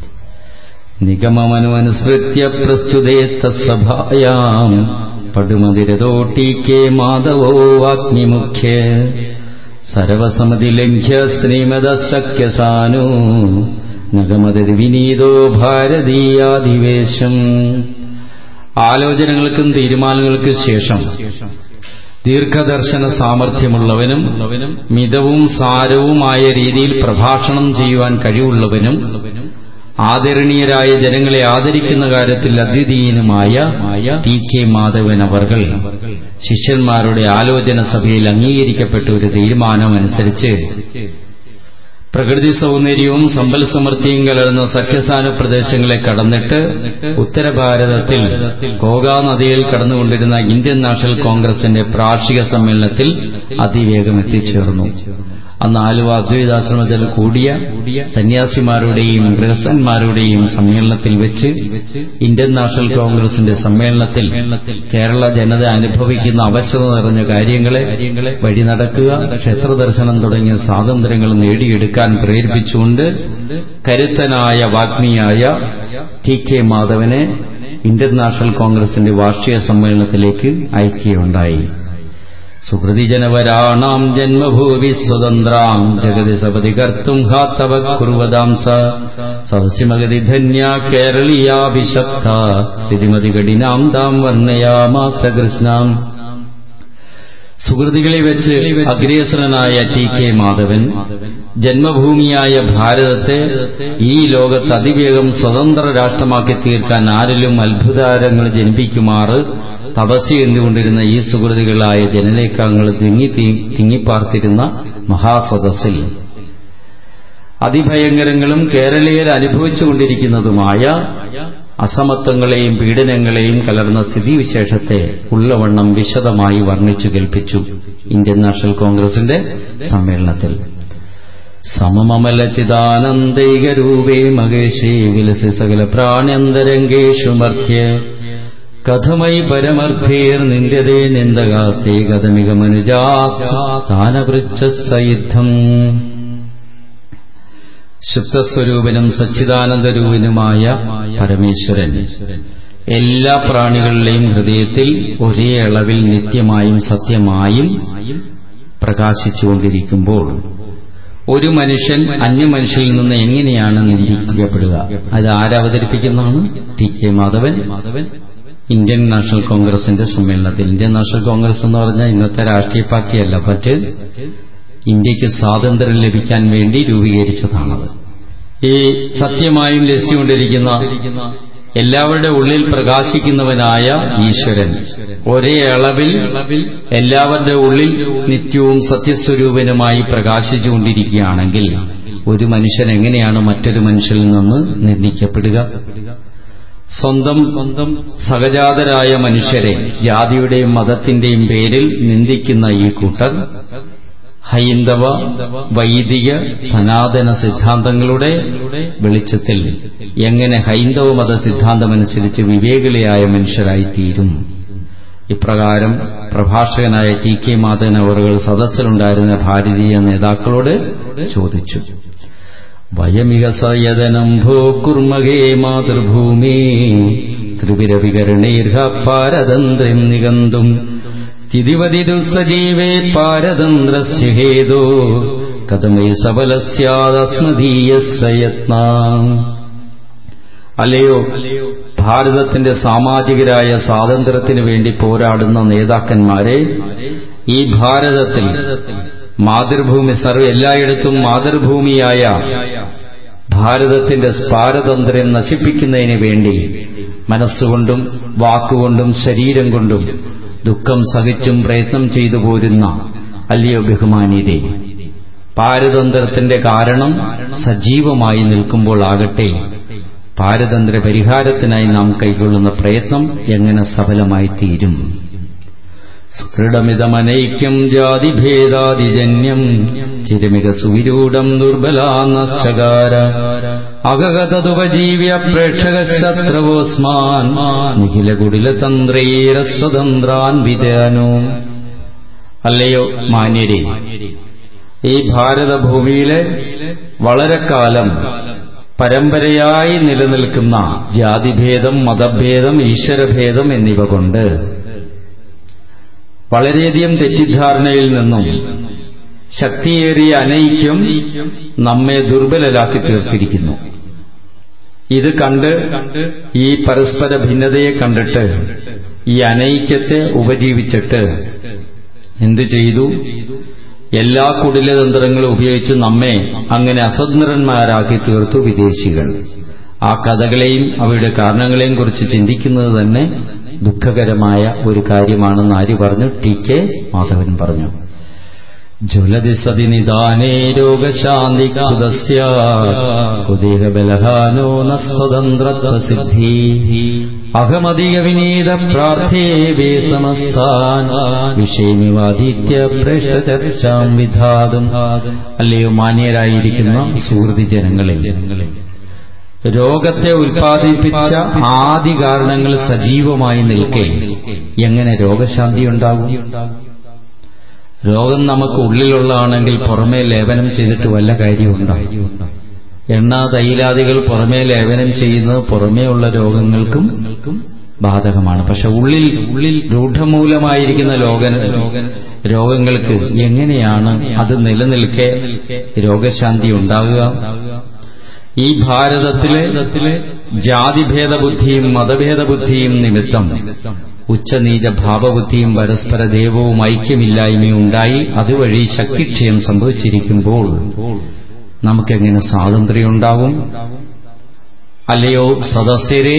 നിഗമമനുസൃത്യ പ്രസ്തുതേ തസ്സഭായാം പടുമതിരതോ ടീക്കേ മാധവോ വാഗ്നിമുഖ്യ സർവസമതിലംഘ്യ ശ്രീമദസഖ്യസാനോ നഗമതി വിനീതോ ഭാരതീയാധിവേശം ആലോചനകൾക്കും തീരുമാനങ്ങൾക്കും ശേഷം ദീർഘദർശന സാമർഥ്യമുള്ളവനും മിതവും സാരവുമായ രീതിയിൽ പ്രഭാഷണം ചെയ്യുവാൻ കഴിവുള്ളവനും ആദരണീയരായ ജനങ്ങളെ ആദരിക്കുന്ന കാര്യത്തിൽ അദ്വിതീയനുമായ ടി കെ മാധവൻ അവർകൾ ശിഷ്യന്മാരുടെ ആലോചന സഭയിൽ അംഗീകരിക്കപ്പെട്ട ഒരു തീരുമാനമനുസരിച്ച് പ്രകൃതി സൗന്ദര്യവും സമ്പൽ സമൃദ്ധിയും കലർന്ന സഖ്യസ്ഥാന പ്രദേശങ്ങളെ കടന്നിട്ട് ഉത്തരഭാരതത്തിൽ ഗോഗാ നദിയിൽ കടന്നുകൊണ്ടിരുന്ന ഇന്ത്യൻ നാഷണൽ കോൺഗ്രസിന്റെ പ്രാർഷിക സമ്മേളനത്തിൽ അതിവേഗം എത്തിച്ചേർന്നു അന്ന് ആലുവ അദ്വൈതാശ്രമത്തിൽ കൂടിയ സന്യാസിമാരുടെയും ഗൃഹസ്ഥന്മാരുടെയും സമ്മേളനത്തിൽ വെച്ച് ഇന്ത്യൻ നാഷണൽ കോൺഗ്രസിന്റെ സമ്മേളനത്തിൽ കേരള ജനത അനുഭവിക്കുന്ന അവശത നിറഞ്ഞ കാര്യങ്ങളെ വഴി നടക്കുക ക്ഷേത്രദർശനം തുടങ്ങിയ സ്വാതന്ത്ര്യങ്ങൾ നേടിയെടുക്കാൻ പ്രേരിപ്പിച്ചുകൊണ്ട് കരുത്തനായ വാഗ്മിയായ ടി കെ മാധവനെ ഇന്ത്യൻ നാഷണൽ കോൺഗ്രസിന്റെ വാർഷിക സമ്മേളനത്തിലേക്ക് അയക്കുകയുണ്ടായി സുഹൃതിജനവരാണാം ജന്മഭൂവി സ്വതന്ത്രാം ജഗതി സപതി കർത്തും ഹാത്തവ കുർവതാം സ സദസ്യമഗതി ധന്യ കേരളീയാഭിശക്ത സ്ഥിതിമതി കഠിനാം താം വർണ്ണയാമാസ കൃഷ്ണാം സുഹൃതികളെ വെച്ച് അഗ്രേസരനായ ടി കെ മാധവൻ ജന്മഭൂമിയായ ഭാരതത്തെ ഈ ലോകത്ത് അതിവേഗം സ്വതന്ത്ര രാഷ്ട്രമാക്കി തീർക്കാൻ ആരിലും അത്ഭുതാരങ്ങൾ ജനിപ്പിക്കുമാറ് തപസ് എന്തുകൊണ്ടിരുന്ന ഈ സുഹൃതികളായ ജനനേക്കാങ്ങൾ തിങ്ങി തിങ്ങിപ്പാർത്തിരുന്ന മഹാസദസ്സിൽ അതിഭയങ്കരങ്ങളും കേരളീയർ അനുഭവിച്ചുകൊണ്ടിരിക്കുന്നതുമായ അസമത്വങ്ങളെയും പീഡനങ്ങളെയും കലർന്ന സ്ഥിതിവിശേഷത്തെ ഉള്ളവണ്ണം വിശദമായി വർണ്ണിച്ചു കേൾപ്പിച്ചു ഇന്ത്യൻ നാഷണൽ കോൺഗ്രസിന്റെ സമ്മേളനത്തിൽ സമമമലചിദാനന്ദൈകരൂപേ മഹേഷേ വിലസി സകല പ്രാണ്യന്തരംഗേഷു മർധ്യ കഥമൈ പരമർത്ഥേർ നിന്ദ്യതേ നിന്ദകാസ്തേ കഥമിക മനുജാസ്ഥാനപൃച്ഛ സയുദ്ധം ശുദ്ധസ്വരൂപനും സച്ചിദാനന്ദരൂപനുമായ പരമേശ്വരൻ എല്ലാ പ്രാണികളുടെയും ഹൃദയത്തിൽ ഒരേ അളവിൽ നിത്യമായും സത്യമായും പ്രകാശിച്ചുകൊണ്ടിരിക്കുമ്പോൾ ഒരു മനുഷ്യൻ അന്യമനുഷ്യരിൽ നിന്ന് എങ്ങനെയാണ് നിന്ദിക്കപ്പെടുക അത് ആരവതരിപ്പിക്കുന്നതാണ് T K Madhavan Indian national കോൺഗ്രസിന്റെ സമ്മേളനത്തിൽ ഇന്ത്യൻ നാഷണൽ കോൺഗ്രസ് എന്ന് പറഞ്ഞാൽ ഇന്നത്തെ രാഷ്ട്രീയ പാർട്ടിയല്ല മറ്റ് ഇന്ത്യക്ക് സ്വാതന്ത്ര്യം ലഭിക്കാൻ വേണ്ടി രൂപീകരിച്ചതാണത് ഈ സത്യമായും ലസിക്കൊണ്ടിരിക്കുന്ന എല്ലാവരുടെ ഉള്ളിൽ പ്രകാശിക്കുന്നവനായ ഈശ്വരൻ ഒരേ അളവിൽ എല്ലാവരുടെ ഉള്ളിൽ നിത്യവും സത്യസ്വരൂപനുമായി പ്രകാശിച്ചുകൊണ്ടിരിക്കുകയാണെങ്കിൽ ഒരു മനുഷ്യൻ എങ്ങനെയാണ് മറ്റൊരു മനുഷ്യരിൽ നിന്ന് നിർമ്മിക്കപ്പെടുക സ്വന്തം സ്വന്തം സഹജാതരായ മനുഷ്യരെ ജാതിയുടെയും മതത്തിന്റെയും പേരിൽ നിന്ദിക്കുന്ന ഈ കൂട്ടർ ഹൈന്ദവ വൈദിക സനാതന സിദ്ധാന്തങ്ങളുടെ വെളിച്ചത്തിൽ എങ്ങനെ ഹൈന്ദവ മത സിദ്ധാന്തമനുസരിച്ച് വിവേകികളായ മനുഷ്യരായിത്തീരും ഇപ്രകാരം പ്രഭാഷകനായ ടി കെ മാധവൻ അവറുകൾ സദസ്സിലുണ്ടായിരുന്ന ഭാരതീയ നേതാക്കളോട് ചോദിച്ചു വയമിക സയതനം ഭോ കുർമകേ മാതൃഭൂമി ത്രിവിരവികരണീർഹ പാരതന്ത്രം നികന്തും സ്ഥിതിവതിരു സജീവേ പാരതന്ത്രസ്യ ഹേതോ കഥമേ സഫലസ്യാദസ്മദീയസ്യത്ന അല്ലയോ ഭാരതത്തിന്റെ സാമാജികരായ സ്വാതന്ത്ര്യത്തിനു വേണ്ടി പോരാടുന്ന നേതാക്കന്മാരെ ഈ ഭാരതത്തിൽ മാതൃഭൂമി സർവ എല്ലായിടത്തും മാതൃഭൂമിയായ ഭാരതത്തിന്റെ പാരതന്ത്ര്യം നശിപ്പിക്കുന്നതിന് വേണ്ടി മനസ്സുകൊണ്ടും വാക്കുകൊണ്ടും ശരീരം കൊണ്ടും ദുഃഖം സഹിച്ചും പ്രയത്നം ചെയ്തു പോരുന്ന അല്ലയോ ബഹുമാനീയരെ പാരതന്ത്രത്തിന്റെ കാരണം സജീവമായി നിൽക്കുമ്പോൾ ആകട്ടെ പാരതന്ത്ര പരിഹാരത്തിനായി നാം കൈക്കൊള്ളുന്ന പ്രയത്നം എങ്ങനെ സഫലമായി തീരും സുദൃഢമിതമനൈക്യം ജാതിഭേദാതിജന്യം ചിരമിക സുവിരൂഢം ദുർബലാന്നശ്ചകാര അകഗതതുപജീവ്യ പ്രേക്ഷക ശത്രവോസ്മാൻ നിഖില കുടിലതന്ത്രൈരസ്വതന്ത്രാൻ വിരാനോ അല്ലയോ മാന്യരെ ഈ ഭാരതഭൂമിയിലെ വളരെ കാലം പരമ്പരയായി നിലനിൽക്കുന്ന ജാതിഭേദം മതഭേദം ഈശ്വരഭേദം എന്നിവ കൊണ്ട് വളരെയധികം തെറ്റിദ്ധാരണയിൽ നിന്നും ശക്തിയേറിയ അനൈക്യം നമ്മെ ദുർബലരാക്കി തീർത്തിരിക്കുന്നു ഇത് കണ്ട് ഈ പരസ്പര ഭിന്നതയെ കണ്ടിട്ട് ഈ അനൈക്യത്തെ ഉപജീവിച്ചിട്ട് എന്തു ചെയ്തു എല്ലാ കുടിലതന്ത്രങ്ങളും ഉപയോഗിച്ച് നമ്മെ അങ്ങനെ അസ്വതന്ത്രന്മാരാക്കി തീർത്തു വിദേശികൾ ആ കഥകളെയും അവയുടെ കാരണങ്ങളെയും കുറിച്ച് ചിന്തിക്കുന്നത് തന്നെ ദുഃഖകരമായ ഒരു കാര്യമാണെന്ന് ആര് പറഞ്ഞു ടി കെ മാധവൻ പറഞ്ഞു ജ്വലതി സതി നിദാനേ രോഗശാന്തി കുദേഹബലഹാനോ ന സ്വതന്ത്രത്വസിദ്ധി അഹമധിക വിനീത പ്രാർത്ഥേ വേ സമസ്താൻ വിഷയമിവാദിത്യ പ്രേഷ്ഠചർച്ചാം വിധാതും അല്ലയോ മാന്യരായിരിക്കുന്ന സുഹൃതി ജനങ്ങളിൽ രോഗത്തെ ഉൽപ്പാദിപ്പിച്ച ആദി കാരണങ്ങൾ സജീവമായി നിൽക്കെ എങ്ങനെ രോഗശാന്തി ഉണ്ടാകും രോഗം നമുക്ക് ഉള്ളിലുള്ളതാണെങ്കിൽ പുറമേ ലേപനം ചെയ്തിട്ട് വല്ല കാര്യമുണ്ടാകും എണ്ണ തൈലാദികൾ പുറമേ ലേപനം ചെയ്യുന്നത് പുറമേ ഉള്ള രോഗങ്ങൾക്കും ബാധകമാണ് പക്ഷെ ഉള്ളിൽ ഉള്ളിൽ രൂഢമൂലമായിരിക്കുന്ന ലോക രോഗങ്ങൾക്ക് എങ്ങനെയാണ് അത് നിലനിൽക്കെ രോഗശാന്തി ഉണ്ടാകുക ഈ ഭാരതത്തിലെ ജാതിഭേദബുദ്ധിയും മതഭേദബുദ്ധിയും നിമിത്തം ഉച്ചനീച ഭാവബുദ്ധിയും പരസ്പര ദേവവും ഐക്യമില്ലായ്മയും ഉണ്ടായി അതുവഴി ശക്തിക്ഷയം സംഭവിച്ചിരിക്കുമ്പോൾ നമുക്കെങ്ങനെ സ്വാതന്ത്ര്യം ഉണ്ടാവും അല്ലയോ സദസ്യരെ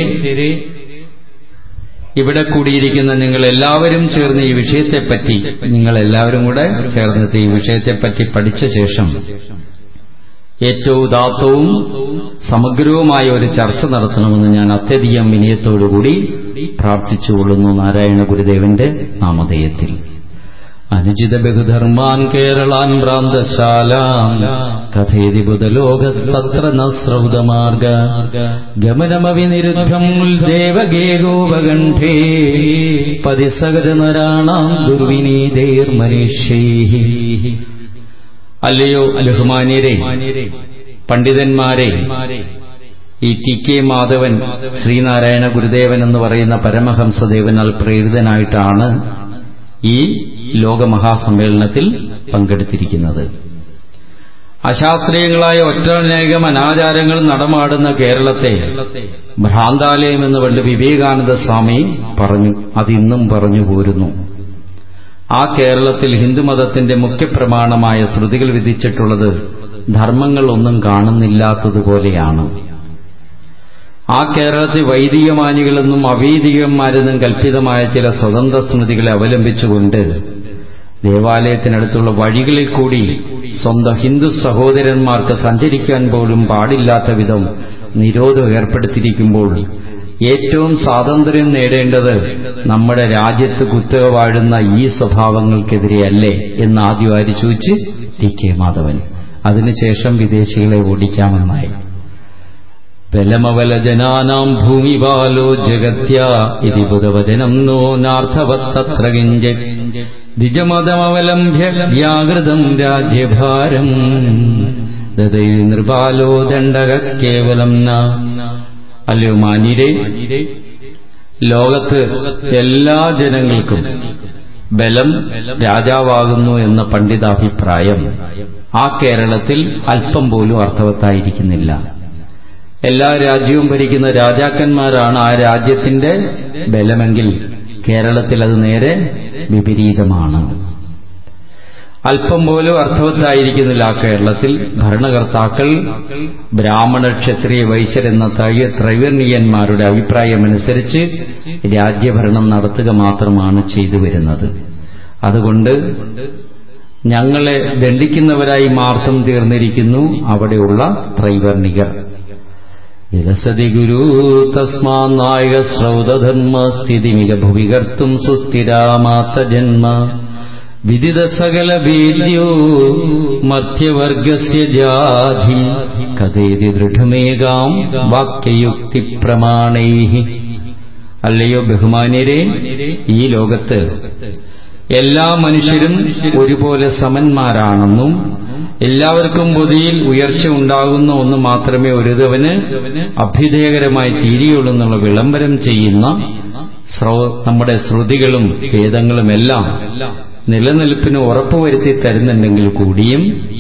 ഇവിടെ കൂടിയിരിക്കുന്ന നിങ്ങൾ എല്ലാവരും ചേർന്ന് ഈ വിഷയത്തെപ്പറ്റി നിങ്ങൾ എല്ലാവരും കൂടെ ചേർന്നിട്ട് ഈ വിഷയത്തെപ്പറ്റി പഠിച്ച ശേഷം ഏറ്റവും ഉദാത്തവും സമഗ്രവുമായ ഒരു ചർച്ച നടത്തണമെന്ന് ഞാൻ അത്യധികം വിനയത്തോടുകൂടി പ്രാർത്ഥിച്ചുകൊള്ളുന്നു നാരായണ ഗുരുദേവന്റെ നാമധേയത്തിൽ അനുചിത ബഹുധർമാൻ കേരളാൻ ഭ്രാന്തശാലാം കഥേതി ബുധലോകസ്തത്ര നസ്രൗതമാർഗ ഗമനമവിനിരുദ്ധം ദേവഗേഗോപകണ്ഠേ പതിസകജനരാണാം ദുർവിനീതേർമനുഷ്യൈ അല്ലയോ ബഹുമാന്യരെ പണ്ഡിതന്മാരെ ഈ ടി കെ മാധവൻ ശ്രീനാരായണ ഗുരുദേവൻ എന്ന് പറയുന്ന പരമഹംസദേവനാൽ പ്രേരിതനായിട്ടാണ് ഈ ലോകമഹാസമ്മേളനത്തിൽ പങ്കെടുത്തിരിക്കുന്നത് അശാസ്ത്രീയങ്ങളായ ഒറ്റനേകം അനാചാരങ്ങൾ നടമാടുന്ന കേരളത്തെ ഭ്രാന്താലയം എന്ന് പണ്ട് വിവേകാനന്ദ സ്വാമി പറഞ്ഞു അതിന്നും പറഞ്ഞു പോരുന്നു ആ കേരളത്തിൽ ഹിന്ദുമതത്തിന്റെ മുഖ്യപ്രമാണമായ ശ്രുതികൾ വിധിച്ചിട്ടുള്ളത് ധർമ്മങ്ങളൊന്നും കാണുന്നില്ലാത്തതുപോലെയാണ് ആ കേരളത്തിൽ വൈദികമാനികളെന്നും അവൈദികന്മാരെന്നും കൽപ്പിതമായ ചില സ്വതന്ത്ര സ്മൃതികളെ അവലംബിച്ചുകൊണ്ട് ദേവാലയത്തിനടുത്തുള്ള വഴികളിൽ കൂടി സ്വന്തം ഹിന്ദു സഹോദരന്മാർക്ക് സഞ്ചരിക്കാൻ പോലും പാടില്ലാത്ത വിധം നിരോധം ഏർപ്പെടുത്തിയിരിക്കുമ്പോൾ ഏറ്റവും സ്വാതന്ത്ര്യം നേടേണ്ടത് നമ്മുടെ രാജ്യത്ത് കുത്തക വാഴുന്ന ഈ സ്വഭാവങ്ങൾക്കെതിരെയല്ലേ എന്ന് ആദ്യം ആര് ചോദിച്ച് ടി കെ മാധവൻ അതിനുശേഷം വിദേശികളെ ഓടിക്കാമെന്നായി ബലമവലജനാനാം ഭൂമിപാലോ ജഗത്യ ഇതി ബുധവചനം നോ നാർത്ഥവത്തത്ര കിഞ്ച ദ്വിജമതമവലംബ്യ വ്യാകൃതം രാജ്യഭാരം ദതൈ നൃപാലോ ദണ്ഡക കേവലം ന അല്ലയോ മാന്യരെ ലോകത്ത് എല്ലാ ജനങ്ങൾക്കും ബലം രാജാവാകുന്നു എന്ന പണ്ഡിതാഭിപ്രായം ആ കേരളത്തിൽ അല്പം പോലും അർത്ഥവത്തായിരിക്കുന്നില്ല എല്ലാ രാജ്യവും ഭരിക്കുന്ന രാജാക്കന്മാരാണ് ആ രാജ്യത്തിന്റെ ബലമെങ്കിൽ കേരളത്തിൽ അത് നേരെ വിപരീതമാണ് അല്പം പോലും അർത്ഥവത്തായിരിക്കുന്നില്ല ആ കേരളത്തിൽ ഭരണകർത്താക്കൾ ബ്രാഹ്മണ ക്ഷത്രിയ വൈശ്യരെന്ന ത്രൈവർണീയന്മാരുടെ അഭിപ്രായമനുസരിച്ച് രാജ്യഭരണം നടത്തുക മാത്രമാണ് ചെയ്തു വരുന്നത് അതുകൊണ്ട് ഞങ്ങളെ ദണ്ഡിക്കുന്നവരായി മാർത്തം തീർന്നിരിക്കുന്നു അവിടെയുള്ള ത്രൈവർണികർ വിലസതി ഗുരു തസ്മാ നായക ശ്രൗതധർമ്മ സ്ഥിതിമിക ഭുവി കർത്തും സുസ്ഥിരാമാത്ത ജന്മ വിദിത സകല വേദ്യോ മധ്യവർഗസ്യ ജാതി കഥേതി ദൃഢമേകാം വാക്യയുക്തി പ്രമാണൈ അല്ലയോ ബഹുമാന്യരെ ഈ ലോകത്ത് എല്ലാ മനുഷ്യരും ഒരുപോലെ സമന്മാരാണെന്നും എല്ലാവർക്കും ബുദ്ധിയിൽ ഉയർച്ച ഉണ്ടാകുന്ന ഒന്ന് മാത്രമേ ഒരുതവന് അഭ്യുദയകരമായി തീരുകയുള്ളൂ എന്നുള്ള വിളംബരം ചെയ്യുന്ന നമ്മുടെ ശ്രുതികളും വേദങ്ങളുമെല്ലാം നിലനിൽപ്പിന് ഉറപ്പുവരുത്തി തരുന്നുണ്ടെങ്കിൽ കൂടിയും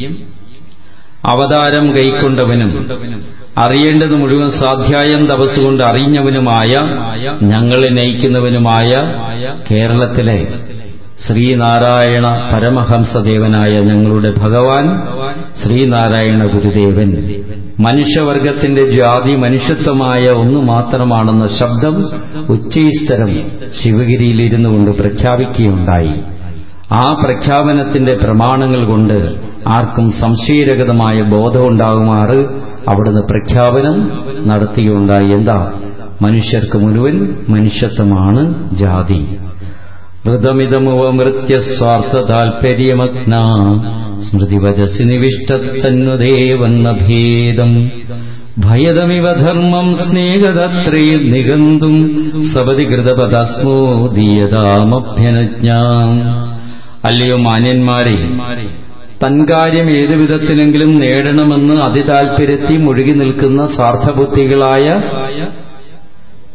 അവതാരം കൈക്കൊണ്ടവനും അറിയേണ്ടത് മുഴുവൻ സ്വാധ്യായം തപസ്സുകൊണ്ട് അറിഞ്ഞവനുമായ ഞങ്ങളെ നയിക്കുന്നവനുമായ കേരളത്തിലെ ശ്രീനാരായണ പരമഹംസദേവനായ ഞങ്ങളുടെ ഭഗവാൻ ശ്രീനാരായണ ഗുരുദേവൻ മനുഷ്യവർഗത്തിന്റെ ജാതി മനുഷ്യത്വമായ ഒന്നു മാത്രമാണെന്ന ശബ്ദം ഉച്ചൈസ്തരം ശിവഗിരിയിലിരുന്നു കൊണ്ട് പ്രഖ്യാപിക്കുകയുണ്ടായി ആ പ്രഖ്യാപനത്തിന്റെ പ്രമാണങ്ങൾ കൊണ്ട് ആർക്കും സംശയരഹിതമായ ബോധമുണ്ടാകുമാറ് അവിടുന്ന് പ്രഖ്യാപനം നടത്തുകയുണ്ടായി എന്താ മനുഷ്യർക്ക് മുഴുവൻ മനുഷ്യത്വമാണ് ജാതി ഋതമിതമുവമൃത്യ സ്വാർത്ഥ താൽപര്യമഗ്ന സ്മൃതിവചസി നിവിഷ്ടത്തന്നുദേവന്ന ഭേദം ഭയതമിവ ധർമ്മം സ്നേഹതത്രേ നിഗന്തും സപതി കൃതപദസ്മോ ദീയതാമഭ്യനജ്ഞാം അല്ലയോ മാന്യന്മാരെ തൻകാര്യം ഏതു വിധത്തിലെങ്കിലും നേടണമെന്ന് അതിതാൽപര്യത്തിൽ മുഴുകി നിൽക്കുന്ന സ്വാർത്ഥബുദ്ധികളായ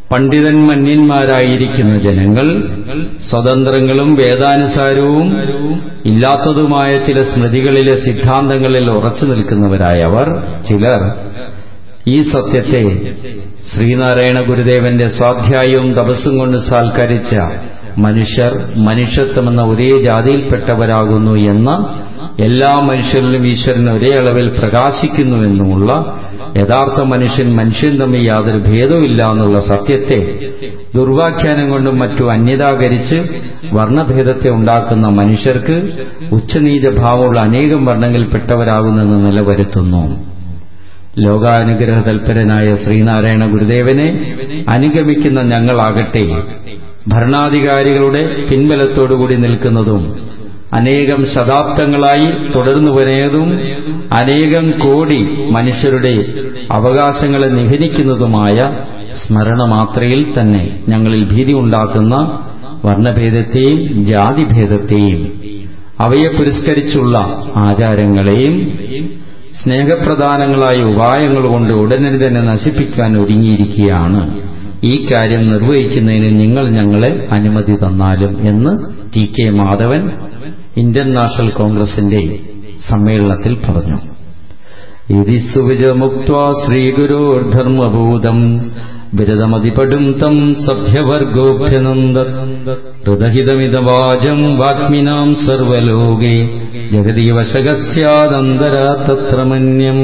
പണ്ഡിതന്മന്യന്മാരായിരിക്കുന്ന ജനങ്ങൾ സ്വതന്ത്രങ്ങളും വേദാനുസാരവും ഇല്ലാത്തതുമായ ചില സ്മൃതികളിലെ സിദ്ധാന്തങ്ങളിൽ ഉറച്ചു നിൽക്കുന്നവരായവർ ചിലർ ഈ സത്യത്തെ ശ്രീനാരായണ ഗുരുദേവന്റെ സ്വാധ്യായവും തപസ്സും കൊണ്ട് സാൽക്കരിച്ച മനുഷ്യർ മനുഷ്യത്വമെന്ന ഒരേ ജാതിയിൽപ്പെട്ടവരാകുന്നു എന്ന് എല്ലാ മനുഷ്യരിലും ഈശ്വരൻ ഒരേ അളവിൽ പ്രകാശിക്കുന്നുവെന്നുമുള്ള യഥാർത്ഥ മനുഷ്യൻ മനുഷ്യൻ തമ്മിൽ യാതൊരു ഭേദവുമില്ല എന്നുള്ള സത്യത്തെ ദുർവാഖ്യാനം കൊണ്ടും മറ്റും അന്യതാകരിച്ച് വർണ്ണഭേദത്തെ ഉണ്ടാക്കുന്ന മനുഷ്യർക്ക് ഉച്ചനീചഭാവമുള്ള അനേകം വർണ്ണങ്ങളിൽപ്പെട്ടവരാകുന്നെന്ന് നിലവരുത്തുന്നു ലോകാനുഗ്രഹ തൽപരനായ ശ്രീനാരായണ ഗുരുദേവനെ അനുഗമിക്കുന്ന ഞങ്ങളാകട്ടെ ഭരണാധികാരികളുടെ പിൻബലത്തോടുകൂടി നിൽക്കുന്നതും അനേകം ശതാബ്ദങ്ങളായി തുടർന്നു വരുന്നതും അനേകം കോടി മനുഷ്യരുടെ അവകാശങ്ങളെ നിഹനിക്കുന്നതുമായ സ്മരണ മാത്രയിൽ തന്നെ ഞങ്ങളിൽ ഭീതി ഉണ്ടാക്കുന്ന വർണ്ണഭേദത്തെയും ജാതിഭേദത്തെയും അവയെ പുരസ്കരിച്ചുള്ള ആചാരങ്ങളെയും സ്നേഹപ്രധാനങ്ങളായ ഉപായങ്ങൾ കൊണ്ട് ഉടനടി തന്നെ നശിപ്പിക്കാൻ ഒരുങ്ങിയിരിക്കുകയാണ് ഈ കാര്യം നിർവഹിക്കുന്നതിന് നിങ്ങൾ ഞങ്ങളെ അനുമതി തന്നാലും എന്ന് T K Madhavan Indian national കോൺഗ്രസിന്റെ സമ്മേളനത്തിൽ പറഞ്ഞു ഇതിസുവിജമുക്ത ശ്രീഗുരോർധർമ്മഭൂതം ബിരതമതിപടും തം സഭ്യവർഗോഭ്യനന്ദ ഹൃദഹിതമിതവാചം വാഗ്മിനാം സർവലോകേ ജഗതീവ ശകസ്യാദന്തരാ തത്ര മന്യം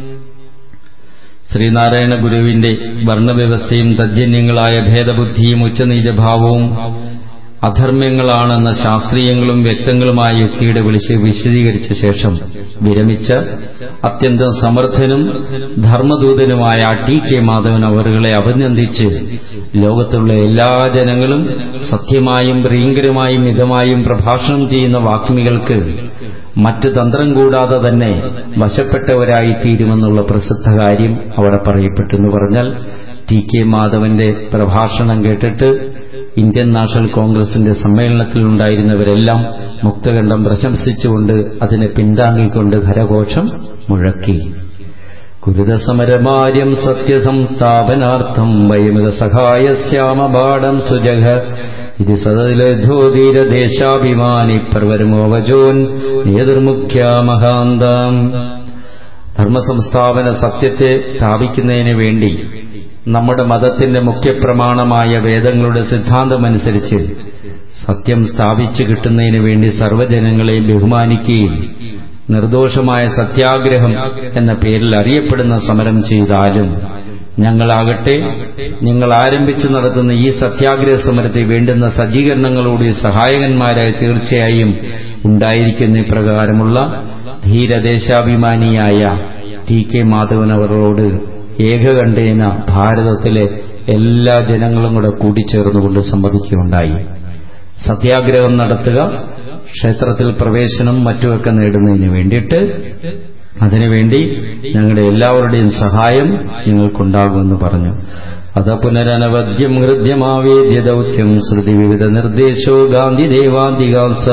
ശ്രീനാരായണ ഗുരുവിന്റെ വർണ്ണവ്യവസ്ഥയും തജ്ജന്യങ്ങളായ ഭേദബുദ്ധിയും ഉച്ചനീചഭാവവും അധർമ്മ്യങ്ങളാണെന്ന ശാസ്ത്രീയങ്ങളും വ്യക്തങ്ങളുമായ യുക്തിയുടെ വിളിച്ച് വിശദീകരിച്ച ശേഷം വിരമിച്ച അത്യന്തം സമർത്ഥനും ധർമ്മദൂതനുമായ ടി കെ മാധവൻ അവരുകളെ അഭിനന്ദിച്ച് ലോകത്തുള്ള എല്ലാ ജനങ്ങളും സത്യമായും പ്രിയങ്കരമായും മിതമായും പ്രഭാഷണം ചെയ്യുന്ന വാഗ്മികൾക്ക് മറ്റ് തന്ത്രം കൂടാതെ തന്നെ വശപ്പെട്ടവരായി തീരുമെന്നുള്ള പ്രസിദ്ധ കാര്യം അവിടെ പറയപ്പെട്ടെന്ന് പറഞ്ഞാൽ ടി കെ മാധവന്റെ പ്രഭാഷണം കേട്ടിട്ട് ഇന്ത്യൻ നാഷണൽ കോൺഗ്രസിന്റെ സമ്മേളനത്തിലുണ്ടായിരുന്നവരെല്ലാം മുക്തകണ്ഠം പ്രശംസിച്ചുകൊണ്ട് അതിനെ പിന്താങ്ങിക്കൊണ്ട് ഖരഘോഷം മുഴക്കി കുരുതസമരമാര്യം സത്യസംസ്ഥാപനാർത്ഥം വൈമിക സഹായസ്യാമപാഠം സുജഘ ഇത് സദലധോധീരദേശാഭിമാനി പ്രവരമോവജോൻ നേതൃമുഖ്യ മഹാന്താം ധർമ്മസംസ്ഥാപന സത്യത്തെ സ്ഥാപിക്കുന്നതിന് വേണ്ടി നമ്മുടെ മതത്തിന്റെ മുഖ്യപ്രമാണമായ വേദങ്ങളുടെ സിദ്ധാന്തമനുസരിച്ച് സത്യം സ്ഥാപിച്ചു കിട്ടുന്നതിന് വേണ്ടി സർവ്വജനങ്ങളെയും ബഹുമാനിക്കുകയും നിർദോഷമായ സത്യാഗ്രഹം എന്ന പേരിൽ അറിയപ്പെടുന്ന സമരം ചെയ്താലും ഞങ്ങളാകട്ടെ നിങ്ങൾ ആരംഭിച്ചു നടത്തുന്ന ഈ സത്യാഗ്രഹ സമരത്തെ വേണ്ടുന്ന സജ്ജീകരണങ്ങളോട് സഹായകന്മാരായി തീർച്ചയായും ഉണ്ടായിരിക്കുന്ന ഇപ്രകാരമുള്ള ധീരദേശാഭിമാനിയായ ടി കെ മാധവൻ അവരോട് ഏകകണ്ഠേന ഭാരതത്തിലെ എല്ലാ ജനങ്ങളും കൂടെ കൂടിച്ചേർന്നുകൊണ്ട് സമ്മതിക്കുകയുണ്ടായി സത്യാഗ്രഹം നടത്തുക ക്ഷേത്രത്തിൽ പ്രവേശനം മറ്റുമൊക്കെ നേടുന്നതിന് വേണ്ടിയിട്ട് അതിനുവേണ്ടി ഞങ്ങളുടെ എല്ലാവരുടെയും സഹായം നിങ്ങൾക്കുണ്ടാകുമെന്ന് പറഞ്ഞു അത പുനരനവദ്യം ഹൃദ്യമാവേദ്യ ദൗത്യം ശ്രുതി വിവിധ നിർദ്ദേശോ ഗാന്ധിദേവാദികാംസ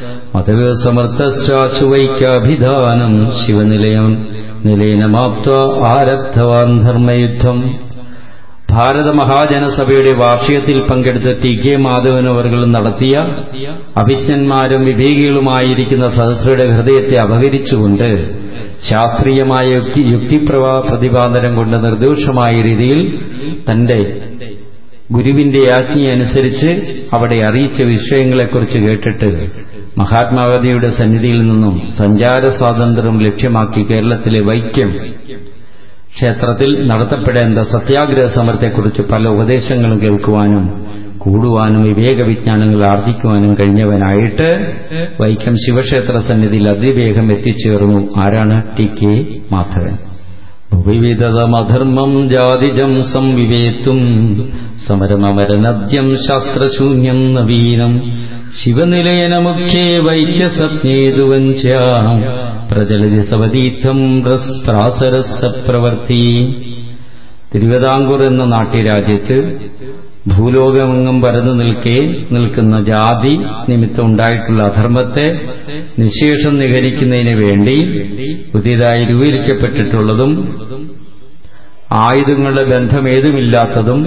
മതവ്യസമർത്ഥശ്ചാശുവൈക്യാഭിധാനം ശിവനിലയം നിലയനമാപ്ത ആരബ്ധവാൻ ധർമ്മയുദ്ധം ഭാരത മഹാജനസഭയുടെ വാർഷികത്തിൽ പങ്കെടുത്ത ടി കെ മാധവനവർകൾ നടത്തിയ അഭിജ്ഞന്മാരും വിവേകികളുമായിരിക്കുന്ന സദസ്യരുടെ ഹൃദയത്തെ അപഹരിച്ചുകൊണ്ട് ശാസ്ത്രീയമായ യുക്തി യുക്തിപ്രവാ പ്രതിപാദനം കൊണ്ട് നിർദോഷമായ രീതിയിൽ തന്റെ ഗുരുവിന്റെ ആജ്ഞയനുസരിച്ച് അവിടെ അറിയിച്ച വിഷയങ്ങളെക്കുറിച്ച് കേട്ടിട്ട് മഹാത്മാഗാന്ധിയുടെ സന്നിധിയിൽ നിന്നും സഞ്ചാര സ്വാതന്ത്ര്യം ലക്ഷ്യമാക്കി കേരളത്തിലെ വൈക്കം ക്ഷേത്രത്തിൽ നടത്തപ്പെടേണ്ട സത്യാഗ്രഹ സമരത്തെക്കുറിച്ച് പല ഉപദേശങ്ങളും കേൾക്കുവാനും കൂടുവാനും വിവേക വിജ്ഞാനങ്ങൾ ആർജിക്കുവാനും കഴിഞ്ഞവനായിട്ട് വൈക്കം ശിവക്ഷേത്ര സന്നിധിയിൽ അതിവേഗം എത്തിച്ചേർന്നു ആരാണ് ടി കെ മാധവൻ ഭുവിവിധതമധർമ്മം ജാതിജം സംവിവേത്തും സമരമമരനദ്യം ശാസ്ത്രശൂന്യം നവീനം ശിവനിലയന മുഖ്യേ വൈക്യസജ്ഞേതുവഞ്ചാം പ്രചലതി സവതീർത്ഥം പ്രാസരസ പ്രവർത്തി തിരുവിതാംകൂർ എന്ന നാട്യരാജ്യത്ത് ഭൂലോകമെങ്ങും പരന്നു നിൽക്കെ നിൽക്കുന്ന ജാതി നിമിത്തം ഉണ്ടായിട്ടുള്ള അധർമ്മത്തെ നിശേഷം നിഹരിക്കുന്നതിന് വേണ്ടി പുതിയതായി രൂപീകരിക്കപ്പെട്ടിട്ടുള്ളതും ആയുധങ്ങളുടെ ബന്ധമേതുമില്ലാത്തതും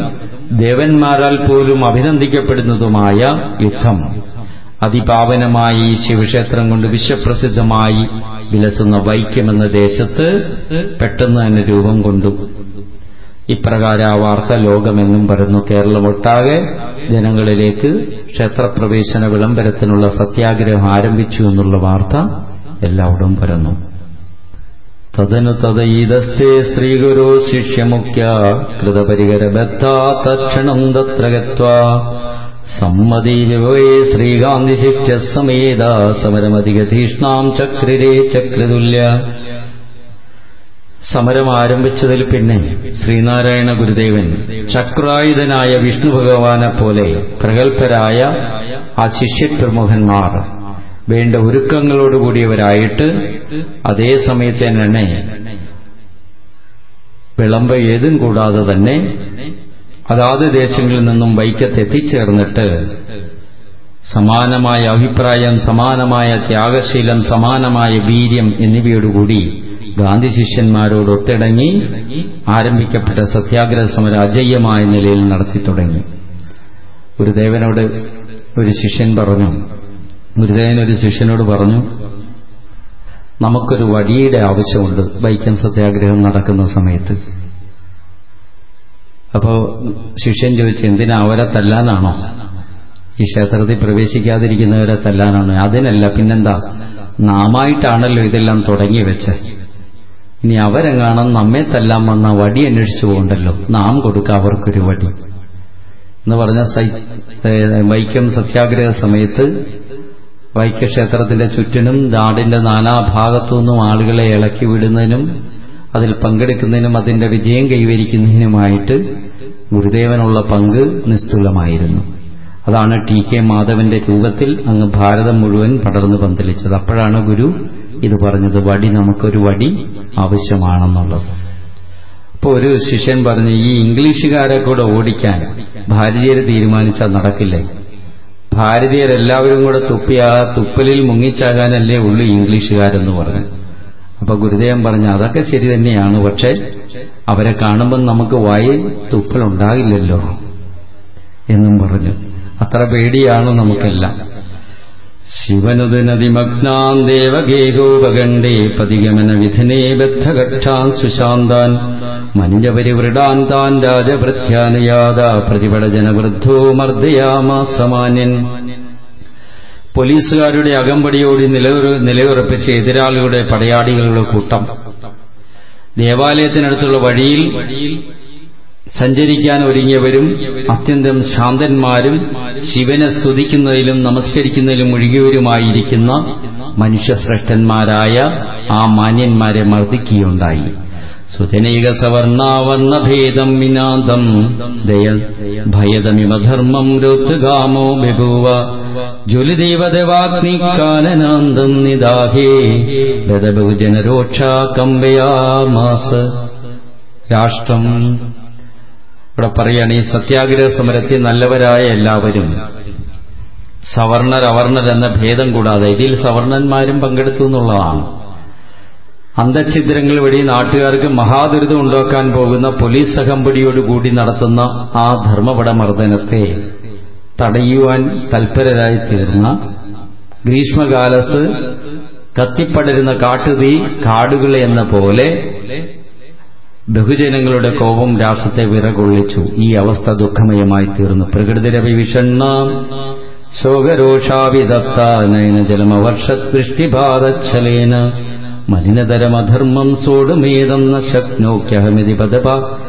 ദേവന്മാരാൽ പോലും അഭിനന്ദിക്കപ്പെടുന്നതുമായ യുദ്ധം അതിപാവനമായ ഈ ശിവക്ഷേത്രം കൊണ്ട് വിശ്വപ്രസിദ്ധമായി വിലസുന്ന വൈക്കമെന്ന ദേശത്ത് പെട്ടെന്ന് തന്നെ രൂപം കൊണ്ടു ഇപ്രകാരം ആ വാർത്ത ലോകമെങ്ങും പരന്നു കേരളമൊട്ടാകെ ജനങ്ങളിലേക്ക് ക്ഷേത്രപ്രവേശന വിളംബരത്തിനുള്ള സത്യാഗ്രഹം ആരംഭിച്ചു എന്നുള്ള വാർത്ത എല്ലായിടവും പരന്നു തദനു തദൈതസ്തേ സ്ത്രീഗുരു ശിഷ്യമുഖ്യ കൃതപരികരബദ്ധ തക്ഷണം തത്ര ഗത്വാ സമ്മതി വിവേ ശ്രീകാന്തി ശിക്ഷ സമേത സമരമധികധീഷ്ണാം ചക്രിരേ ചക്രതുല്യ സമരം ആരംഭിച്ചതിൽ പിന്നെ ശ്രീനാരായണ ഗുരുദേവൻ ചക്രായുധനായ വിഷ്ണു ഭഗവാനെ പോലെ പ്രഗത്ഭരായ ആ ശിഷ്യപ്രമുഖന്മാർ വേണ്ട ഒരുക്കങ്ങളോടുകൂടിയവരായിട്ട് അതേ സമയത്ത് തന്നെ വിളംബ ഏതും കൂടാതെ തന്നെ അതാത് ദേശങ്ങളിൽ നിന്നും വൈക്കത്ത് എത്തിച്ചേർന്നിട്ട് സമാനമായ അഭിപ്രായം സമാനമായ ത്യാഗശീലം സമാനമായ വീര്യം എന്നിവയോടുകൂടി ഗാന്ധി ശിഷ്യന്മാരോട് ഒത്തിണങ്ങി ആരംഭിക്കപ്പെട്ട സത്യാഗ്രഹ സമരം അജയ്യമായ നിലയിൽ നടത്തി തുടങ്ങി ഗുരുദേവനോട് ഒരു ശിഷ്യൻ പറഞ്ഞു ഗുരുദേവൻ ഒരു ശിഷ്യനോട് പറഞ്ഞു നമുക്കൊരു വടിയുടെ ആവശ്യമുണ്ട് വൈക്കം സത്യാഗ്രഹം നടക്കുന്ന സമയത്ത് അപ്പോ ശിഷ്യൻ ചോദിച്ചു എന്തിനാ അവരെ തല്ലാനാണോ ഈ ക്ഷേത്രത്തിൽ പ്രവേശിക്കാതിരിക്കുന്നവരെ തല്ലാനാണോ അതിനല്ല പിന്നെന്താ നാമായിട്ടാണല്ലോ ഇതെല്ലാം തുടങ്ങി വെച്ച് ഇനി അവരെങ്ങാണം നമ്മെ തല്ലാൻ വന്ന വടി അന്വേഷിച്ചു പോകണ്ടല്ലോ നാം കൊടുക്കുക അവർക്കൊരു വടി എന്ന് പറഞ്ഞ വൈക്കം സത്യാഗ്രഹ സമയത്ത് വൈക്യക്ഷേത്രത്തിന്റെ ചുറ്റിനും നാടിന്റെ നാനാഭാഗത്തു നിന്നും ആളുകളെ ഇളക്കി വിടുന്നതിനും അതിൽ പങ്കെടുക്കുന്നതിനും അതിന്റെ വിജയം കൈവരിക്കുന്നതിനുമായിട്ട് ഗുരുദേവനുള്ള പങ്ക് നിസ്തുലമായിരുന്നു അതാണ് ടി കെ മാധവന്റെ രൂപത്തിൽ അങ്ങ് ഭാരതം മുഴുവൻ പടർന്നു പന്തലിച്ചത് അപ്പോഴാണ് ഗുരു ഇത് പറഞ്ഞത് വടി നമുക്കൊരു വടി ആവശ്യമാണെന്നുള്ളത് അപ്പോൾ ഒരു ശിഷ്യൻ പറഞ്ഞു ഈ ഇംഗ്ലീഷുകാരെ കൂടെ ഓടിക്കാൻ ഭാരതീയർ തീരുമാനിച്ചാൽ നടക്കില്ലേ ഭാരതീയരെല്ലാവരും കൂടെ തുപ്പി ആ തുപ്പലിൽ മുങ്ങിച്ചാകാനല്ലേ ഉള്ളൂ ഇംഗ്ലീഷുകാരെന്ന് പറഞ്ഞു അപ്പൊ ഗുരുദേവൻ പറഞ്ഞു അതൊക്കെ ശരി തന്നെയാണ് പക്ഷെ അവരെ കാണുമ്പോൾ നമുക്ക് വായി തുപ്പലുണ്ടാകില്ലല്ലോ എന്നും പറഞ്ഞു അത്ര പേടിയാണ് നമുക്കെല്ലാം ശിവനുദനതിമഗ്നാൻ ദേവഗേഗോപഗണ്ഡേ പതിഗമന വിധനേ ബദ്ധഘട്ടാൻ സുശാന്താൻ മഞ്ജപരിവൃടാൻ താൻ രാജഭൃത്യാനുയാത പ്രതിപടജനവൃദ്ധോ മർദ്ദയാമാസമാന്യൻ പോലീസുകാരുടെ അകമ്പടിയോടി നിലയുറപ്പിച്ച എതിരാളികളുടെ പടയാളികളുടെ കൂട്ടം ദേവാലയത്തിനടുത്തുള്ള വഴിയിൽ സഞ്ചരിക്കാൻ ഒരുങ്ങിയവരും അത്യന്തം ശാന്തന്മാരും ശിവനെ സ്തുതിക്കുന്നതിലും നമസ്കരിക്കുന്നതിലും ഒഴുകിയവരുമായിരിക്കുന്ന മനുഷ്യശ്രേഷ്ഠന്മാരായ ആ മാന്യന്മാരെ മർദ്ദിക്കുകയുണ്ടായി സുജനൈക സവർണാവർണഭേദം വിനാദം ദയ ഭയതമിമധർമ്മം രോത്തുഗാമോ ബഭൂവ ജ്വലിദേവദേവാഗ്നിക്കാനനാന്തം നിദാഹേ ഗതബഹുജനരോക്ഷ കമ്പയാമാസ രാഷ്ട്രം ഇവിടെ പറയാണ് ഈ സത്യാഗ്രഹ സമരത്തിൽ നല്ലവരായ എല്ലാവരും സവർണർ അവർണർ എന്ന ഭേദം കൂടാതെ ഇതിൽ സവർണന്മാരും പങ്കെടുത്തു എന്നുള്ളതാണ് അന്തഛിദ്രങ്ങൾ വഴി നാട്ടുകാർക്ക് മഹാദുരിതം ഉണ്ടാക്കാൻ പോകുന്ന പോലീസ് അകമ്പടിയോടുകൂടി നടത്തുന്ന ആ ധർമ്മപടമർദ്ദനത്തെ തടയുവാൻ തൽപരരായി തീർന്ന ഗ്രീഷ്മകാലത്ത് കത്തിപ്പടരുന്ന കാട്ടുതീ കാടുകളെ എന്ന പോലെ ബഹുജനങ്ങളുടെ കോപം രാഷ്ട്രത്തെ വിറകൊള്ളിച്ചു ഈ അവസ്ഥ ദുഃഖമയമായി തീർന്നു പ്രകൃതിരവി വിഷണ്ണ ശോകരോഷാവിദത്ത നയനജലമവർഷത്വൃഷ്ടിഭാതച്ഛലേന മലിനതരമധർമ്മം സോടുമേതെന്ന ശക്നോക്യഹമിതി പദപ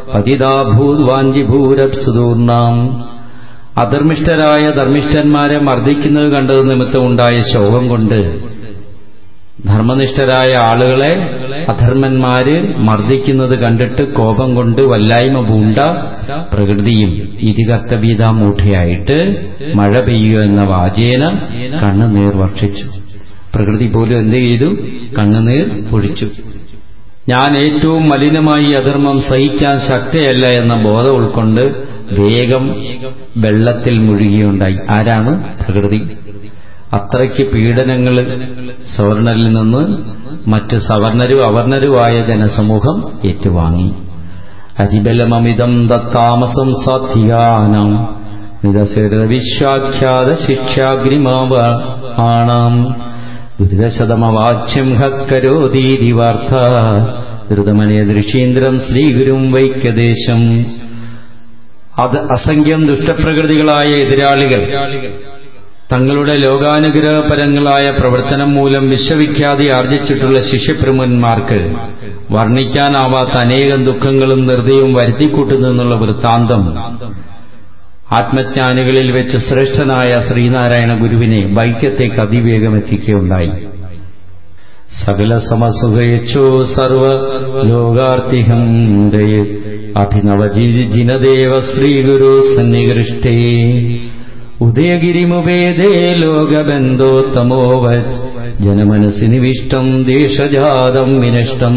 പതിതാഭൂദ്വാഞ്ചിഭൂരപ്സുദൂർണാം അധർമ്മിഷ്ഠരായ ധർമ്മിഷ്ഠന്മാരെ മർദ്ദിക്കുന്നത് കണ്ടത് നിമിത്തം ഉണ്ടായ ശോകം കൊണ്ട് ധർമ്മനിഷ്ഠരായ ആളുകളെ അധർമ്മന്മാര് മർദ്ദിക്കുന്നത് കണ്ടിട്ട് കോപം കൊണ്ട് വല്ലായ്മ പൂണ്ട പ്രകൃതിയും ഇതികർത്തവീതാമൂഠയായിട്ട് മഴ പെയ്യുക എന്ന വാചേന കണ്ണുനീർ വർഷിച്ചു പ്രകൃതി പോലും എന്ത് ചെയ്തു കണ്ണുനീർ പൊഴിച്ചു ഞാൻ ഏറ്റവും മലിനമായി അധർമ്മം സഹിക്കാൻ ശക്തിയല്ല എന്ന ബോധം ഉൾക്കൊണ്ട് വേഗം വെള്ളത്തിൽ മുഴുകിയുണ്ടായി ആരാണ് പ്രകൃതി അത്രയ്ക്ക് പീഡനങ്ങൾ സവർണരിൽ നിന്ന് മറ്റ് സവർണരും അവർണരുമായ ജനസമൂഹം ഏറ്റുവാങ്ങി അജിബലമമിതം ദത്താമസം സാത്വികാനാം നിരസവിശ്വാഖ്യാത ശിക്ഷാഗ്നിമാവാണാം ദുരിതശതമവാച്യം ഹക്കരോതീതി വാർത്ത ധൃതമനയ ദൃഷീന്ദ്രം ശ്രീഗുരും വൈക്യദേശം അത് അസംഖ്യം ദുഷ്ടപ്രകൃതികളായ എതിരാളികൾ തങ്ങളുടെ ലോകാനുഗ്രഹപരങ്ങളായ പ്രവർത്തനം മൂലം വിശ്വവിഖ്യാതി ആർജിച്ചിട്ടുള്ള ശിഷ്യപ്രമുന്മാർക്ക് വർണ്ണിക്കാനാവാത്ത അനേകം ദുഃഖങ്ങളും നിർദ്ദയവും വരുത്തിക്കൂട്ടുന്നെന്നുള്ള വൃത്താന്തം ആത്മജ്ഞാനികളിൽ വെച്ച് ശ്രേഷ്ഠനായ ശ്രീനാരായണ ഗുരുവിനെ വൈക്യത്തേക്ക് അതിവേഗം എത്തിക്കുകയുണ്ടായി സകല സമസുഖയച്ചോ സർവ ലോകാർത്തിഹം അഭിനവജിനദേവ ശ്രീഗുരു സന്നികൃഷ്ടേ ഉദയഗിരിമുപേദേ ലോകബന്ധോത്തമോവത് ജനമനസി നിവിഷ്ടം ദേശജാതം വിനഷ്ടം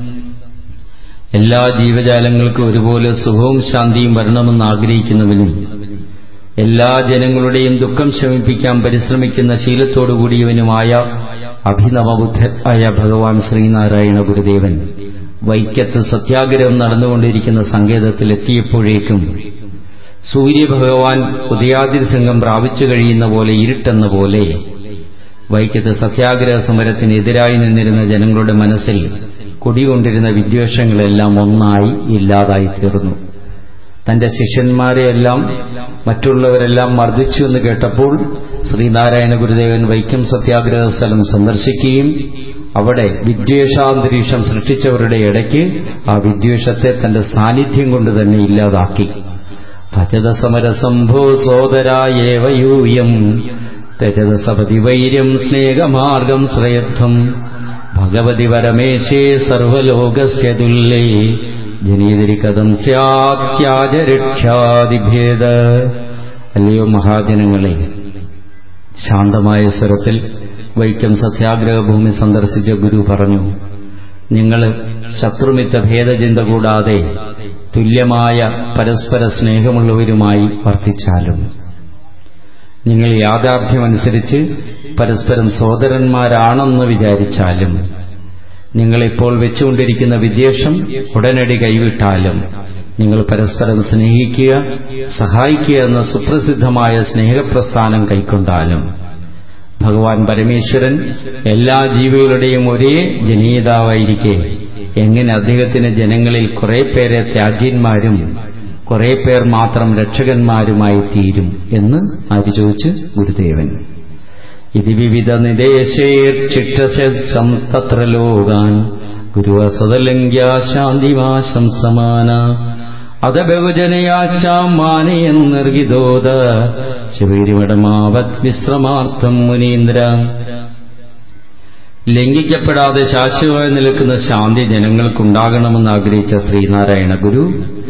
എല്ലാ ജീവജാലങ്ങൾക്കും ഒരുപോലെ സുഖവും ശാന്തിയും വരണമെന്ന് ആഗ്രഹിക്കുന്നവനും എല്ലാ ജനങ്ങളുടെയും ദുഃഖം ശമിപ്പിക്കാൻ പരിശ്രമിക്കുന്ന ശീലത്തോടുകൂടിയവനുമായ അഭിനവബുദ്ധനായ ഭഗവാൻ ശ്രീനാരായണ ഗുരുദേവൻ വൈക്കത്ത് സത്യാഗ്രഹം നടന്നുകൊണ്ടിരിക്കുന്ന സങ്കേതത്തിൽ എത്തിയപ്പോഴേക്കും സൂര്യഭഗവാൻ ഉദയാതിർസംഘം പ്രാപിച്ചു കഴിയുന്ന പോലെ ഇരുട്ടെന്ന പോലെ വൈക്കത്ത് സത്യാഗ്രഹ സമരത്തിനെതിരായി നിന്നിരുന്ന ജനങ്ങളുടെ മനസ്സിൽ കുടികൊണ്ടിരുന്ന വിദ്വേഷങ്ങളെല്ലാം ഒന്നായി ഇല്ലാതായി തീർന്നു തന്റെ ശിഷ്യന്മാരെയെല്ലാം മറ്റുള്ളവരെല്ലാം മർദ്ദിച്ചു എന്ന് കേട്ടപ്പോൾ ശ്രീനാരായണ ഗുരുദേവൻ വൈക്കം സത്യാഗ്രഹ സ്ഥലം സന്ദർശിക്കുകയും അവിടെ വിദ്വേഷാന്തരീക്ഷം സൃഷ്ടിച്ചവരുടെ ഇടയ്ക്ക് ആ വിദ്വേഷത്തെ തന്റെ സാന്നിധ്യം കൊണ്ട് തന്നെ ഇല്ലാതാക്കി ഭജത സമരസംഭോ സോദരായേവയൂയം രജതസപതി വൈര്യം സ്നേഹമാർഗം ശ്രയത്വം ഭഗവതി പരമേശേ സർവലോകസ്യ തുല്യേ ജനീതിരി കഥം സ്യാത്യാജരക്ഷാതിഭേദ അല്ലയോ മഹാജനങ്ങളെ ശാന്തമായ സ്വരത്തിൽ വൈക്കം സത്യാഗ്രഹ ഭൂമി സന്ദർശിച്ച ഗുരു പറഞ്ഞു നിങ്ങൾ ശത്രുമിത്ത ഭേദചിന്ത കൂടാതെ തുല്യമായ പരസ്പര സ്നേഹമുള്ളവരുമായി വർത്തിച്ചാലും നിങ്ങൾ യാഥാർത്ഥ്യമനുസരിച്ച് പരസ്പരം സോദരന്മാരാണെന്ന് വിചാരിച്ചാലും നിങ്ങളിപ്പോൾ വെച്ചുകൊണ്ടിരിക്കുന്ന വിദ്വേഷം ഉടനടി കൈവിട്ടാലും നിങ്ങൾ പരസ്പരം സ്നേഹിക്കുക സഹായിക്കുക എന്ന സുപ്രസിദ്ധമായ സ്നേഹപ്രസ്ഥാനം കൈക്കൊണ്ടാലും ഭഗവാൻ പരമേശ്വരൻ എല്ലാ ജീവികളുടെയും ഒരേ ജനീയതാവായിരിക്കെ എങ്ങനെ അദ്ദേഹത്തിന് ജനങ്ങളിൽ കുറെ പേരെ ത്യാജ്യന്മാരും കുറെ പേർ മാത്രം രക്ഷകന്മാരുമായി തീരും എന്ന് ആര് ചോദിച്ച് ഗുരുദേവൻ ഇത് വിവിധ നിദേശേർച്ചിട്ടസം തത്ര ലോകാൻ ഗുരുവസതലങ്ക്യ ശാന്തിവാശം സമാന അത ബഹുജനയാച്ചാം മാനയൻ നിർഗിതോദ ശിവരിമടമാവത് വിശ്രമാർത്ഥം മുനീന്ദ്ര ലംഘിക്കപ്പെടാതെ ശാശ്വതമായി നിൽക്കുന്ന ശാന്തി ജനങ്ങൾക്കുണ്ടാകണമെന്ന് ആഗ്രഹിച്ച ശ്രീനാരായണ ഗുരു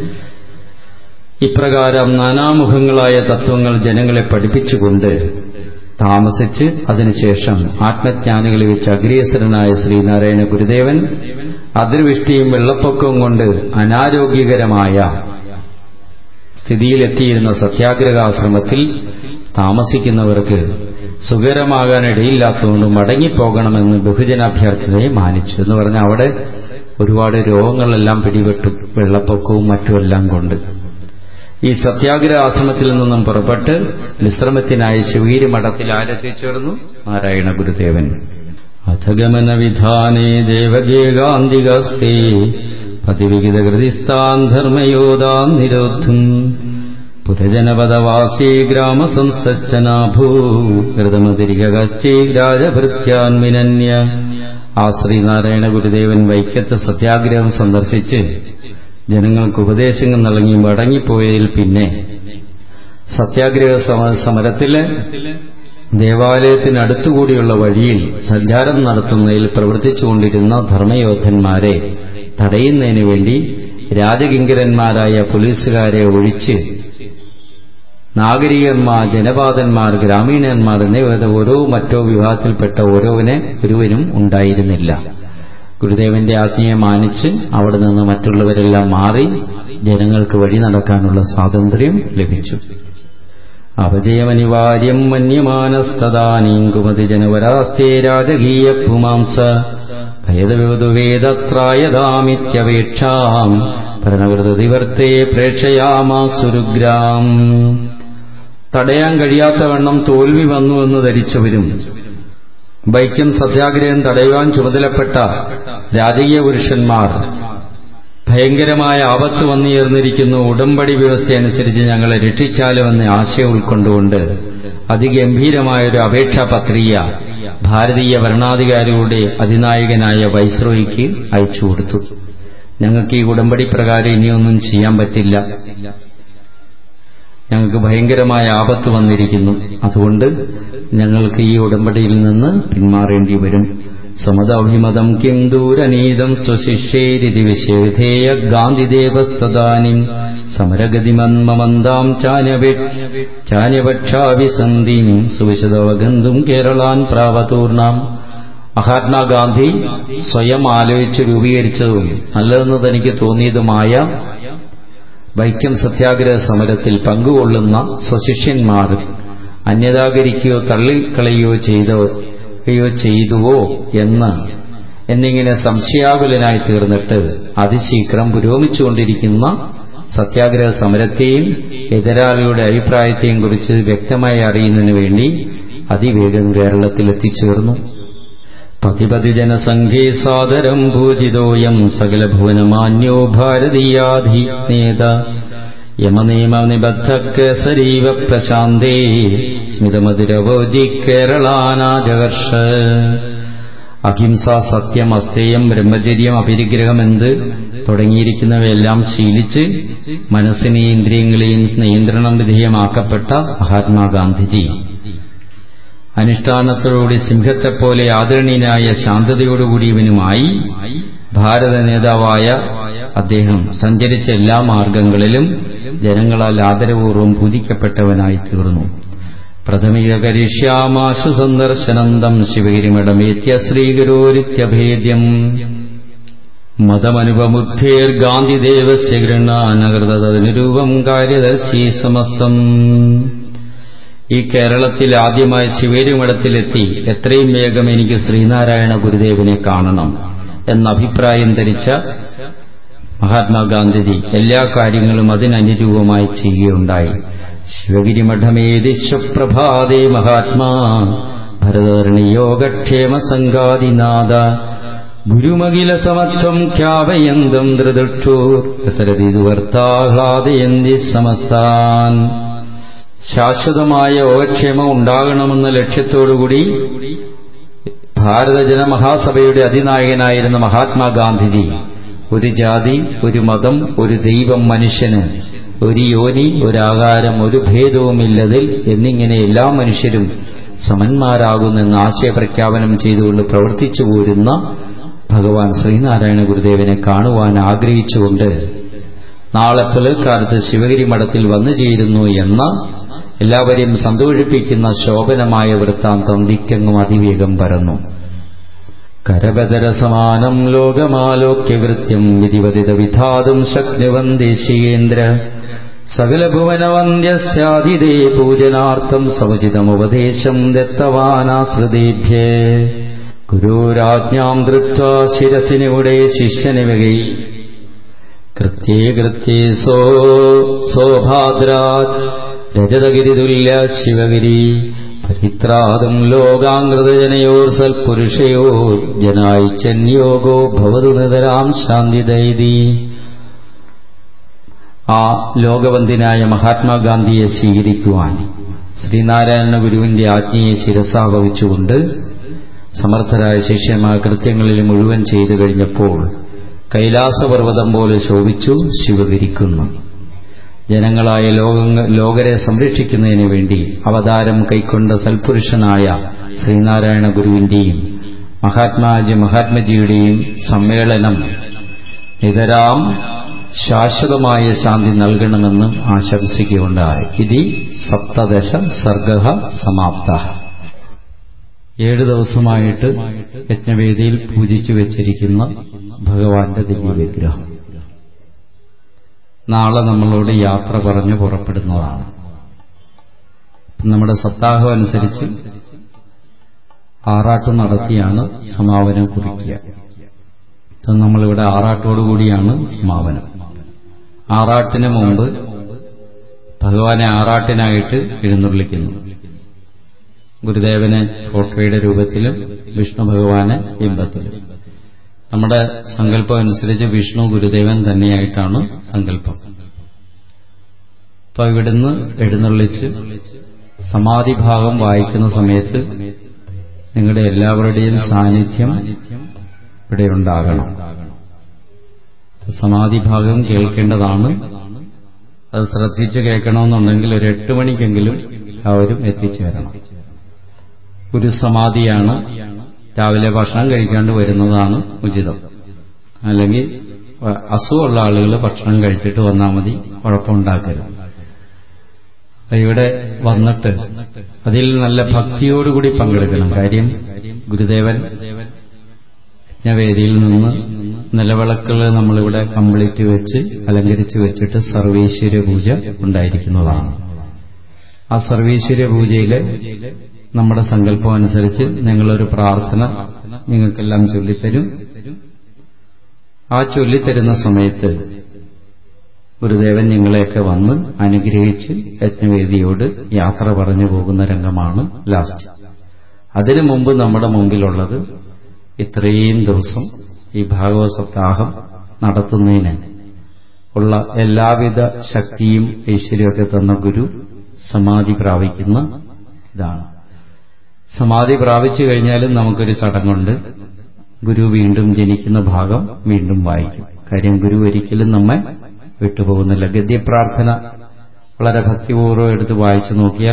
ഇപ്രകാരം നാനാമുഖങ്ങളായ തത്വങ്ങൾ ജനങ്ങളെ പഠിപ്പിച്ചുകൊണ്ട് താമസിച്ച് അതിനുശേഷം ആത്മജ്ഞാനികളെ വെച്ച് അഗ്രേസരനായ ശ്രീനാരായണ ഗുരുദേവൻ അതിർവൃഷ്ടിയും വെള്ളപ്പൊക്കവും കൊണ്ട് അനാരോഗ്യകരമായ സ്ഥിതിയിലെത്തിയിരുന്ന സത്യാഗ്രഹാശ്രമത്തിൽ താമസിക്കുന്നവർക്ക് സുഖകരമാകാൻ ഇടയില്ലാത്തതുകൊണ്ട് മടങ്ങിപ്പോകണമെന്ന് ബഹുജനാഭ്യർത്ഥനയെ മാനിച്ചു എന്ന് പറഞ്ഞാൽ അവിടെ ഒരുപാട് രോഗങ്ങളെല്ലാം പിടിപെട്ടു വെള്ളപ്പൊക്കവും മറ്റുമെല്ലാം കൊണ്ട് ഈ സത്യാഗ്രഹ ആശ്രമത്തിൽ നിന്നും പുറപ്പെട്ട് വിശ്രമത്തിനായി ശിവഗിരി മഠത്തിൽ ആരെത്തിച്ചേർന്നു നാരായണ ഗുരുദേവൻ അധഗമന വിധാനേ ദേവഗേകാന്തികസ്തേ പതിവിഹിതകൃതിസ്ഥാൻ ധർമ്മയോധാൻ നിരോധും പുരജനപദവാസീ ഗ്രാമസംസ്ഥനാഭൂ ഹൃതമതിരികശ്ചൈ രാജഭൃത്യാൻമിനന്യ ആ ശ്രീനാരായണ ഗുരുദേവൻ വൈക്കത്ത് സത്യാഗ്രഹം സന്ദർശിച്ച് ജനങ്ങൾക്ക് ഉപദേശങ്ങൾ നൽകി മടങ്ങിപ്പോയതിൽ പിന്നെ സത്യാഗ്രഹ സമരത്തില് ദേവാലയത്തിനടുത്തുകൂടിയുള്ള വഴിയിൽ സഞ്ചാരം നടത്തുന്നതിൽ പ്രവർത്തിച്ചുകൊണ്ടിരുന്ന ധർമ്മയോദ്ധന്മാരെ തടയുന്നതിനു വേണ്ടി രാജകിങ്കരന്മാരായ പോലീസുകാരെ ഒഴിച്ച് നാഗരികന്മാർ ജനപാതന്മാർ ഗ്രാമീണന്മാർ എന്നിവ ഓരോ മറ്റോ വിഭാഗത്തിൽപ്പെട്ട ഓരോവിനെ ഒരുവനും ഉണ്ടായിരുന്നില്ല ഗുരുദേവന്റെ ആജ്ഞയെ മാനിച്ച് അവിടെ നിന്ന് മറ്റുള്ളവരെല്ലാം മാറി ജനങ്ങൾക്ക് വഴി നടക്കാനുള്ള സ്വാതന്ത്ര്യം ലഭിച്ചു അപജയമനിവാര്യം മന്യമാനസ്തദാനീം കുമതി ജനവരാസ്തേ രാജകീയ പുമാംസ ഭേദവേദുവേദത്രായതാമിത്യപേക്ഷാം ഭരണകൃതതിവർത്തേ പ്രേക്ഷയാമാസുരുഗ്രാം തടയാൻ കഴിയാത്തവണ്ണം തോൽവി വന്നുവെന്ന് ധരിച്ചവരും വൈക്കം സത്യാഗ്രഹം തടയുവാൻ ചുമതലപ്പെട്ട രാജകീയ പുരുഷന്മാർ ഭയങ്കരമായ ആപത്ത് വന്നുയർന്നിരിക്കുന്നു ഉടമ്പടി വ്യവസ്ഥയനുസരിച്ച് ഞങ്ങളെ രക്ഷിച്ചാലുമെന്ന ആശയം ഉൾക്കൊണ്ടുകൊണ്ട് അതിഗംഭീരമായൊരു അപേക്ഷാ പത്രിക ഭാരതീയ ഭരണാധികാരിയുടെ അതിനായകനായ വൈസ്രോയിക്ക് അയച്ചു കൊടുത്തു ഞങ്ങൾക്ക് ഈ ഉടമ്പടി പ്രകാരം ഇനിയൊന്നും ചെയ്യാൻ പറ്റില്ല ഞങ്ങൾക്ക് ഭയങ്കരമായ ആപത്ത് വന്നിരിക്കുന്നു അതുകൊണ്ട് ഞങ്ങൾക്ക് ഈ ഉടമ്പടിയിൽ നിന്ന് പിന്മാറേണ്ടി വരും സമതാഭിമതം കിം ദൂരനീതം സ്വശിഷ്യേരിതി വിശേധേയ ഗാന്ധിദേവസ്തദാനിം സമരഗതിമന്മമന്താം ചാന്യപക്ഷാവിസന്ധിം സുവിശദവഗന്ധും കേരളാൻ പ്രാവതൂർണാം മഹാത്മാഗാന്ധി സ്വയം ആലോചിച്ച് രൂപീകരിച്ചതും നല്ലതെന്ന് തനിക്ക് തോന്നിയതുമായ വൈക്കം സത്യാഗ്രഹ സമരത്തിൽ പങ്കുകൊള്ളുന്ന സ്വശിഷ്യന്മാർ അന്യതാകരിക്കുകയോ തള്ളിക്കളയോ ചെയ്തോ ചെയ്തുവോ എന്ന് എന്നിങ്ങനെ സംശയാകുലനായി തീർന്നിട്ട് അതിശീഘ്രം പുരോഗമിച്ചുകൊണ്ടിരിക്കുന്ന സത്യാഗ്രഹ സമരത്തെയും എതിരാളിയുടെ അഭിപ്രായത്തെയും കുറിച്ച് വ്യക്തമായി അറിയുന്നതിനു വേണ്ടി അതിവേഗം കേരളത്തിൽ എത്തിച്ചേർന്നു പതിപതി ജനസംഘേ സാദരം പൂജിതോയം സകല ഭുവനമാന്യോ ഭാരതീയാധി നേത യമനിയമ നിബദ്ധ കേസരീവ പ്രശാന്തേ സ്മിതമധുരവോജി കേരളാനാജകർഷ അഹിംസ സത്യം അസ്തേയം ബ്രഹ്മചര്യം അപരിഗ്രഹം എന്ത് തുടങ്ങിയിരിക്കുന്നവയെല്ലാം ശീലിച്ച് മനസ്സിനെയും ഇന്ദ്രിയങ്ങളെയും നിയന്ത്രണം വിധേയമാക്കപ്പെട്ട മഹാത്മാഗാന്ധിജി അനുഷ്ഠാനത്തോടുകൂടി സിംഹത്തെപ്പോലെ ആദരണീയനായ ശാന്തതയോടുകൂടിയവനുമായി ഭാരത നേതാവായ അദ്ദേഹം സഞ്ചരിച്ച എല്ലാ മാർഗങ്ങളിലും ജനങ്ങളാൽ ആദരപൂർവ്വം പൂജിക്കപ്പെട്ടവനായി തീർന്നു പ്രഥമിക കരിഷ്യാമാശു സന്ദർശനം തം ശിവഗിരിമഠമേത്യ ശ്രീഗുരോരിത്യഭേദ്യം മതമനുപമുദ്ധേർഗാന്ധിദേവസ്യ ഗൃഹാനകൃതനിരൂപം കാര്യദർശി സമസ്തം ഈ കേരളത്തിൽ ആദ്യമായി ശിവേരിമഠത്തിലെത്തി എത്രയും വേഗം എനിക്ക് ശ്രീനാരായണ ഗുരുദേവനെ കാണണം എന്ന അഭിപ്രായം ധരിച്ച മഹാത്മാഗാന്ധിജി എല്ലാ കാര്യങ്ങളും അതിനനുരൂപമായി ചെയ്യുകയുണ്ടായി ശിവഗിരി മഠമേതിശ്വപ്രഭാതേ മഹാത്മാ ഭരതർണി യോഗക്ഷേമ സംഗാദിനാഥ ഗുരുമകില സമത്വം ഖ്യാപയന്തം ധൃദുക്ഷൂർ പ്രസരതിവർത്താഹ്ലാദയന്തി സമസ്താൻ ശാശ്വതമായ യോഗക്ഷേമം ഉണ്ടാകണമെന്ന ലക്ഷ്യത്തോടുകൂടി ഭാരതജന മഹാസഭയുടെ അതിനായകനായിരുന്ന മഹാത്മാഗാന്ധിജി ഒരു ജാതി ഒരു മതം ഒരു ദൈവം മനുഷ്യന് ഒരു യോനി ഒരാകാരം ഒരു ഭേദവുമില്ലതിൽ എന്നിങ്ങനെ എല്ലാ മനുഷ്യരും സമന്മാരാകുന്നെന്ന് ആശയപ്രഖ്യാപനം ചെയ്തുകൊണ്ട് പ്രവർത്തിച്ചു പോരുന്ന ഭഗവാൻ ശ്രീനാരായണ ഗുരുദേവനെ കാണുവാൻ ആഗ്രഹിച്ചുകൊണ്ട് നാളെ പുലർക്കാലത്ത് ശിവഗിരി മഠത്തിൽ വന്നു ചേരുന്നു എന്ന എല്ലാവരെയും സന്തോഷിപ്പിക്കുന്ന ശോഭനമായ വൃത്താന്തം ദിക്കെങ്ങും അതിവേഗം പരന്നു കരബദരസമാനം ലോകമാലോക്യവൃത്യം വിധിവതിത വിധാതും ശക്തിവന്ദേശീയേന്ദ്ര സകലഭുവനവന്ദ്യസ്യാതിദേ പൂജനാർത്ഥം സമുചിതമുപദേശം ദത്തവാനാശ്രുതേഭ്യേ ഗുരുരാജ്ഞാം ധൃത്വാ ശിരസിനുടെ ശിഷ്യനിവകൈ കൃത്യേ കൃത്യേ സോ സോഭാദ്രാത് രജതഗിരിതുല്യ ശിവഗിരി പരിത്രാതും ലോകാങ്കൃതജനയോർ സൽപുരുഷയോർ ജനായിച്ചന്യോഗോ ഭവതു നിതരാം ശാന്തിദൈതി ആ ലോകവന്ദിനായ മഹാത്മാഗാന്ധിയെ സ്വീകരിക്കുവാൻ ശ്രീനാരായണ ഗുരുവിന്റെ ആജ്ഞയെ ശിരസാവഹിച്ചുകൊണ്ട് സമർത്ഥരായ ശിഷ്യന്മാർ കൃത്യങ്ങളിൽ മുഴുവൻ ചെയ്തു കഴിഞ്ഞപ്പോൾ കൈലാസപർവ്വതം പോലെ ശോഭിച്ചു ശിവഗിരിക്കുന്നു ജനങ്ങളായ ലോകങ്ങ ലോകരെ സംരക്ഷിക്കുന്നതിന് വേണ്ടി അവതാരം കൈക്കൊണ്ട സൽപുരുഷനായ ശ്രീനാരായണ ഗുരുവിന്റെയും മഹാത്മാജി മഹാത്മജിയുടെയും സമ്മേളനം നിതരാം ശാശ്വതമായ ശാന്തി നൽകണമെന്ന് ആശംസിക്കുകയുണ്ടായി ഇതി സപ്തദശ സർഗ സമാപ്ത ഏഴു ദിവസമായിട്ട് യജ്ഞവേദിയിൽ പൂജിച്ചു വെച്ചിരിക്കുന്ന ഭഗവാന്റെ ദിവ്യവിഗ്രഹം നാളെ നമ്മളോട് യാത്ര പറഞ്ഞു പുറപ്പെടുന്നതാണ് നമ്മുടെ സപ്താഹം അനുസരിച്ച് ആറാട്ട് നടത്തിയാണ് സമാപനം കുറിക്കുക ഇത് നമ്മളിവിടെ ആറാട്ടോടുകൂടിയാണ് സമാപനം ആറാട്ടിന് മുമ്പ് ഭഗവാനെ ആറാട്ടിനായിട്ട് എഴുന്നള്ളിക്കുന്നു ഗുരുദേവനെ ഫോട്ടോയുടെ രൂപത്തിലും വിഷ്ണു ഭഗവാനെ ബിംബത്തിലും നമ്മുടെ സങ്കല്പം അനുസരിച്ച് വിഷ്ണു ഗുരുദേവൻ തന്നെയായിട്ടാണ് സങ്കല്പം അപ്പൊ ഇവിടുന്ന് എഴുന്നള്ളിച്ച് സമാധി ഭാഗം വായിക്കുന്ന സമയത്ത് നിങ്ങളുടെ എല്ലാവരുടെയും സാന്നിധ്യം ഇവിടെ ഉണ്ടാകണം സമാധി ഭാഗം കേൾക്കേണ്ടതാണ് അത് ശ്രദ്ധിച്ച് കേൾക്കണമെന്നുണ്ടെങ്കിൽ ഒരു എട്ട് മണിക്കെങ്കിലും എല്ലാവരും എത്തിച്ചേരണം ഗുരുസമാധിയാണ് രാവിലെ ഭക്ഷണം കഴിക്കാണ്ട് വരുന്നതാണ് ഉചിതം അല്ലെങ്കിൽ അസുഖമുള്ള ആളുകൾ ഭക്ഷണം കഴിച്ചിട്ട് വന്നാൽ മതി കുഴപ്പമുണ്ടാക്കരുത് ഇവിടെ വന്നിട്ട് അതിൽ നല്ല ഭക്തിയോടുകൂടി പങ്കെടുക്കണം കാര്യം ഗുരുദേവൻ യജ്ഞവേദിയിൽ നിന്ന് നിലവിളക്കുകൾ നമ്മളിവിടെ കംപ്ലീറ്റ് വെച്ച് അലങ്കരിച്ച് വെച്ചിട്ട് സർവീശ്വര പൂജ ഉണ്ടായിരിക്കുന്നതാണ് ആ സർവീശ്വര പൂജയില് നമ്മുടെ സങ്കല്പം അനുസരിച്ച് ഞങ്ങളൊരു പ്രാർത്ഥന നിങ്ങൾക്കെല്ലാം ചൊല്ലിത്തരും ആ ചൊല്ലിത്തരുന്ന സമയത്ത് ഗുരുദേവൻ നിങ്ങളെയൊക്കെ വന്ന് അനുഗ്രഹിച്ച് യജ്ഞവേദിയോട് യാത്ര പറഞ്ഞു പോകുന്ന രംഗമാണ് ലാസ്റ്റ് അതിനു മുമ്പ് നമ്മുടെ മുമ്പിലുള്ളത് ഇത്രയും ദിവസം ഈ ഭാഗവത സപ്താഹം നടത്തുന്നതിന് ഉള്ള എല്ലാവിധ ശക്തിയും ഐശ്വര്യമൊക്കെ തന്ന ഗുരു സമാധി പ്രാപിക്കുന്ന ഇതാണ് സമാധി പ്രാപിച്ചു കഴിഞ്ഞാലും നമുക്കൊരു ചടങ്ങുണ്ട് ഗുരു വീണ്ടും ജനിക്കുന്ന ഭാഗം വീണ്ടും വായിക്കും കാര്യം ഗുരു ഒരിക്കലും നമ്മെ വിട്ടുപോകുന്നില്ല ഗദ്യപ്രാർത്ഥന വളരെ ഭക്തിപൂർവ്വം എടുത്ത് വായിച്ചു നോക്കിയാൽ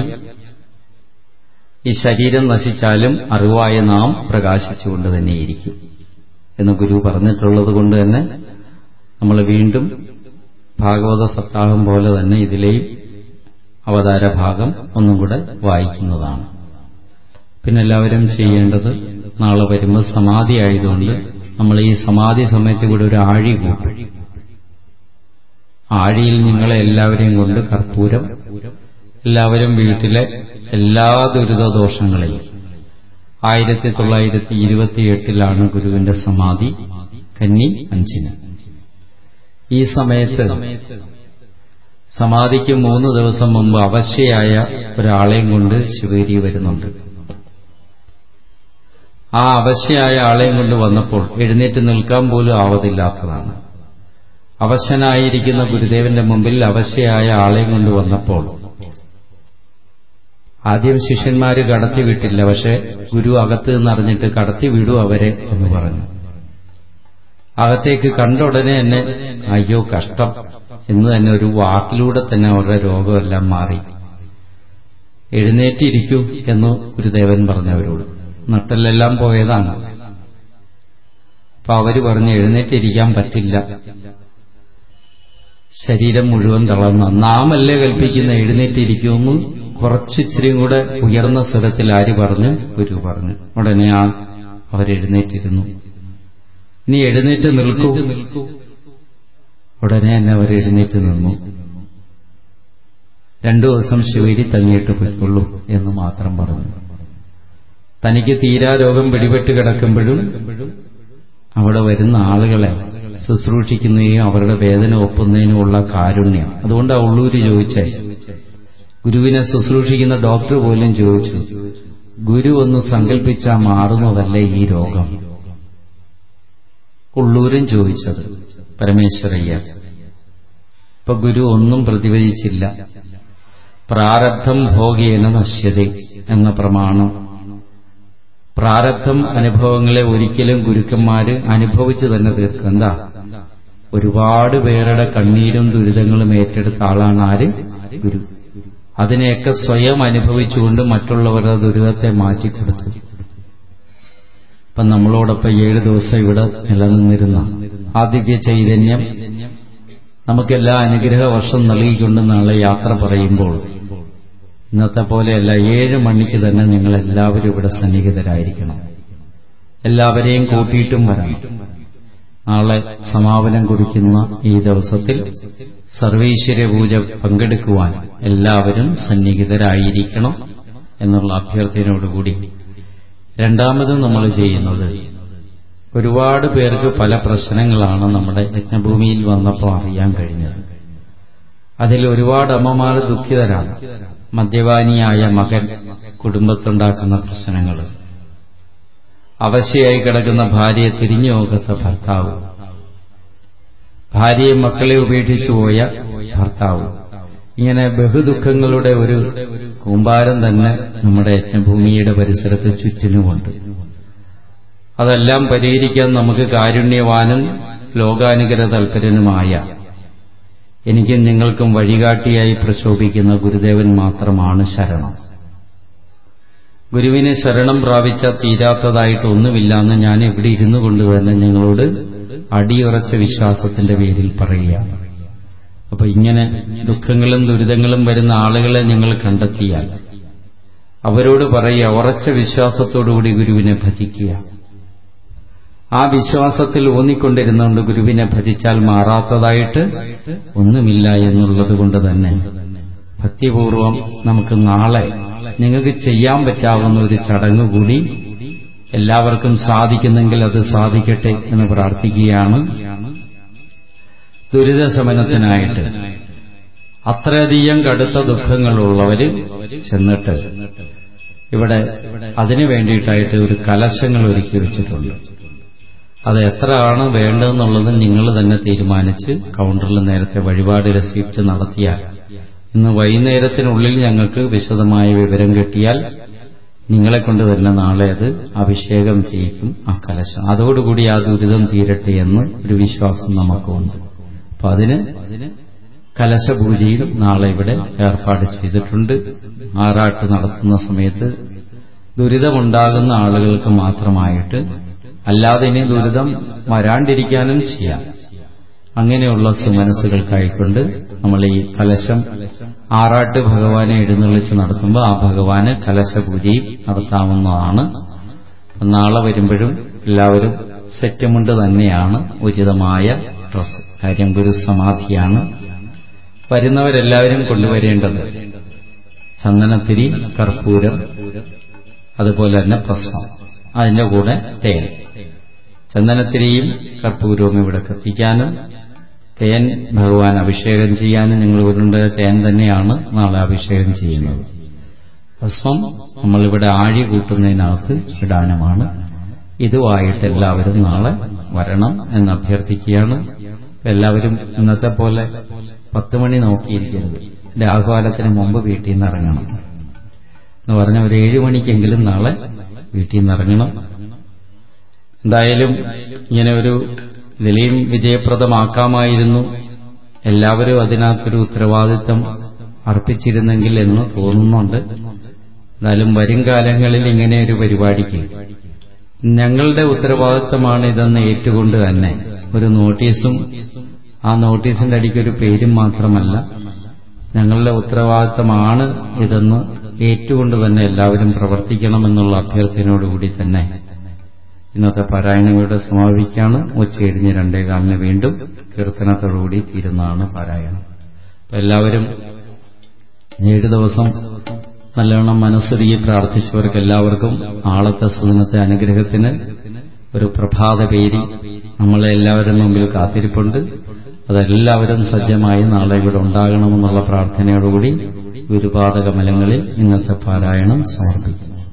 ഈ ശരീരം നശിച്ചാലും അറിവായ നാം പ്രകാശിച്ചുകൊണ്ട് തന്നെയിരിക്കും എന്ന് ഗുരു പറഞ്ഞിട്ടുള്ളത് കൊണ്ട് തന്നെ നമ്മൾ വീണ്ടും ഭാഗവത സപ്താഹം പോലെ തന്നെ ഇതിലെയും അവതാര ഭാഗം ഒന്നും കൂടെ വായിക്കുന്നതാണ് പിന്നെ എല്ലാവരും ചെയ്യേണ്ടത് നാളെ വരുമ്പോൾ സമാധി ആയതുകൊണ്ട് നമ്മൾ ഈ സമാധി സമയത്ത് ഇവിടെ ഒരു ആഴി കൂട്ടും ആഴിയിൽ നിങ്ങളെ എല്ലാവരെയും കൊണ്ട് കർപ്പൂരം എല്ലാവരും വീട്ടിലെ എല്ലാ ദുരിതദോഷങ്ങളെയും ആയിരത്തി തൊള്ളായിരത്തി ഇരുപത്തിയെട്ടിലാണ് ഗുരുവിന്റെ സമാധി കന്നി അഞ്ചിന് ഈ സമയത്ത് സമാധിക്ക് മൂന്ന് ദിവസം മുമ്പ് അവശ്യയായ ഒരാളെയും കൊണ്ട് ശിവേരി വരുന്നുണ്ട് ആ അവശ്യയായ ആളെയും കൊണ്ട് വന്നപ്പോൾ എഴുന്നേറ്റ് നിൽക്കാൻ പോലും ആവതില്ലാത്തതാണ് അവശനായിരിക്കുന്ന ഗുരുദേവന്റെ മുമ്പിൽ അവശ്യയായ ആളെയും കൊണ്ട് വന്നപ്പോൾ ആദ്യം ശിഷ്യന്മാര് കടത്തി വിട്ടില്ല പക്ഷെ ഗുരു അകത്ത് നിന്നറിഞ്ഞിട്ട് കടത്തി വിടൂ അവരെ എന്ന് പറഞ്ഞു അകത്തേക്ക് കണ്ട ഉടനെ തന്നെ അയ്യോ കഷ്ടം എന്ന് തന്നെ ഒരു വാക്കിലൂടെ തന്നെ അവരുടെ രോഗമെല്ലാം മാറി എഴുന്നേറ്റിരിക്കൂ എന്ന് ഗുരുദേവൻ പറഞ്ഞവരോട് നട്ടലെല്ലാം പോയതാണ് അപ്പൊ അവര് പറഞ്ഞു എഴുന്നേറ്റിരിക്കാൻ പറ്റില്ല ശരീരം മുഴുവൻ തളർന്ന നാമല്ലേ കൽപ്പിക്കുന്ന എഴുന്നേറ്റിരിക്കുമെന്ന് കുറച്ചിച്ചിരിയും കൂടെ ഉയർന്ന സ്വരത്തിൽ ആര് പറഞ്ഞു ഗുരു പറഞ്ഞു ഉടനെ ആ അവരെഴുന്നേറ്റിരുന്നു നീ എഴുന്നേറ്റ് നിൽക്കൂ ഉടനെ തന്നെ അവർ എഴുന്നേറ്റ് നിന്നു രണ്ടു ദിവസം ശിവേരി തങ്ങിയിട്ട് പൊയ്ക്കൊള്ളൂ എന്ന് മാത്രം പറഞ്ഞു തനിക്ക് തീരാ രോഗം പിടിപെട്ട് കിടക്കുമ്പോഴും അവിടെ വരുന്ന ആളുകളെ ശുശ്രൂഷിക്കുന്നതിനും അവരുടെ വേദന ഒപ്പുന്നതിനുമുള്ള കാരുണ്യം അതുകൊണ്ടാണ് ഉള്ളൂര് ചോദിച്ചേ ഗുരുവിനെ ശുശ്രൂഷിക്കുന്ന ഡോക്ടർ പോലും ചോദിച്ചു ഗുരു ഒന്ന് സങ്കല്പിച്ചാൽ മാറുന്നതല്ലേ ഈ രോഗം ഉള്ളൂരും ചോദിച്ചത് പരമേശ്വരയ്യ ഇപ്പൊ ഗുരു ഒന്നും പ്രതിവചിച്ചില്ല പ്രാരബ്ധം ഭോഗേന നശ്യത എന്ന പ്രമാണം പ്രാരബ്ധം അനുഭവങ്ങളെ ഒരിക്കലും ഗുരുക്കന്മാര് അനുഭവിച്ചു തന്നെ തീർക്കും എന്താ ഒരുപാട് പേരുടെ കണ്ണീരും ദുരിതങ്ങളും ഏറ്റെടുത്ത ആളാണ് ആര് ഗുരു അതിനെയൊക്കെ സ്വയം അനുഭവിച്ചുകൊണ്ട് മറ്റുള്ളവരുടെ ദുരിതത്തെ മാറ്റിക്കൊടുത്തു ഇപ്പൊ നമ്മളോടൊപ്പം ഏഴ് ദിവസം ഇവിടെ നിലനിന്നിരുന്ന ആദിത്യ ചൈതന്യം നമുക്കെല്ലാ അനുഗ്രഹ വർഷം നൽകിക്കൊണ്ട് നാളെ യാത്ര പറയുമ്പോൾ ഇന്നത്തെ പോലെയല്ല ഏഴ് മണിക്ക് തന്നെ നിങ്ങൾ എല്ലാവരും ഇവിടെ സന്നിഹിതരായിരിക്കണം എല്ലാവരെയും കൂട്ടിയിട്ടും വരണം നാളെ സമാപനം കുറിക്കുന്ന ഈ ദിവസത്തിൽ സർവീശ്വര പൂജ പങ്കെടുക്കുവാൻ എല്ലാവരും സന്നിഹിതരായിരിക്കണം എന്നുള്ള അഭ്യർത്ഥനയോടുകൂടി രണ്ടാമത് നമ്മൾ ചെയ്യുന്നത് ഒരുപാട് പേർക്ക് പല പ്രശ്നങ്ങളാണ് നമ്മുടെ യജ്ഞഭൂമിയിൽ വന്നപ്പോൾ അറിയാൻ കഴിഞ്ഞത് അതിൽ ഒരുപാട് അമ്മമാർ ദുഃഖിതരാണ് മദ്യപാനിയായ മകൻ കുടുംബത്തുണ്ടാക്കുന്ന പ്രശ്നങ്ങൾ അവശയായി കിടക്കുന്ന ഭാര്യയെ തിരിഞ്ഞു നോക്കാത്ത ഭർത്താവ് ഭാര്യയെ മക്കളെ ഉപേക്ഷിച്ചു പോയ ഭർത്താവ് ഇങ്ങനെ ബഹുദുഃഖങ്ങളുടെ ഒരു കൂമ്പാരം തന്നെ നമ്മുടെ യജ്ഞഭൂമിയുടെ പരിസരത്ത് ചുറ്റിനുമുണ്ട് അതെല്ലാം പരിഹരിക്കാൻ നമുക്ക് കാരുണ്യവാനും ലോകാനുഗ്രഹ തൽപരനുമായ എനിക്കും നിങ്ങൾക്കും വഴികാട്ടിയായി പ്രശോഭിക്കുന്ന ഗുരുദേവൻ മാത്രമാണ് ശരണം ഗുരുവിനെ ശരണം പ്രാപിച്ച തീരാത്തതായിട്ട് ഒന്നുമില്ലാന്ന് ഞാൻ ഇവിടെ ഇരുന്നു കൊണ്ട് തന്നെ നിങ്ങളോട് അടിയുറച്ച വിശ്വാസത്തിന്റെ പേരിൽ പറയുകയാണ് അപ്പൊ ഇങ്ങനെ ദുഃഖങ്ങളും ദുരിതങ്ങളും വരുന്ന ആളുകളെ നിങ്ങൾ കണ്ടെത്തിയാൽ അവരോട് പറയുക ഉറച്ച വിശ്വാസത്തോടുകൂടി ഗുരുവിനെ ഭജിക്കുക ആ വിശ്വാസത്തിൽ ഊന്നിക്കൊണ്ടിരുന്നുകൊണ്ട് ഗുരുവിനെ ഭജിച്ചാൽ മാറാത്തതായിട്ട് ഒന്നുമില്ല എന്നുള്ളത് കൊണ്ട് തന്നെ ഭക്തിപൂർവം നമുക്ക് നാളെ നിങ്ങൾക്ക് ചെയ്യാൻ പറ്റാവുന്ന ഒരു ചടങ്ങ് കൂടി എല്ലാവർക്കും സാധിക്കുന്നെങ്കിൽ അത് സാധിക്കട്ടെ എന്ന് പ്രാർത്ഥിക്കുകയാണ് ദുരിതശമനത്തിനായിട്ട് അത്രയധികം കടുത്ത ദുഃഖങ്ങളുള്ളവര് ചെന്നിട്ട് ഇവിടെ അതിനു വേണ്ടിയിട്ടായിട്ട് ഒരു കലശങ്ങൾ ഒരുക്കി വെച്ചിട്ടുണ്ട് അത് എത്രയാണ് വേണ്ടതെന്നുള്ളത് നിങ്ങൾ തന്നെ തീരുമാനിച്ച് കൗണ്ടറിൽ നേരത്തെ വഴിപാട് രസീപ്റ്റ് നടത്തിയാൽ ഇന്ന് വൈകുന്നേരത്തിനുള്ളിൽ ഞങ്ങൾക്ക് വിശദമായ വിവരം കിട്ടിയാൽ നിങ്ങളെ കൊണ്ട് തന്നെ നാളെ അത് അഭിഷേകം ചെയ്യിക്കും ആ കലശം അതോടുകൂടി ആ ദുരിതം തീരട്ടെ എന്ന് ഒരു വിശ്വാസം നമുക്കുണ്ട് അപ്പൊ അതിന് കലശപൂജയും നാളെ ഇവിടെ ഏർപ്പാട് ചെയ്തിട്ടുണ്ട് ആറാട്ട് നടത്തുന്ന സമയത്ത് ദുരിതമുണ്ടാകുന്ന ആളുകൾക്ക് മാത്രമായിട്ട് അല്ലാതെ ഇനി ദുരിതം വരാണ്ടിരിക്കാനും ചെയ്യാം അങ്ങനെയുള്ള സുമനസ്സുകൾക്കായിക്കൊണ്ട് നമ്മൾ ഈ കലശം ആറാട്ട് ഭഗവാനെ എഴുന്നള്ളിച്ച് നടത്തുമ്പോൾ ആ ഭഗവാന് കലശപൂജയും നടത്താവുന്നതാണ് നാളെ വരുമ്പോഴും എല്ലാവരും സെറ്റുമുണ്ട് തന്നെയാണ് ഉചിതമായ ഡ്രസ് കാര്യം ഗുരുസമാധിയാണ് വരുന്നവരെല്ലാവരും കൊണ്ടുവരേണ്ടത് ചന്ദനത്തിരി കർപ്പൂരം അതുപോലെ തന്നെ പ്രസ്വം അതിന്റെ കൂടെ തേൻ ചന്ദനത്തിരിയും കർപ്പൂരവും ഇവിടെ കത്തിക്കാനും തേൻ ഭഗവാൻ അഭിഷേകം ചെയ്യാനും നിങ്ങൾ വരുണ്ട് തേൻ തന്നെയാണ് നാളെ അഭിഷേകം ചെയ്യുന്നത് ഭസ്മം നമ്മളിവിടെ ആഴി കൂട്ടുന്നതിനകത്ത് ഇടാനുമാണ് ഇതുമായിട്ട് എല്ലാവരും നാളെ വരണം എന്ന് അഭ്യർത്ഥിക്കുകയാണ് എല്ലാവരും ഇന്നത്തെ പോലെ പത്ത് മണി നോക്കിയിരിക്കരുത് രാഹുകാലത്തിന് മുമ്പ് വീട്ടിൽ നിന്ന് ഇറങ്ങണം എന്ന് പറഞ്ഞ ഒരു ഏഴു മണിക്കെങ്കിലും നാളെ വീട്ടിൽ നിന്ന് ഇറങ്ങണം എന്തായാലും ഇങ്ങനെ ഒരു ഇതിലെയും വിജയപ്രദമാക്കാമായിരുന്നു എല്ലാവരും അതിനകത്തൊരു ഉത്തരവാദിത്തം അർപ്പിച്ചിരുന്നെങ്കിൽ എന്ന് തോന്നുന്നുണ്ട് എന്നാലും വരും കാലങ്ങളിൽ ഇങ്ങനെ ഒരു പരിപാടിക്ക് ഞങ്ങളുടെ ഉത്തരവാദിത്തമാണ് ഇതെന്ന് ഏറ്റുകൊണ്ട് തന്നെ ഒരു നോട്ടീസും ആ നോട്ടീസിന്റെ അടിക്ക് ഒരു പേരും മാത്രമല്ല ഞങ്ങളുടെ ഉത്തരവാദിത്തമാണ് ഇതെന്ന് ഏറ്റുകൊണ്ട് തന്നെ എല്ലാവരും പ്രവർത്തിക്കണമെന്നുള്ള അഭ്യർത്ഥനയോടുകൂടി തന്നെ ഇന്നത്തെ പാരായണങ്ങളുടെ സമാപിക്കാണ് ഉച്ചകഴിഞ്ഞ് രണ്ടേകാലിന് വീണ്ടും കീർത്തനത്തോടുകൂടി തീരുന്നതാണ് പാരായണം അപ്പൊ എല്ലാവരും ഏഴ് ദിവസം നല്ലവണ്ണം മനസ്സൊരുക്കി പ്രാർത്ഥിച്ചവർക്ക് എല്ലാവർക്കും ആളത്തെ സുദിനത്തെ അനുഗ്രഹത്തിന് ഒരു പ്രഭാത പേരി നമ്മളെ എല്ലാവരും മുമ്പിൽ കാത്തിരിപ്പുണ്ട് അതെല്ലാവരും സജ്ജമായി നാളെ ഇവിടെ ഉണ്ടാകണമെന്നുള്ള പ്രാർത്ഥനയോടുകൂടി ഗുരുപാദകമലങ്ങളിൽ ഇന്നത്തെ പാരായണം സമർപ്പിക്കുന്നു